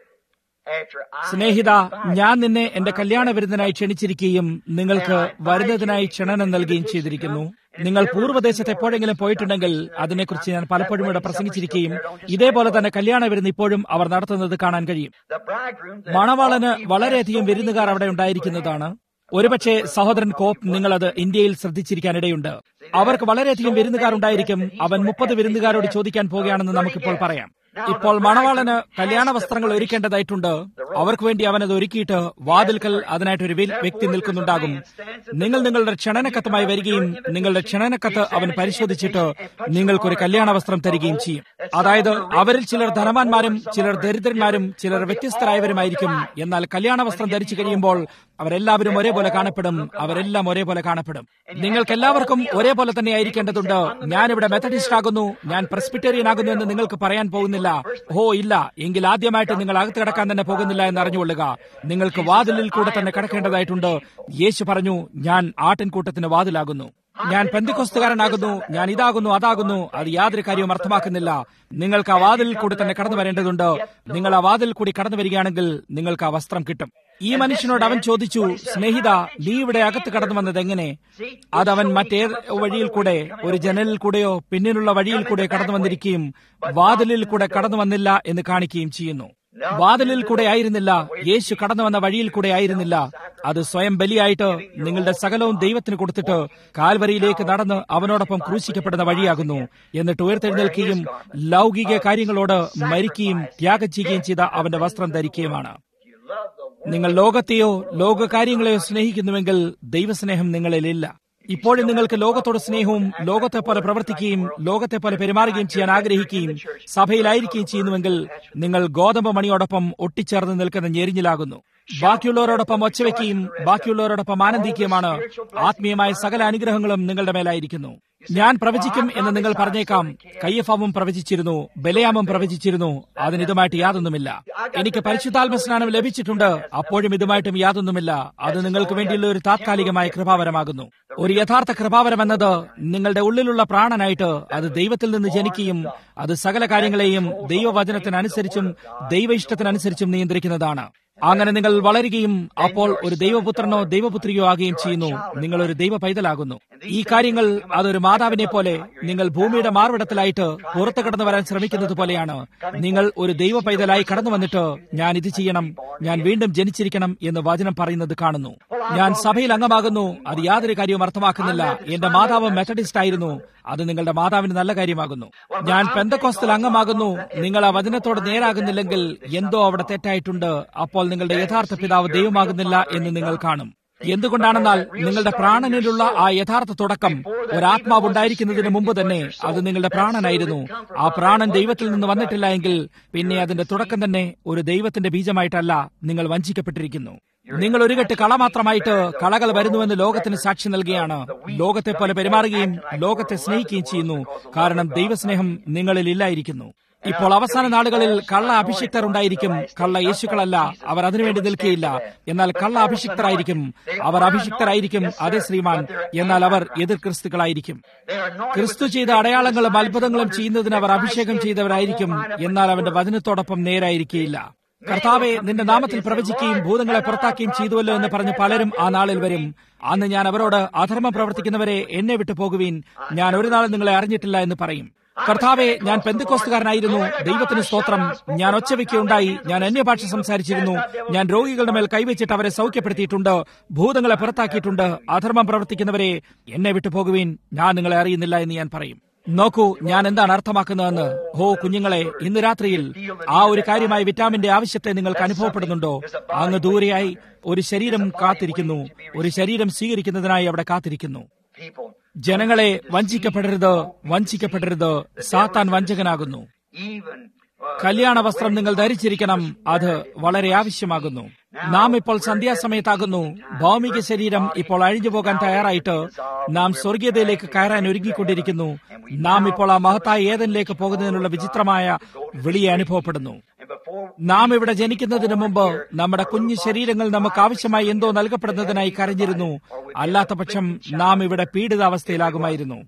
after I സ്നേഹിത ഞാൻ നിന്നെ എന്റെ കല്യാണ വിരുദ്ധനായി ക്ഷണിച്ചിരിക്കുകയും നിങ്ങൾക്ക് വരുന്നതിനായി ക്ഷണനം നൽകുകയും ചെയ്തിരിക്കുന്നു നിങ്ങൾ പൂർവ്വദേശത്ത് എപ്പോഴെങ്കിലും പോയിട്ടുണ്ടെങ്കിൽ അതിനെക്കുറിച്ച് ഞാൻ പലപ്പോഴും ഇവിടെ പ്രസംഗിച്ചിരിക്കുകയും ഇതേപോലെ തന്നെ കല്യാണ വിരുന്ന് ഇപ്പോഴും അവർ നടത്തുന്നത് കാണാൻ കഴിയും the bridegroom, that മണവാളന് വളരെയധികം വിരുന്നുകാർ അവിടെ ഉണ്ടായിരിക്കുന്നതാണ് ഒരുപക്ഷെ സഹോദരൻ കോപ്പ് നിങ്ങളത് ഇന്ത്യയിൽ ശ്രദ്ധിച്ചിരിക്കാനിടയുണ്ട് അവർക്ക് വളരെയധികം വിരുന്നുകാർ ഉണ്ടായിരിക്കും അവൻ മുപ്പത് വിരുന്നുകാരോട് ചോദിക്കാൻ പോകുകയാണെന്ന് നമുക്കിപ്പോൾ പറയാം ഇപ്പോൾ മണവാളന് കല്യാണ വസ്ത്രങ്ങൾ ഒരുക്കേണ്ടതായിട്ടുണ്ട് അവർക്ക് വേണ്ടി അവൻ അത് ഒരുക്കിയിട്ട് വാതിൽക്കൽ അതിനായിട്ട് ഒരു വ്യ- വ്യക്തി നിൽക്കുന്നുണ്ടാകും നിങ്ങൾ നിങ്ങളുടെ ക്ഷണനക്കത്തുമായി വരികയും നിങ്ങളുടെ ക്ഷണനക്കത്ത് അവൻ പരിശോധിച്ചിട്ട് നിങ്ങൾക്കൊരു കല്യാണ വസ്ത്രം തരികയും ചെയ്യും അതായത് അവരിൽ ചിലർ ധനവാന്മാരും ചിലർ ദരിദ്രന്മാരും ചിലർ വ്യത്യസ്തരായവരുമായിരിക്കും എന്നാൽ കല്യാണ വസ്ത്രം ധരിച്ചു കഴിയുമ്പോൾ അവരെല്ലാവരും ഒരേപോലെ കാണപ്പെടും അവരെല്ലാം ഒരേപോലെ കാണപ്പെടും നിങ്ങൾക്ക് എല്ലാവർക്കും ഒരേപോലെ തന്നെ ആയിരിക്കേണ്ടതുണ്ട് ഞാനിവിടെ മെത്തഡിസ്റ്റ് ആകുന്നു ഞാൻ പ്രസ്ബിറ്റേറിയൻ ആകുന്നു എന്ന് നിങ്ങൾക്ക് പറയാൻ പോകുന്നില്ല ഓ ഇല്ല എങ്കിൽ ആദ്യമായിട്ട് നിങ്ങൾ അകത്ത് കിടക്കാൻ തന്നെ പോകുന്നില്ല എന്ന് അറിഞ്ഞുകൊള്ളുക നിങ്ങൾക്ക് വാതിലിൽ കൂടെ തന്നെ കിടക്കേണ്ടതായിട്ടുണ്ട് യേശു പറഞ്ഞു ഞാൻ ആട്ടിൻകൂട്ടത്തിന് വാതിലാകുന്നു ഞാൻ പെന്തിക്കൊസ്തുകാരനാകുന്നു ഞാൻ ഇതാകുന്നു അതാകുന്നു അത് യാതൊരു കാര്യവും അർത്ഥമാക്കുന്നില്ല നിങ്ങൾക്ക് ആ വാതിലിൽ കൂടി തന്നെ കടന്നു വരേണ്ടതുണ്ട് നിങ്ങൾ ആ വാതിൽ കൂടി കടന്നു വരികയാണെങ്കിൽ നിങ്ങൾക്ക് ആ വസ്ത്രം കിട്ടും ഈ മനുഷ്യനോട് അവൻ ചോദിച്ചു സ്നേഹിത നീ ഇവിടെ അകത്ത് കടന്നു വന്നത് എങ്ങനെ അതവൻ മറ്റേ വഴിയിൽ കൂടെ ഒരു ജനലിൽ കൂടെയോ പിന്നിലുള്ള വഴിയിൽ കൂടെ കടന്നു വന്നിരിക്കുകയും വാതിലിൽ കൂടെ കടന്നു വന്നില്ല എന്ന് കാണിക്കുകയും ചെയ്യുന്നു വാതിലിൽ കൂടെ ആയിരുന്നില്ല യേശു കടന്നു വന്ന വഴിയിൽ കൂടെ ആയിരുന്നില്ല അത് സ്വയം ബലിയായിട്ട് നിങ്ങളുടെ സകലവും ദൈവത്തിന് കൊടുത്തിട്ട് കാൽവരിയിലേക്ക് നടന്ന് അവനോടൊപ്പം ക്രൂശിക്കപ്പെടുന്ന വഴിയാകുന്നു എന്നിട്ട് ഉയർത്തെഴുന്നേൽക്കുകയും ലൗകിക കാര്യങ്ങളോട് മരിക്കുകയും ത്യാഗം ചെയ്യുകയും ചെയ്ത അവന്റെ വസ്ത്രം ധരിക്കുകയുമാണ് നിങ്ങൾ ലോകത്തെയോ ലോകകാര്യങ്ങളെയോ സ്നേഹിക്കുന്നുവെങ്കിൽ ദൈവസ്നേഹം നിങ്ങളിലില്ല ഇപ്പോഴും നിങ്ങൾക്ക് ലോകത്തോട് സ്നേഹവും ലോകത്തെ പോലെ പ്രവർത്തിക്കുകയും ലോകത്തെ പോലെ പെരുമാറുകയും ചെയ്യാൻ ആഗ്രഹിക്കുകയും സഭയിലായിരിക്കുകയും ചെയ്യുന്നുവെങ്കിൽ നിങ്ങൾ ഗോതമ്പ് മണിയോടൊപ്പം ഒട്ടിച്ചേർന്ന് നിൽക്കുന്ന ഞെരിഞ്ഞിലാകുന്നു ബാക്കിയുള്ളവരോടൊപ്പം ഒച്ചവെക്കുകയും ബാക്കിയുള്ളവരോടൊപ്പം ആനന്ദിക്കുകയുമാണ് ആത്മീയമായ സകല അനുഗ്രഹങ്ങളും നിങ്ങളുടെ മേലായിരിക്കുന്നു ഞാൻ പ്രവചിക്കും എന്ന് നിങ്ങൾ പറഞ്ഞേക്കാം കയ്യഫാവും പ്രവചിച്ചിരുന്നു ബലയാമും പ്രവചിച്ചിരുന്നു അതിന് ഇതുമായിട്ട് യാതൊന്നുമില്ല എനിക്ക് പരിശുദ്ധാത്മ സ്നാനം ലഭിച്ചിട്ടുണ്ട് അപ്പോഴും ഇതുമായിട്ടും യാതൊന്നുമില്ല അത് നിങ്ങൾക്ക് വേണ്ടിയുള്ള ഒരു താത്കാലികമായ കൃപാവരമാകുന്നു ഒരു യഥാർത്ഥ കൃപാവരം എന്നത് നിങ്ങളുടെ ഉള്ളിലുള്ള പ്രാണനായിട്ട് അത് ദൈവത്തിൽ നിന്ന് ജനിക്കുകയും അത് സകല കാര്യങ്ങളെയും ദൈവവചനത്തിനനുസരിച്ചും ദൈവ ഇഷ്ടത്തിനനുസരിച്ചും നിയന്ത്രിക്കുന്നതാണ് അങ്ങനെ നിങ്ങൾ വളരുകയും അപ്പോൾ ഒരു ദൈവപുത്രനോ ദൈവപുത്രിയോ ആകുകയും ചെയ്യുന്നു നിങ്ങൾ ഒരു ദൈവ പൈതലാകുന്നു ഈ കാര്യങ്ങൾ അതൊരു മാതാവിനെ പോലെ നിങ്ങൾ ഭൂമിയുടെ മാർവിടത്തിലായിട്ട് പുറത്തു കടന്നു വരാൻ ശ്രമിക്കുന്നത് പോലെയാണ് നിങ്ങൾ ഒരു ദൈവ പൈതലായി കടന്നു വന്നിട്ട് ഞാൻ ഇത് ചെയ്യണം ഞാൻ വീണ്ടും ജനിച്ചിരിക്കണം എന്ന് വചനം പറയുന്നത് കാണുന്നു ഞാൻ സഭയിൽ അംഗമാകുന്നു അത് യാതൊരു കാര്യവും അർത്ഥമാക്കുന്നില്ല എന്റെ മാതാവ് മെത്തഡിസ്റ്റ് ആയിരുന്നു അത് നിങ്ങളുടെ മാതാവിന് നല്ല കാര്യമാകുന്നു ഞാൻ പെന്തക്കോസ്തൽ അംഗമാകുന്നു നിങ്ങൾ ആ വചനത്തോട് നേരാകുന്നില്ലെങ്കിൽ എന്തോ അവിടെ തെറ്റായിട്ടുണ്ട് അപ്പോൾ നിങ്ങളുടെ യഥാർത്ഥ പിതാവ് ദൈവമാകുന്നില്ല എന്ന് നിങ്ങൾ കാണും എന്തുകൊണ്ടാണെന്നാൽ നിങ്ങളുടെ പ്രാണനിലുള്ള ആ യഥാർത്ഥ തുടക്കം ഒരാത്മാവ് ഉണ്ടായിരിക്കുന്നതിന് മുമ്പ് തന്നെ അത് നിങ്ങളുടെ പ്രാണനായിരുന്നു ആ പ്രാണൻ ദൈവത്തിൽ നിന്ന് വന്നിട്ടില്ല എങ്കിൽ പിന്നെ അതിന്റെ തുടക്കം തന്നെ ഒരു ദൈവത്തിന്റെ ബീജമായിട്ടല്ല നിങ്ങൾ വഞ്ചിക്കപ്പെട്ടിരിക്കുന്നു നിങ്ങൾ ഒരു കെട്ട് കള മാത്രമായിട്ട് കളകൾ വരുന്നുവെന്ന് ലോകത്തിന് സാക്ഷി നൽകുകയാണ് ലോകത്തെ പോലെ പെരുമാറുകയും ലോകത്തെ സ്നേഹിക്കുകയും ചെയ്യുന്നു കാരണം ദൈവസ്നേഹം നിങ്ങളിൽ ഇല്ലായിരിക്കുന്നു ഇപ്പോൾ അവസാന നാളുകളിൽ കള്ള അഭിഷിക്തർ ഉണ്ടായിരിക്കും കള്ള യേശുക്കളല്ല അവർ അതിനുവേണ്ടി നിൽക്കുകയില്ല എന്നാൽ കള്ള അഭിഷിക്തരായിരിക്കും അവർ അഭിഷിക്തരായിരിക്കും അതെ ശ്രീമാൻ എന്നാൽ അവർ എതിർ ക്രിസ്തുക്കളായിരിക്കും ക്രിസ്തു ചെയ്ത അടയാളങ്ങളും അത്ഭുതങ്ങളും ചെയ്യുന്നതിന് അവർ അഭിഷേകം ചെയ്തവരായിരിക്കും എന്നാൽ അവന്റെ വചനത്തോടൊപ്പം നേരായിരിക്കുകയില്ല കർത്താവെ നിന്റെ നാമത്തിൽ പ്രവചിക്കുകയും ഭൂതങ്ങളെ പുറത്താക്കുകയും ചെയ്തുവല്ലോ എന്ന് പറഞ്ഞ് പലരും ആ നാളിൽ വരും അന്ന് ഞാൻ അവരോട് അധർമ്മം പ്രവർത്തിക്കുന്നവരെ എന്നെ വിട്ടു പോകുവീൻ ഞാൻ ഒരു നാളും നിങ്ങളെ അറിഞ്ഞിട്ടില്ല എന്ന് പറയും കർത്താവെ ഞാൻ പെന്തുക്കോസ്തുകാരനായിരുന്നു ദൈവത്തിന് സ്തോത്രം ഞാൻ ഒച്ചവയ്ക്കുണ്ടായി ഞാൻ അന്യഭാഷ സംസാരിച്ചിരുന്നു ഞാൻ രോഗികളുടെ മേൽ കൈവച്ചിട്ട് അവരെ സൗഖ്യപ്പെടുത്തിയിട്ടുണ്ട് ഭൂതങ്ങളെ പുറത്താക്കിയിട്ടുണ്ട് അധർമ്മം പ്രവർത്തിക്കുന്നവരെ എന്നെ വിട്ടു പോകുവീൻ ഞാൻ നിങ്ങളെ അറിയുന്നില്ല എന്ന് ഞാൻ പറയും നോക്കൂ ഞാൻ എന്താണ് അർത്ഥമാക്കുന്നതെന്ന് ഹോ കുഞ്ഞുങ്ങളെ ഇന്ന് രാത്രിയിൽ ആ ഒരു കാര്യമായ വിറ്റാമിന്റെ ആവശ്യത്തെ നിങ്ങൾക്ക് അനുഭവപ്പെടുന്നുണ്ടോ അങ്ങ് ദൂരെയായി ഒരു ശരീരം കാത്തിരിക്കുന്നു ഒരു ശരീരം സ്വീകരിക്കുന്നതിനായി അവിടെ കാത്തിരിക്കുന്നു ജനങ്ങളെ വഞ്ചിക്കപ്പെടരുത് വഞ്ചിക്കപ്പെടരുത് സാത്താൻ വഞ്ചകനാകുന്നു കല്യാണ വസ്ത്രം നിങ്ങൾ ധരിച്ചിരിക്കണം അത് വളരെ ആവശ്യമാകുന്നു നാം ഇപ്പോൾ സന്ധ്യാസമയത്താകുന്നു ഭൗമിക ശരീരം ഇപ്പോൾ അഴിഞ്ഞു പോകാൻ തയ്യാറായിട്ട് നാം സ്വർഗീയതയിലേക്ക് കയറാൻ ഒരുങ്ങിക്കൊണ്ടിരിക്കുന്നു നാം ഇപ്പോൾ ആ മഹത്തായ ഏതനിലേക്ക് പോകുന്നതിനുള്ള വിചിത്രമായ വിളിയെ അനുഭവപ്പെടുന്നു നാം ഇവിടെ ജനിക്കുന്നതിന് മുമ്പ് നമ്മുടെ കുഞ്ഞു ശരീരങ്ങൾ നമുക്ക് ആവശ്യമായി എന്തോ നൽകപ്പെടുന്നതിനായി കരഞ്ഞിരുന്നു അല്ലാത്ത പക്ഷം നാം ഇവിടെ പീഡിതാവസ്ഥയിലാകുമായിരുന്നു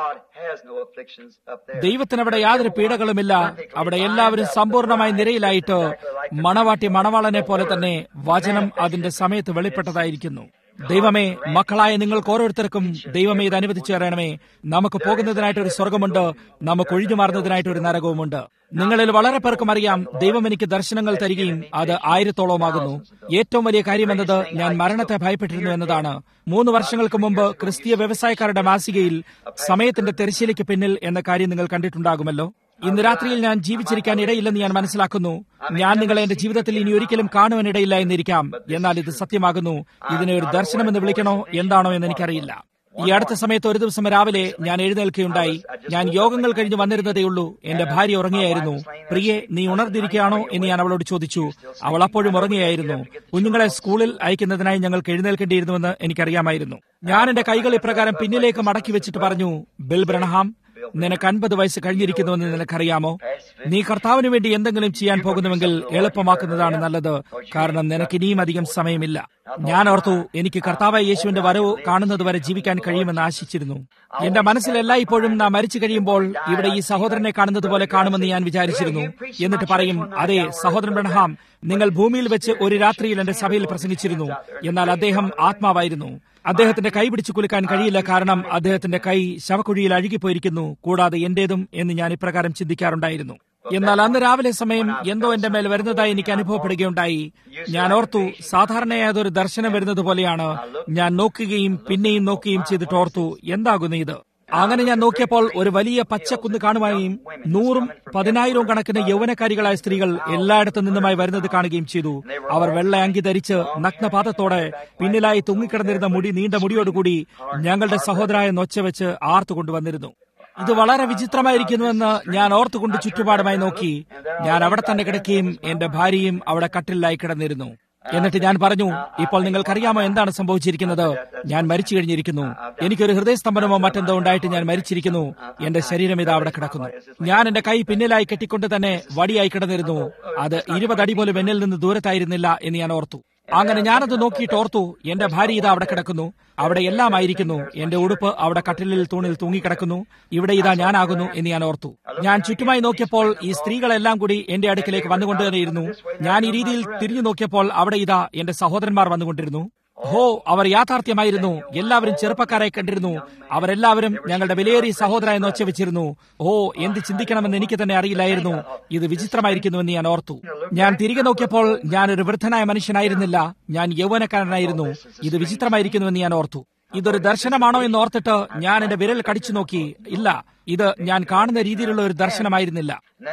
ദൈവത്തിന് അവിടെ യാതൊരു പീഡകളുമില്ല അവിടെ എല്ലാവരും സമ്പൂർണമായി നിരയിലായിട്ട് മണവാട്ടി മണവാളനെ പോലെ തന്നെ വചനം അതിന്റെ സമയത്ത് വെളിപ്പെട്ടതായിരിക്കുന്നു ദൈവമേ മക്കളായ നിങ്ങൾക്ക് ഓരോരുത്തർക്കും ദൈവമേ ഇത് അനുവദിച്ചു തരണമേ നമുക്ക് പോകുന്നതിനായിട്ട് ഒരു സ്വർഗമുണ്ട് നമുക്ക് ഒഴിഞ്ഞു മാറുന്നതിനായിട്ട് ഒരു നരകവുമുണ്ട് നിങ്ങളിൽ വളരെ പേർക്കും അറിയാം ദൈവം എനിക്ക് ദർശനങ്ങൾ തരികയും അത് ആയിരത്തോളമാകുന്നു ഏറ്റവും വലിയ കാര്യമെന്നത് ഞാൻ മരണത്തെ ഭയപ്പെട്ടിരുന്നു എന്നതാണ് മൂന്ന് വർഷങ്ങൾക്ക് മുമ്പ് ക്രിസ്തീയ വ്യവസായക്കാരുടെ മാസികയിൽ സമയത്തിന്റെ തെരശ്ശീലയ്ക്ക് പിന്നിൽ എന്ന കാര്യം നിങ്ങൾ കണ്ടിട്ടുണ്ടാകുമല്ലോ ഇന്ന് രാത്രിയിൽ ഞാൻ ജീവിച്ചിരിക്കാൻ ഇടയില്ലെന്ന് ഞാൻ മനസ്സിലാക്കുന്നു ഞാൻ നിങ്ങളെ എന്റെ ജീവിതത്തിൽ ഇനി ഒരിക്കലും കാണുവാനിടയില്ല എന്നിരിക്കാം എന്നാൽ ഇത് സത്യമാകുന്നു ഇതിനെ ഒരു ദർശനമെന്ന് വിളിക്കണോ എന്താണോ എന്ന് എനിക്കറിയില്ല ഈ അടുത്ത സമയത്ത് ഒരു ദിവസം രാവിലെ ഞാൻ എഴുന്നേൽക്കുകയുണ്ടായി ഞാൻ യോഗങ്ങൾ കഴിഞ്ഞ് വന്നിരുന്നതേയുള്ളൂ എന്റെ ഭാര്യ ഉറങ്ങിയായിരുന്നു പ്രിയെ നീ ഉണർന്നിരിക്കുകയാണോ എന്ന് ഞാൻ അവളോട് ചോദിച്ചു അവൾ അപ്പോഴും ഉറങ്ങിയായിരുന്നു കുഞ്ഞുങ്ങളെ സ്കൂളിൽ അയക്കുന്നതിനായി ഞങ്ങൾക്ക് എഴുന്നേൽക്കേണ്ടിയിരുന്നുവെന്ന് എനിക്കറിയാമായിരുന്നു ഞാൻ എന്റെ കൈകൾ ഇപ്രകാരം പിന്നിലേക്ക് മടക്കി വെച്ചിട്ട് പറഞ്ഞു ബിൽ ബ്രണഹാം നിനക്ക് അൻപത് വയസ്സ് കഴിഞ്ഞിരിക്കുന്നുവെന്ന് നിനക്കറിയാമോ നീ കർത്താവിന് വേണ്ടി എന്തെങ്കിലും ചെയ്യാൻ പോകുന്നുവെങ്കിൽ എളുപ്പമാക്കുന്നതാണ് നല്ലത് കാരണം നിനക്ക് ഇനിയും അധികം സമയമില്ല ഞാൻ ഓർത്തു എനിക്ക് കർത്താവായ യേശുവിന്റെ വരവ് കാണുന്നത് വരെ ജീവിക്കാൻ കഴിയുമെന്ന് ആശിച്ചിരുന്നു എന്റെ മനസ്സിൽ എല്ലായ്പ്പോഴും നാം മരിച്ചു കഴിയുമ്പോൾ ഇവിടെ ഈ സഹോദരനെ കാണുന്നത് പോലെ കാണുമെന്ന് ഞാൻ വിചാരിച്ചിരുന്നു എന്നിട്ട് പറയും അതെ സഹോദരൻ ബ്രഹ്ഹാം നിങ്ങൾ ഭൂമിയിൽ വെച്ച് ഒരു രാത്രിയിൽ എന്റെ സഭയിൽ പ്രസംഗിച്ചിരുന്നു എന്നാൽ അദ്ദേഹം ആത്മാവായിരുന്നു അദ്ദേഹത്തിന്റെ കൈ പിടിച്ചു കുലുക്കാൻ കഴിയില്ല കാരണം അദ്ദേഹത്തിന്റെ കൈ ശവക്കുഴിയിൽ അഴുകിപ്പോയിരിക്കുന്നു കൂടാതെ എന്റേതും എന്ന് ഞാൻ ഇപ്രകാരം ചിന്തിക്കാറുണ്ടായിരുന്നു എന്നാൽ അന്ന് രാവിലെ സമയം എന്തോ എന്റെ മേൽ വരുന്നതായി എനിക്ക് അനുഭവപ്പെടുകയുണ്ടായി ഞാൻ ഓർത്തു സാധാരണയായി അതൊരു ദർശനം വരുന്നത് പോലെയാണ് ഞാൻ നോക്കുകയും പിന്നെയും നോക്കുകയും ചെയ്തിട്ട് ഓർത്തു എന്താകുന്നു ഇത് അങ്ങനെ ഞാൻ നോക്കിയപ്പോൾ ഒരു വലിയ പച്ചക്കുന്ന് കാണുകയും നൂറും പതിനായിരവും കണക്കിന് യൗവനക്കാരികളായ സ്ത്രീകൾ എല്ലായിടത്തു നിന്നുമായി വരുന്നത് കാണുകയും ചെയ്തു അവർ വെള്ള അങ്കി ധരിച്ച് നഗ്നപാദത്തോടെ പിന്നിലായി തൂങ്ങിക്കിടന്നിരുന്ന മുടി നീണ്ട മുടിയോടുകൂടി ഞങ്ങളുടെ സഹോദരായ നൊച്ച വെച്ച് ആർത്തുകൊണ്ടുവന്നിരുന്നു ഇത് വളരെ വിചിത്രമായിരിക്കുന്നുവെന്ന് ഞാൻ ഓർത്തുകൊണ്ട് ചുറ്റുപാടുമായി നോക്കി ഞാൻ അവിടെ തന്നെ കിടക്കുകയും എന്റെ ഭാര്യയും അവിടെ കട്ടിലായി കിടന്നിരുന്നു എന്നിട്ട് ഞാൻ പറഞ്ഞു ഇപ്പോൾ നിങ്ങൾക്കറിയാമോ എന്താണ് സംഭവിച്ചിരിക്കുന്നത് ഞാൻ മരിച്ചു കഴിഞ്ഞിരിക്കുന്നു എനിക്കൊരു ഹൃദയസ്തംഭനമോ മറ്റെന്തോ ഉണ്ടായിട്ട് ഞാൻ മരിച്ചിരിക്കുന്നു എന്റെ ശരീരം ഇതാ അവിടെ കിടക്കുന്നു ഞാൻ എന്റെ കൈ പിന്നിലായി കെട്ടിക്കൊണ്ട് തന്നെ വടിയായി കിടന്നിരുന്നു അത് ഇരുപതടി പോലും എന്നിൽ നിന്ന് ദൂരത്തായിരുന്നില്ല എന്ന് ഞാൻ ഓർത്തു അങ്ങനെ ഞാനത് നോക്കിയിട്ട് ഓർത്തു എന്റെ ഭാര്യ ഇതാ അവിടെ കിടക്കുന്നു അവിടെ എല്ലാം ആയിരിക്കുന്നു എന്റെ ഉടുപ്പ് അവിടെ കട്ടിലിൽ തൂണിൽ തൂങ്ങിക്കിടക്കുന്നു ഇവിടെ ഇതാ ഞാനാകുന്നു എന്ന് ഞാൻ ഓർത്തു ഞാൻ ചുറ്റുമായി നോക്കിയപ്പോൾ ഈ സ്ത്രീകളെല്ലാം കൂടി എന്റെ അടുക്കിലേക്ക് വന്നുകൊണ്ട് തന്നെയിരുന്നു ഞാൻ ഈ രീതിയിൽ തിരിഞ്ഞു നോക്കിയപ്പോൾ അവിടെ ഇതാ എന്റെ സഹോദരന്മാർ വന്നുകൊണ്ടിരുന്നു ഹോ അവർ യാഥാർത്ഥ്യമായിരുന്നു എല്ലാവരും ചെറുപ്പക്കാരായി കണ്ടിരുന്നു അവരെല്ലാവരും ഞങ്ങളുടെ വിലയേറിയ സഹോദരായി നോച്ച വെച്ചിരുന്നു ഓ എന്ത് ചിന്തിക്കണമെന്ന് എനിക്ക് തന്നെ അറിയില്ലായിരുന്നു ഇത് വിചിത്രമായിരിക്കുന്നുവെന്ന് ഞാൻ ഓർത്തു ഞാൻ തിരികെ നോക്കിയപ്പോൾ ഞാൻ ഒരു വൃദ്ധനായ മനുഷ്യനായിരുന്നില്ല ഞാൻ യൗവനക്കാരനായിരുന്നു ഇത് വിചിത്രമായിരിക്കുന്നുവെന്ന് ഞാൻ ഓർത്തു ഇതൊരു ദർശനമാണോ എന്ന് ഓർത്തിട്ട് ഞാൻ എന്റെ വിരൽ കടിച്ചു നോക്കി ഇല്ല ഇത് ഞാൻ കാണുന്ന രീതിയിലുള്ള ഒരു ദർശനമായിരുന്നില്ല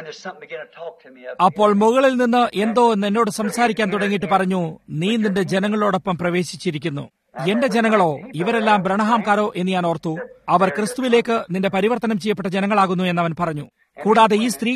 അപ്പോൾ മുകളിൽ നിന്ന് എന്തോ എന്ന് എന്നോട് സംസാരിക്കാൻ തുടങ്ങിയിട്ട് പറഞ്ഞു നീ നിന്റെ ജനങ്ങളോടൊപ്പം പ്രവേശിച്ചിരിക്കുന്നു എന്റെ ജനങ്ങളോ ഇവരെല്ലാം ബ്രണഹാംകാരോ എന്ന് ഞാൻ ഓർത്തു അവർ ക്രിസ്തുവിലേക്ക് നിന്റെ പരിവർത്തനം ചെയ്യപ്പെട്ട ജനങ്ങളാകുന്നു എന്ന് അവൻ പറഞ്ഞു കൂടാതെ ഈ സ്ത്രീകളോ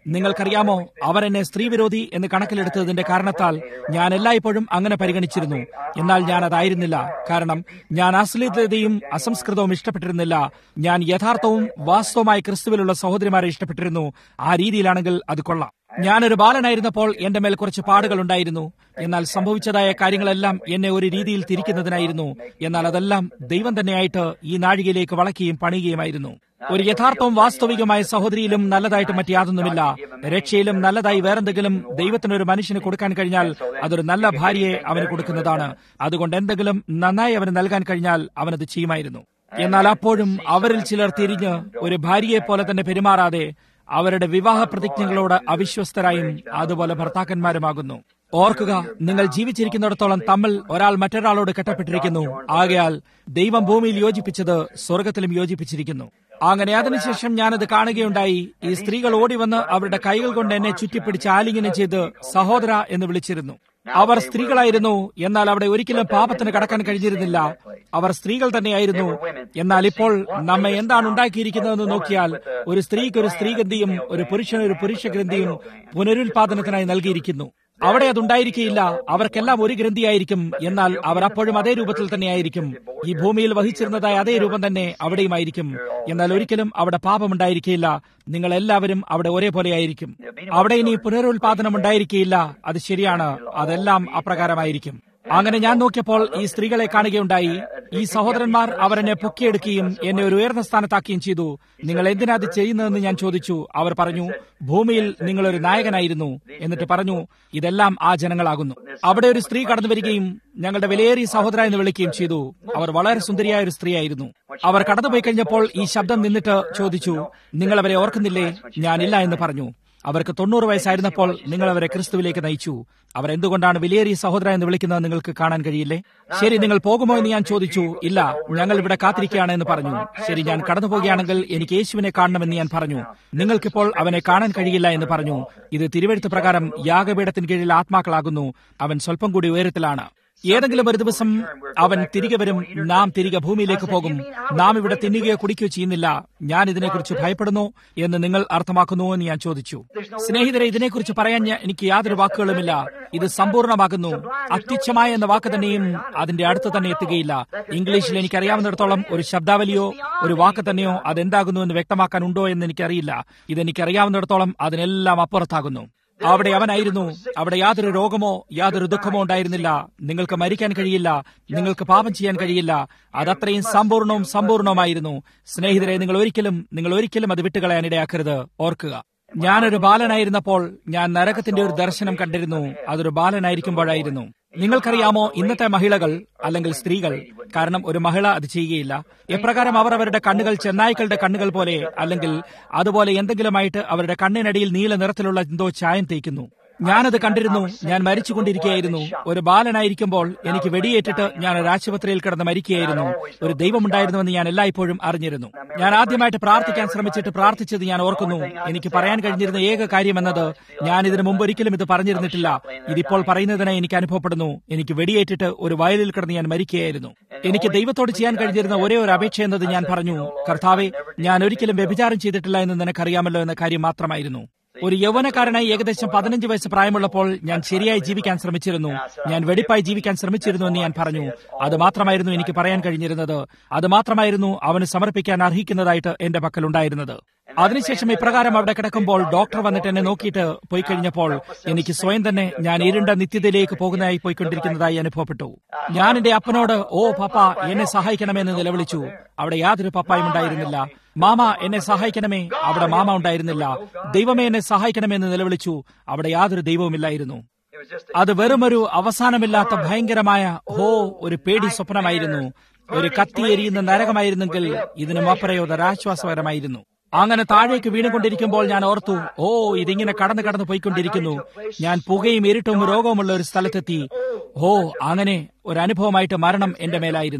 നിങ്ങൾക്കറിയാമോ അവർ എന്നെ സ്ത്രീവിരോധി എന്ന് കണക്കിലെടുത്തതിന്റെ കാരണത്താൽ ഞാൻ എല്ലായ്പ്പോഴും അങ്ങനെ പരിഗണിച്ചിരുന്നു എന്നാൽ ഞാൻ അതായിരുന്നില്ല കാരണം ഞാൻ അശ്ലീലതയും അസംസ്കൃതവും ഇഷ്ടപ്പെട്ടിരുന്നില്ല ഞാൻ യഥാർത്ഥവും വാസ്തവമായ ക്രിസ്തുവിലുള്ള സഹോദരിമാരെ ഇഷ്ടപ്പെട്ടിരുന്നു ആ രീതിയിലാണെങ്കിൽ അത് കൊള്ളാം ഞാനൊരു ബാലനായിരുന്നപ്പോൾ എന്റെ മേൽ കുറച്ച് പാടുകൾ ഉണ്ടായിരുന്നു എന്നാൽ സംഭവിച്ചതായ കാര്യങ്ങളെല്ലാം എന്നെ ഒരു രീതിയിൽ തിരിക്കുന്നതിനായിരുന്നു എന്നാൽ അതെല്ലാം ദൈവം തന്നെയായിട്ട് ഈ നാഴികയിലേക്ക് വളയ്ക്കുകയും പണിയുകയുമായിരുന്നു ഒരു യഥാർത്ഥവും വാസ്തവികമായ സഹോദരിയിലും നല്ലതായിട്ട് മറ്റ് യാതൊന്നുമില്ല രക്ഷയിലും നല്ലതായി വേറെന്തെങ്കിലും ദൈവത്തിന് ഒരു മനുഷ്യന് കൊടുക്കാൻ കഴിഞ്ഞാൽ അതൊരു നല്ല ഭാര്യയെ അവന് കൊടുക്കുന്നതാണ് അതുകൊണ്ട് എന്തെങ്കിലും നന്നായി അവന് നൽകാൻ കഴിഞ്ഞാൽ അവനത് ചെയ്യുമായിരുന്നു എന്നാൽ അപ്പോഴും അവരിൽ ചിലർ തിരിഞ്ഞ് ഒരു ഭാര്യയെ പോലെ തന്നെ പെരുമാറാതെ അവരുടെ വിവാഹ പ്രതിജ്ഞകളോട് അവിശ്വസ്തരായും അതുപോലെ ഭർത്താക്കന്മാരുമാകുന്നു ഓർക്കുക നിങ്ങൾ ജീവിച്ചിരിക്കുന്നിടത്തോളം തമ്മിൽ ഒരാൾ മറ്റൊരാളോട് കെട്ടപ്പെട്ടിരിക്കുന്നു ആകയാൽ ദൈവം ഭൂമിയിൽ യോജിപ്പിച്ചത് സ്വർഗത്തിലും യോജിപ്പിച്ചിരിക്കുന്നു അങ്ങനെ അതിനുശേഷം ഞാനത് കാണുകയുണ്ടായി ഈ സ്ത്രീകൾ ഓടി വന്ന് അവരുടെ കൈകൾ കൊണ്ട് എന്നെ ചുറ്റിപ്പിടിച്ച് ആലിംഗനം ചെയ്ത് സഹോദര എന്ന് വിളിച്ചിരുന്നു അവർ സ്ത്രീകളായിരുന്നു എന്നാൽ അവിടെ ഒരിക്കലും പാപത്തിന് കടക്കാൻ കഴിഞ്ഞിരുന്നില്ല അവർ സ്ത്രീകൾ തന്നെയായിരുന്നു എന്നാൽ ഇപ്പോൾ നമ്മെ എന്താണ് ഉണ്ടാക്കിയിരിക്കുന്നതെന്ന് നോക്കിയാൽ ഒരു സ്ത്രീക്ക് ഒരു സ്ത്രീഗ്രന്ഥിയും ഒരു പുരുഷന് ഒരു പുരുഷഗ്രന്ഥിയും പുനരുൽപാദനത്തിനായി നൽകിയിരിക്കുന്നു അവിടെ അതുണ്ടായിരിക്കില്ല അവർക്കെല്ലാം ഒരു ഗ്രന്ഥിയായിരിക്കും എന്നാൽ അവർ അപ്പോഴും അതേ രൂപത്തിൽ തന്നെയായിരിക്കും ഈ ഭൂമിയിൽ വഹിച്ചിരുന്നതായ അതേ രൂപം തന്നെ അവിടെയുമായിരിക്കും എന്നാൽ ഒരിക്കലും അവിടെ പാപമുണ്ടായിരിക്കില്ല നിങ്ങൾ എല്ലാവരും അവിടെ ഒരേപോലെയായിരിക്കും അവിടെ ഇനി പുനരുൽപാദനം ഉണ്ടായിരിക്കില്ല അത് ശരിയാണ് അതെല്ലാം അപ്രകാരമായിരിക്കും അങ്ങനെ ഞാൻ നോക്കിയപ്പോൾ ഈ സ്ത്രീകളെ കാണുകയുണ്ടായി ഈ സഹോദരന്മാർ അവരെന്നെ പൊക്കിയെടുക്കുകയും എന്നെ ഒരു ഉയർന്ന സ്ഥാനത്താക്കുകയും ചെയ്തു നിങ്ങൾ എന്തിനാ അത് ചെയ്യുന്നതെന്ന് ഞാൻ ചോദിച്ചു അവർ പറഞ്ഞു ഭൂമിയിൽ നിങ്ങൾ ഒരു നായകനായിരുന്നു എന്നിട്ട് പറഞ്ഞു ഇതെല്ലാം ആ ജനങ്ങളാകുന്നു അവിടെ ഒരു സ്ത്രീ കടന്നു വരികയും ഞങ്ങളുടെ വിലയേറിയ സഹോദര എന്ന് വിളിക്കുകയും ചെയ്തു അവർ വളരെ സുന്ദരിയായ ഒരു സ്ത്രീയായിരുന്നു അവർ കടന്നുപോയി കഴിഞ്ഞപ്പോൾ ഈ ശബ്ദം നിന്നിട്ട് ചോദിച്ചു നിങ്ങൾ അവരെ ഓർക്കുന്നില്ലേ ഞാനില്ല എന്ന് പറഞ്ഞു അവർക്ക് തൊണ്ണൂറ് വയസ്സായിരുന്നപ്പോൾ നിങ്ങൾ അവരെ ക്രിസ്തുവിലേക്ക് നയിച്ചു അവർ എന്തുകൊണ്ടാണ് വിലയേറിയ സഹോദര എന്ന് വിളിക്കുന്നത് നിങ്ങൾക്ക് കാണാൻ കഴിയില്ലേ ശരി നിങ്ങൾ പോകുമോ എന്ന് ഞാൻ ചോദിച്ചു ഇല്ല ഞങ്ങൾ ഇവിടെ കാത്തിരിക്കുകയാണ് എന്ന് പറഞ്ഞു ശരി ഞാൻ കടന്നു പോകുകയാണെങ്കിൽ എനിക്ക് യേശുവിനെ കാണണമെന്ന് ഞാൻ പറഞ്ഞു നിങ്ങൾക്കിപ്പോൾ അവനെ കാണാൻ കഴിയില്ല എന്ന് പറഞ്ഞു ഇത് തിരുവഴുത്ത് പ്രകാരം യാഗപീഠത്തിന് കീഴിൽ ആത്മാക്കളാകുന്നു അവൻ സ്വല്പം കൂടി ഉയരത്തിലാണ് ഏതെങ്കിലും ഒരു ദിവസം അവൻ തിരികെ വരും നാം തിരികെ ഭൂമിയിലേക്ക് പോകും നാം ഇവിടെ തിന്നുകയോ കുടിക്കുകയോ ചെയ്യുന്നില്ല ഞാൻ ഇതിനെക്കുറിച്ച് ഭയപ്പെടുന്നു എന്ന് നിങ്ങൾ അർത്ഥമാക്കുന്നുവോ എന്ന് ഞാൻ ചോദിച്ചു സ്നേഹിതരെ ഇതിനെക്കുറിച്ച് പറയാൻ ഞാൻ എനിക്ക് യാതൊരു വാക്കുകളുമില്ല ഇത് സമ്പൂർണ്ണമാകുന്നു അത്യുച്ഛമായ എന്ന വാക്ക് തന്നെയും അതിന്റെ അടുത്ത് തന്നെ എത്തുകയില്ല ഇംഗ്ലീഷിൽ എനിക്കറിയാവുന്നിടത്തോളം ഒരു ശബ്ദാവലിയോ ഒരു വാക്ക് തന്നെയോ അതെന്താകുന്നു എന്ന് വ്യക്തമാക്കാൻ ഉണ്ടോ എന്ന് എനിക്കറിയില്ല ഇതെനിക്കറിയാവുന്നിടത്തോളം അതിനെല്ലാം അപ്പുറത്താകുന്നു അവിടെ അവനായിരുന്നു അവിടെ യാതൊരു രോഗമോ യാതൊരു ദുഃഖമോ ഉണ്ടായിരുന്നില്ല നിങ്ങൾക്ക് മരിക്കാൻ കഴിയില്ല നിങ്ങൾക്ക് പാപം ചെയ്യാൻ കഴിയില്ല അതത്രയും സമ്പൂർണവും സമ്പൂർണവുമായിരുന്നു സ്നേഹിതരെ നിങ്ങൾ ഒരിക്കലും നിങ്ങൾ ഒരിക്കലും അത് വിട്ടുകളയാൻ ഇടയാക്കരുത് ഓർക്കുക ഞാനൊരു ബാലനായിരുന്നപ്പോൾ ഞാൻ നരകത്തിന്റെ ഒരു ദർശനം കണ്ടിരുന്നു അതൊരു ബാലനായിരിക്കുമ്പോഴായിരുന്നു നിങ്ങൾക്കറിയാമോ ഇന്നത്തെ മഹിളകൾ അല്ലെങ്കിൽ സ്ത്രീകൾ കാരണം ഒരു മഹിള അത് ചെയ്യുകയില്ല എപ്രകാരം അവർ അവരുടെ കണ്ണുകൾ ചെന്നായ്ക്കളുടെ കണ്ണുകൾ പോലെ അല്ലെങ്കിൽ അതുപോലെ എന്തെങ്കിലുമായിട്ട് അവരുടെ കണ്ണിനടിയിൽ നീല നിറത്തിലുള്ള എന്തോ ചായം തേക്കുന്നു ഞാനത് കണ്ടിരുന്നു ഞാൻ മരിച്ചുകൊണ്ടിരിക്കുകയായിരുന്നു ഒരു ബാലനായിരിക്കുമ്പോൾ എനിക്ക് വെടിയേറ്റിട്ട് ഞാൻ ഒരു ആശുപത്രിയിൽ കിടന്ന് മരിക്കുകയായിരുന്നു ഒരു ദൈവമുണ്ടായിരുന്നുവെന്ന് ഞാൻ എല്ലായ്പ്പോഴും അറിഞ്ഞിരുന്നു ഞാൻ ആദ്യമായിട്ട് പ്രാർത്ഥിക്കാൻ ശ്രമിച്ചിട്ട് പ്രാർത്ഥിച്ചത് ഞാൻ ഓർക്കുന്നു എനിക്ക് പറയാൻ കഴിഞ്ഞിരുന്ന ഏക കാര്യമെന്നത് ഞാൻ ഇതിനു മുമ്പ് ഒരിക്കലും ഇത് പറഞ്ഞിരുന്നിട്ടില്ല ഇതിപ്പോൾ പറയുന്നതിനായി എനിക്ക് അനുഭവപ്പെടുന്നു എനിക്ക് വെടിയേറ്റിട്ട് ഒരു വയലിൽ കിടന്ന് ഞാൻ മരിക്കുകയായിരുന്നു എനിക്ക് ദൈവത്തോട് ചെയ്യാൻ കഴിഞ്ഞിരുന്ന ഒരേ ഒരു അപേക്ഷ എന്നത് ഞാൻ പറഞ്ഞു കർത്താവെ ഞാൻ ഒരിക്കലും വ്യഭിചാരം ചെയ്തിട്ടില്ല എന്ന് നിനക്കറിയാമല്ലോ എന്ന കാര്യം മാത്രമായിരുന്നു ഒരു യൗവനക്കാരനായി ഏകദേശം പതിനഞ്ച് വയസ്സ് പ്രായമുള്ളപ്പോൾ ഞാൻ ശരിയായി ജീവിക്കാൻ ശ്രമിച്ചിരുന്നു ഞാൻ വെടിപ്പായി ജീവിക്കാൻ ശ്രമിച്ചിരുന്നു എന്ന് ഞാൻ പറഞ്ഞു അത് മാത്രമായിരുന്നു എനിക്ക് പറയാൻ കഴിഞ്ഞിരുന്നത് അത് മാത്രമായിരുന്നു അവന് സമർപ്പിക്കാൻ അർഹിക്കുന്നതായിട്ട് എന്റെ പക്കലുണ്ടായിരുന്നത് അതിനുശേഷം ഇപ്രകാരം അവിടെ കിടക്കുമ്പോൾ ഡോക്ടർ വന്നിട്ട് എന്നെ നോക്കിയിട്ട് പോയി കഴിഞ്ഞപ്പോൾ എനിക്ക് സ്വയം തന്നെ ഞാൻ ഇരുണ്ട നിത്യതയിലേക്ക് പോകുന്നതായി പോയിക്കൊണ്ടിരിക്കുന്നതായി അനുഭവപ്പെട്ടു ഞാൻ എന്റെ അപ്പനോട് ഓ പപ്പ എന്നെ സഹായിക്കണമെന്ന് നിലവിളിച്ചു അവിടെ യാതൊരു പപ്പായും ഉണ്ടായിരുന്നില്ല മാമ എന്നെ സഹായിക്കണമേ അവിടെ മാമ ഉണ്ടായിരുന്നില്ല ദൈവമേ എന്നെ സഹായിക്കണമെന്ന് നിലവിളിച്ചു അവിടെ യാതൊരു ദൈവവുമില്ലായിരുന്നു അത് വെറുമൊരു അവസാനമില്ലാത്ത ഭയങ്കരമായ ഹോ ഒരു പേടി സ്വപ്നമായിരുന്നു ഒരു കത്തി എരിയുന്ന നരകമായിരുന്നെങ്കിൽ ഇതിനും അപ്പറയോതൊരാശ്വാസകരമായിരുന്നു അങ്ങനെ താഴേക്ക് വീണുകൊണ്ടിരിക്കുമ്പോൾ ഞാൻ ഓർത്തു ഓ ഇതിങ്ങനെ കടന്നു കടന്നു പോയിക്കൊണ്ടിരിക്കുന്നു ഞാൻ പുകയും ഇരുട്ടും രോഗവുമുള്ള ഒരു സ്ഥലത്തെത്തി ഓ അങ്ങനെ ഒരു അനുഭവമായിട്ട് മരണം എന്റെ മേലായിരുന്നു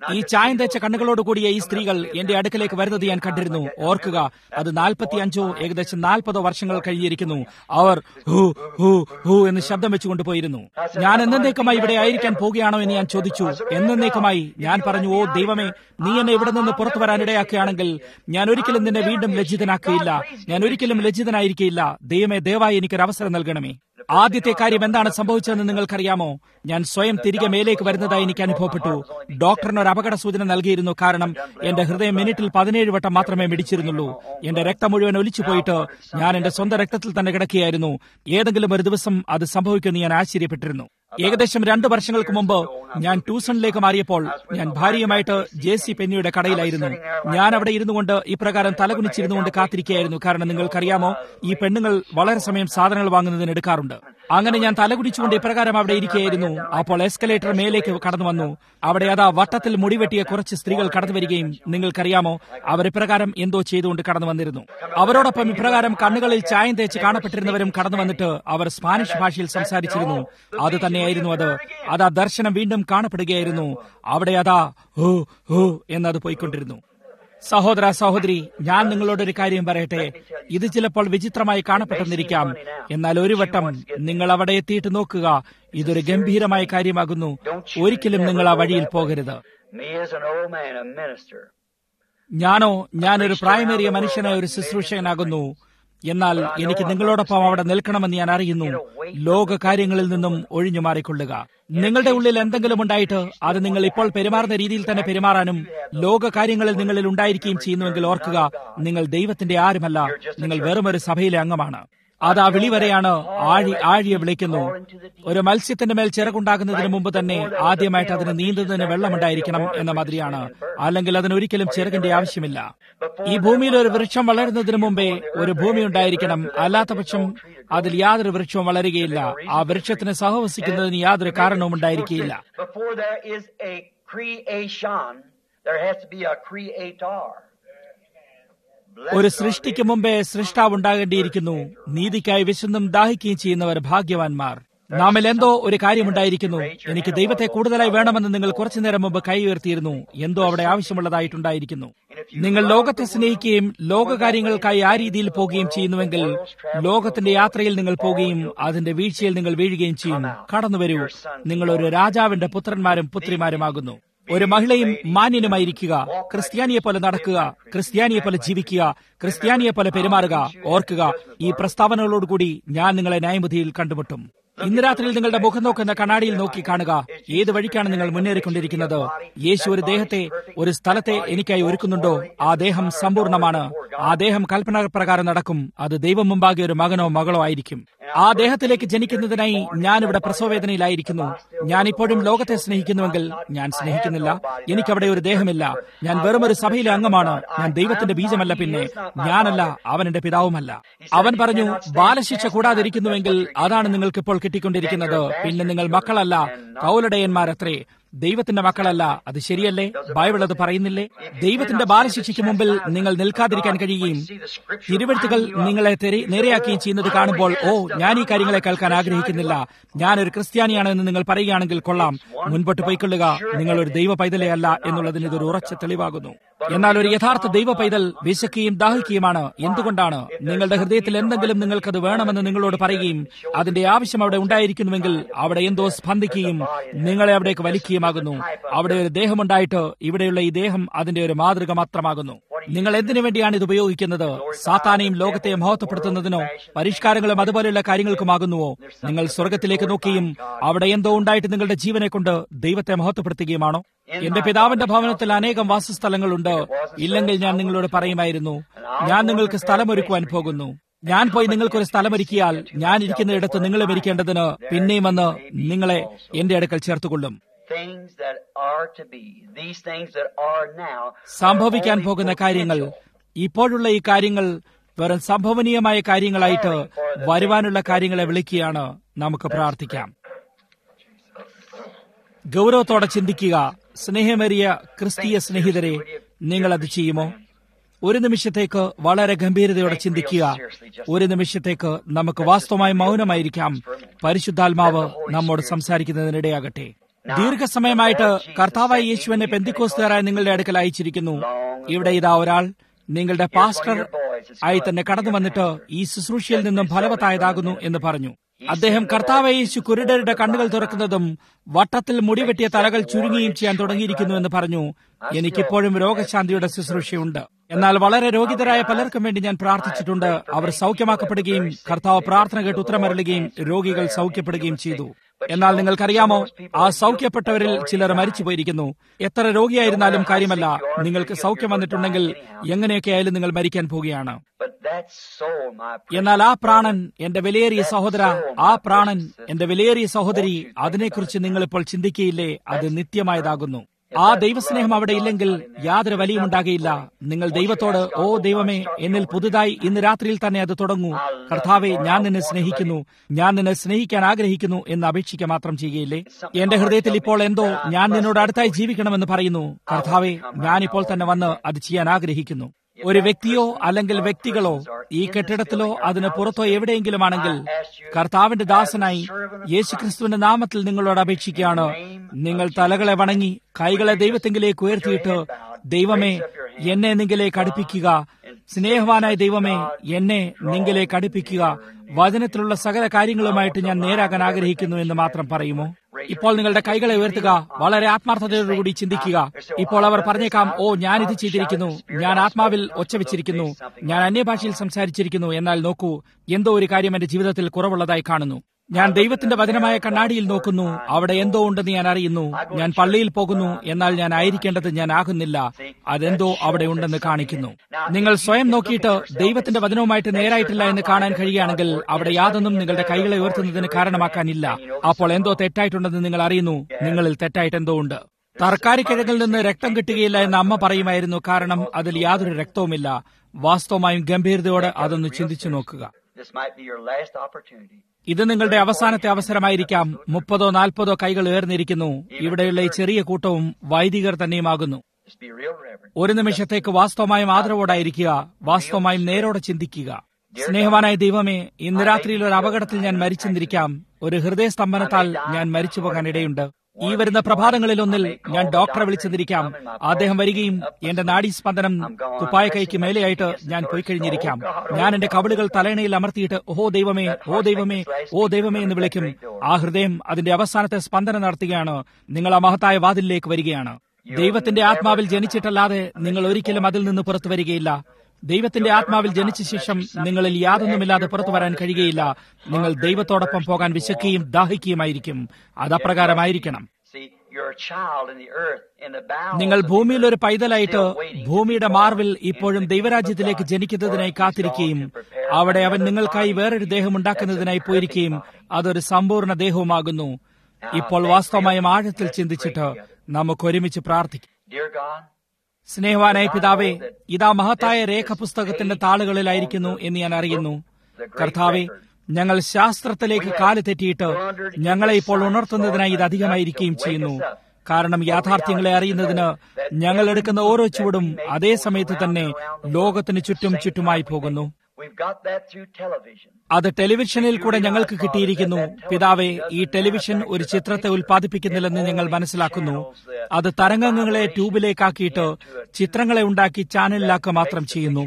ഈ ചായം തേച്ച കണ്ണുകളോട് കൂടിയ ഈ സ്ത്രീകൾ എന്റെ അടുക്കലേക്ക് വരുന്നത് ഞാൻ കണ്ടിരുന്നു ഓർക്കുക അത് നാൽപ്പത്തി അഞ്ചോ ഏകദേശം നാൽപ്പതോ വർഷങ്ങൾ കഴിഞ്ഞിരിക്കുന്നു അവർ ഹൂ ഹൂ ഹൂ എന്ന് ശബ്ദം വെച്ചുകൊണ്ട് പോയിരുന്നു ഞാൻ എന്നേക്കുമായി ഇവിടെ ആയിരിക്കാൻ പോവുകയാണോ എന്ന് ഞാൻ ചോദിച്ചു എന്നേക്കുമായി ഞാൻ പറഞ്ഞു ഓ ദൈവമേ നീ എന്നെ ഇവിടെ നിന്ന് പുറത്തു വരാൻ ഇടയാക്കുകയാണെങ്കിൽ ഞാൻ ഒരിക്കലും നിന്നെ വീണ്ടും ലജ്ജിതനാക്കുകയില്ല ഞാൻ ഒരിക്കലും ലജ്ജിതനായിരിക്കില്ല ദൈവമേ ദയവായി എനിക്കൊരു അവസരം നൽകണമേ ആദ്യത്തെ കാര്യം എന്താണ് സംഭവിച്ചതെന്ന് നിങ്ങൾക്കറിയാമോ ഞാൻ സ്വയം തിരികെ മേലേക്ക് വരുന്നതായി എനിക്ക് അനുഭവപ്പെട്ടു ഡോക്ടറിന് ഒരു അപകട സൂചന നൽകിയിരുന്നു കാരണം എന്റെ ഹൃദയം മിനിറ്റിൽ പതിനേഴ് വട്ടം മാത്രമേ മിടിച്ചിരുന്നുള്ളൂ എന്റെ രക്തം മുഴുവൻ ഒലിച്ചു പോയിട്ട് ഞാൻ എന്റെ സ്വന്തം രക്തത്തിൽ തന്നെ കിടക്കുകയായിരുന്നു ഏതെങ്കിലും ഒരു ദിവസം അത് സംഭവിക്കുമെന്ന് ഞാൻ ആശ്ചര്യപ്പെട്ടിരുന്നു ഏകദേശം രണ്ടു വർഷങ്ങൾക്ക് മുമ്പ് ഞാൻ ട്യൂഷനിലേക്ക് മാറിയപ്പോൾ ഞാൻ ഭാര്യയുമായിട്ട് ജെ സി പെന്നിയുടെ കടയിലായിരുന്നു ഞാൻ അവിടെ ഇരുന്നു കൊണ്ട് ഇപ്രകാരം തലകുനിച്ചിരുന്നു കൊണ്ട് കാത്തിരിക്കുകയായിരുന്നു കാരണം നിങ്ങൾക്കറിയാമോ ഈ പെണ്ണുങ്ങൾ വളരെ സമയം സാധനങ്ങൾ വാങ്ങുന്നതിന് എടുക്കാറുണ്ട് അങ്ങനെ ഞാൻ തലകുടിച്ചുകൊണ്ട് ഇപ്രകാരം അവിടെ ഇരിക്കുകയായിരുന്നു അപ്പോൾ എസ്കലേറ്റർ മേലേക്ക് കടന്നു വന്നു അവിടെ അതാ വട്ടത്തിൽ മുടിവെട്ടിയ കുറച്ച് സ്ത്രീകൾ കടന്നു വരികയും നിങ്ങൾക്കറിയാമോ അവർ ഇപ്രകാരം എന്തോ ചെയ്തുകൊണ്ട് കടന്നു വന്നിരുന്നു അവരോടൊപ്പം ഇപ്രകാരം കണ്ണുകളിൽ ചായം തേച്ച് കാണപ്പെട്ടിരുന്നവരും കടന്നു വന്നിട്ട് അവർ സ്പാനിഷ് ഭാഷയിൽ സംസാരിച്ചിരുന്നു അത് തന്നെയായിരുന്നു അത് അതാ ദർശനം വീണ്ടും കാണപ്പെടുകയായിരുന്നു അവിടെ അതാ ഹോ ഹോ എന്നത് പോയിക്കൊണ്ടിരുന്നു സഹോദര സഹോദരി ഞാൻ നിങ്ങളോട് ഒരു കാര്യം പറയട്ടെ ഇത് ചിലപ്പോൾ വിചിത്രമായി കാണപ്പെട്ടെന്നിരിക്കാം എന്നാൽ ഒരു വട്ടം നിങ്ങൾ അവിടെ എത്തിയിട്ട് നോക്കുക ഇതൊരു ഗംഭീരമായ കാര്യമാകുന്നു ഒരിക്കലും നിങ്ങൾ ആ വഴിയിൽ പോകരുത് Me as an old man, a minister. ഞാനോ ഞാനൊരു പ്രായമേറിയ മനുഷ്യനായ ഒരു ശുശ്രൂഷകനാകുന്നു എന്നാൽ എനിക്ക് നിങ്ങളോടൊപ്പം അവിടെ നിൽക്കണമെന്ന് ഞാൻ അറിയുന്നു ലോക കാര്യങ്ങളിൽ നിന്നും ഒഴിഞ്ഞു മാറിക്കൊള്ളുക നിങ്ങളുടെ ഉള്ളിൽ എന്തെങ്കിലും ഉണ്ടായിട്ട് അത് നിങ്ങൾ ഇപ്പോൾ പെരുമാറുന്ന രീതിയിൽ തന്നെ പെരുമാറാനും ലോക കാര്യങ്ങളിൽ നിങ്ങളിൽ ഉണ്ടായിരിക്കുകയും ചെയ്യുന്നുവെങ്കിൽ ഓർക്കുക നിങ്ങൾ ദൈവത്തിന്റെ ആരുമല്ല നിങ്ങൾ വെറും ഒരു സഭയിലെ അംഗമാണ് അത് ആ വിളി വരെയാണ് ആഴി ആഴിയെ വിളിക്കുന്നു ഒരു മത്സ്യത്തിന്റെ മേൽ ചിറകുണ്ടാകുന്നതിന് മുമ്പ് തന്നെ ആദ്യമായിട്ട് അതിന് നീന്തുന്നതിന് വെള്ളമുണ്ടായിരിക്കണം എന്ന മാതിരിയാണ് അല്ലെങ്കിൽ അതിന് ഒരിക്കലും ചിറകിന്റെ ആവശ്യമില്ല ഈ ഭൂമിയിൽ ഒരു വൃക്ഷം വളരുന്നതിന് മുമ്പേ ഒരു ഭൂമി ഉണ്ടായിരിക്കണം അല്ലാത്ത പക്ഷം അതിൽ യാതൊരു വൃക്ഷവും വളരുകയില്ല ആ വൃക്ഷത്തിന് സഹവസിക്കുന്നതിന് യാതൊരു കാരണവും ഉണ്ടായിരിക്കുകയില്ല Before there is a creation, there has to be a creator. ഒരു സൃഷ്ടിക്ക് മുമ്പേ സൃഷ്ടാവ് ഉണ്ടാകേണ്ടിയിരിക്കുന്നു നീതിക്കായി വിശന്നും ദാഹിക്കുകയും ചെയ്യുന്നവർ ഭാഗ്യവാന്മാർ നാമിൽ എന്തോ ഒരു കാര്യമുണ്ടായിരിക്കുന്നു എനിക്ക് ദൈവത്തെ കൂടുതലായി വേണമെന്ന് നിങ്ങൾ കുറച്ചു നേരം മുമ്പ് കൈ ഉയർത്തിയിരുന്നു എന്തോ അവിടെ ആവശ്യമുള്ളതായിട്ടുണ്ടായിരിക്കുന്നു നിങ്ങൾ ലോകത്തെ സ്നേഹിക്കുകയും ലോകകാര്യങ്ങൾക്കായി ആ രീതിയിൽ പോവുകയും ചെയ്യുന്നുവെങ്കിൽ ലോകത്തിന്റെ യാത്രയിൽ നിങ്ങൾ പോവുകയും അതിന്റെ വീഴ്ചയിൽ നിങ്ങൾ വീഴുകയും ചെയ്യും കടന്നു വരൂ നിങ്ങൾ ഒരു രാജാവിന്റെ പുത്രന്മാരും പുത്രിമാരുമാകുന്നു ഒരു മഹിളയും മാന്യനുമായിരിക്കുക ക്രിസ്ത്യാനിയെ പോലെ നടക്കുക ക്രിസ്ത്യാനിയെ പോലെ ജീവിക്കുക ക്രിസ്ത്യാനിയെ പോലെ പെരുമാറുക ഓർക്കുക ഈ പ്രസ്താവനകളോടുകൂടി ഞാൻ നിങ്ങളെ ന്യായബുദ്ധിയിൽ കണ്ടുമുട്ടും ഇന്ന് രാത്രിയിൽ നിങ്ങളുടെ മുഖം നോക്കുന്ന കണ്ണാടിയിൽ നോക്കി കാണുക ഏത് വഴിക്കാണ് നിങ്ങൾ മുന്നേറിക്കൊണ്ടിരിക്കുന്നത് യേശു ഒരു ദേഹത്തെ ഒരു സ്ഥലത്തെ എനിക്കായി ഒരുക്കുന്നുണ്ടോ ആ ദേഹം സമ്പൂർണ്ണമാണ് ആ ദേഹം കൽപ്പന പ്രകാരം നടക്കും അത് ദൈവം മുമ്പാകെ ഒരു മകനോ മകളോ ആയിരിക്കും ആ ദേഹത്തിലേക്ക് ജനിക്കുന്നതിനായി ഞാൻ ഇവിടെ പ്രസവവേദനയിലായിരിക്കുന്നു ഞാൻ ഇപ്പോഴും ലോകത്തെ സ്നേഹിക്കുന്നുവെങ്കിൽ ഞാൻ സ്നേഹിക്കുന്നില്ല എനിക്കവിടെ ഒരു ദേഹമില്ല ഞാൻ വെറും ഒരു സഭയിലെ അംഗമാണ് ഞാൻ ദൈവത്തിന്റെ ബീജമല്ല പിന്നെ ഞാനല്ല അവൻ എന്റെ പിതാവുമല്ല അവൻ പറഞ്ഞു ബാലശിക്ഷ കൂടാതിരിക്കുന്നുവെങ്കിൽ അതാണ് നിങ്ങൾക്ക് ഇപ്പോൾ കിട്ടിക്കൊണ്ടിരിക്കുന്നത് പിന്നെ നിങ്ങൾ മക്കളല്ല കൗലടയന്മാരത്രേ ദൈവത്തിന്റെ മക്കളല്ല അത് ശരിയല്ലേ ബൈബിൾ അത് പറയുന്നില്ലേ ദൈവത്തിന്റെ ബാലശിക്ഷയ്ക്ക് മുമ്പിൽ നിങ്ങൾ നിൽക്കാതിരിക്കാൻ കഴിയുകയും തിരുവഴുത്തുകൾ നിങ്ങളെ തെരി- നേരെയാക്കുകയും ചെയ്യുന്നത് കാണുമ്പോൾ ഓ ഞാൻ ഈ കാര്യങ്ങളെ കേൾക്കാൻ ആഗ്രഹിക്കുന്നില്ല ഞാൻ ഒരു ക്രിസ്ത്യാനിയാണ് എന്ന് നിങ്ങൾ പറയുകയാണെങ്കിൽ കൊള്ളാം മുൻപോട്ട് പോയിക്കൊള്ളുക നിങ്ങൾ ഒരു ദൈവ പൈതലേ അല്ല എന്നുള്ളതിന് ഇതൊരു ഉറച്ച തെളിവാകുന്നു എന്നാൽ ഒരു യഥാർത്ഥ ദൈവ പൈതൽ വിശക്കുകയും ദാഹിക്കുകയുമാണ് എന്തുകൊണ്ടാണ് നിങ്ങളുടെ ഹൃദയത്തിൽ എന്തെങ്കിലും നിങ്ങൾക്കത് വേണമെന്ന് നിങ്ങളോട് പറയുകയും അതിന്റെ ആവശ്യം അവിടെ ഉണ്ടായിരിക്കുന്നുവെങ്കിൽ അവിടെ എന്തോ സ്പന്ദിക്കുകയും നിങ്ങളെ അവിടേക്ക് വലിക്കുകയുമാകുന്നു അവിടെ ഒരു ദേഹമുണ്ടായിട്ട് ഇവിടെയുള്ള ഈ ദേഹം അതിന്റെ ഒരു മാതൃക മാത്രമാകുന്നു നിങ്ങൾ എന്തിനു വേണ്ടിയാണ് ഇത് ഉപയോഗിക്കുന്നത് സാത്താനെയും ലോകത്തെയും മഹത്വപ്പെടുത്തുന്നതിനോ പരിഷ്കാരങ്ങളും അതുപോലെയുള്ള കാര്യങ്ങൾക്കുമാകുന്നുവോ നിങ്ങൾ സ്വർഗത്തിലേക്ക് നോക്കിയും അവിടെ എന്തോ ഉണ്ടായിട്ട് നിങ്ങളുടെ ജീവനെ കൊണ്ട് ദൈവത്തെ മഹത്വപ്പെടുത്തുകയുമാണോ എന്റെ പിതാവിന്റെ ഭവനത്തിൽ അനേകം വാസസ്ഥലങ്ങളുണ്ട് ഇല്ലെങ്കിൽ ഞാൻ നിങ്ങളോട് പറയുമായിരുന്നു ഞാൻ നിങ്ങൾക്ക് സ്ഥലമൊരുക്കുവാൻ പോകുന്നു ഞാൻ പോയി നിങ്ങൾക്കൊരു സ്ഥലമൊരുക്കിയാൽ ഞാൻ ഇരിക്കുന്നിടത്ത് നിങ്ങളെ മരിക്കേണ്ടതിന് പിന്നെയും വന്ന് നിങ്ങളെ എന്റെ അടുക്കൽ ചേർത്തുകൊള്ളും Things that are to be, these things that are now, സംഭവിക്കാൻ പോകുന്ന കാര്യങ്ങൾ ഇപ്പോഴുള്ള ഈ കാര്യങ്ങൾ വെറും സംഭവനീയമായ കാര്യങ്ങളായിട്ട് വരുവാനുള്ള കാര്യങ്ങളെ വിളിക്കുകയാണ് നമുക്ക് പ്രാർത്ഥിക്കാം ഗൗരവത്തോടെ ചിന്തിക്കുക സ്നേഹമേറിയ ക്രിസ്തീയ സ്നേഹിതരെ നിങ്ങൾ അത് ചെയ്യുമോ ഒരു നിമിഷത്തേക്ക് വളരെ ഗംഭീരതയോടെ ചിന്തിക്കുക ഒരു നിമിഷത്തേക്ക് നമുക്ക് വാസ്തവമായി മൗനമായിരിക്കാം പരിശുദ്ധാത്മാവ് നമ്മോട് സംസാരിക്കുന്നതിനിടയാകട്ടെ ദീർഘസമയമായിട്ട് കർത്താവായ യേശുവിനെ പെന്തിക്കോസ്തുകാരായ നിങ്ങളുടെ അടുക്കൽ അയച്ചിരിക്കുന്നു ഇവിടെ ഇതാ ഒരാൾ നിങ്ങളുടെ പാസ്റ്റർ ആയി തന്നെ കടന്നു വന്നിട്ട് ഈ ശുശ്രൂഷയിൽ നിന്നും ഫലവത്തായതാകുന്നു എന്ന് പറഞ്ഞു അദ്ദേഹം കർത്താവായ യേശു കുരുടരുടെ കണ്ണുകൾ തുറക്കുന്നതും വട്ടത്തിൽ മുടിവെട്ടിയ തലകൾ ചുരുങ്ങുകയും ചെയ്യാൻ തുടങ്ങിയിരിക്കുന്നു എന്ന് പറഞ്ഞു എനിക്കിപ്പോഴും രോഗശാന്തിയുടെ ശുശ്രൂഷയുണ്ട് എന്നാൽ വളരെ രോഗിതരായ പലർക്കും വേണ്ടി ഞാൻ പ്രാർത്ഥിച്ചിട്ടുണ്ട് അവർ സൗഖ്യമാക്കപ്പെടുകയും കർത്താവ് പ്രാർത്ഥന കേട്ട് ഉത്തരമരളുകയും രോഗികൾ സൗഖ്യപ്പെടുകയും ചെയ്തു എന്നാൽ നിങ്ങൾക്കറിയാമോ ആ സൗഖ്യപ്പെട്ടവരിൽ ചിലർ മരിച്ചു പോയിരിക്കുന്നു എത്ര രോഗിയായിരുന്നാലും കാര്യമല്ല നിങ്ങൾക്ക് സൗഖ്യം വന്നിട്ടുണ്ടെങ്കിൽ എങ്ങനെയൊക്കെ ആയാലും നിങ്ങൾ മരിക്കാൻ പോവുകയാണ് എന്നാൽ ആ പ്രാണൻ എന്റെ വിലയേറിയ സഹോദര ആ പ്രാണൻ എന്റെ വിലയേറിയ സഹോദരി അതിനെക്കുറിച്ച് നിങ്ങൾ ഇപ്പോൾ ചിന്തിക്കുകയില്ലേ അത് നിത്യമായതാകുന്നു ആ ദൈവസ്നേഹം അവിടെ ഇല്ലെങ്കിൽ യാതൊരു വലിയും ഉണ്ടാകയില്ല നിങ്ങൾ ദൈവത്തോട് ഓ ദൈവമേ എന്നിൽ പുതുതായി ഇന്ന് രാത്രിയിൽ തന്നെ അത് തുടങ്ങൂ കർത്താവെ ഞാൻ നിന്നെ സ്നേഹിക്കുന്നു ഞാൻ നിന്നെ സ്നേഹിക്കാൻ ആഗ്രഹിക്കുന്നു എന്ന് അപേക്ഷിക്കുക മാത്രം ചെയ്യുകയില്ലേ എന്റെ ഹൃദയത്തിൽ ഇപ്പോൾ എന്തോ ഞാൻ നിന്നോട് അടുത്തായി ജീവിക്കണമെന്ന് പറയുന്നു കർത്താവെ ഞാൻ ഇപ്പോൾ തന്നെ വന്ന് അത് ചെയ്യാൻ ആഗ്രഹിക്കുന്നു ഒരു വ്യക്തിയോ അല്ലെങ്കിൽ വ്യക്തികളോ ഈ കെട്ടിടത്തിലോ അതിന് പുറത്തോ എവിടെയെങ്കിലും ആണെങ്കിൽ കർത്താവിന്റെ ദാസനായി യേശുക്രിസ്തുവിന്റെ നാമത്തിൽ നിങ്ങളോട് അപേക്ഷിക്കുകയാണ് നിങ്ങൾ തലകളെ വണങ്ങി കൈകളെ ദൈവത്തെങ്കിലേക്ക് ഉയർത്തിയിട്ട് ദൈവമേ എന്നെ നിങ്കിലേക്ക് അടുപ്പിക്കുക സ്നേഹവാനായ ദൈവമേ എന്നെ നിങ്കിലേക്ക് അടുപ്പിക്കുക വചനത്തിലുള്ള സകല കാര്യങ്ങളുമായിട്ട് ഞാൻ നേരാകാൻ ആഗ്രഹിക്കുന്നു എന്ന് മാത്രം പറയുമോ ഇപ്പോൾ നിങ്ങളുടെ കൈകളെ ഉയർത്തുക വളരെ ആത്മാർത്ഥതയോടുകൂടി ചിന്തിക്കുക ഇപ്പോൾ അവർ പറഞ്ഞേക്കാം ഓ ഞാൻ ഇത് ചെയ്തിരിക്കുന്നു ഞാൻ ആത്മാവിൽ ഒച്ച വെച്ചിരിക്കുന്നു ഞാൻ അന്യഭാഷയിൽ സംസാരിച്ചിരിക്കുന്നു എന്നാൽ നോക്കൂ എന്തോ ഒരു കാര്യം എന്റെ ജീവിതത്തിൽ കുറവുള്ളതായി കാണുന്നു ഞാൻ ദൈവത്തിന്റെ വചനമായ കണ്ണാടിയിൽ നോക്കുന്നു അവിടെ എന്തോ ഉണ്ടെന്ന് ഞാൻ അറിയുന്നു ഞാൻ പള്ളിയിൽ പോകുന്നു എന്നാൽ ഞാൻ ആയിരിക്കേണ്ടത് ഞാൻ ആകുന്നില്ല അതെന്തോ അവിടെ ഉണ്ടെന്ന് കാണിക്കുന്നു നിങ്ങൾ സ്വയം നോക്കിയിട്ട് ദൈവത്തിന്റെ വചനവുമായിട്ട് നേരായിട്ടില്ല എന്ന് കാണാൻ കഴിയുകയാണെങ്കിൽ അവിടെ യാതൊന്നും നിങ്ങളുടെ കൈകളെ ഉയർത്തുന്നതിന് കാരണമാക്കാനില്ല അപ്പോൾ എന്തോ തെറ്റായിട്ടുണ്ടെന്ന് നിങ്ങൾ അറിയുന്നു നിങ്ങളിൽ തെറ്റായിട്ട് എന്തോ ഉണ്ട് തർക്കാരിക്കിഴങ്ങിൽ നിന്ന് രക്തം കിട്ടുകയില്ല എന്ന് അമ്മ പറയുമായിരുന്നു കാരണം അതിൽ യാതൊരു രക്തവുമില്ല വാസ്തവമായും ഗംഭീരതയോടെ അതൊന്ന് ചിന്തിച്ചു നോക്കുക ഇത് നിങ്ങളുടെ അവസാനത്തെ അവസരമായിരിക്കാം മുപ്പതോ നാൽപ്പതോ കൈകൾ ഉയർന്നിരിക്കുന്നു ഇവിടെയുള്ള ഈ ചെറിയ കൂട്ടവും വൈദികർ തന്നെയുമാകുന്നു ഒരു നിമിഷത്തേക്ക് വാസ്തവമായും ആദരവോടായിരിക്കുക വാസ്തവമായും നേരോടെ ചിന്തിക്കുക സ്നേഹവാനായ ദൈവമേ ഇന്ന് രാത്രിയിൽ ഒരു അപകടത്തിൽ ഞാൻ മരിച്ചെന്നിരിക്കാം ഒരു ഹൃദയസ്തംഭനത്താൽ ഞാൻ മരിച്ചു പോകാൻ ഇടയുണ്ട് ഈ വരുന്ന പ്രഭാതങ്ങളിൽ ഒന്നിൽ ഞാൻ ഡോക്ടറെ വിളിച്ചെന്നിരിക്കാം അദ്ദേഹം വരികയും എന്റെ നാഡീസ്പന്ദനം കുപ്പായ കൈക്ക് മേലെയായിട്ട് ഞാൻ പോയി കഴിഞ്ഞിരിക്കാം ഞാൻ എന്റെ കവിളുകൾ തലയണയിൽ അമർത്തിയിട്ട് ഓ ദൈവമേ ഓ ദൈവമേ ഓ ദൈവമേ എന്ന് വിളിക്കും ആ ഹൃദയം അതിന്റെ അവസാനത്തെ സ്പന്ദനം നടത്തുകയാണ് നിങ്ങൾ ആ മഹത്തായ വാതിലിലേക്ക് വരികയാണ് ദൈവത്തിന്റെ ആത്മാവിൽ ജനിച്ചിട്ടല്ലാതെ നിങ്ങൾ ഒരിക്കലും അതിൽ നിന്ന് പുറത്തു വരികയില്ല ദൈവത്തിന്റെ ആത്മാവിൽ ജനിച്ച ശേഷം നിങ്ങളിൽ യാതൊന്നുമില്ലാതെ പുറത്തു വരാൻ കഴിയുകയില്ല നിങ്ങൾ ദൈവത്തോടൊപ്പം പോകാൻ വിശക്കുകയും ദാഹിക്കുകയുമായിരിക്കും അതപ്രകാരമായിരിക്കണം നിങ്ങൾ ഭൂമിയിൽ ഒരു പൈതലായിട്ട് ഭൂമിയുടെ മാർവിൽ ഇപ്പോഴും ദൈവരാജ്യത്തിലേക്ക് ജനിക്കുന്നതിനായി കാത്തിരിക്കുകയും അവിടെ അവൻ നിങ്ങൾക്കായി വേറൊരു ദേഹം ഉണ്ടാക്കുന്നതിനായി പോയിരിക്കുകയും അതൊരു സമ്പൂർണ്ണ ദേഹവുമാകുന്നു ഇപ്പോൾ വാസ്തവമായും ആഴത്തിൽ ചിന്തിച്ചിട്ട് നമുക്ക് ഒരുമിച്ച് പ്രാർത്ഥിക്കാം സ്നേഹവാനായ പിതാവേ ഇതാ മഹത്തായ രേഖ പുസ്തകത്തിന്റെ താളുകളിലായിരിക്കുന്നു എന്ന് ഞാൻ അറിയുന്നു കർത്താവെ ഞങ്ങൾ ശാസ്ത്രത്തിലേക്ക് കാല് തെറ്റിയിട്ട് ഞങ്ങളെ ഇപ്പോൾ ഉണർത്തുന്നതിനായി ഇത് അധികമായിരിക്കുകയും ചെയ്യുന്നു കാരണം യാഥാർത്ഥ്യങ്ങളെ അറിയുന്നതിന് ഞങ്ങൾ എടുക്കുന്ന ഓരോ ചുവടും അതേ സമയത്ത് തന്നെ ലോകത്തിന് ചുറ്റും ചുറ്റുമായി പോകുന്നു അത് ടെലിവിഷനിൽ കൂടെ ഞങ്ങൾക്ക് കിട്ടിയിരിക്കുന്നു പിതാവെ ഈ ടെലിവിഷൻ ഒരു ചിത്രത്തെ ഉൽപ്പാദിപ്പിക്കുന്നില്ലെന്ന് ഞങ്ങൾ മനസ്സിലാക്കുന്നു അത് തരംഗങ്ങളെ ട്യൂബിലേക്കാക്കിയിട്ട് ചിത്രങ്ങളെ ഉണ്ടാക്കി ചാനലിലാക്കുക മാത്രം ചെയ്യുന്നു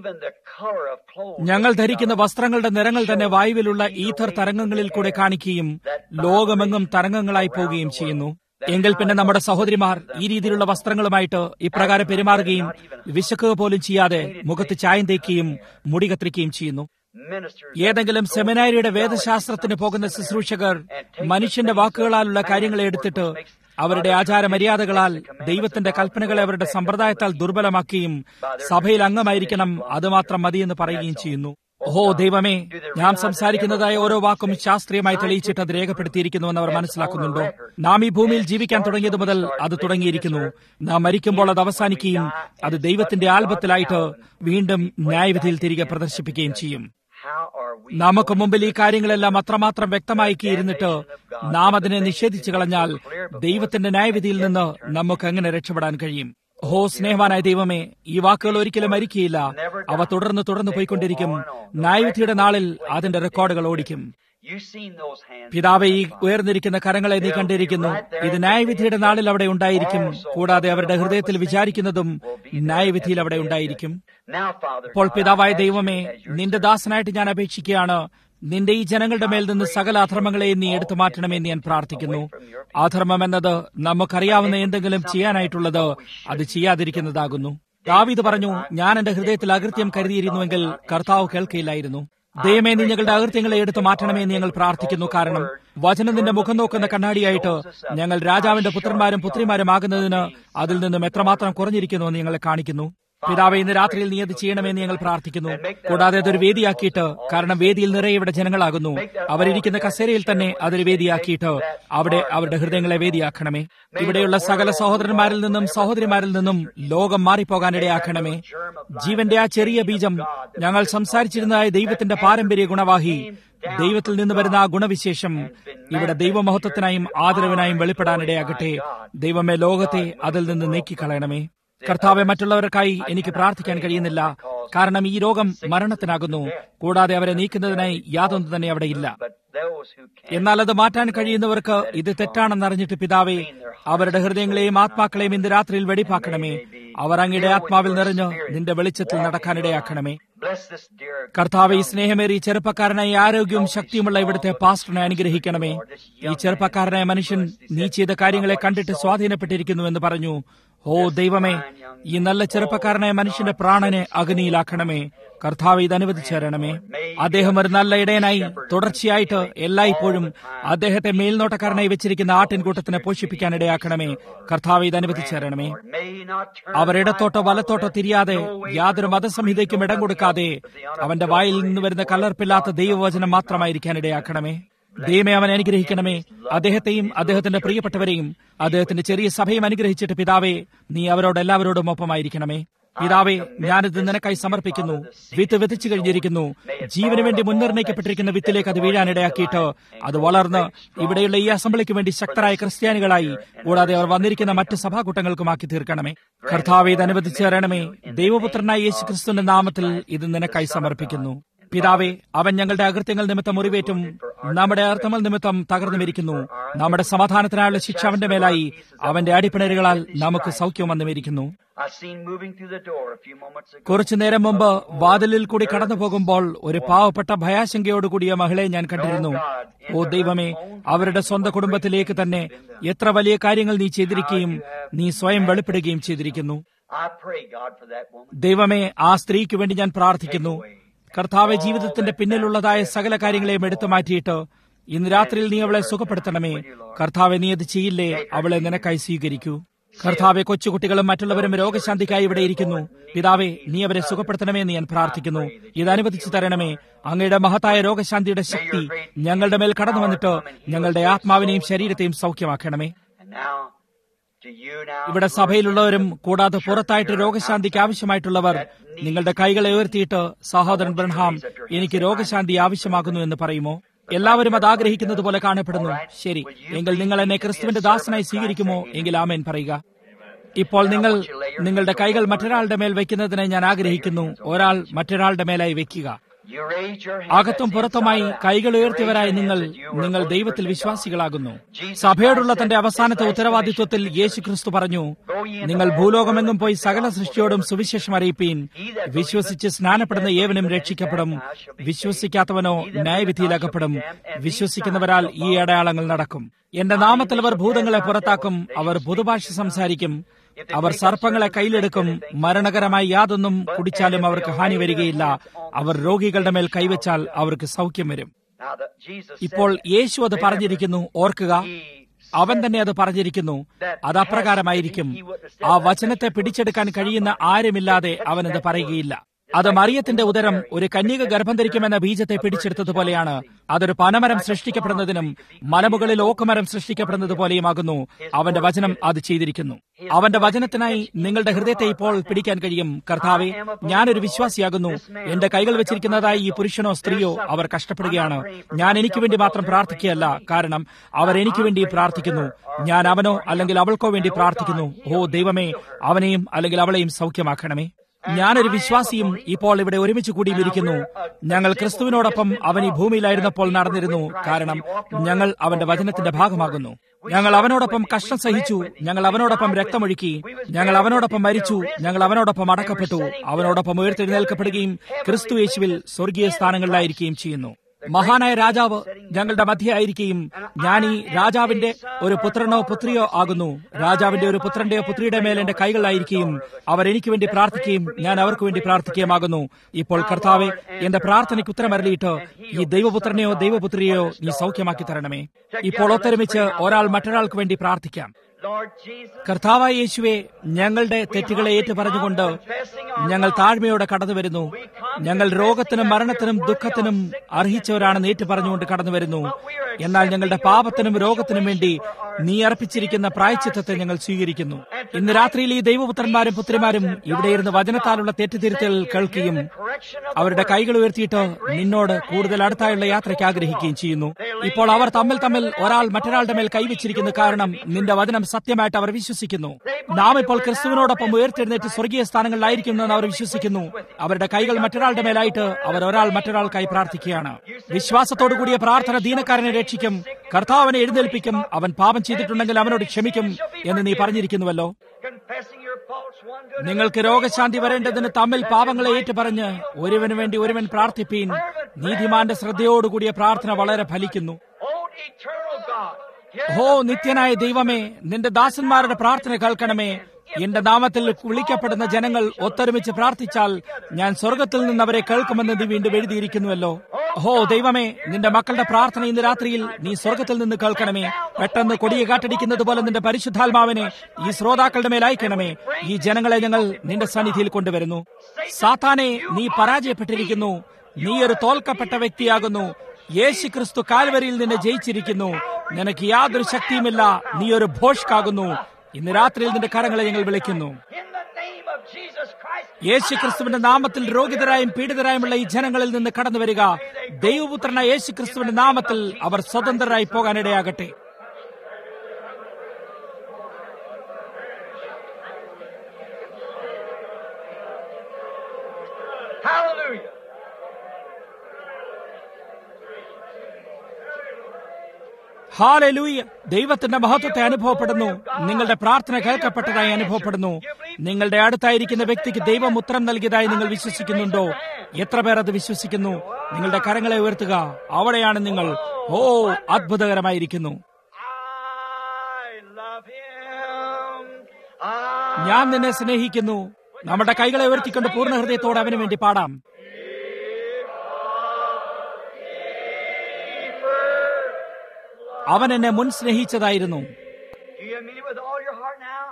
ഞങ്ങൾ ധരിക്കുന്ന വസ്ത്രങ്ങളുടെ നിറങ്ങൾ തന്നെ വായുവിലുള്ള ഈഥർ തരംഗങ്ങളിൽ കൂടെ കാണിക്കുകയും ലോകമെങ്ങും തരംഗങ്ങളായി പോവുകയും ചെയ്യുന്നു എങ്കിൽ പിന്നെ നമ്മുടെ സഹോദരിമാർ ഈ രീതിയിലുള്ള വസ്ത്രങ്ങളുമായിട്ട് ഇപ്രകാരം പെരുമാറുകയും വിശക്കുക പോലും ചെയ്യാതെ മുഖത്ത് ചായം തേക്കുകയും മുടി കത്തിരിക്കുകയും ചെയ്യുന്നു ഏതെങ്കിലും സെമിനാരിയുടെ വേദശാസ്ത്രത്തിന് പോകുന്ന ശുശ്രൂഷകർ മനുഷ്യന്റെ വാക്കുകളാലുള്ള കാര്യങ്ങളെ എടുത്തിട്ട് അവരുടെ ആചാര മര്യാദകളാൽ ദൈവത്തിന്റെ കൽപ്പനകളെ അവരുടെ സമ്പ്രദായത്താൽ ദുർബലമാക്കുകയും സഭയിൽ അംഗമായിരിക്കണം അതുമാത്രം മതിയെന്ന് പറയുകയും ചെയ്യുന്നു ഓഹോ ദൈവമേ ഞാൻ സംസാരിക്കുന്നതായ ഓരോ വാക്കും ശാസ്ത്രീയമായി തെളിയിച്ചിട്ട് അത് രേഖപ്പെടുത്തിയിരിക്കുന്നുവെന്ന് അവർ മനസ്സിലാക്കുന്നുണ്ടോ നാം ഈ ഭൂമിയിൽ ജീവിക്കാൻ തുടങ്ങിയത് മുതൽ അത് തുടങ്ങിയിരിക്കുന്നു നാം മരിക്കുമ്പോൾ അത് അവസാനിക്കുകയും അത് ദൈവത്തിന്റെ ആൽബത്തിലായിട്ട് വീണ്ടും ന്യായവിധിയിൽ തിരികെ പ്രദർശിപ്പിക്കുകയും ചെയ്യും നമുക്ക് മുമ്പിൽ ഈ കാര്യങ്ങളെല്ലാം അത്രമാത്രം വ്യക്തമാക്കിയിരുന്നിട്ട് നാം അതിനെ നിഷേധിച്ചു കളഞ്ഞാൽ ദൈവത്തിന്റെ ന്യായവിധിയിൽ നിന്ന് നമുക്ക് എങ്ങനെ രക്ഷപ്പെടാൻ കഴിയും ഹോ സ്നേഹവാനായ ദൈവമേ ഈ വാക്കുകൾ ഒരിക്കലും മരിക്കുകയില്ല അവ തുടർന്ന് തുടർന്ന് പോയിക്കൊണ്ടിരിക്കും ന്യായവിധിയുടെ നാളിൽ അതിന്റെ റെക്കോർഡുകൾ ഓടിക്കും You've seen those hands. പിതാവെ ഈ ഉയർന്നിരിക്കുന്ന കരങ്ങളെ നീ കണ്ടിരിക്കുന്നു ഇത് ന്യായവിധിയുടെ നാളിൽ അവിടെ ഉണ്ടായിരിക്കും കൂടാതെ അവരുടെ ഹൃദയത്തിൽ വിചാരിക്കുന്നതും ന്യായവിധിയിൽ അവിടെ ഉണ്ടായിരിക്കും Now, Father, അപ്പോൾ God, പിതാവായ I ask ദൈവമേ you as your നിന്റെ ദാസനായിട്ട് ഞാൻ അപേക്ഷിക്കുകയാണ് നിന്റെ ഈ ജനങ്ങളുടെ മേൽ നിന്ന് സകല അധർമ്മങ്ങളെയും നീ എടുത്തു മാറ്റണമെന്ന് ഞാൻ പ്രാർത്ഥിക്കുന്നു അധർമ്മം എന്നത് നമുക്കറിയാവുന്ന എന്തെങ്കിലും ചെയ്യാനായിട്ടുള്ളത് അത് ചെയ്യാതിരിക്കുന്നതാകുന്നു ദാവീദ് പറഞ്ഞു ഞാൻ എന്റെ ഹൃദയത്തിൽ അകൃത്യം കരുതിയിരുന്നുവെങ്കിൽ കർത്താവ് കേൾക്കയില്ലായിരുന്നു ദൈവമേ നീ ഞങ്ങളുടെ അകൃത്യങ്ങളെ എടുത്തു മാറ്റണമേ എന്ന് ഞങ്ങൾ പ്രാർത്ഥിക്കുന്നു കാരണം വചനം നിന്റെ മുഖം നോക്കുന്ന കണ്ണാടിയായിട്ട് ഞങ്ങൾ രാജാവിന്റെ പുത്രന്മാരും പുത്രിമാരും ആകുന്നതിന് അതിൽ നിന്നും എത്രമാത്രം കുറഞ്ഞിരിക്കുന്നു എന്ന് ഞങ്ങളെ കാണിക്കുന്നു പിതാവെ ഇന്ന് രാത്രിയിൽ നീ അത് ചെയ്യണമെന്ന് ഞങ്ങൾ പ്രാർത്ഥിക്കുന്നു കൂടാതെ അതൊരു വേദിയാക്കിയിട്ട് കാരണം വേദിയിൽ നിറയെ ഇവിടെ ജനങ്ങളാകുന്നു അവരിരിക്കുന്ന കസേരയിൽ തന്നെ അതൊരു വേദിയാക്കിയിട്ട് അവിടെ അവരുടെ ഹൃദയങ്ങളെ വേദിയാക്കണമേ ഇവിടെയുള്ള സകല സഹോദരന്മാരിൽ നിന്നും സഹോദരിമാരിൽ നിന്നും ലോകം മാറിപ്പോകാനിടയാക്കണമേ ജീവന്റെ ആ ചെറിയ ബീജം ഞങ്ങൾ സംസാരിച്ചിരുന്നതായ ദൈവത്തിന്റെ പാരമ്പര്യ ഗുണവാഹി ദൈവത്തിൽ നിന്ന് വരുന്ന ആ ഗുണവിശേഷം ഇവിടെ ദൈവമഹത്വത്തിനായും ആദരവിനായും വെളിപ്പെടാനിടയാകട്ടെ ദൈവമേ ലോകത്തെ അതിൽ നിന്ന് നീക്കിക്കളയണമേ കർത്താവെ മറ്റുള്ളവർക്കായി എനിക്ക് പ്രാർത്ഥിക്കാൻ കഴിയുന്നില്ല കാരണം ഈ രോഗം മരണത്തിനാകുന്നു കൂടാതെ അവരെ നീക്കുന്നതിനായി യാതൊന്നും തന്നെ അവിടെ ഇല്ല but those who can. എന്നാൽ അത് മാറ്റാൻ കഴിയുന്നവർക്ക് ഇത് തെറ്റാണെന്നറിഞ്ഞിട്ട് പിതാവേ അവരുടെ ഹൃദയങ്ങളെയും ആത്മാക്കളെയും ഇന്ന് രാത്രിയിൽ വെടിപ്പാക്കണമേ അവർ അങ്ങയുടെ ആത്മാവിൽ നിറഞ്ഞ് നിന്റെ വെളിച്ചത്തിൽ നടക്കാനിടയാക്കണമേ Bless this dear കർത്താവ് ഈ സ്നേഹമേറിയ ചെറുപ്പക്കാരനായി ആരോഗ്യവും ശക്തിയുമുള്ള ഇവിടുത്തെ പാസ്റ്ററിനെ അനുഗ്രഹിക്കണമേ ഈ ചെറുപ്പക്കാരനായ മനുഷ്യൻ നീ ചെയ്ത കാര്യങ്ങളെ കണ്ടിട്ട് സ്വാധീനപ്പെട്ടിരിക്കുന്നുവെന്ന് പറഞ്ഞു ഓ ദൈവമേ ഈ നല്ല ചെറുപ്പക്കാരനായ മനുഷ്യന്റെ പ്രാണനെ അഗ്നിയിലാക്കണമേ കർത്താവ് ഇത് അനുവദിച്ചു തരണമേ അദ്ദേഹം ഒരു നല്ല ഇടയനായി തുടർച്ചയായിട്ട് എല്ലായ്പ്പോഴും അദ്ദേഹത്തെ മേൽനോട്ടക്കാരനായി വെച്ചിരിക്കുന്ന ആട്ടിൻകൂട്ടത്തിനെ പോഷിപ്പിക്കാനിടയാക്കണമേ കർത്താവ് ഇത് അനുവദിച്ചു തരണമേ may he not turn അവർ ഇടത്തോട്ടോ വലത്തോട്ടോ തിരിയാതെ യാതൊരു മതസംഹിതയ്ക്കും ഇടം കൊടുക്കാതെ അവന്റെ വായിൽ നിന്ന് വരുന്ന കലർപ്പില്ലാത്ത ദൈവവചനം മാത്രമായിരിക്കാൻ ഇടയാക്കണമേ ദൈവമേ അവൻ അനുഗ്രഹിക്കണമേ അദ്ദേഹത്തെയും അദ്ദേഹത്തിന്റെ പ്രിയപ്പെട്ടവരെയും അദ്ദേഹത്തിന്റെ ചെറിയ സഭയും അനുഗ്രഹിച്ചിട്ട് പിതാവേ നീ അവരോട് എല്ലാവരോടും ഒപ്പമായിരിക്കണമേ പിതാവേ ഞാനിത് നിനക്കായി സമർപ്പിക്കുന്നു വിത്ത് വിതച്ചു കഴിഞ്ഞിരിക്കുന്നു ജീവന് വേണ്ടി മുൻനിർണയിക്കപ്പെട്ടിരിക്കുന്ന വിത്തിലേക്ക് അത് വീഴാനിടയാക്കിയിട്ട് അത് വളർന്ന് ഇവിടെയുള്ള ഈ അസംബ്ലിക്ക് വേണ്ടി ശക്തരായ ക്രിസ്ത്യാനികളായി കൂടാതെ അവർ വന്നിരിക്കുന്ന മറ്റ് സഭാകൂട്ടങ്ങൾക്കുമാക്കി തീർക്കണമേ കർത്താവ് ഇത് അനുവദിച്ചു തരണമേ ദൈവപുത്രനായ യേശു ക്രിസ്തുവിന്റെ നാമത്തിൽ ഇത് നിനക്കായി സമർപ്പിക്കുന്നു പിതാവേ അവൻ ഞങ്ങളുടെ അകൃത്യങ്ങൾ നിമിത്തം മുറിവേറ്റും നമ്മുടെ അർത്ഥങ്ങൾ നിമിത്തം തകർന്നുമിരിക്കുന്നു നമ്മുടെ സമാധാനത്തിനായുള്ള ശിക്ഷ അവന്റെ മേലായി അവന്റെ അടിപ്പിണരുകളാൽ നമുക്ക് സൗഖ്യം വന്നുമിരിക്കുന്നു I seen moving through the door a few moments ago. കുറച്ചു നേരം മുമ്പ് വാതിലിൽ കൂടി കടന്നു പോകുമ്പോൾ ഒരു പാവപ്പെട്ട ഭയാശങ്കയോടുകൂടിയ മഹിളയെ ഞാൻ കണ്ടിരുന്നു ഓ ദൈവമേ അവരുടെ സ്വന്തം കുടുംബത്തിലേക്ക് തന്നെ എത്ര വലിയ കാര്യങ്ങൾ നീ ചെയ്തിരിക്കുകയും നീ സ്വയം വെളിപ്പെടുകയും ചെയ്തിരിക്കുന്നു I pray, God, for that woman. ദൈവമേ ആ സ്ത്രീക്ക് വേണ്ടി ഞാൻ പ്രാർത്ഥിക്കുന്നു കർത്താവ് ജീവിതത്തിന്റെ പിന്നിലുള്ളതായ സകല കാര്യങ്ങളെയും എടുത്തു മാറ്റിയിട്ട് ഇന്ന് രാത്രിയിൽ നീ അവളെ സുഖപ്പെടുത്തണമേ കർത്താവെ നീ അത് ചെയ്യില്ലേ അവളെ നിനക്കായി സ്വീകരിക്കൂ കർത്താവെ കൊച്ചുകുട്ടികളും മറ്റുള്ളവരും രോഗശാന്തിക്കായി ഇവിടെ ഇരിക്കുന്നു പിതാവെ നീ അവരെ സുഖപ്പെടുത്തണമേ എന്ന് ഞാൻ പ്രാർത്ഥിക്കുന്നു ഇത് അനുവദിച്ചു തരണമേ അങ്ങയുടെ മഹത്തായ രോഗശാന്തിയുടെ ശക്തി ഞങ്ങളുടെ മേൽ കടന്നു വന്നിട്ട് ഞങ്ങളുടെ ആത്മാവിനെയും ശരീരത്തെയും സൗഖ്യമാക്കണമേ And now, to you now. ഇവിടെ സഭയിലുള്ളവരും കൂടാതെ പുറത്തായിട്ട് രോഗശാന്തിക്ക് ആവശ്യമായിട്ടുള്ളവർ നിങ്ങളുടെ കൈകളെ ഉയർത്തിയിട്ട് സഹോദരൻ ബ്രൺഹാം എനിക്ക് രോഗശാന്തി ആവശ്യമാകുന്നു എന്ന് പറയുമോ എല്ലാവരും അത് ആഗ്രഹിക്കുന്നത് പോലെ കാണപ്പെടുന്നു ശരി എങ്കിൽ നിങ്ങൾ എന്നെ ക്രിസ്തുവിന്റെ ദാസനായി സ്വീകരിക്കുമോ എങ്കിൽ ആമേൻ പറയുക ഇപ്പോൾ നിങ്ങൾ നിങ്ങളുടെ കൈകൾ മറ്റൊരാളുടെ മേൽ വെക്കുന്നതിനെ ഞാൻ ആഗ്രഹിക്കുന്നു ഒരാൾ മറ്റൊരാളുടെ മേലായി വെക്കുക You raise your hand. അകത്തും പുറത്തുമായി കൈകൾ ഉയർത്തിയവരായി നിങ്ങൾ നിങ്ങൾ ദൈവത്തിൽ വിശ്വാസികളാകുന്നു സഭയോടുള്ള തന്റെ അവസാനത്തെ ഉത്തരവാദിത്വത്തിൽ യേശു ക്രിസ്തു പറഞ്ഞു നിങ്ങൾ ഭൂലോകമെങ്ങും പോയി സകല സൃഷ്ടിയോടും സുവിശേഷം അറിയിപ്പീൻ വിശ്വസിച്ച് സ്നാനപ്പെടുന്ന ഏവനും രക്ഷിക്കപ്പെടും വിശ്വസിക്കാത്തവനോ ന്യായവിധിയിലകപ്പെടും വിശ്വസിക്കുന്നവരാൽ ഈ അടയാളങ്ങൾ നടക്കും എന്റെ നാമത്തിൽ അവർ ഭൂതങ്ങളെ പുറത്താക്കും അവർ പുതുഭാഷ സംസാരിക്കും അവർ സർപ്പങ്ങളെ കയ്യിലെടുക്കും മരണകരമായി യാതൊന്നും കുടിച്ചാലും അവർക്ക് ഹാനി വരികയില്ല അവർ രോഗികളുടെ മേൽ കൈവച്ചാൽ അവർക്ക് സൗഖ്യം വരും Now, the, Jesus ഇപ്പോൾ said, യേശു അത് പറഞ്ഞിരിക്കുന്നു ഓർക്കുക അവൻ തന്നെ അത് പറഞ്ഞിരിക്കുന്നു അത് അപ്രകാരമായിരിക്കും ആ വചനത്തെ പിടിച്ചെടുക്കാൻ കഴിയുന്ന ആരുമില്ലാതെ അവൻ അത് പറയുകയില്ല അത് മറിയത്തിന്റെ ഉദരം ഒരു കന്യക ഗർഭം ധരിക്കുമെന്ന ബീജത്തെ പിടിച്ചെടുത്തതുപോലെയാണ് അതൊരു പനമരം സൃഷ്ടിക്കപ്പെടുന്നതിനും മലമുകളിൽ ഓക്കുമരം സൃഷ്ടിക്കപ്പെടുന്നത് പോലെയുമാകുന്നു അവന്റെ വചനം അത് ചെയ്തിരിക്കുന്നു അവന്റെ വചനത്തിനായി നിങ്ങളുടെ ഹൃദയത്തെ ഇപ്പോൾ പിടിക്കാൻ കഴിയും കർത്താവെ ഞാനൊരു വിശ്വാസിയാകുന്നു എന്റെ കൈകൾ വെച്ചിരിക്കുന്നതായി ഈ പുരുഷനോ സ്ത്രീയോ അവർ കഷ്ടപ്പെടുകയാണ് ഞാൻ എനിക്ക് വേണ്ടി മാത്രം പ്രാർത്ഥിക്കുകയല്ല കാരണം അവർ എനിക്ക് വേണ്ടി പ്രാർത്ഥിക്കുന്നു ഞാൻ അവനോ അല്ലെങ്കിൽ അവൾക്കോ വേണ്ടി പ്രാർത്ഥിക്കുന്നു ഓ ദൈവമേ അവനെയും അല്ലെങ്കിൽ അവളെയും സൗഖ്യമാക്കണമേ ഞാനൊരു വിശ്വാസിയും ഇപ്പോൾ ഇവിടെ ഒരുമിച്ച് കൂടിയിരിക്കുന്നു ഞങ്ങൾ ക്രിസ്തുവിനോടൊപ്പം അവൻ ഈ ഭൂമിയിലായിരുന്നപ്പോൾ നടന്നിരുന്നു കാരണം ഞങ്ങൾ അവന്റെ വചനത്തിന്റെ ഭാഗമാകുന്നു ഞങ്ങൾ അവനോടൊപ്പം കഷ്ടം സഹിച്ചു ഞങ്ങൾ അവനോടൊപ്പം രക്തമൊഴുക്കി ഞങ്ങൾ അവനോടൊപ്പം മരിച്ചു ഞങ്ങൾ അവനോടൊപ്പം അടക്കപ്പെട്ടു അവനോടൊപ്പം ഉയർത്തെഴുന്നേൽക്കപ്പെടുകയും ക്രിസ്തു യേശുവിൽ സ്വർഗീയ സ്ഥാനങ്ങളിലായിരിക്കുകയും ചെയ്യുന്നു മഹാനായ രാജാവ് ഞങ്ങളുടെ മധ്യയായിരിക്കുകയും ഞാൻ ഈ രാജാവിന്റെ ഒരു പുത്രനോ പുത്രിയോ ആകുന്നു രാജാവിന്റെ ഒരു പുത്രന്റെയോ പുത്രിയുടെ മേൽ എന്റെ കൈകളായിരിക്കുകയും അവർ എനിക്ക് വേണ്ടി പ്രാർത്ഥിക്കുകയും ഞാൻ അവർക്ക് വേണ്ടി പ്രാർത്ഥിക്കുകയുമാകുന്നു ഇപ്പോൾ കർത്താവെ എന്റെ പ്രാർത്ഥനയ്ക്ക് ഉത്തരമരളിയിട്ട് ഈ ദൈവപുത്രനെയോ ദൈവപുത്രിയെയോ നീ സൗഖ്യമാക്കി തരണമേ ഇപ്പോൾ ഒത്തൊരുമിച്ച് ഒരാൾ മറ്റൊരാൾക്ക് വേണ്ടി പ്രാർത്ഥിക്കാം Lord Jesus, കർത്താവായ യേശുവെ ഞങ്ങളുടെ തെറ്റുകളെ ഏറ്റുപറഞ്ഞുകൊണ്ട് ഞങ്ങൾ താഴ്മയോടെ കടന്നു വരുന്നു ഞങ്ങൾ രോഗത്തിനും മരണത്തിനും ദുഃഖത്തിനും അർഹിച്ചവരാണെന്ന് ഏറ്റുപറഞ്ഞുകൊണ്ട് കടന്നു വരുന്നു എന്നാൽ ഞങ്ങളുടെ പാപത്തിനും രോഗത്തിനും വേണ്ടി നീ അർപ്പിച്ചിരിക്കുന്ന പ്രായച്ചിത്തത്തെ ഞങ്ങൾ സ്വീകരിക്കുന്നു ഇന്ന് രാത്രിയിൽ ഈ ദൈവപുത്രന്മാരും പുത്രിമാരും ഇവിടെ ഇരുന്ന് വചനത്താലുള്ള തെറ്റുതിരുത്തൽ കേൾക്കുകയും അവരുടെ കൈകൾ ഉയർത്തിയിട്ട് നിന്നോട് കൂടുതൽ അടുത്തായുള്ള യാത്രയ്ക്ക് ആഗ്രഹിക്കുകയും ചെയ്യുന്നു ഇപ്പോൾ അവർ തമ്മിൽ തമ്മിൽ ഒരാൾ മറ്റൊരാളുടെ മേൽ കൈവച്ചിരിക്കുന്നു കാരണം നിന്റെ വചനം സത്യമായിട്ട് അവർ വിശ്വസിക്കുന്നു നാം ഇപ്പോൾ ക്രിസ്തുവിനോടൊപ്പം ഉയർത്തെഴുന്നേറ്റ് സ്വർഗീയ സ്ഥാനങ്ങളിലായിരിക്കുമെന്ന് അവർ വിശ്വസിക്കുന്നു അവരുടെ കൈകൾ മറ്റൊരാളുടെ മേലായിട്ട് അവർ ഒരാൾ മറ്റൊരാൾക്കായി പ്രാർത്ഥിക്കുകയാണ് വിശ്വാസത്തോടു കൂടിയ പ്രാർത്ഥന ദീനക്കാരനെ രക്ഷിക്കും കർത്താവിനെ എഴുന്നേൽപ്പിക്കും അവൻ പാപം ചെയ്തിട്ടുണ്ടെങ്കിൽ അവനോട് ക്ഷമിക്കും എന്ന് നീ പറഞ്ഞിരിക്കുന്നുവല്ലോ confessing your faults one to നിങ്ങൾക്ക് രോഗശാന്തി വരേണ്ടതിന് തമ്മിൽ പാപങ്ങളെ ഏറ്റുപറഞ്ഞ് ഒരുവന് വേണ്ടി ഒരുവൻ പ്രാർത്ഥിപ്പീൻ നീതിമാന്റെ ശ്രദ്ധയോടുകൂടിയ പ്രാർത്ഥന വളരെ ഫലിക്കുന്നു Oh, eternal God, hear ഹോ നിത്യനായ ദൈവമേ നിന്റെ ദാസന്മാരുടെ പ്രാർത്ഥന കേൾക്കണമേ എന്റെ നാമത്തിൽ വിളിക്കപ്പെടുന്ന ജനങ്ങൾ ഒത്തൊരുമിച്ച് പ്രാർത്ഥിച്ചാൽ ഞാൻ സ്വർഗത്തിൽ നിന്ന് അവരെ കേൾക്കുമെന്ന് നീ വീണ്ടും എഴുതിയിരിക്കുന്നുവല്ലോ ഹോ ദൈവമേ നിന്റെ മക്കളുടെ പ്രാർത്ഥന ഇന്ന് രാത്രിയിൽ നീ സ്വർഗത്തിൽ നിന്ന് കേൾക്കണമേ പെട്ടെന്ന് കൊടിയെ കാട്ടടിക്കുന്നത് പോലെ നിന്റെ പരിശുദ്ധാത്മാവിനെ ഈ ശ്രോതാക്കളുടെ മേൽ അയക്കണമേ ഈ ജനങ്ങളെ ഞങ്ങൾ നിന്റെ സന്നിധിയിൽ കൊണ്ടുവരുന്നു സാത്താനെ നീ പരാജയപ്പെട്ടിരിക്കുന്നു നീ ഒരു തോൽക്കപ്പെട്ട വ്യക്തിയാകുന്നു യേശു ക്രിസ്തു കാൽവരിയിൽ നിന്നെ ജയിച്ചിരിക്കുന്നു നിനക്ക് യാതൊരു ശക്തിയുമില്ല നീ ഒരു ഭോഷ്കാകുന്നു ഇന്ന് രാത്രിയിൽ നിന്റെ കരങ്ങളെ ഞങ്ങൾ വിളിക്കുന്നു in the name of Jesus Christ. യേശു ക്രിസ്തുവിന്റെ നാമത്തിൽ രോഗിതരായും പീഡിതരായുമുള്ള ഈ ജനങ്ങളിൽ നിന്ന് കടന്നു വരിക ദൈവപുത്രനായ യേശു ക്രിസ്തുവിന്റെ നാമത്തിൽ അവർ സ്വതന്ത്രരായി പോകാനിടയാകട്ടെ Hallelujah. ഹാലലൂയ ദൈവത്തിന്റെ മഹത്വത്തെ അനുഭവപ്പെടുന്നു നിങ്ങളുടെ പ്രാർത്ഥന കേൾക്കപ്പെട്ടതായി അനുഭവപ്പെടുന്നു നിങ്ങളുടെ അടുത്തായിരിക്കുന്ന വ്യക്തിക്ക് ദൈവം ഉത്തരം നൽകിയതായി നിങ്ങൾ വിശ്വസിക്കുന്നുണ്ടോ എത്ര പേർ അത് വിശ്വസിക്കുന്നു നിങ്ങളുടെ കരങ്ങളെ ഉയർത്തുക അവിടെയാണ് നിങ്ങൾ ഓ അത്ഭുതകരമായിരിക്കുന്നു I love him. I ഞാൻ നിന്നെ സ്നേഹിക്കുന്നു നമ്മുടെ കൈകളെ ഉയർത്തിക്കൊണ്ട് പൂർണ്ണ ഹൃദയത്തോടെ അവന് വേണ്ടി പാടാം അവൻ എന്നെ മുൻ സ്നേഹിച്ചതായിരുന്നു Do you mean it with all your heart now?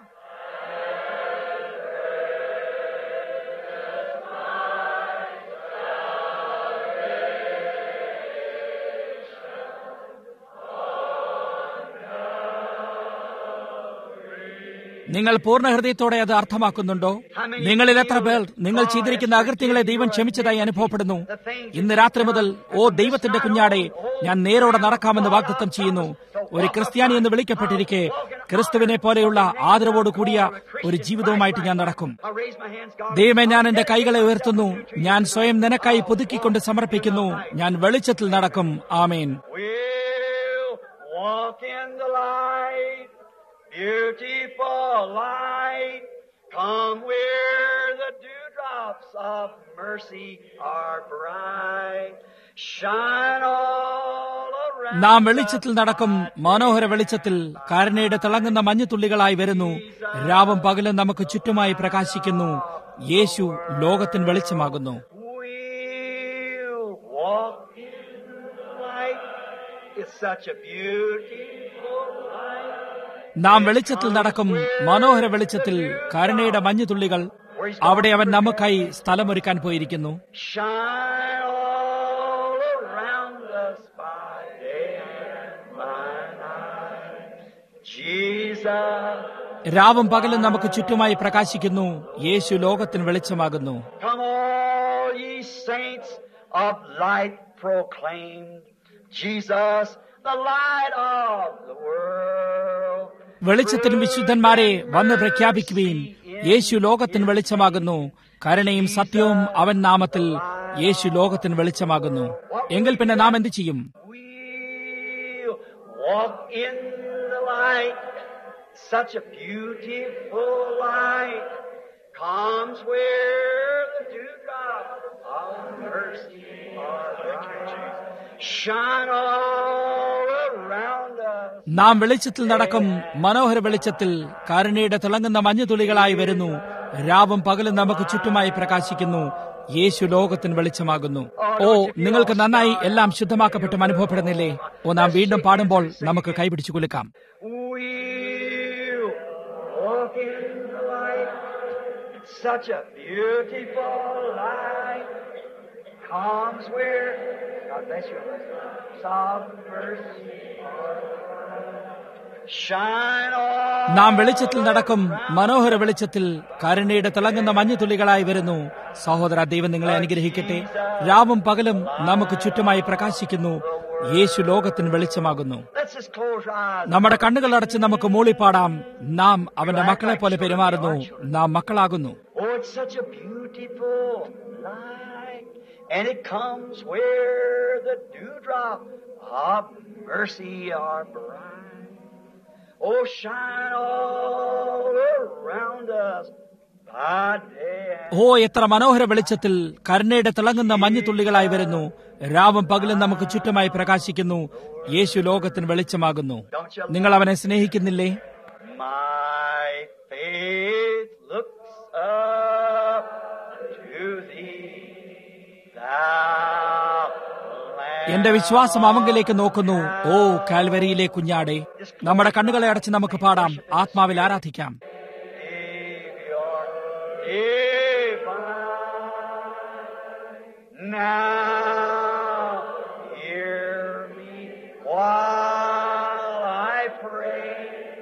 നിങ്ങൾ പൂർണ്ണ ഹൃദയത്തോടെ അത് അർത്ഥമാക്കുന്നുണ്ടോ നിങ്ങളിൽ എത്ര പേർ നിങ്ങൾ ചെയ്തിരിക്കുന്ന അകൃത്യങ്ങളെ ദൈവം ക്ഷമിച്ചതായി അനുഭവപ്പെടുന്നു ഇന്ന് രാത്രി മുതൽ ഓ ദൈവത്തിന്റെ കുഞ്ഞാടെ ഞാൻ നേരോടെ നടക്കാമെന്ന് വാഗ്ദത്തം ചെയ്യുന്നു ഒരു ക്രിസ്ത്യാനി എന്ന് വിളിക്കപ്പെട്ടിരിക്കെ ക്രിസ്തുവിനെ പോലെയുള്ള ആദരവോട് കൂടിയ ഒരു ജീവിതവുമായിട്ട് ഞാൻ നടക്കും I raise my hands, God. ദൈവമേ ഞാൻ എന്റെ കൈകളെ ഉയർത്തുന്നു ഞാൻ സ്വയം നിനക്കായി പുതുക്കിക്കൊണ്ട് സമർപ്പിക്കുന്നു ഞാൻ വെളിച്ചത്തിൽ നടക്കും ആമേൻ We'll walk in the light, beautiful light. Come where the dewdrops of mercy are bright. Shine all around. നാം വെളിച്ചത്തിൽ നടക്കും മനോഹര വെളിച്ചത്തിൽ കാരണയുടെ തിളങ്ങുന്ന മഞ്ഞുതുള്ളികളായി വരുന്നു രാവും പകലും നമുക്ക് ചുറ്റുമായി പ്രകാശിക്കുന്നു യേശു ലോകത്തിന് വെളിച്ചമാകുന്നു We'll walk in the light. It's such a beautiful light. നാം വെളിച്ചത്തിൽ നടക്കും മനോഹര വെളിച്ചത്തിൽ കരുണയുടെ മഞ്ഞുതുള്ളികൾ അവിടെ അവൻ നമുക്കായി സ്ഥലമൊരുക്കാൻ പോയിരിക്കുന്നു Shine all around us by day and by night. Jesus, രാവും പകലും നമുക്ക് ചുറ്റുമായി പ്രകാശിക്കുന്നു യേശു ലോകത്തിന് വെളിച്ചമാകുന്നു come all ye saints of light proclaimed. Jesus, the light of the world. വെളിച്ചത്തിന് വിശുദ്ധന്മാരെ വന്ന് പ്രഖ്യാപിക്കുവീൻ യേശു ലോകത്തിന് വെളിച്ചമാകുന്നു കരുണയും സത്യവും അവൻ നാമത്തിൽ യേശു ലോകത്തിന് വെളിച്ചമാകുന്നു എങ്കിൽ പിന്നെ നാം എന്ത് ചെയ്യും We'll walk in the light. Such a beautiful light comes where the dewdrop of mercy are bright. Shine all around us. നാം വെളിച്ചത്തിൽ നടക്കും മനോഹര വെളിച്ചത്തിൽ കരുണയുടെ തിളങ്ങുന്ന മഞ്ഞുതുളികളായി വരുന്നു രാവും പകലും നമുക്ക് ചുറ്റുമായി പ്രകാശിക്കുന്നു യേശു ലോകത്തിന് വെളിച്ചമാകുന്നു ഓ നിങ്ങൾക്ക് നന്നായി എല്ലാം ശുദ്ധമാക്കപ്പെട്ടും അനുഭവപ്പെടുന്നില്ലേ ഓ നാം വീണ്ടും പാടുമ്പോൾ നമുക്ക് കൈപിടിച്ചു കുലുക്കാം We'll walk in the light. Such a beautiful light comes where God bless you. Soft mercy. Shine on. നാം വെളിച്ചത്തിൽ നടക്കും മനോഹര വെളിച്ചത്തിൽ കരുണയുടെ തിളങ്ങുന്ന മഞ്ഞുതുള്ളികളായി വരുന്നു സഹോദര ദൈവം നിങ്ങളെ അനുഗ്രഹിക്കട്ടെ രാവും പകലും നമുക്ക് ചുറ്റുമായി പ്രകാശിക്കുന്നു യേശു ലോകത്തിന് വെളിച്ചമാകുന്നു Let's just close our eyes. നമ്മുടെ കണ്ണുകൾ അടച്ച് നമുക്ക് മൂളിപ്പാടാം നാം അവന്റെ മക്കളെ പോലെ പെരുമാറുന്നു നാം മക്കളാകുന്നു Oh, it's such a beautiful light. And it comes where the dewdrop of mercy are bright. Oh, shine all around us by day and ഓ എത്ര മനോഹര വെളിച്ചത്തിൽ കരുണയുടെ തിളങ്ങുന്ന മഞ്ഞുതുള്ളികളായി വരുന്നു രാവും പകലും നമുക്ക് ചുറ്റുമായി പ്രകാശിക്കുന്നു യേശു ലോകത്തിന് വെളിച്ചമാകുന്നു നിങ്ങൾ അവനെ സ്നേഹിക്കുന്നില്ലേ My faith looks up to thee, thou എന്റെ വിശ്വാസം അവങ്കിലേക്ക് നോക്കുന്നു ഓ കാൽവരിയിലെ കുഞ്ഞാടെ നമ്മുടെ കണ്ണുകളെ അടച്ച് നമുക്ക് പാടാം ആത്മാവിൽ ആരാധിക്കാം Savior divine. Now hear me while I pray.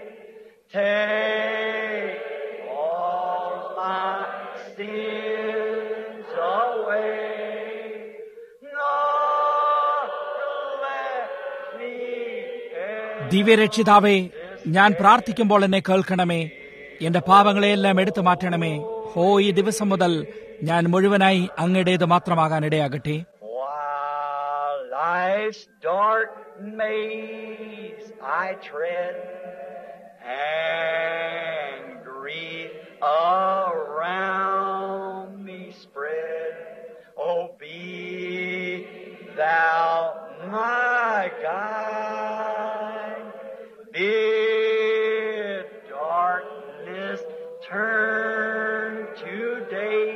Take all my sins away. Not let me perish. ദിവ്യരക്ഷിതാവേ ഞാൻ പ്രാർത്ഥിക്കുമ്പോൾ എന്നെ കേൾക്കണമേ എന്റെ പാപങ്ങളെയെല്ലാം എടുത്തു മാറ്റണമേ ഹോ ഈ ദിവസം മുതൽ ഞാൻ മുഴുവനായി അങ്ങയുടേത് മാത്രമാകാൻ ഇടയാകട്ടെ While life's dark maze I tread, and grief around me spread, oh, be thou my guide. Bid darkness turn to day.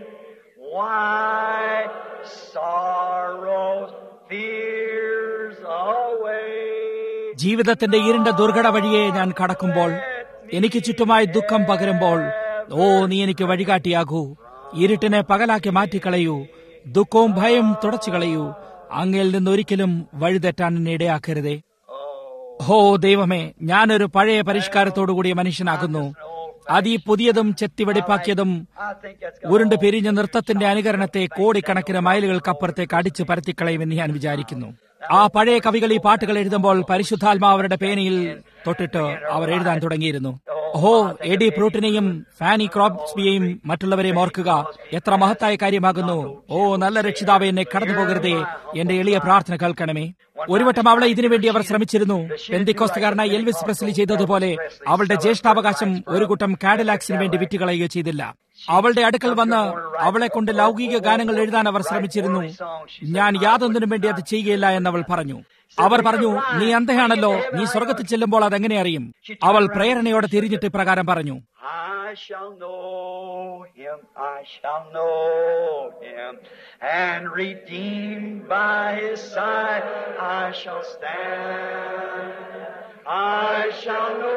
Why sorrows, fears away. ജീവിതത്തിന്റെ ഇരുണ്ട ദുർഘട വഴിയെ ഞാൻ കടക്കുമ്പോൾ എനിക്ക് ചുറ്റുമായി ദുഃഖം പകരുമ്പോൾ ഓ നീ എനിക്ക് വഴികാട്ടിയാകൂ ഇരുട്ടിനെ പകലാക്കി മാറ്റിക്കളയൂ ദുഃഖവും ഭയം തുടച്ചു കളയൂ അങ്ങയിൽ നിന്നൊരിക്കലും വഴിതെറ്റാൻ എന്നെ ഇടയാക്കരുതേ ഹോ ദൈവമേ ഞാനൊരു പഴയ പരിഷ്കാരത്തോടുകൂടിയ മനുഷ്യനാകുന്നു അത് ഈ പുതിയതും ചെത്തിവെടിപ്പാക്കിയതും I think that's got ഉരുണ്ട് പിരിഞ്ഞ നൃത്തത്തിന്റെ അനുകരണത്തെ കോടിക്കണക്കിന് മൈലുകൾക്കപ്പുറത്തേക്ക് അടിച്ചു പരത്തിക്കളയുമെന്ന് ഞാൻ വിചാരിക്കുന്നു ആ പഴയ കവികൾ ഈ പാട്ടുകൾ എഴുതുമ്പോൾ പരിശുദ്ധാത്മാ അവരുടെ പേനയിൽ തൊട്ടിട്ട് അവർ എഴുതാൻ തുടങ്ങിയിരുന്നു ഓ എഡി പ്രൂട്ടിനെയും ഫാനി ക്രോപ്സ്ബിയെയും മറ്റുള്ളവരെയും ഓർക്കുക എത്ര മഹത്തായ കാര്യമാകുന്നു ഓ നല്ല രക്ഷിതാവെ എന്നെ കടന്നു പോകരുതേ എന്റെ എളിയ പ്രാർത്ഥന കേൾക്കണമേ ഒരു വട്ടം അവളെ ഇതിനുവേണ്ടി അവർ ശ്രമിച്ചിരുന്നു പെന്തിക്കോസ്തുകാരനായി എൽവിസ് പ്രസ്ലി ചെയ്തതുപോലെ അവളുടെ ജ്യേഷ്ഠാവകാശം ഒരു കൂട്ടം കാഡിലാക്സിന് വേണ്ടി വിറ്റുകളയുകയോ ചെയ്തില്ല അവളുടെ അടുക്കൽ വന്ന് അവളെ കൊണ്ട് ലൗകിക ഗാനങ്ങൾ എഴുതാൻ അവർ ശ്രമിച്ചിരുന്നു ഞാൻ യാതൊന്നിനും വേണ്ടി അത് ചെയ്യുകയില്ല എന്നവൾ പറഞ്ഞു അവർ പറഞ്ഞു നീ അന്ധയാണല്ലോ നീ സ്വർഗത്തിൽ ചെല്ലുമ്പോൾ അതെങ്ങനെ അറിയും അവൾ പ്രേരണയോടെ തിരിഞ്ഞിട്ട് ഇപ്രകാരം പറഞ്ഞു I shall know him, I shall know him, and redeemed by his side I shall stand. I shall know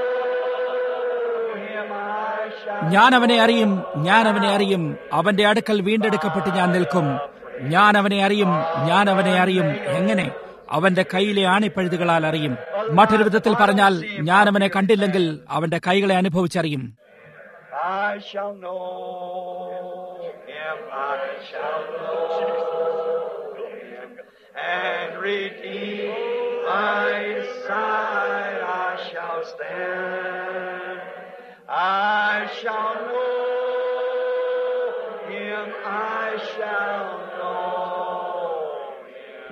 him, I shall ഞാൻ അവനെ അറിയും ഞാൻ അവനെ അറിയും അവന്റെ അടുക്കൽ വീണ്ടെടുക്കപ്പെട്ട് ഞാൻ നിൽക്കും ഞാൻ അവനെ അറിയും ഞാൻ അവനെ അറിയും എങ്ങനെ അവന്റെ കയ്യിലെ ആണിപ്പഴുതുകളാൽ അറിയും മറ്റൊരു വിധത്തിൽ പറഞ്ഞാൽ ഞാൻ അവനെ കണ്ടില്ലെങ്കിൽ അവന്റെ കൈകളെ അനുഭവിച്ചറിയും I shall know him, I shall know him, and redeemed by his side I shall stand. I shall know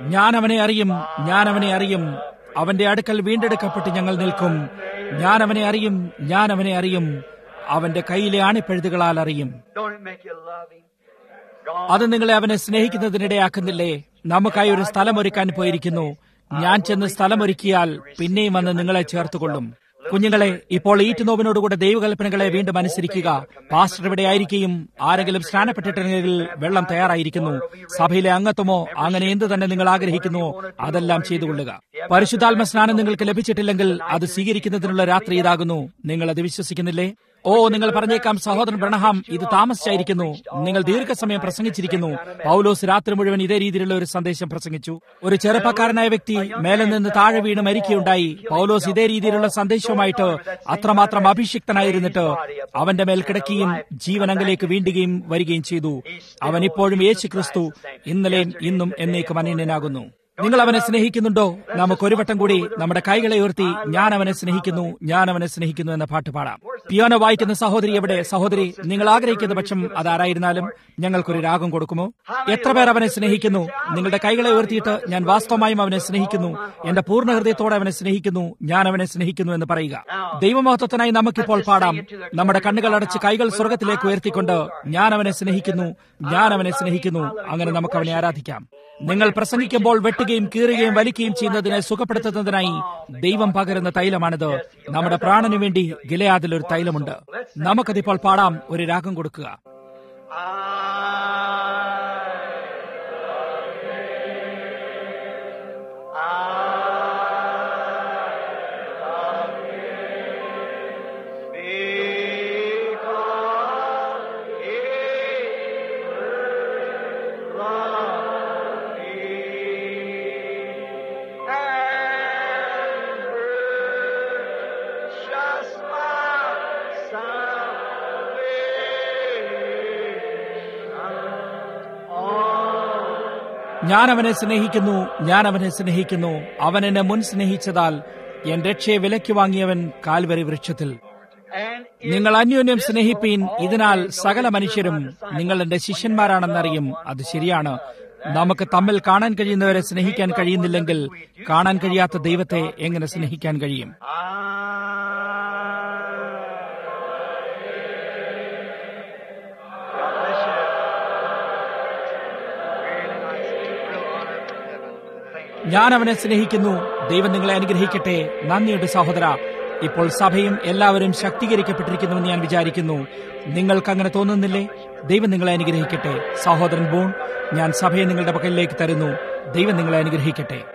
ഞാൻ അവനെ അറിയും ഞാൻ അവനെ അറിയും അവന്റെ അടുക്കൽ വീണ്ടെടുക്കപ്പെട്ട് ഞങ്ങൾ നിൽക്കും ഞാൻ അവനെ അറിയും ഞാൻ അവനെ അറിയും അവന്റെ കയ്യിലെ ആണിപ്പഴുതുകളാൽ അറിയും Don't it make you love him? അത് നിങ്ങളെ അവനെ സ്നേഹിക്കുന്നതിനിടയാക്കുന്നില്ലേ നമുക്കായി ഒരു സ്ഥലം ഒരുക്കാൻ പോയിരിക്കുന്നു ഞാൻ ചെന്ന് സ്ഥലമൊരുക്കിയാൽ പിന്നെയും വന്ന് നിങ്ങളെ ചേർത്തുകൊള്ളും കുഞ്ഞുങ്ങളെ ഇപ്പോൾ ഈറ്റുനോവിനോടുകൂടെ ദൈവകൽപ്പനകളെ വീണ്ടും അനുസരിക്കുക പാസ്റ്റർ ഇവിടെ ആയിരിക്കുകയും ആരെങ്കിലും സ്നാനപ്പെട്ടിട്ടുണ്ടെങ്കിൽ വെള്ളം തയ്യാറായിരിക്കുന്നു സഭയിലെ അംഗത്വമോ അങ്ങനെ എന്ത് തന്നെ നിങ്ങൾ ആഗ്രഹിക്കുന്നുവോ അതെല്ലാം ചെയ്തുകൊള്ളുക പരിശുദ്ധാത്മ സ്നാനം നിങ്ങൾക്ക് ലഭിച്ചിട്ടില്ലെങ്കിൽ അത് സ്വീകരിക്കുന്നതിനുള്ള രാത്രി ഇതാകുന്നു നിങ്ങൾ അത് വിശ്വസിക്കുന്നില്ലേ ഓ നിങ്ങൾ പറഞ്ഞേക്കാം സഹോദരൻ ബ്രണഹാം ഇത് താമസിച്ചായിരിക്കുന്നു നിങ്ങൾ ദീർഘസമയം പ്രസംഗിച്ചിരിക്കുന്നു പൗലോസ് രാത്രി മുഴുവൻ ഇതേ രീതിയിലുള്ള ഒരു സന്ദേശം പ്രസംഗിച്ചു ഒരു ചെറുപ്പക്കാരനായ വ്യക്തി മേലെ നിന്ന് താഴെ വീണ് മരിക്കുകയുണ്ടായി പൗലോസ് ഇതേ രീതിയിലുള്ള സന്ദേശവുമായിട്ട് അത്രമാത്രം അഭിഷിക്തനായിരുന്നിട്ട് അവന്റെ മേൽ കിടക്കുകയും ജീവനങ്കിലേക്ക് വീണ്ടുകയും വരികയും ചെയ്തു അവൻ ഇപ്പോഴും യേശു ക്രിസ്തു ഇന്നലെയും ഇന്നും എന്നേക്കും അനന്യനാകുന്നു നിങ്ങൾ അവനെ സ്നേഹിക്കുന്നുണ്ടോ നമുക്ക് ഒരു വട്ടം കൂടി നമ്മുടെ കൈകളെ ഉയർത്തി ഞാൻ അവനെ സ്നേഹിക്കുന്നു ഞാൻ അവനെ സ്നേഹിക്കുന്നു എന്ന പാട്ട് പാടാം പിയാനോ വായിക്കുന്ന സഹോദരി എവിടെ സഹോദരി നിങ്ങൾ ആഗ്രഹിക്കുന്ന പക്ഷം അതാരായിരുന്നാലും ഞങ്ങൾക്കൊരു രാഗം കൊടുക്കുമോ എത്ര പേർ അവനെ സ്നേഹിക്കുന്നു നിങ്ങളുടെ കൈകളെ ഉയർത്തിയിട്ട് ഞാൻ വാസ്തവമായും അവനെ സ്നേഹിക്കുന്നു എന്റെ പൂർണ്ണ ഹൃദയത്തോടെ അവനെ സ്നേഹിക്കുന്നു ഞാൻ അവനെ സ്നേഹിക്കുന്നു എന്ന് പറയുക ദൈവമഹത്വത്തിനായി നമുക്കിപ്പോൾ പാടാം നമ്മുടെ കണ്ണുകൾ അടച്ച് കൈകൾ സ്വർഗത്തിലേക്ക് ഉയർത്തിക്കൊണ്ട് ഞാൻ അവനെ സ്നേഹിക്കുന്നു ഞാൻ അവനെ സ്നേഹിക്കുന്നു അങ്ങനെ നമുക്ക് അവനെ ആരാധിക്കാം നിങ്ങൾ പ്രസംഗിക്കുമ്പോൾ വെട്ടുകയും കീറുകയും വലിക്കുകയും ചെയ്യുന്നതിനെ സുഖപ്പെടുത്തുന്നതിനായി ദൈവം പകരുന്ന തൈലമാണിത് നമ്മുടെ പ്രാണനു വേണ്ടി ഗിലയാദിൽ ഒരു തൈലമുണ്ട് നമുക്കതിപ്പോൾ പാടാം ഒരു രാഗം കൊടുക്കുക Just my ഞാൻ അവനെ സ്നേഹിക്കുന്നു ഞാൻ അവനെ സ്നേഹിക്കുന്നു അവൻ എന്നെ മുൻ സ്നേഹിച്ചതാൽ എൻ രക്ഷയെ വിലയ്ക്ക് വാങ്ങിയവൻ കാൽവരി വൃക്ഷത്തിൽ And നിങ്ങൾ അന്യോന്യം സ്നേഹിപ്പീൻ ഇതിനാൽ സകല മനുഷ്യരും നിങ്ങൾ എന്റെ ശിഷ്യന്മാരാണെന്നറിയും അത് ശരിയാണ് നമുക്ക് തമ്മിൽ കാണാൻ കഴിയുന്നവരെ സ്നേഹിക്കാൻ കഴിയുന്നില്ലെങ്കിൽ കാണാൻ കഴിയാത്ത ദൈവത്തെ എങ്ങനെ സ്നേഹിക്കാൻ കഴിയും God bless you. Really nice. Real honor from heaven. Thank you. ഞാൻ അവനെ സ്നേഹിക്കുന്നു ദൈവം നിങ്ങളെ അനുഗ്രഹിക്കട്ടെ നന്ദിയുണ്ട് സഹോദര ഇപ്പോൾ സഭയും എല്ലാവരും ശക്തീകരിക്കപ്പെട്ടിരിക്കുന്നുവെന്ന് ഞാൻ വിചാരിക്കുന്നു നിങ്ങൾക്ക് അങ്ങനെ തോന്നുന്നില്ലേ ദൈവം നിങ്ങളെ അനുഗ്രഹിക്കട്ടെ സഹോദരൻ ബോൺ ഞാൻ സഭയെ നിങ്ങളുടെ പക്കലിലേക്ക് തരുന്നു ദൈവം നിങ്ങളെ അനുഗ്രഹിക്കട്ടെ